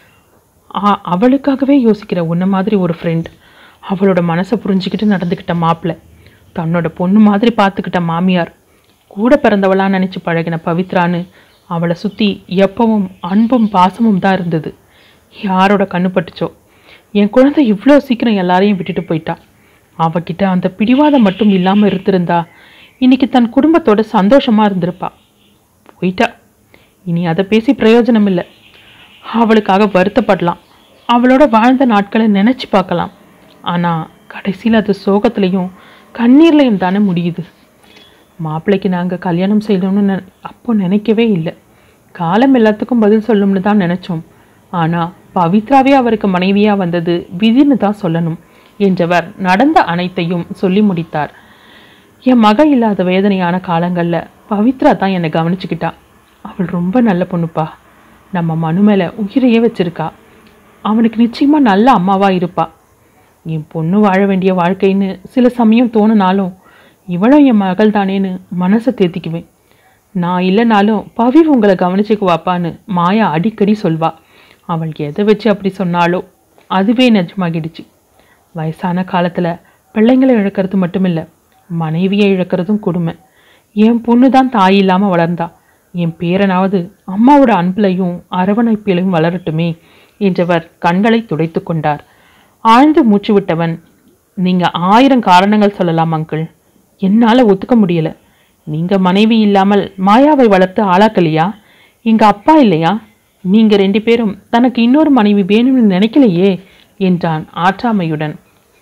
ஆ அவளுக்காகவே யோசிக்கிற உன்ன மாதிரி ஒரு ஃப்ரெண்ட் அவளோட மனசை புரிஞ்சுக்கிட்டு நடந்துக்கிட்ட மாப்பிள்ளை தன்னோட பொண்ணு மாதிரி பார்த்துக்கிட்ட மாமியார் கூட பிறந்தவளா நினச்சி பழகின பவித்ரான்னு அவளை சுற்றி எப்பவும் அன்பும் பாசமும் தான் இருந்தது யாரோட கண்ணு பட்டுச்சோ என் குழந்தை இவ்வளோ சீக்கிரம் எல்லாரையும் விட்டுட்டு போயிட்டா அவகிட்ட அந்த பிடிவாதம் மட்டும் இல்லாமல் இருந்திருந்தா இன்னைக்கு தன் குடும்பத்தோட சந்தோஷமா இருந்திருப்பா போயிட்டா இனி அதை பேசி பிரயோஜனம் இல்லை அவளுக்காக வருத்தப்படலாம் அவளோட வாழ்ந்த நாட்களை நினைச்சு பார்க்கலாம் ஆனா கடைசியில் அது சோகத்திலையும் கண்ணீர்லையும் தானே முடியுது மாப்பிள்ளைக்கு நாங்கள் கல்யாணம் செய்யணும்னு நெ அப்போ நினைக்கவே இல்லை காலம் எல்லாத்துக்கும் பதில் சொல்லும்னு தான் நினைச்சோம் ஆனால் பவித்ராவே அவருக்கு மனைவியாக வந்தது விதின்னு தான் சொல்லணும் என்றவர் நடந்த அனைத்தையும் சொல்லி முடித்தார் என் மக இல்லாத வேதனையான காலங்களில் பவித்ரா தான் என்னை கவனிச்சுக்கிட்டா அவள் ரொம்ப நல்ல பொண்ணுப்பா நம்ம மனு மேலே உயிரையே வச்சிருக்கா அவனுக்கு நிச்சயமா நல்ல அம்மாவா இருப்பா என் பொண்ணு வாழ வேண்டிய வாழ்க்கைன்னு சில சமயம் தோணுனாலும் இவளும் என் மகள் தானேன்னு மனசை தேத்திக்குவேன் நான் இல்லைனாலும் பவி உங்களை கவனிச்சுக்குவாப்பான்னு மாயா அடிக்கடி சொல்வா அவள் எதை வச்சு அப்படி சொன்னாலோ அதுவே நிஜமாகிடுச்சு வயசான காலத்தில் பிள்ளைங்களை இழக்கிறது மட்டுமில்ல மனைவியை இழக்கிறதும் கொடுமை என் பொண்ணு தான் தாய் இல்லாமல் வளர்ந்தா என் பேரனாவது அம்மாவோட அன்பிலையும் அரவணைப்பிலையும் வளரட்டுமே என்றவர் கண்களை துடைத்து கொண்டார் ஆழ்ந்து மூச்சு விட்டவன் நீங்க ஆயிரம் காரணங்கள் சொல்லலாம் அங்கிள் என்னால ஒத்துக்க முடியல நீங்க மனைவி இல்லாமல் மாயாவை வளர்த்து ஆளாக்கலையா எங்க அப்பா இல்லையா நீங்க ரெண்டு பேரும் தனக்கு இன்னொரு மனைவி வேணும்னு நினைக்கலையே என்றான் ஆற்றாமையுடன்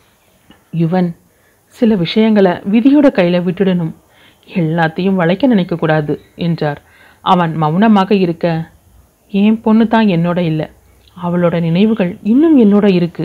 யுவன் சில விஷயங்களை விதியோட கையில விட்டுடணும் எல்லாத்தையும் வளைக்க நினைக்கக்கூடாது என்றார் அவன் மௌனமாக இருக்க என் பொண்ணு தான் என்னோட இல்லை அவளோட நினைவுகள் இன்னும் என்னோட இருக்கு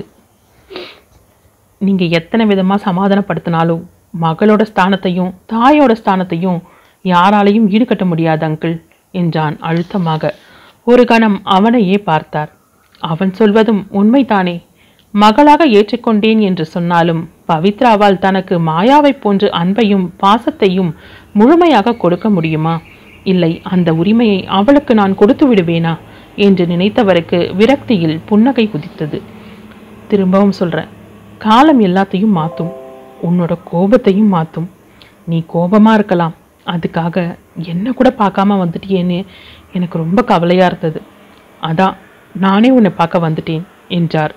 நீங்க எத்தனை விதமா சமாதானப்படுத்தினாலும் மகளோட ஸ்தானத்தையும் தாயோட ஸ்தானத்தையும் யாராலையும் ஈடுகட்ட முடியாது அங்கிள் என்றான் அழுத்தமாக ஒரு கணம் அவனையே பார்த்தார் அவன் சொல்வதும் உண்மைதானே மகளாக ஏற்றுக்கொண்டேன் என்று சொன்னாலும் பவித்ராவால் தனக்கு மாயாவைப் போன்று அன்பையும் பாசத்தையும் முழுமையாக கொடுக்க முடியுமா இல்லை அந்த உரிமையை அவளுக்கு நான் கொடுத்து விடுவேனா என்று நினைத்தவருக்கு விரக்தியில் புன்னகை குதித்தது திரும்பவும் சொல்றேன் காலம் எல்லாத்தையும் மாத்தும் உன்னோட கோபத்தையும் மாத்தும் நீ கோபமா இருக்கலாம் அதுக்காக என்ன கூட பார்க்காம வந்துட்டியேன்னு எனக்கு ரொம்ப கவலையா இருந்தது அதான் நானே உன்னை பார்க்க வந்துட்டேன் என்றார்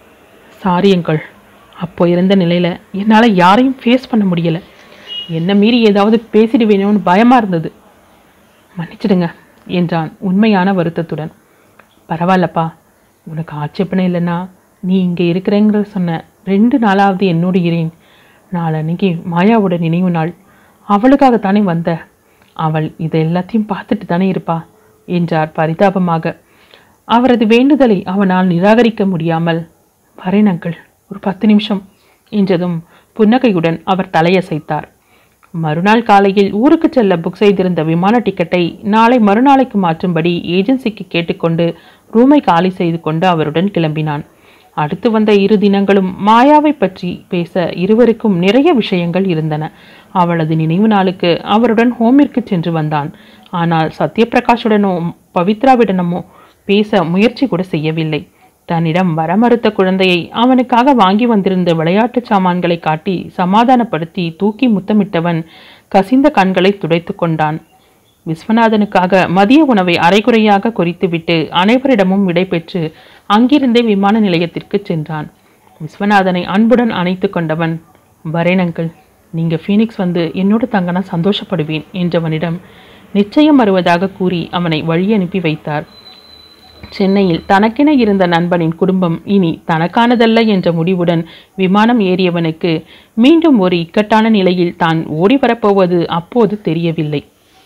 சாரி அங்கிள் அப்போ இருந்த நிலையில என்னால் யாரையும் ஃபேஸ் பண்ண முடியல என்ன மீறி ஏதாவது பேசிடுவேணும்னு பயமா இருந்தது மன்னிச்சிடுங்க என்றான் உண்மையான வருத்தத்துடன் பரவாயில்லப்பா உனக்கு ஆட்சேபனை இல்லைன்னா நீ இங்கே இருக்கிறேங்கிற சொன்ன ரெண்டு நாளாவது என்னோடு இரேன் நாளன்னைக்கு மாயாவோட நினைவு நாள் அவளுக்காகத்தானே வந்த அவள் இதை எல்லாத்தையும் பார்த்துட்டு தானே இருப்பா என்றார் பரிதாபமாக அவரது வேண்டுதலை அவனால் நிராகரிக்க முடியாமல் வரேன் அங்கிள் ஒரு பத்து நிமிஷம் என்றதும் புன்னகையுடன் அவர் தலையசைத்தார் மறுநாள் காலையில் ஊருக்கு செல்ல புக் செய்திருந்த விமான டிக்கெட்டை நாளை மறுநாளைக்கு மாற்றும்படி ஏஜென்சிக்கு கேட்டுக்கொண்டு ரூமை காலி செய்து கொண்டு அவருடன் கிளம்பினான் அடுத்து வந்த இரு தினங்களும் மாயாவை பற்றி பேச இருவருக்கும் நிறைய விஷயங்கள் இருந்தன அவளது நினைவு நாளுக்கு அவருடன் ஹோமிற்கு சென்று வந்தான் ஆனால் சத்யபிரகாஷுடனோ பவித்ராவிடனமோ பேச முயற்சி கூட செய்யவில்லை தன்னிடம் வர மறுத்த குழந்தையை அவனுக்காக வாங்கி வந்திருந்த விளையாட்டுச் சாமான்களை காட்டி சமாதானப்படுத்தி தூக்கி முத்தமிட்டவன் கசிந்த கண்களை துடைத்து கொண்டான் விஸ்வநாதனுக்காக மதிய உணவை அரைகுறையாக குறித்துவிட்டு அனைவரிடமும் விடைபெற்று அங்கிருந்தே விமான நிலையத்திற்கு சென்றான் விஸ்வநாதனை அன்புடன் அணைத்து கொண்டவன் வரேன் அங்கிள் நீங்க ஃபீனிக்ஸ் வந்து என்னோட தங்கனா சந்தோஷப்படுவேன் என்றவனிடம் நிச்சயம் வருவதாக கூறி அவனை வழி அனுப்பி வைத்தார் சென்னையில் தனக்கென இருந்த நண்பனின் குடும்பம் இனி தனக்கானதல்ல என்ற முடிவுடன் விமானம் ஏறியவனுக்கு மீண்டும் ஒரு இக்கட்டான நிலையில் தான் ஓடி வரப்போவது அப்போது தெரியவில்லை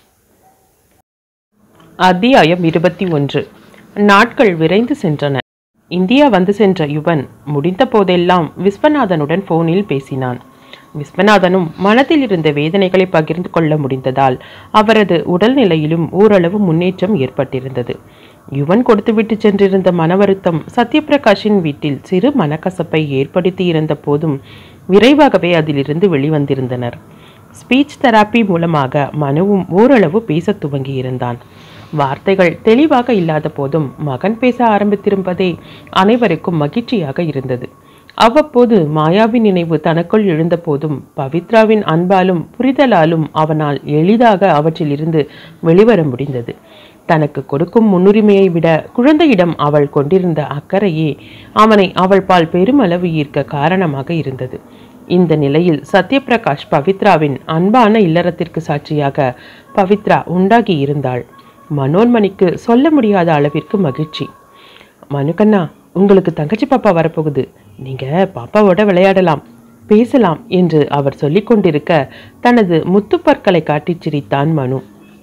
அத்தியாயம் இருபத்தி ஒன்று நாட்கள் விரைந்து சென்றன இந்தியா வந்து சென்ற யுவன் முடிந்த போதெல்லாம் விஸ்வநாதனுடன் போனில் பேசினான் விஸ்வநாதனும் மனதில் இருந்த வேதனைகளை பகிர்ந்து கொள்ள முடிந்ததால் அவரது உடல்நிலையிலும் ஓரளவு முன்னேற்றம் ஏற்பட்டிருந்தது யுவன் கொடுத்துவிட்டு சென்றிருந்த மன வருத்தம் சத்யபிரகாஷின் வீட்டில் சிறு மனக்கசப்பை ஏற்படுத்தி இருந்த போதும் விரைவாகவே அதிலிருந்து வெளிவந்திருந்தனர் ஸ்பீச் தெராப்பி மூலமாக மனுவும் ஓரளவு பேசத் துவங்கியிருந்தான் வார்த்தைகள் தெளிவாக இல்லாத போதும் மகன் பேச ஆரம்பித்திருப்பதே அனைவருக்கும் மகிழ்ச்சியாக இருந்தது அவ்வப்போது மாயாவின் நினைவு தனக்குள் எழுந்த போதும் பவித்ராவின் அன்பாலும் புரிதலாலும் அவனால் எளிதாக அவற்றிலிருந்து வெளிவர முடிந்தது தனக்கு கொடுக்கும் முன்னுரிமையை விட குழந்தையிடம் அவள் கொண்டிருந்த அக்கறையே அவனை அவள் பால் பெருமளவு ஈர்க்க காரணமாக இருந்தது இந்த நிலையில் சத்யபிரகாஷ் பவித்ராவின் அன்பான இல்லறத்திற்கு சாட்சியாக பவித்ரா உண்டாகி இருந்தாள் மனோன்மணிக்கு சொல்ல முடியாத அளவிற்கு மகிழ்ச்சி மனுக்கண்ணா உங்களுக்கு தங்கச்சி பாப்பா வரப்போகுது நீங்க பாப்பாவோட விளையாடலாம் பேசலாம் என்று அவர் சொல்லிக் கொண்டிருக்க தனது முத்துப்பற்களை காட்டிச் சிரித்தான் மனு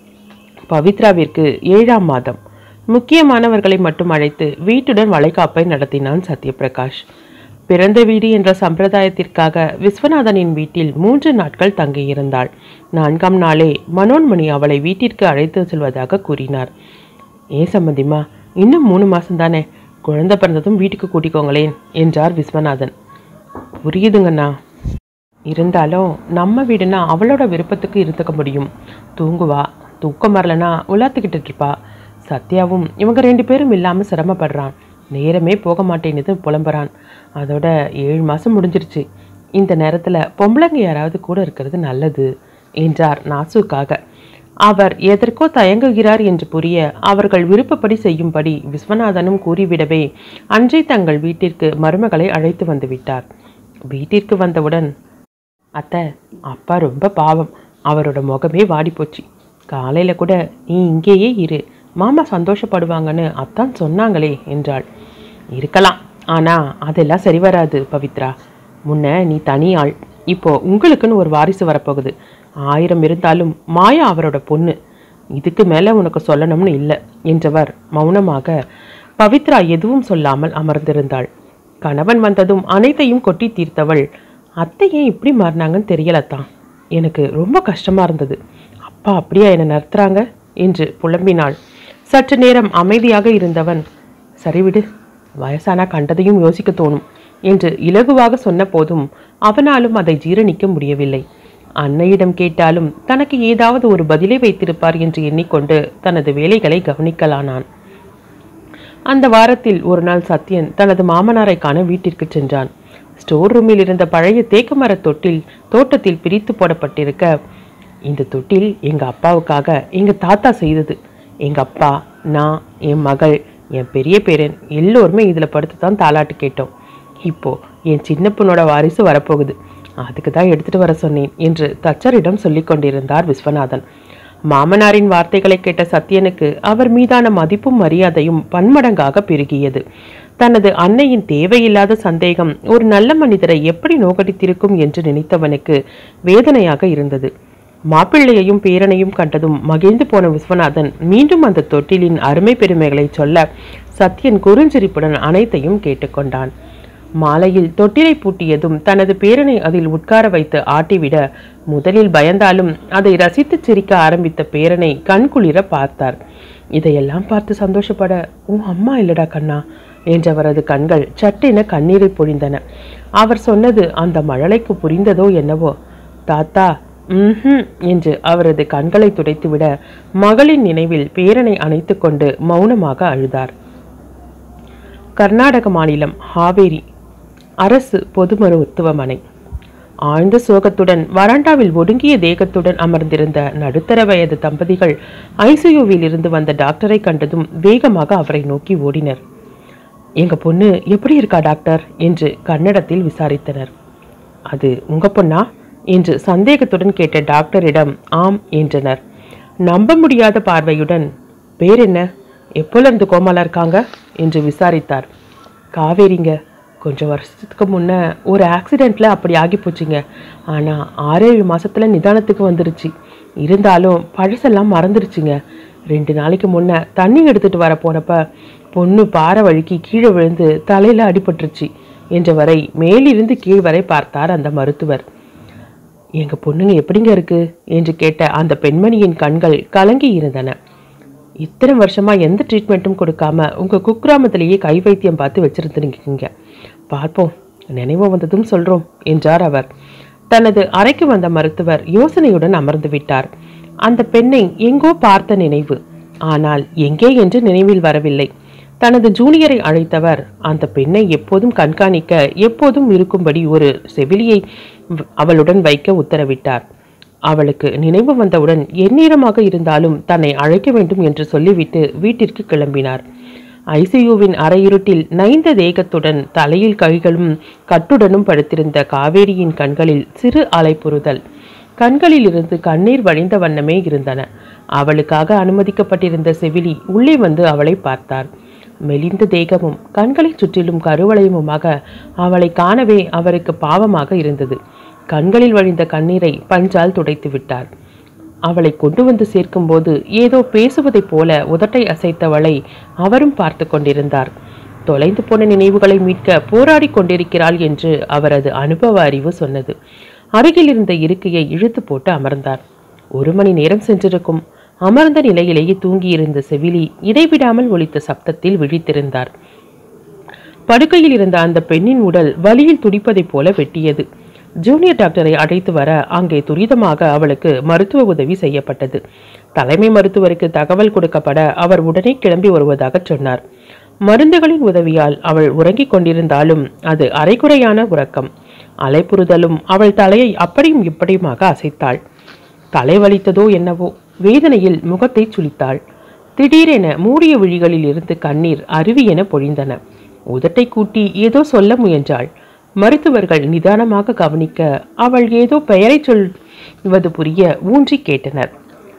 பவித்ராவிற்கு ஏழாம் மாதம் முக்கியமானவர்களை மட்டும் அழைத்து வீட்டுடன் வளைகாப்பை நடத்தினான் சத்யபிரகாஷ் பிறந்த வீடு என்ற சம்பிரதாயத்திற்காக விஸ்வநாதனின் வீட்டில் மூன்று நாட்கள் தங்கியிருந்தாள் நான்காம் நாளே மனோன்மணி அவளை வீட்டிற்கு அழைத்து செல்வதாக கூறினார் ஏன் சம்மந்திமா இன்னும் மூணு மாசம் தானே குழந்தை பிறந்ததும் வீட்டுக்கு கூட்டிக்கோங்களேன் என்றார் விஸ்வநாதன் புரியுதுங்கண்ணா இருந்தாலும் நம்ம வீடுனா அவளோட விருப்பத்துக்கு இருந்துக்க முடியும் தூங்குவா தூக்கம் வரலனா உலாத்துக்கிட்டு இருப்பா சத்யாவும் இவங்க ரெண்டு பேரும் இல்லாமல் சிரமப்படுறான் நேரமே போக மாட்டேன்னு புலம்புறான் அதோட ஏழு மாதம் முடிஞ்சிருச்சு இந்த நேரத்தில் பொம்பளைங்க யாராவது கூட இருக்கிறது நல்லது என்றார் நாசுக்காக அவர் எதற்கோ தயங்குகிறார் என்று புரிய அவர்கள் விருப்பப்படி செய்யும்படி விஸ்வநாதனும் கூறிவிடவே அன்றே தங்கள் வீட்டிற்கு மருமகளை அழைத்து வந்து விட்டார் வீட்டிற்கு வந்தவுடன் அத்தை அப்பா ரொம்ப பாவம் அவரோட முகமே வாடி போச்சு காலையில கூட நீ இங்கேயே இரு மாமா சந்தோஷப்படுவாங்கன்னு அத்தான் சொன்னாங்களே என்றாள் இருக்கலாம் ஆனா அதெல்லாம் சரி வராது பவித்ரா முன்ன நீ தனி ஆள் இப்போ உங்களுக்குன்னு ஒரு வாரிசு வரப்போகுது ஆயிரம் இருந்தாலும் மாயா அவரோட பொண்ணு இதுக்கு மேல உனக்கு சொல்லணும்னு இல்லை என்றவர் மௌனமாக பவித்ரா எதுவும் சொல்லாமல் அமர்ந்திருந்தாள் கணவன் வந்ததும் அனைத்தையும் கொட்டி தீர்த்தவள் அத்தை ஏன் இப்படி மாறினாங்கன்னு தெரியலத்தான் எனக்கு ரொம்ப கஷ்டமா இருந்தது அப்பா அப்படியா என்னை நிறுத்துறாங்க என்று புலம்பினாள் சற்று நேரம் அமைதியாக இருந்தவன் சரி விடு வயசானா கண்டதையும் யோசிக்க தோணும் என்று இலகுவாக சொன்ன போதும் அவனாலும் அதை ஜீரணிக்க முடியவில்லை அன்னையிடம் கேட்டாலும் தனக்கு ஏதாவது ஒரு பதிலை வைத்திருப்பார் என்று எண்ணிக்கொண்டு தனது வேலைகளை கவனிக்கலானான் அந்த வாரத்தில் ஒரு நாள் சத்யன் தனது மாமனாரை காண வீட்டிற்கு சென்றான் ஸ்டோர் ரூமில் இருந்த பழைய தேக்கு மரத் தொட்டில் தோட்டத்தில் பிரித்து போடப்பட்டிருக்க இந்த தொட்டில் எங்க அப்பாவுக்காக எங்க தாத்தா செய்தது எங்க அப்பா நான் என் மகள் என் பெரிய பேரன் எல்லோருமே இதில் படுத்து தான் தாலாட்டு கேட்டோம் இப்போ என் சின்ன பொண்ணோட வாரிசு வரப்போகுது அதுக்கு தான் எடுத்துட்டு வர சொன்னேன் என்று தச்சரிடம் சொல்லிக் கொண்டிருந்தார் விஸ்வநாதன் மாமனாரின் வார்த்தைகளை கேட்ட சத்யனுக்கு அவர் மீதான மதிப்பும் மரியாதையும் பன்மடங்காக பெருகியது தனது அன்னையின் தேவையில்லாத சந்தேகம் ஒரு நல்ல மனிதரை எப்படி நோக்கடித்திருக்கும் என்று நினைத்தவனுக்கு வேதனையாக இருந்தது மாப்பிள்ளையையும் பேரனையும் கண்டதும் மகிழ்ந்து போன விஸ்வநாதன் மீண்டும் அந்த தொட்டிலின் அருமை பெருமைகளை சொல்ல சத்யன் குறுஞ்சிரிப்புடன் அனைத்தையும் கேட்டுக்கொண்டான் மாலையில் தொட்டிலை பூட்டியதும் தனது பேரனை அதில் உட்கார வைத்து ஆட்டிவிட முதலில் பயந்தாலும் அதை ரசித்து சிரிக்க ஆரம்பித்த பேரனை கண்குளிர பார்த்தார் இதையெல்லாம் பார்த்து சந்தோஷப்பட உன் அம்மா இல்லடா கண்ணா என்றவரது கண்கள் சட்டென கண்ணீரை பொழிந்தன அவர் சொன்னது அந்த மழலைக்கு புரிந்ததோ என்னவோ தாத்தா ம்ஹும் என்று அவரது கண்களை துடைத்துவிட மகளின் நினைவில் பேரனை அணைத்துக்கொண்டு மௌனமாக அழுதார் கர்நாடக மாநிலம் ஹாவேரி அரசு பொது மருத்துவமனை ஆழ்ந்த சோகத்துடன் வராண்டாவில் ஒடுங்கிய தேகத்துடன் அமர்ந்திருந்த நடுத்தர வயது தம்பதிகள் ஐசியூவில் இருந்து வந்த டாக்டரை கண்டதும் வேகமாக அவரை நோக்கி ஓடினர் எங்க பொண்ணு எப்படி இருக்கா டாக்டர் என்று கன்னடத்தில் விசாரித்தனர் அது உங்க பொண்ணா என்று சந்தேகத்துடன் கேட்ட டாக்டரிடம் ஆம் என்றனர் நம்ப முடியாத பார்வையுடன் பேர் என்ன எப்போல இருந்து கோமாலா இருக்காங்க என்று விசாரித்தார் காவேரிங்க கொஞ்சம் வருஷத்துக்கு முன்ன ஒரு ஆக்சிடெண்ட்ல அப்படி ஆகி போச்சுங்க ஆனா ஆறேழு மாசத்துல நிதானத்துக்கு வந்துருச்சு இருந்தாலும் பழசெல்லாம் மறந்துருச்சுங்க ரெண்டு நாளைக்கு முன்ன தண்ணி எடுத்துட்டு வர போனப்ப பொண்ணு பாறை வழுக்கி கீழே விழுந்து தலையில அடிபட்டுருச்சு என்றவரை மேலிருந்து கீழ் வரை பார்த்தார் அந்த மருத்துவர் எங்க பொண்ணுங்க எப்படிங்க இருக்கு என்று கேட்ட அந்த பெண்மணியின் கண்கள் கலங்கி இருந்தன இத்தனை வருஷமா எந்த ட்ரீட்மெண்ட்டும் கொடுக்காம உங்க குக்கிராமத்திலேயே கை வைத்தியம் பார்த்து வச்சிருந்துருக்கீங்க பார்ப்போம் நினைவு வந்ததும் சொல்றோம் என்றார் அவர் தனது அறைக்கு வந்த மருத்துவர் யோசனையுடன் அமர்ந்து விட்டார் அந்த பெண்ணை எங்கோ பார்த்த நினைவு ஆனால் எங்கே என்று நினைவில் வரவில்லை தனது ஜூனியரை அழைத்தவர் அந்த பெண்ணை எப்போதும் கண்காணிக்க எப்போதும் இருக்கும்படி ஒரு செவிலியை வ- அவளுடன் வைக்க உத்தரவிட்டார் அவளுக்கு நினைவு வந்தவுடன் எந்நேரமாக இருந்தாலும் தன்னை அழைக்க வேண்டும் என்று சொல்லிவிட்டு வீட்டிற்கு கிளம்பினார் ஐசியூவின் அறையிருட்டில் நைந்த தேகத்துடன் தலையில் கைகளும் கட்டுடனும் படுத்திருந்த காவேரியின் கண்களில் சிறு அலைப்புறுதல் கண்களில் இருந்து கண்ணீர் வழிந்த வண்ணமே இருந்தன அவளுக்காக அனுமதிக்கப்பட்டிருந்த செவிலி உள்ளே வந்து அவளை பார்த்தார் மெலிந்த தேகமும் கண்களைச் சுற்றிலும் கருவளையமுமாக அவளை காணவே அவருக்கு பாவமாக இருந்தது கண்களில் வழிந்த கண்ணீரை பஞ்சால் துடைத்து விட்டார் அவளை கொண்டு வந்து சேர்க்கும்போது ஏதோ பேசுவதைப் போல உதட்டை அசைத்தவளை அவரும் பார்த்து கொண்டிருந்தார் தொலைந்து போன நினைவுகளை மீட்க போராடி கொண்டிருக்கிறாள் என்று அவரது அனுபவ அறிவு சொன்னது அருகில் இருந்த இருக்கையை இழுத்து போட்டு அமர்ந்தார் ஒரு மணி நேரம் சென்றிருக்கும் அமர்ந்த நிலையிலேயே தூங்கியிருந்த செவிலி இடைவிடாமல் ஒலித்த சப்தத்தில் விழித்திருந்தார் படுக்கையில் இருந்த அந்த பெண்ணின் உடல் வலியில் துடிப்பதைப் போல வெட்டியது ஜூனியர் டாக்டரை அழைத்து வர அங்கே துரிதமாக அவளுக்கு மருத்துவ உதவி செய்யப்பட்டது தலைமை மருத்துவருக்கு தகவல் கொடுக்கப்பட அவர் உடனே கிளம்பி வருவதாக சொன்னார் மருந்துகளின் உதவியால் அவள் உறங்கிக் கொண்டிருந்தாலும் அது அரைகுறையான உறக்கம் அலைப்புறுதலும் அவள் தலையை அப்படியும் இப்படியுமாக அசைத்தாள் தலை வலித்ததோ என்னவோ வேதனையில் முகத்தை சுளித்தாள் திடீரென மூடிய விழிகளில் இருந்து கண்ணீர் அருவியென பொழிந்தன உதட்டை கூட்டி ஏதோ சொல்ல முயன்றாள் மருத்துவர்கள் நிதானமாக கவனிக்க அவள் ஏதோ பெயரைச் சொல்வது புரிய ஊன்றி கேட்டனர்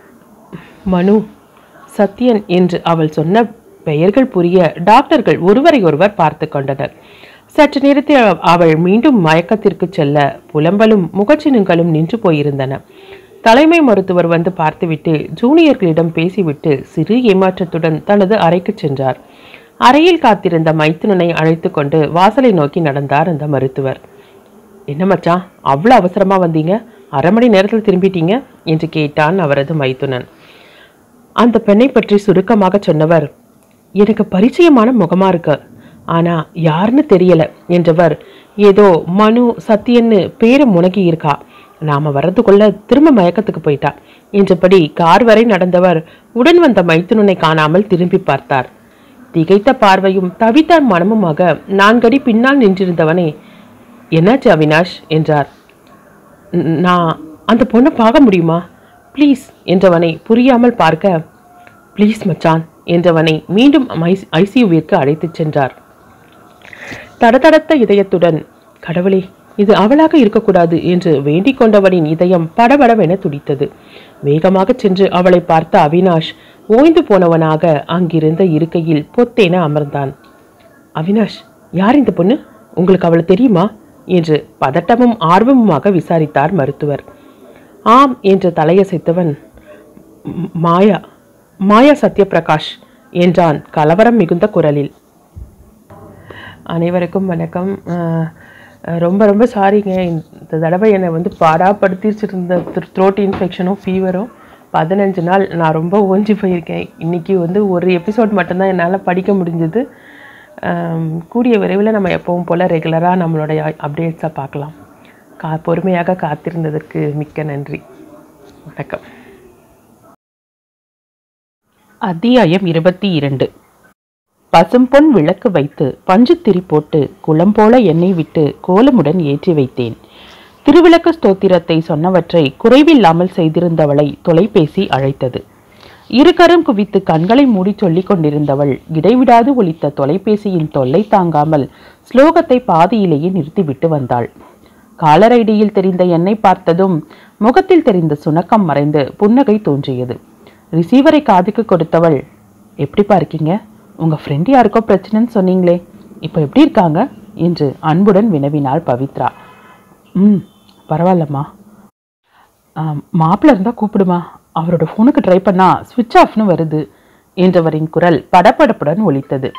மனு சத்யன் என்று அவள் சொன்ன பெயர்கள் புரிய டாக்டர்கள் ஒருவரை ஒருவர் பார்த்து கொண்டனர் சற்று நேரத்தில் அவ- அவள் மீண்டும் மயக்கத்திற்கு செல்ல புலம்பலும் முகச்சினுங்களும் நின்று போயிருந்தன தலைமை மருத்துவர் வந்து பார்த்துவிட்டு ஜூனியர்களிடம் பேசிவிட்டு சிறு ஏமாற்றத்துடன் தனது அறைக்கு சென்றார் அறையில் காத்திருந்த மைத்துனனை அழைத்து கொண்டு வாசலை நோக்கி நடந்தார் அந்த மருத்துவர் என்ன மச்சான் அவ்வளோ அவசரமா வந்தீங்க அரை மணி நேரத்தில் திரும்பிட்டீங்க என்று கேட்டான் அவரது மைத்துனன் அந்த பெண்ணை பற்றி சுருக்கமாக சொன்னவர் எனக்கு பரிச்சயமான முகமா இருக்கு ஆனா யாருன்னு தெரியல என்றவர் ஏதோ மனு சத்தியன்னு பேரை முனகி இருக்கா நாம வர்றதுக்குள்ள திரும்ப மயக்கத்துக்கு போயிட்டா என்றபடி கார் வரை நடந்தவர் உடன் வந்த மைத்துனனை காணாமல் திரும்பி பார்த்தார் திகைத்த பார்வையும் தவித்த மனமுமாக நான்கடி பின்னால் நின்றிருந்தவனே என்னாச்சு அவினாஷ் என்றார் "ந- நான் அந்த பொண்ணை பார்க்க முடியுமா ப்ளீஸ் என்றவனை புரியாமல் பார்க்க ப்ளீஸ் மச்சான் என்றவனை மீண்டும் ஐசியூவிற்கு அழைத்துச் சென்றார் தடதடத்த இதயத்துடன் கடவுளே இது அவளாக இருக்கக்கூடாது என்று வேண்டிக் கொண்டவனின் இதயம் படபடவென துடித்தது வேகமாகச் சென்று அவளை பார்த்த அவினாஷ் ஓய்ந்து போனவனாக அங்கிருந்த இருக்கையில் பொத்தேன அமர்ந்தான் அவினாஷ் யார் இந்த பொண்ணு உங்களுக்கு அவளை தெரியுமா என்று பதட்டமும் ஆர்வமுமாக விசாரித்தார் மருத்துவர் ஆம் என்று தலையசைத்தவன் "ம், மாயா மாயா சத்யபிரகாஷ் என்றான் கலவரம் மிகுந்த குரலில் அனைவருக்கும் வணக்கம் அஹ், ரொம்ப ரொம்ப சாரிங்க இந்த தடவை என்னை வந்து பாடாப்படுத்திச்சிருந்த த்ரோட் இன்ஃபெக்ஷனும் ஃபீவரும் பதினஞ்சு நாள் நான் ரொம்ப ஓஞ்சி போயிருக்கேன் இன்னைக்கு வந்து ஒரு எபிசோட் மட்டும்தான் என்னால் படிக்க முடிஞ்சது கூடிய விரைவில் நம்ம எப்பவும் போல் ரெகுலராக நம்மளுடைய அப்டேட்ஸை பார்க்கலாம் கா பொறுமையாக காத்திருந்ததற்கு மிக்க நன்றி வணக்கம் அத்தியாயம் இருபத்தி இரண்டு பசும்பொன் விளக்கு வைத்து பஞ்சுத்திரி போட்டு குளம் போல எண்ணெய் விட்டு கோலமுடன் ஏற்றி வைத்தேன் திருவிளக்கு ஸ்தோத்திரத்தை சொன்னவற்றை குறைவில்லாமல் செய்திருந்தவளை தொலைபேசி அழைத்தது இருகரம் குவித்து கண்களை மூடி சொல்லிக் கொண்டிருந்தவள் இடைவிடாது ஒலித்த தொலைபேசியின் தொல்லை தாங்காமல் ஸ்லோகத்தை பாதியிலேயே நிறுத்திவிட்டு வந்தாள் காலரைடியில் தெரிந்த என்னை பார்த்ததும் முகத்தில் தெரிந்த சுணக்கம் மறைந்து புன்னகை தோன்றியது ரிசீவரை காதுக்கு கொடுத்தவள் எப்படிப்பா இருக்கீங்க உங்க ஃப்ரெண்ட் யாருக்கோ பிரச்சனைன்னு சொன்னீங்களே இப்போ எப்படி இருக்காங்க என்று அன்புடன் வினவினாள் பவித்ரா ம் பரவாயில்லம்மா மாப்பிள்ள இருந்தா கூப்பிடுமா அவரோட ஃபோனுக்கு ட்ரை பண்ணா ஸ்விட்ச் ஆஃப்னு வருது என்றவரின் குரல் படபடப்புடன் ஒலித்தது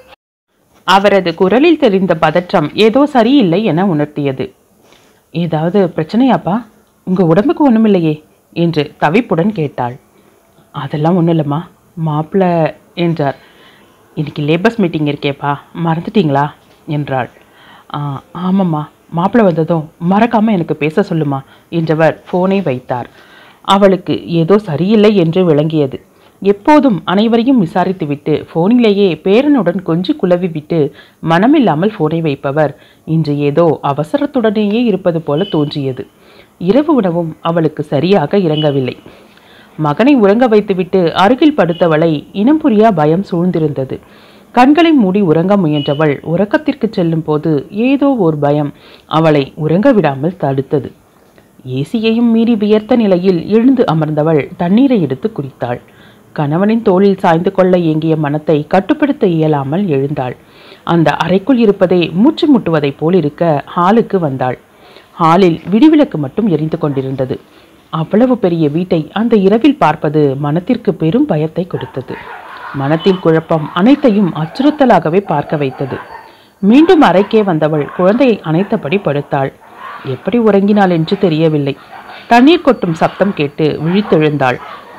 அவரது குரலில் தெரிந்த பதற்றம் ஏதோ சரியில்லை என உணர்த்தியது ஏதாவது பிரச்சனையாப்பா உங்க உடம்புக்கு ஒண்ணுமில்லையே என்று தவிப்புடன் கேட்டாள் அதெல்லாம் ஒன்றும் இல்லைம்மா மாப்பிள்ள என்றார் இன்னைக்கு லேபர்ஸ் மீட்டிங் இருக்கேப்பா மறந்துட்டீங்களா என்றாள் "ஆ, ஆமாம்மா மாப்பிள்ளை வந்ததும் மறக்காம எனக்கு பேச சொல்லுமா என்றவர் ஃபோனை வைத்தார் அவளுக்கு ஏதோ சரியில்லை என்று விளங்கியது எப்போதும் அனைவரையும் விசாரித்துவிட்டு ஃபோனிலேயே பேரனுடன் கொஞ்சி குலவி விட்டு மனமில்லாமல் ஃபோனை வைப்பவர் இன்று ஏதோ அவசரத்துடனேயே இருப்பது போல தோன்றியது இரவு உணவும் அவளுக்கு சரியாக இறங்கவில்லை மகனை உறங்க வைத்துவிட்டு அருகில் படுத்தவளை இனம் புரியா பயம் சூழ்ந்திருந்தது கண்களை மூடி உறங்க முயன்றவள் உறக்கத்திற்கு செல்லும் போது ஏதோ ஒரு பயம் அவளை உறங்க விடாமல் தடுத்தது ஏசியையும் மீறி வியர்த்த நிலையில் எழுந்து அமர்ந்தவள் தண்ணீரை எடுத்து குடித்தாள் கணவனின் தோளில் சாய்ந்து கொள்ள ஏங்கிய மனத்தை கட்டுப்படுத்த இயலாமல் எழுந்தாள் அந்த அறைக்குள் இருப்பதே மூச்சு முட்டுவதைப் போல் இருக்க ஹாலுக்கு வந்தாள் ஹாலில் விடிவிளக்கு மட்டும் எரிந்து கொண்டிருந்தது அவ்வளவு பெரிய வீட்டை அந்த இரவில் பார்ப்பது மனத்திற்கு பெரும் பயத்தை கொடுத்தது மனத்தில் குழப்பம் அனைத்தையும் அச்சுறுத்தலாகவே பார்க்க வைத்தது மீண்டும் அறைக்கே வந்தவள் குழந்தையை அணைத்தபடி படுத்தாள் எப்படி உறங்கினாள் என்று தெரியவில்லை தண்ணீர் கொட்டும் சப்தம் கேட்டு விழித்தெழுந்தாள்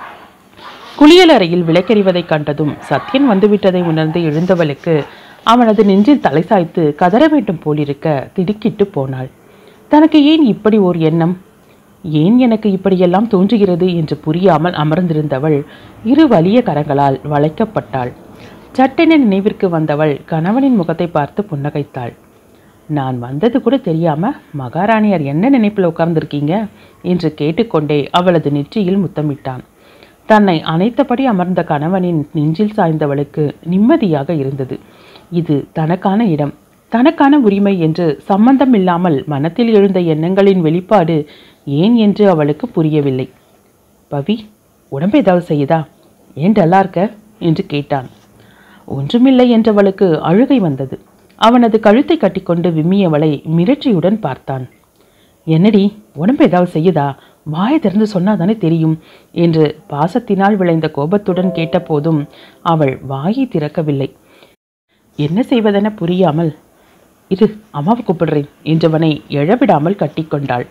குளியலறையில் விளக்கெறிவதைக் கண்டதும் சத்யன் வந்துவிட்டதை உணர்ந்து எழுந்தவளுக்கு அவனது நெஞ்சில் தலை சாய்த்து கதற வேண்டும் போலிருக்க திடுக்கிட்டு போனாள் தனக்கு ஏன் இப்படி ஓர் எண்ணம் ஏன் எனக்கு இப்படியெல்லாம் தோன்றுகிறது என்று புரியாமல் அமர்ந்திருந்தவள் இரு வலிய கரங்களால் வளைக்கப்பட்டாள் சட்டென நினைவிற்கு வந்தவள் கணவனின் முகத்தை பார்த்து புன்னகைத்தாள் நான் வந்தது கூட தெரியாம மகாராணியார் என்ன நினைப்பில் உட்கார்ந்திருக்கீங்க என்று கேட்டுக்கொண்டே அவளது நெற்றியில் முத்தமிட்டான் தன்னை அணைத்தபடி அமர்ந்த கணவனின் நெஞ்சில் சாய்ந்தவளுக்கு நிம்மதியாக இருந்தது இது தனக்கான இடம் தனக்கான உரிமை என்று சம்பந்தமில்லாமல் மனத்தில் எழுந்த எண்ணங்களின் வெளிப்பாடு ஏன் என்று அவளுக்கு புரியவில்லை பவி உடம்பு ஏதாவது செய்யுதா ஏன் டல்லா இருக்க என்று கேட்டான் ஒன்றுமில்லை என்றவளுக்கு அழுகை வந்தது அவனது கழுத்தை கட்டிக்கொண்டு விம்மியவளை மிரட்சியுடன் பார்த்தான் என்னடி உடம்பு ஏதாவது செய்யுதா வாயை திறந்து சொன்னாதானே தெரியும் என்று பாசத்தினால் விளைந்த கோபத்துடன் கேட்டபோதும் அவள் வாயை திறக்கவில்லை என்ன செய்வதென புரியாமல் இரு அம்மாவை கூப்பிடுறேன் என்றவனை எழவிடாமல் கட்டிக்கொண்டாள்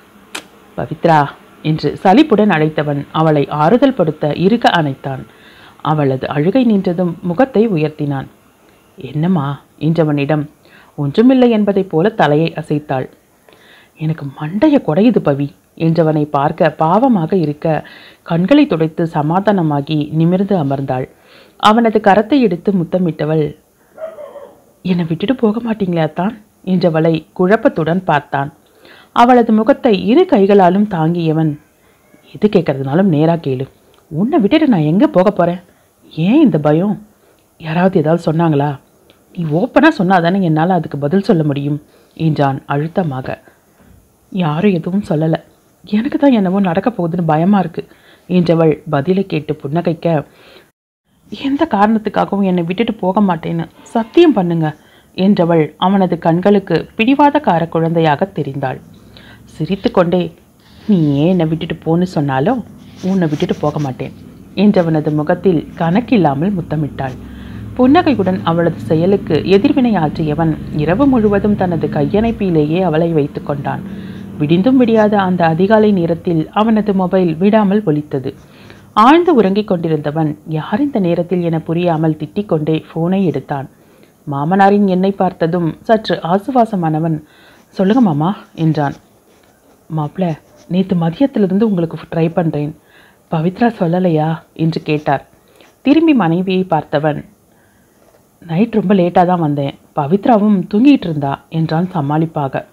பவித்ரா என்று சலிப்புடன் அழைத்தவன் அவளை ஆறுதல் படுத்த இருக அணைத்தான் அவளது அழுகை நின்றதும் முகத்தை உயர்த்தினான் என்னம்மா என்றவனிடம் ஒன்றுமில்லை என்பதைப் போல தலையை அசைத்தாள் எனக்கு மண்டைய குடையுது பவி என்றவனை பார்க்க பாவமாக இருக்க கண்களை துடைத்து சமாதானமாகி நிமிர்ந்து அமர்ந்தாள் அவனது கரத்தை எடுத்து முத்தமிட்டவள் என்னை விட்டுட்டு போக மாட்டீங்களா தான் என்றவளை குழப்பத்துடன் பார்த்தான் அவளது முகத்தை இரு கைகளாலும் தாங்கியவன் எது கேட்கறதுனாலும் நேரா கேளு உன்னை விட்டுட்டு நான் எங்கே போக போகிறேன் ஏன் இந்த பயம் யாராவது ஏதாவது சொன்னாங்களா நீ ஓப்பனாக சொன்னாதானே என்னால் அதுக்கு பதில் சொல்ல முடியும் என்றான் அழுத்தமாக யாரும் எதுவும் சொல்லலை எனக்கு தான் என்னவோ நடக்க போகுதுன்னு பயமாக இருக்கு என்றவள் பதிலை கேட்டு புன்னகைக்க எந்த காரணத்துக்காகவும் என்னை விட்டுட்டு போக மாட்டேன்னு சத்தியம் பண்ணுங்க என்றவள் அவனது கண்களுக்கு பிடிவாதக்கார குழந்தையாக தெரிந்தாள் சிரித்துக்கொண்டே நீ ஏன் என்னை விட்டுட்டு போன்னு சொன்னாலும் உன்னை விட்டுட்டு போக மாட்டேன் என்றவனது முகத்தில் கணக்கில்லாமல் முத்தமிட்டாள் புன்னகையுடன் அவளது செயலுக்கு எதிர்வினை ஆற்றியவன் இரவு முழுவதும் தனது கையணைப்பிலேயே அவளை வைத்து கொண்டான் விடிந்தும் விடியாத அந்த அதிகாலை நேரத்தில் அவனது மொபைல் விடாமல் ஒலித்தது ஆழ்ந்து உறங்கிக் கொண்டிருந்தவன் யார் இந்த நேரத்தில் என புரியாமல் திட்டிக்கொண்டே போனை எடுத்தான் மாமனாரின் எண்ணை பார்த்ததும் சற்று ஆசுவாசமானவன் சொல்லுங்க மாமா என்றான் மாப்பிள நேற்று மதியத்திலிருந்து உங்களுக்கு ட்ரை பண்ணுறேன் பவித்ரா சொல்லலையா என்று கேட்டார் திரும்பி மனைவியை பார்த்தவன் நைட் ரொம்ப லேட்டாக தான் வந்தேன் பவித்ராவும் தூங்கிட்டு இருந்தா என்றான் சமாளிப்பாக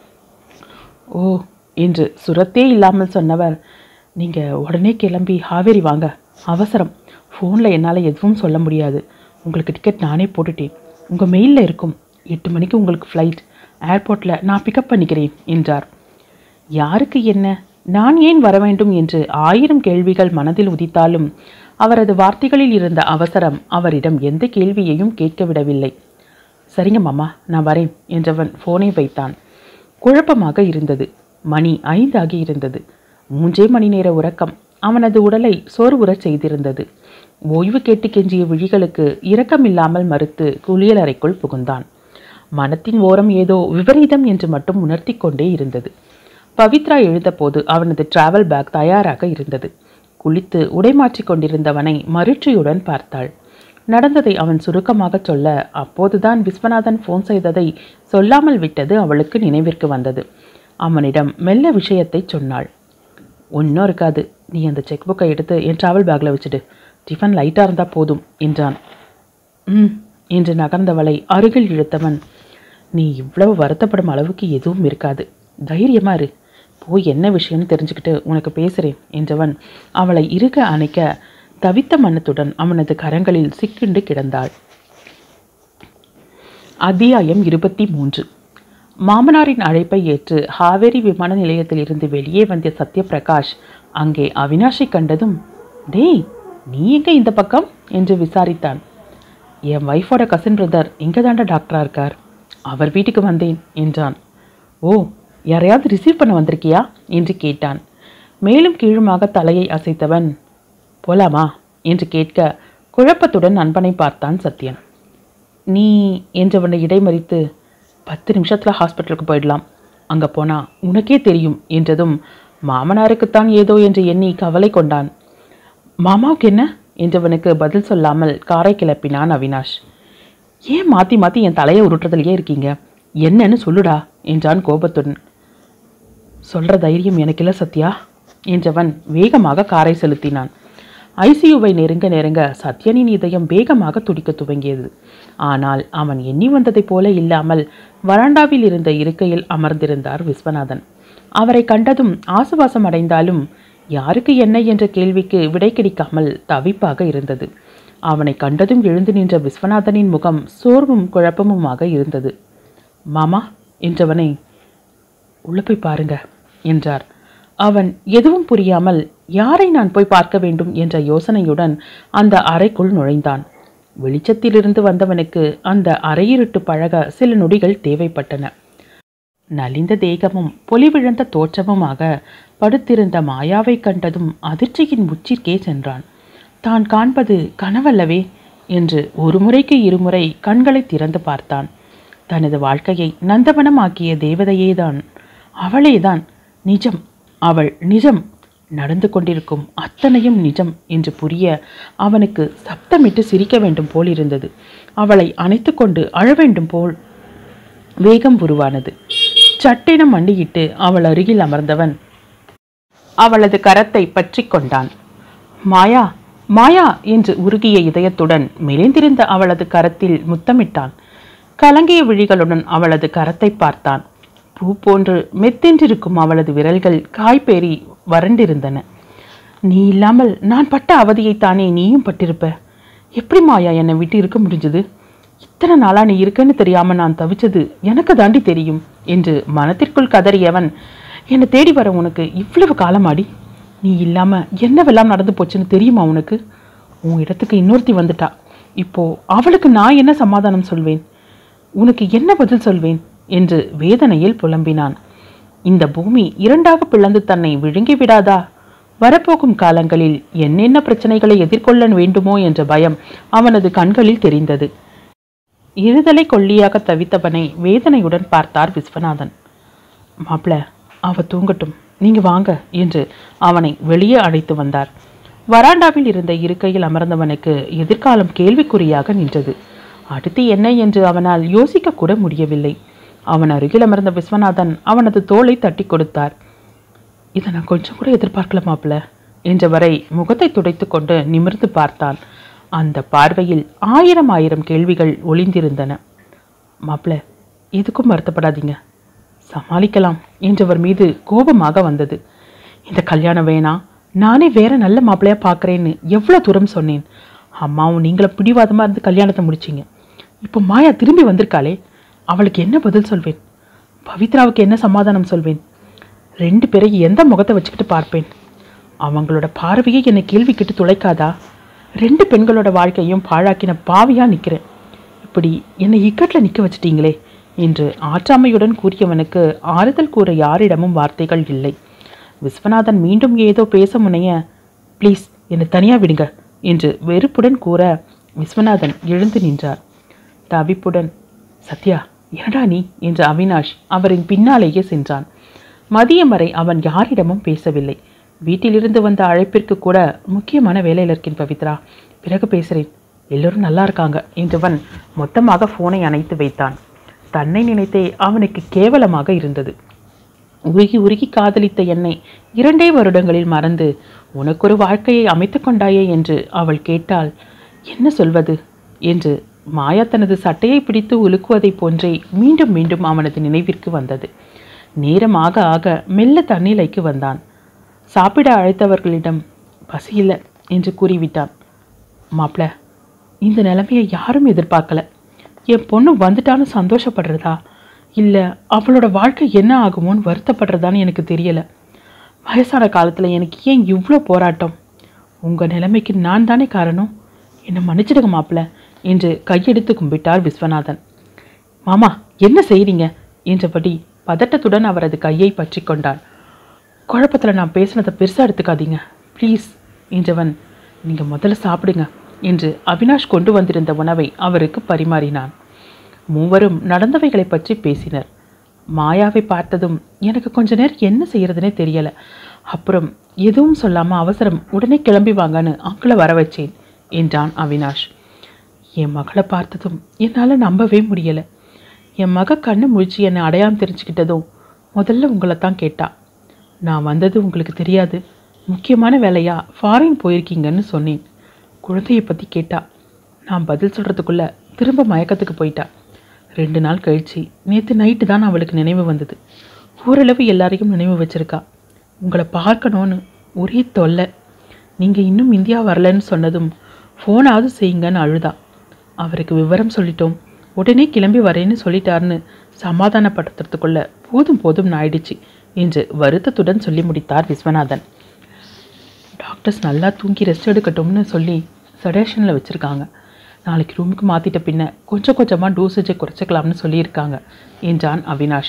ஓ என்று சுரத்தே இல்லாமல் சொன்னவர் நீங்கள் உடனே கிளம்பி ஹாவேரி வாங்க அவசரம் ஃபோனில் என்னால் எதுவும் சொல்ல முடியாது உங்களுக்கு டிக்கெட் நானே போட்டுட்டேன் உங்கள் மெயிலில் இருக்கும் எட்டு மணிக்கு உங்களுக்கு ஃப்ளைட் ஏர்போர்ட்டில் நான் பிக்கப் பண்ணிக்கிறேன் என்றார் யாருக்கு என்ன நான் ஏன் வர வேண்டும் என்று ஆயிரம் கேள்விகள் மனதில் உதித்தாலும் அவரது வார்த்தைகளில் இருந்த அவசரம் அவரிடம் எந்த கேள்வியையும் கேட்க விடவில்லை சரிங்க மாமா நான் வரேன் என்றவன் ஃபோனை வைத்தான் குழப்பமாக இருந்தது மணி ஐந்தாகி இருந்தது மூன்றே மணி நேர உறக்கம் அவனது உடலை சோர்வுறச் செய்திருந்தது ஓய்வு கேட்டு கெஞ்சிய விழிகளுக்கு இரக்கமில்லாமல் மறுத்து குளியலறைக்குள் புகுந்தான் மனத்தின் ஓரம் ஏதோ விபரீதம் என்று மட்டும் உணர்த்தி கொண்டே இருந்தது பவித்ரா எழுந்தபோது அவனது டிராவல் பேக் தயாராக இருந்தது குளித்து உடை மாற்றிக் கொண்டிருந்தவனை மருட்சியுடன் பார்த்தாள் நடந்ததை அவன் சுருக்கமாகச் சொல்ல அப்போதுதான் விஸ்வநாதன் ஃபோன் செய்ததை சொல்லாமல் விட்டது அவளுக்கு நினைவிற்கு வந்தது அவனிடம் மெல்ல விஷயத்தை சொன்னாள் ஒன்றும் இருக்காது நீ அந்த செக் புக்கை எடுத்து என் டிராவல் பேக்கில் வச்சுடு டிஃபன் லைட்டாக இருந்தால் போதும் என்றான் ம் என்று நகர்ந்தவளை அருகில் இழுத்தவன் நீ இவ்வளவு வருத்தப்படும் அளவுக்கு எதுவும் இருக்காது தைரியமா இரு போய் என்ன விஷயம்னு தெரிஞ்சுக்கிட்டு உனக்கு பேசுகிறேன் என்றவன் அவளை இறுக அணைக்க தவித்த மனத்துடன் அவனது கரங்களில் சிக்கிண்டு கிடந்தாள் அத்தியாயம் இருபத்தி மூன்று மாமனாரின் அழைப்பை ஏற்று ஹாவேரி விமான நிலையத்திலிருந்து வெளியே வந்த சத்யபிரகாஷ் அங்கே அவினாஷை கண்டதும் டேய் நீ எங்க இந்த பக்கம் என்று விசாரித்தான் என் ஒய்ஃபோட கசின் பிரதர் இங்கே தாண்டா டாக்டரா இருக்கார் அவர் வீட்டுக்கு வந்தேன் என்றான் ஓ யாரையாவது ரிசீவ் பண்ண வந்திருக்கியா என்று கேட்டான் மேலும் கீழுமாக தலையை அசைத்தவன் போலாமா என்று கேட்க குழப்பத்துடன் நண்பனை பார்த்தான் சத்யன் நீ என்றவனை இடைமறித்து பத்து நிமிஷத்தில் ஹாஸ்பிட்டலுக்கு போயிடலாம் அங்கே போனா உனக்கே தெரியும் என்றதும் மாமனாருக்குத்தான் ஏதோ என்று எண்ணி கவலை கொண்டான் மாமாவுக்கு என்ன என்றவனுக்கு பதில் சொல்லாமல் காரை கிளப்பினான் அவினாஷ் ஏன் மாற்றி மாற்றி என் தலையை உருட்டுறதுலையே இருக்கீங்க என்னன்னு சொல்லுடா என்றான் கோபத்துடன் சொல்ற தைரியம் எனக்கில்ல சத்யா என்றவன் வேகமாக காரை செலுத்தினான் ஐசியூவை நெருங்க நெருங்க சத்யனின் இதயம் வேகமாக துடிக்க துவங்கியது ஆனால் அவன் எண்ணி வந்ததைப் போல இல்லாமல் வராண்டாவில் இருந்த இருக்கையில் அமர்ந்திருந்தார் விஸ்வநாதன் அவரை கண்டதும் ஆசுவாசம் அடைந்தாலும் யாருக்கு என்ன என்ற கேள்விக்கு விடை கிடைக்காமல் தவிப்பாக இருந்தது அவனை கண்டதும் எழுந்து நின்ற விஸ்வநாதனின் முகம் சோர்வும் குழப்பமுமாக இருந்தது மாமா என்றவனை உள்ள போய் பாருங்க என்றார் அவன் எதுவும் புரியாமல் யாரை நான் போய் பார்க்க வேண்டும் என்ற யோசனையுடன் அந்த அறைக்குள் நுழைந்தான் வெளிச்சத்திலிருந்து வந்தவனுக்கு அந்த அறையிருட்டு பழக சில நொடிகள் தேவைப்பட்டன நலிந்த தேகமும் பொலிவிழந்த தோற்றமுமாக படுத்திருந்த மாயாவை கண்டதும் அதிர்ச்சியின் உச்சிற்கே சென்றான் தான் காண்பது கனவல்லவே என்று ஒரு முறைக்கு இருமுறை கண்களை திறந்து பார்த்தான் தனது வாழ்க்கையை நந்தவனமாக்கிய தேவதையேதான் அவளேதான் நிஜம் அவள் நிஜம் நடந்து கொண்டிருக்கும் அத்தனையும் நிஜம் என்று புரிய அவனுக்கு சப்தமிட்டு சிரிக்க வேண்டும் போல் இருந்தது அவளை அணைத்து கொண்டு அழ வேண்டும் போல் வேகம் உருவானது சட்டென மண்டியிட்டு அவள் அருகில் அமர்ந்தவன் அவளது கரத்தை பற்றி கொண்டான் மாயா மாயா என்று உருகிய இதயத்துடன் மெலிந்திருந்த அவளது கரத்தில் முத்தமிட்டான் கலங்கிய விழிகளுடன் அவளது கரத்தை பார்த்தான் பூ போன்று மெத்தென்றிருக்கும் அவளது விரல்கள் காய்பேறி வறண்டிருந்தன நீ இல்லாமல் நான் பட்ட அவதியைத்தானே நீயும் பட்டிருப்ப எப்படி மாயா என்னை விட்டு இருக்க முடிஞ்சது இத்தனை நாளா நீ இருக்கன்னு தெரியாம நான் தவிச்சது எனக்கு தாண்டி தெரியும் என்று மனத்திற்குள் கதறியவன் என்னை தேடி வர உனக்கு இவ்வளவு காலமாடி நீ இல்லாம என்னவெல்லாம் நடந்து போச்சுன்னு தெரியுமா உனக்கு உன் இடத்துக்கு இன்னொருத்தி வந்துட்டா இப்போ அவளுக்கு நான் என்ன சமாதானம் சொல்வேன் உனக்கு என்ன பதில் சொல்வேன் என்று வேதனையில் புலம்பினான் இந்த பூமி இரண்டாக பிளந்து தன்னை விழுங்கி விடாதா வரப்போகும் காலங்களில் என்னென்ன பிரச்சனைகளை எதிர்கொள்ள வேண்டுமோ என்ற பயம் அவனது கண்களில் தெரிந்தது இருதலை கொல்லியாக தவித்தவனை வேதனையுடன் பார்த்தார் விஸ்வநாதன் மாப்பிள அவ தூங்கட்டும் நீங்க வாங்க என்று அவனை வெளியே அழைத்து வந்தார் வராண்டாவில் இருந்த இருக்கையில் அமர்ந்தவனுக்கு எதிர்காலம் கேள்விக்குறியாக நின்றது அடுத்து என்ன என்று அவனால் யோசிக்க கூட முடியவில்லை அவன் அருகில் அமர்ந்த விஸ்வநாதன் அவனது தோளை தட்டி கொடுத்தார் இதை நான் கொஞ்சம் கூட எதிர்பார்க்கல மாப்பிள என்றவரை முகத்தை துடைத்து கொண்டு நிமிர்ந்து பார்த்தான் அந்த பார்வையில் ஆயிரம் ஆயிரம் கேள்விகள் ஒளிந்திருந்தன மாப்பிள எதுக்கும் வருத்தப்படாதீங்க சமாளிக்கலாம் என்றவர் மீது கோபமாக வந்தது இந்த கல்யாணம் வேணாம் நானே வேற நல்ல மாப்பிள்ளையா பார்க்குறேன்னு எவ்வளோ தூரம் சொன்னேன் அம்மாவும் நீங்களும் பிடிவாதமாக இருந்து கல்யாணத்தை முடிச்சிங்க இப்போ மாயா திரும்பி வந்திருக்காளே அவளுக்கு என்ன பதில் சொல்வேன் பவித்ராவுக்கு என்ன சமாதானம் சொல்வேன் ரெண்டு பேரையும் எந்த முகத்தை வச்சுக்கிட்டு பார்ப்பேன் அவங்களோட பார்வையை என்னை கேள்வி கேட்டு துளைக்காதா ரெண்டு பெண்களோட வாழ்க்கையும் பாழாக்கின பாவியா நிற்கிறேன் இப்படி என்னை இக்கட்டில் நிற்க வச்சிட்டீங்களே என்று ஆற்றாமையுடன் கூறியவனுக்கு ஆறுதல் கூற யாரிடமும் வார்த்தைகள் இல்லை விஸ்வநாதன் மீண்டும் ஏதோ பேச முனைய ப்ளீஸ் என்னை தனியாக விடுங்க என்று வெறுப்புடன் கூற விஸ்வநாதன் எழுந்து நின்றார் தவிப்புடன் சத்யா என்னடா நீ என்று அவினாஷ் அவரின் பின்னாலேயே சென்றான் மதியம் வரை அவன் யாரிடமும் பேசவில்லை வீட்டிலிருந்து வந்த அழைப்பிற்கு கூட முக்கியமான வேலையில் இருக்கேன் பவித்ரா பிறகு பேசுகிறேன் எல்லோரும் நல்லா இருக்காங்க என்றவன் மொத்தமாக ஃபோனை அணைத்து வைத்தான் தன்னை நினைத்தே அவனுக்கு கேவலமாக இருந்தது உருகி உருகி காதலித்த என்னை இரண்டே வருடங்களில் மறந்து உனக்கொரு வாழ்க்கையை அமைத்து கொண்டாயே என்று அவள் கேட்டால் என்ன சொல்வது என்று மாயா தனது சட்டையை பிடித்து உலுக்குவதைப் போன்றே மீண்டும் மீண்டும் அவனது நினைவிற்கு வந்தது நேரம் ஆக ஆக மெல்ல தண்ணீலைக்கு வந்தான் சாப்பிட அழைத்தவர்களிடம் பசி இல்லை என்று கூறிவிட்டான் மாப்ள இந்த நிலைமையை யாரும் எதிர்பார்க்கல என் பொண்ணு வந்துட்டான்னு சந்தோஷப்படுறதா இல்லை அவளோட வாழ்க்கை என்ன ஆகுமோன்னு வருத்தப்படுறதான்னு எனக்கு தெரியல வயசான காலத்தில் எனக்கு ஏன் இவ்வளோ போராட்டம் உங்கள் நிலைமைக்கு நான் தானே காரணம் என்னை மன்னிச்சிடுங்க மாப்பிள்ள என்று கையெடுத்து கும்பிட்டார் விஸ்வநாதன் மாமா என்ன செய்றீங்க என்றபடி பதட்டத்துடன் அவரது கையை பற்றி கொண்டான் குழப்பத்தில் நான் பேசுனதை பெருசாக எடுத்துக்காதீங்க ப்ளீஸ் என்றவன் நீங்கள் முதல்ல சாப்பிடுங்க என்று அவினாஷ் கொண்டு வந்திருந்த உணவை அவருக்கு பரிமாறினான் மூவரும் நடந்தவைகளை பற்றி பேசினர் மாயாவை பார்த்ததும் எனக்கு கொஞ்ச நேரம் என்ன செய்யறதுனே தெரியல அப்புறம் எதுவும் சொல்லாமல் அவசரம் உடனே கிளம்பி வாங்கன்னு அங்கிளை வர வச்சேன் என்றான் அவினாஷ் என் மகளை பார்த்ததும் என்னால் நம்பவே முடியலை என் மக கண்ணு முழிச்சு என்னை அடையாளம் தெரிஞ்சுக்கிட்டதும் முதல்ல உங்களை தான் கேட்டா நான் வந்தது உங்களுக்கு தெரியாது முக்கியமான வேலையா ஃபாரின் போயிருக்கீங்கன்னு சொன்னேன் குழந்தையை பற்றி கேட்டா நான் பதில் சொல்கிறதுக்குள்ள திரும்ப மயக்கத்துக்கு போயிட்டா ரெண்டு நாள் கழிச்சு நேற்று நைட்டு தான் அவளுக்கு நினைவு வந்தது ஓரளவு எல்லாரையும் நினைவு வச்சிருக்கா உங்களை பார்க்கணும்னு ஒரே தொல்லை நீங்கள் இன்னும் இந்தியா வரலன்னு சொன்னதும் ஃபோனாவது செய்யுங்கன்னு அழுதா அவருக்கு விவரம் சொல்லிட்டோம் உடனே கிளம்பி வரேன்னு சொல்லிட்டாருன்னு சமாதானப்படுத்துறதுக்குள்ள போதும் போதும் ஆயிடுச்சு என்று வருத்தத்துடன் சொல்லி முடித்தார் விஸ்வநாதன் டாக்டர்ஸ் நல்லா தூங்கி ரெஸ்ட் எடுக்கட்டும்னு சொல்லி சடேஷனில் வச்சுருக்காங்க நாளைக்கு ரூமுக்கு மாற்றிட்ட பின்ன கொஞ்சம் கொஞ்சமாக டோசேஜை குறைச்சிக்கலாம்னு சொல்லியிருக்காங்க என்றான் அவினாஷ்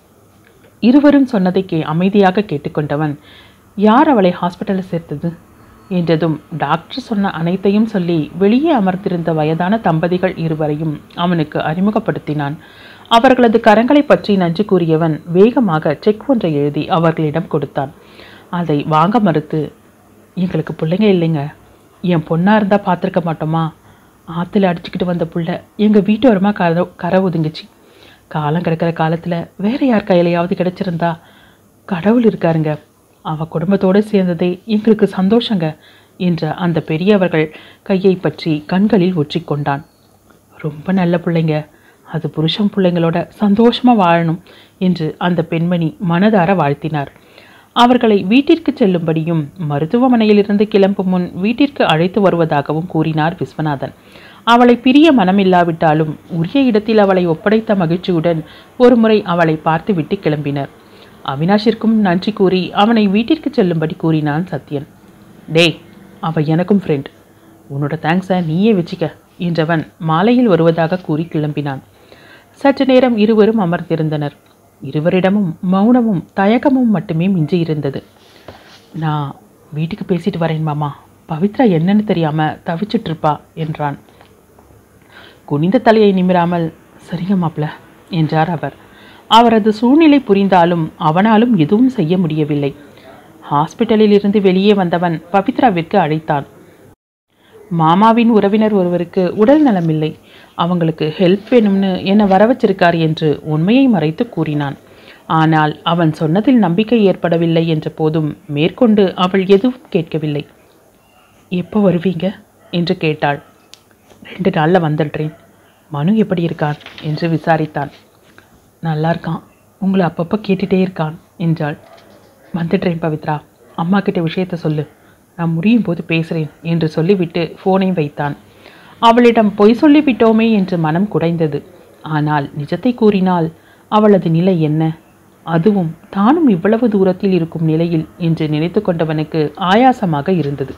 இருவரும் சொன்னதை கே அமைதியாக கேட்டுக்கொண்டவன் யார் அவளை ஹாஸ்பிட்டலில் சேர்த்தது என்றதும் டாக்டர் சொன்ன அனைத்தையும் சொல்லி வெளியே அமர்ந்திருந்த வயதான தம்பதிகள் இருவரையும் அவனுக்கு அறிமுகப்படுத்தினான் அவர்களது கரங்களை பற்றி நன்றி கூறியவன் வேகமாக செக் ஒன்றை எழுதி அவர்களிடம் கொடுத்தான் அதை வாங்க மறுத்து எங்களுக்கு பிள்ளைங்க இல்லைங்க என் பொண்ணாக இருந்தால் பார்த்துருக்க மாட்டோமா ஆற்றுல அடிச்சுக்கிட்டு வந்த புள்ள எங்கள் வீட்டோரமாக கரை கரை ஒதுங்குச்சு காலம் கிடக்கிற காலத்தில் வேற யார் கையிலையாவது கிடச்சிருந்தா கடவுள் இருக்காருங்க அவ குடும்பத்தோடு சேர்ந்ததே எங்களுக்கு சந்தோஷங்க என்ற அந்த பெரியவர்கள் கையை பற்றி கண்களில் ஒற்றிக்கொண்டான் ரொம்ப நல்ல பிள்ளைங்க அது புருஷன் பிள்ளைங்களோட சந்தோஷமா வாழணும் என்று அந்த பெண்மணி மனதார வாழ்த்தினார் அவர்களை வீட்டிற்கு செல்லும்படியும் மருத்துவமனையிலிருந்து கிளம்பும் முன் வீட்டிற்கு அழைத்து வருவதாகவும் கூறினார் விஸ்வநாதன் அவளை பிரிய மனமில்லாவிட்டாலும் உரிய இடத்தில் அவளை ஒப்படைத்த மகிழ்ச்சியுடன் ஒருமுறை அவளை பார்த்துவிட்டு கிளம்பினர் அவினாஷிற்கும் நன்றி கூறி அவனை வீட்டிற்கு செல்லும்படி கூறினான் சத்யன் டேய் அவ எனக்கும் ஃப்ரெண்ட் உன்னோட தேங்க்ஸை நீயே வச்சுக்க என்றவன் மாலையில் வருவதாக கூறி கிளம்பினான் சற்று நேரம் இருவரும் அமர்ந்திருந்தனர் இருவரிடமும் மௌனமும் தயக்கமும் மட்டுமே மிஞ்சி இருந்தது நான் வீட்டுக்கு பேசிட்டு வரேன் மாமா பவித்ரா என்னன்னு தெரியாம தவிச்சிட்டு இருப்பா என்றான் குனிந்த தலையை நிமிராமல் சரிங்க மாப்ள என்றார் அவர் அவரது சூழ்நிலை புரிந்தாலும் அவனாலும் எதுவும் செய்ய முடியவில்லை ஹாஸ்பிட்டலில் இருந்து வெளியே வந்தவன் பவித்ராவிற்கு அழைத்தான் மாமாவின் உறவினர் ஒருவருக்கு உடல் நலமில்லை அவங்களுக்கு ஹெல்ப் வேணும்னு என்னை வர வச்சிருக்கார் என்று உண்மையை மறைத்து கூறினான் ஆனால் அவன் சொன்னதில் நம்பிக்கை ஏற்படவில்லை என்ற போதும் மேற்கொண்டு அவள் எதுவும் கேட்கவில்லை எப்போ வருவீங்க என்று கேட்டாள் ரெண்டு நாளில் வந்துடுறேன் மனு எப்படி இருக்கான் என்று விசாரித்தான் நல்லா இருக்கான் உங்களை அப்பப்போ கேட்டுட்டே இருக்கான் என்றாள் வந்துடுறேன் பவித்ரா அம்மா கிட்ட விஷயத்த சொல்லு நான் முடியும் போது பேசுகிறேன் என்று சொல்லிவிட்டு ஃபோனை வைத்தான் அவளிடம் பொய் சொல்லிவிட்டோமே என்று மனம் குடைந்தது ஆனால் நிஜத்தை கூறினால் அவளது நிலை என்ன அதுவும் தானும் இவ்வளவு தூரத்தில் இருக்கும் நிலையில் என்று நினைத்து கொண்டவனுக்கு ஆயாசமாக இருந்தது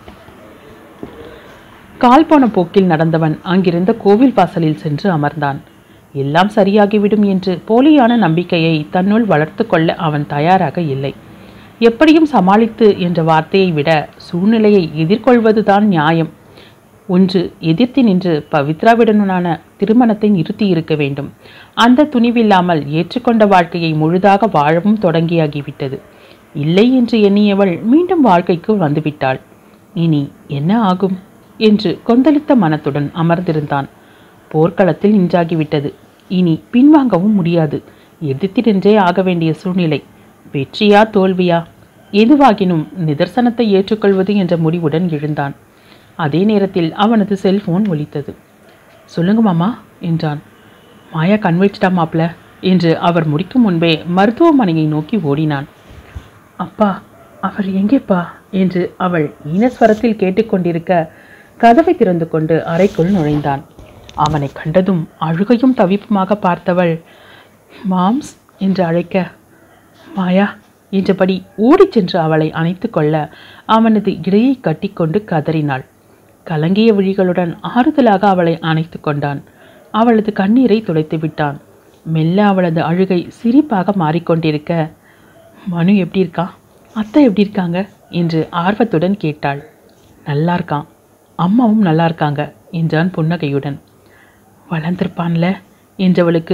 கால் போன போக்கில் நடந்தவன் அங்கிருந்த கோவில் வாசலில் சென்று அமர்ந்தான் எல்லாம் சரியாகிவிடும் என்று போலியான நம்பிக்கையை தன்னுள் வளர்த்து கொள்ள அவன் தயாராக இல்லை எப்படியும் சமாளித்து என்ற வார்த்தையை விட சூழ்நிலையை எதிர்கொள்வதுதான் நியாயம் ஒன்று எதிர்த்து நின்று பவித்ராவுடனான திருமணத்தை நிறுத்தி இருக்க வேண்டும் அந்த துணிவில்லாமல் ஏற்றுக்கொண்ட வாழ்க்கையை முழுதாக வாழவும் தொடங்கியாகிவிட்டது இல்லை என்று எண்ணியவள் மீண்டும் வாழ்க்கைக்கு வந்துவிட்டாள் இனி என்ன ஆகும் என்று கொந்தளித்த மனத்துடன் அமர்ந்திருந்தான் போர்க்களத்தில் நின்றாகிவிட்டது இனி பின்வாங்கவும் முடியாது எதிர்த்து நின்றே ஆக வேண்டிய சூழ்நிலை வெற்றியா தோல்வியா எதுவாகினும் நிதர்சனத்தை ஏற்றுக்கொள்வது என்ற முடிவுடன் எழுந்தான் அதே நேரத்தில் அவனது செல்போன் ஒலித்தது சொல்லுங்க மாமா என்றான் மாயா கண் வச்சிட்டா மாப்ள என்று அவர் முடிக்கும் முன்பே மருத்துவமனையை நோக்கி ஓடினான் அப்பா அவர் எங்கேப்பா என்று அவள் ஈனஸ்வரத்தில் கேட்டுக்கொண்டிருக்க கதவை திறந்து கொண்டு அறைக்குள் நுழைந்தான் அவனை கண்டதும் அழுகையும் தவிப்புமாக பார்த்தவள் மாம்ஸ் என்று அழைக்க மாயா என்றபடி ஓடிச் சென்று அவளை அணைத்து கொள்ள அவனது இடையை கட்டிக்கொண்டு கதறினாள் கலங்கிய விழிகளுடன் ஆறுதலாக அவளை அணைத்து கொண்டான் அவளது கண்ணீரை துடைத்து விட்டான் மெல்ல அவளது அழுகை சிரிப்பாக மாறிக்கொண்டிருக்க மனு எப்படி இருக்கான் அத்தை எப்படி இருக்காங்க என்று ஆர்வத்துடன் கேட்டாள் நல்லா இருக்கான் அம்மாவும் நல்லா இருக்காங்க என்றான் புன்னகையுடன் வளர்ந்திருப்பான்ல என்றவளுக்கு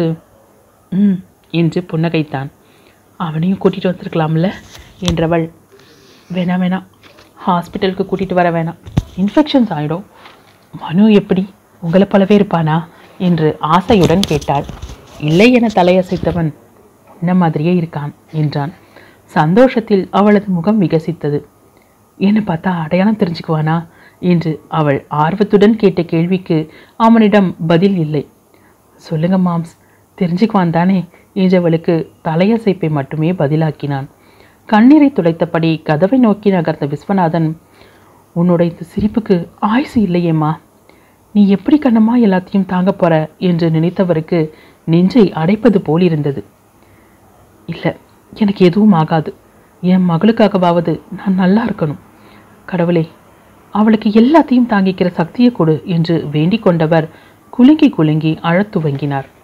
ம் என்று புன்னகைத்தான் அவனையும் கூட்டிகிட்டு வந்திருக்கலாம்ல என்றவள் வேணாம் வேணாம் ஹாஸ்பிட்டலுக்கு கூட்டிகிட்டு வர வேணாம் இன்ஃபெக்ஷன்ஸ் ஆகிடும் மனு எப்படி உங்களை போலவே இருப்பானா என்று ஆசையுடன் கேட்டாள் இல்லை என தலையசைத்தவன் என்ன மாதிரியே இருக்கான் என்றான் சந்தோஷத்தில் அவளது முகம் விகசித்தது என்ன பார்த்தா அடையாளம் தெரிஞ்சுக்குவானா என்று அவள் ஆர்வத்துடன் கேட்ட கேள்விக்கு அவனிடம் பதில் இல்லை சொல்லுங்க மாம்ஸ் தெரிஞ்சுக்குவான் தானே என்றவளுக்கு தலையசைப்பை மட்டுமே பதிலாக்கினான் கண்ணீரை துடைத்தபடி கதவை நோக்கி நகர்ந்த விஸ்வநாதன் உன்னோட இந்த சிரிப்புக்கு ஆயுசு இல்லையேம்மா நீ எப்படி கண்ணம்மா எல்லாத்தையும் தாங்க போற என்று நினைத்தவருக்கு நெஞ்சை அடைப்பது போல் இருந்தது இல்லை எனக்கு எதுவும் ஆகாது என் மகளுக்காகவாவது நான் நல்லா இருக்கணும் கடவுளே அவளுக்கு எல்லாத்தையும் தாங்கிக்கிற சக்தியை கொடு என்று வேண்டிக் கொண்டவர் குலுங்கி குலுங்கி அழத் துவங்கினார்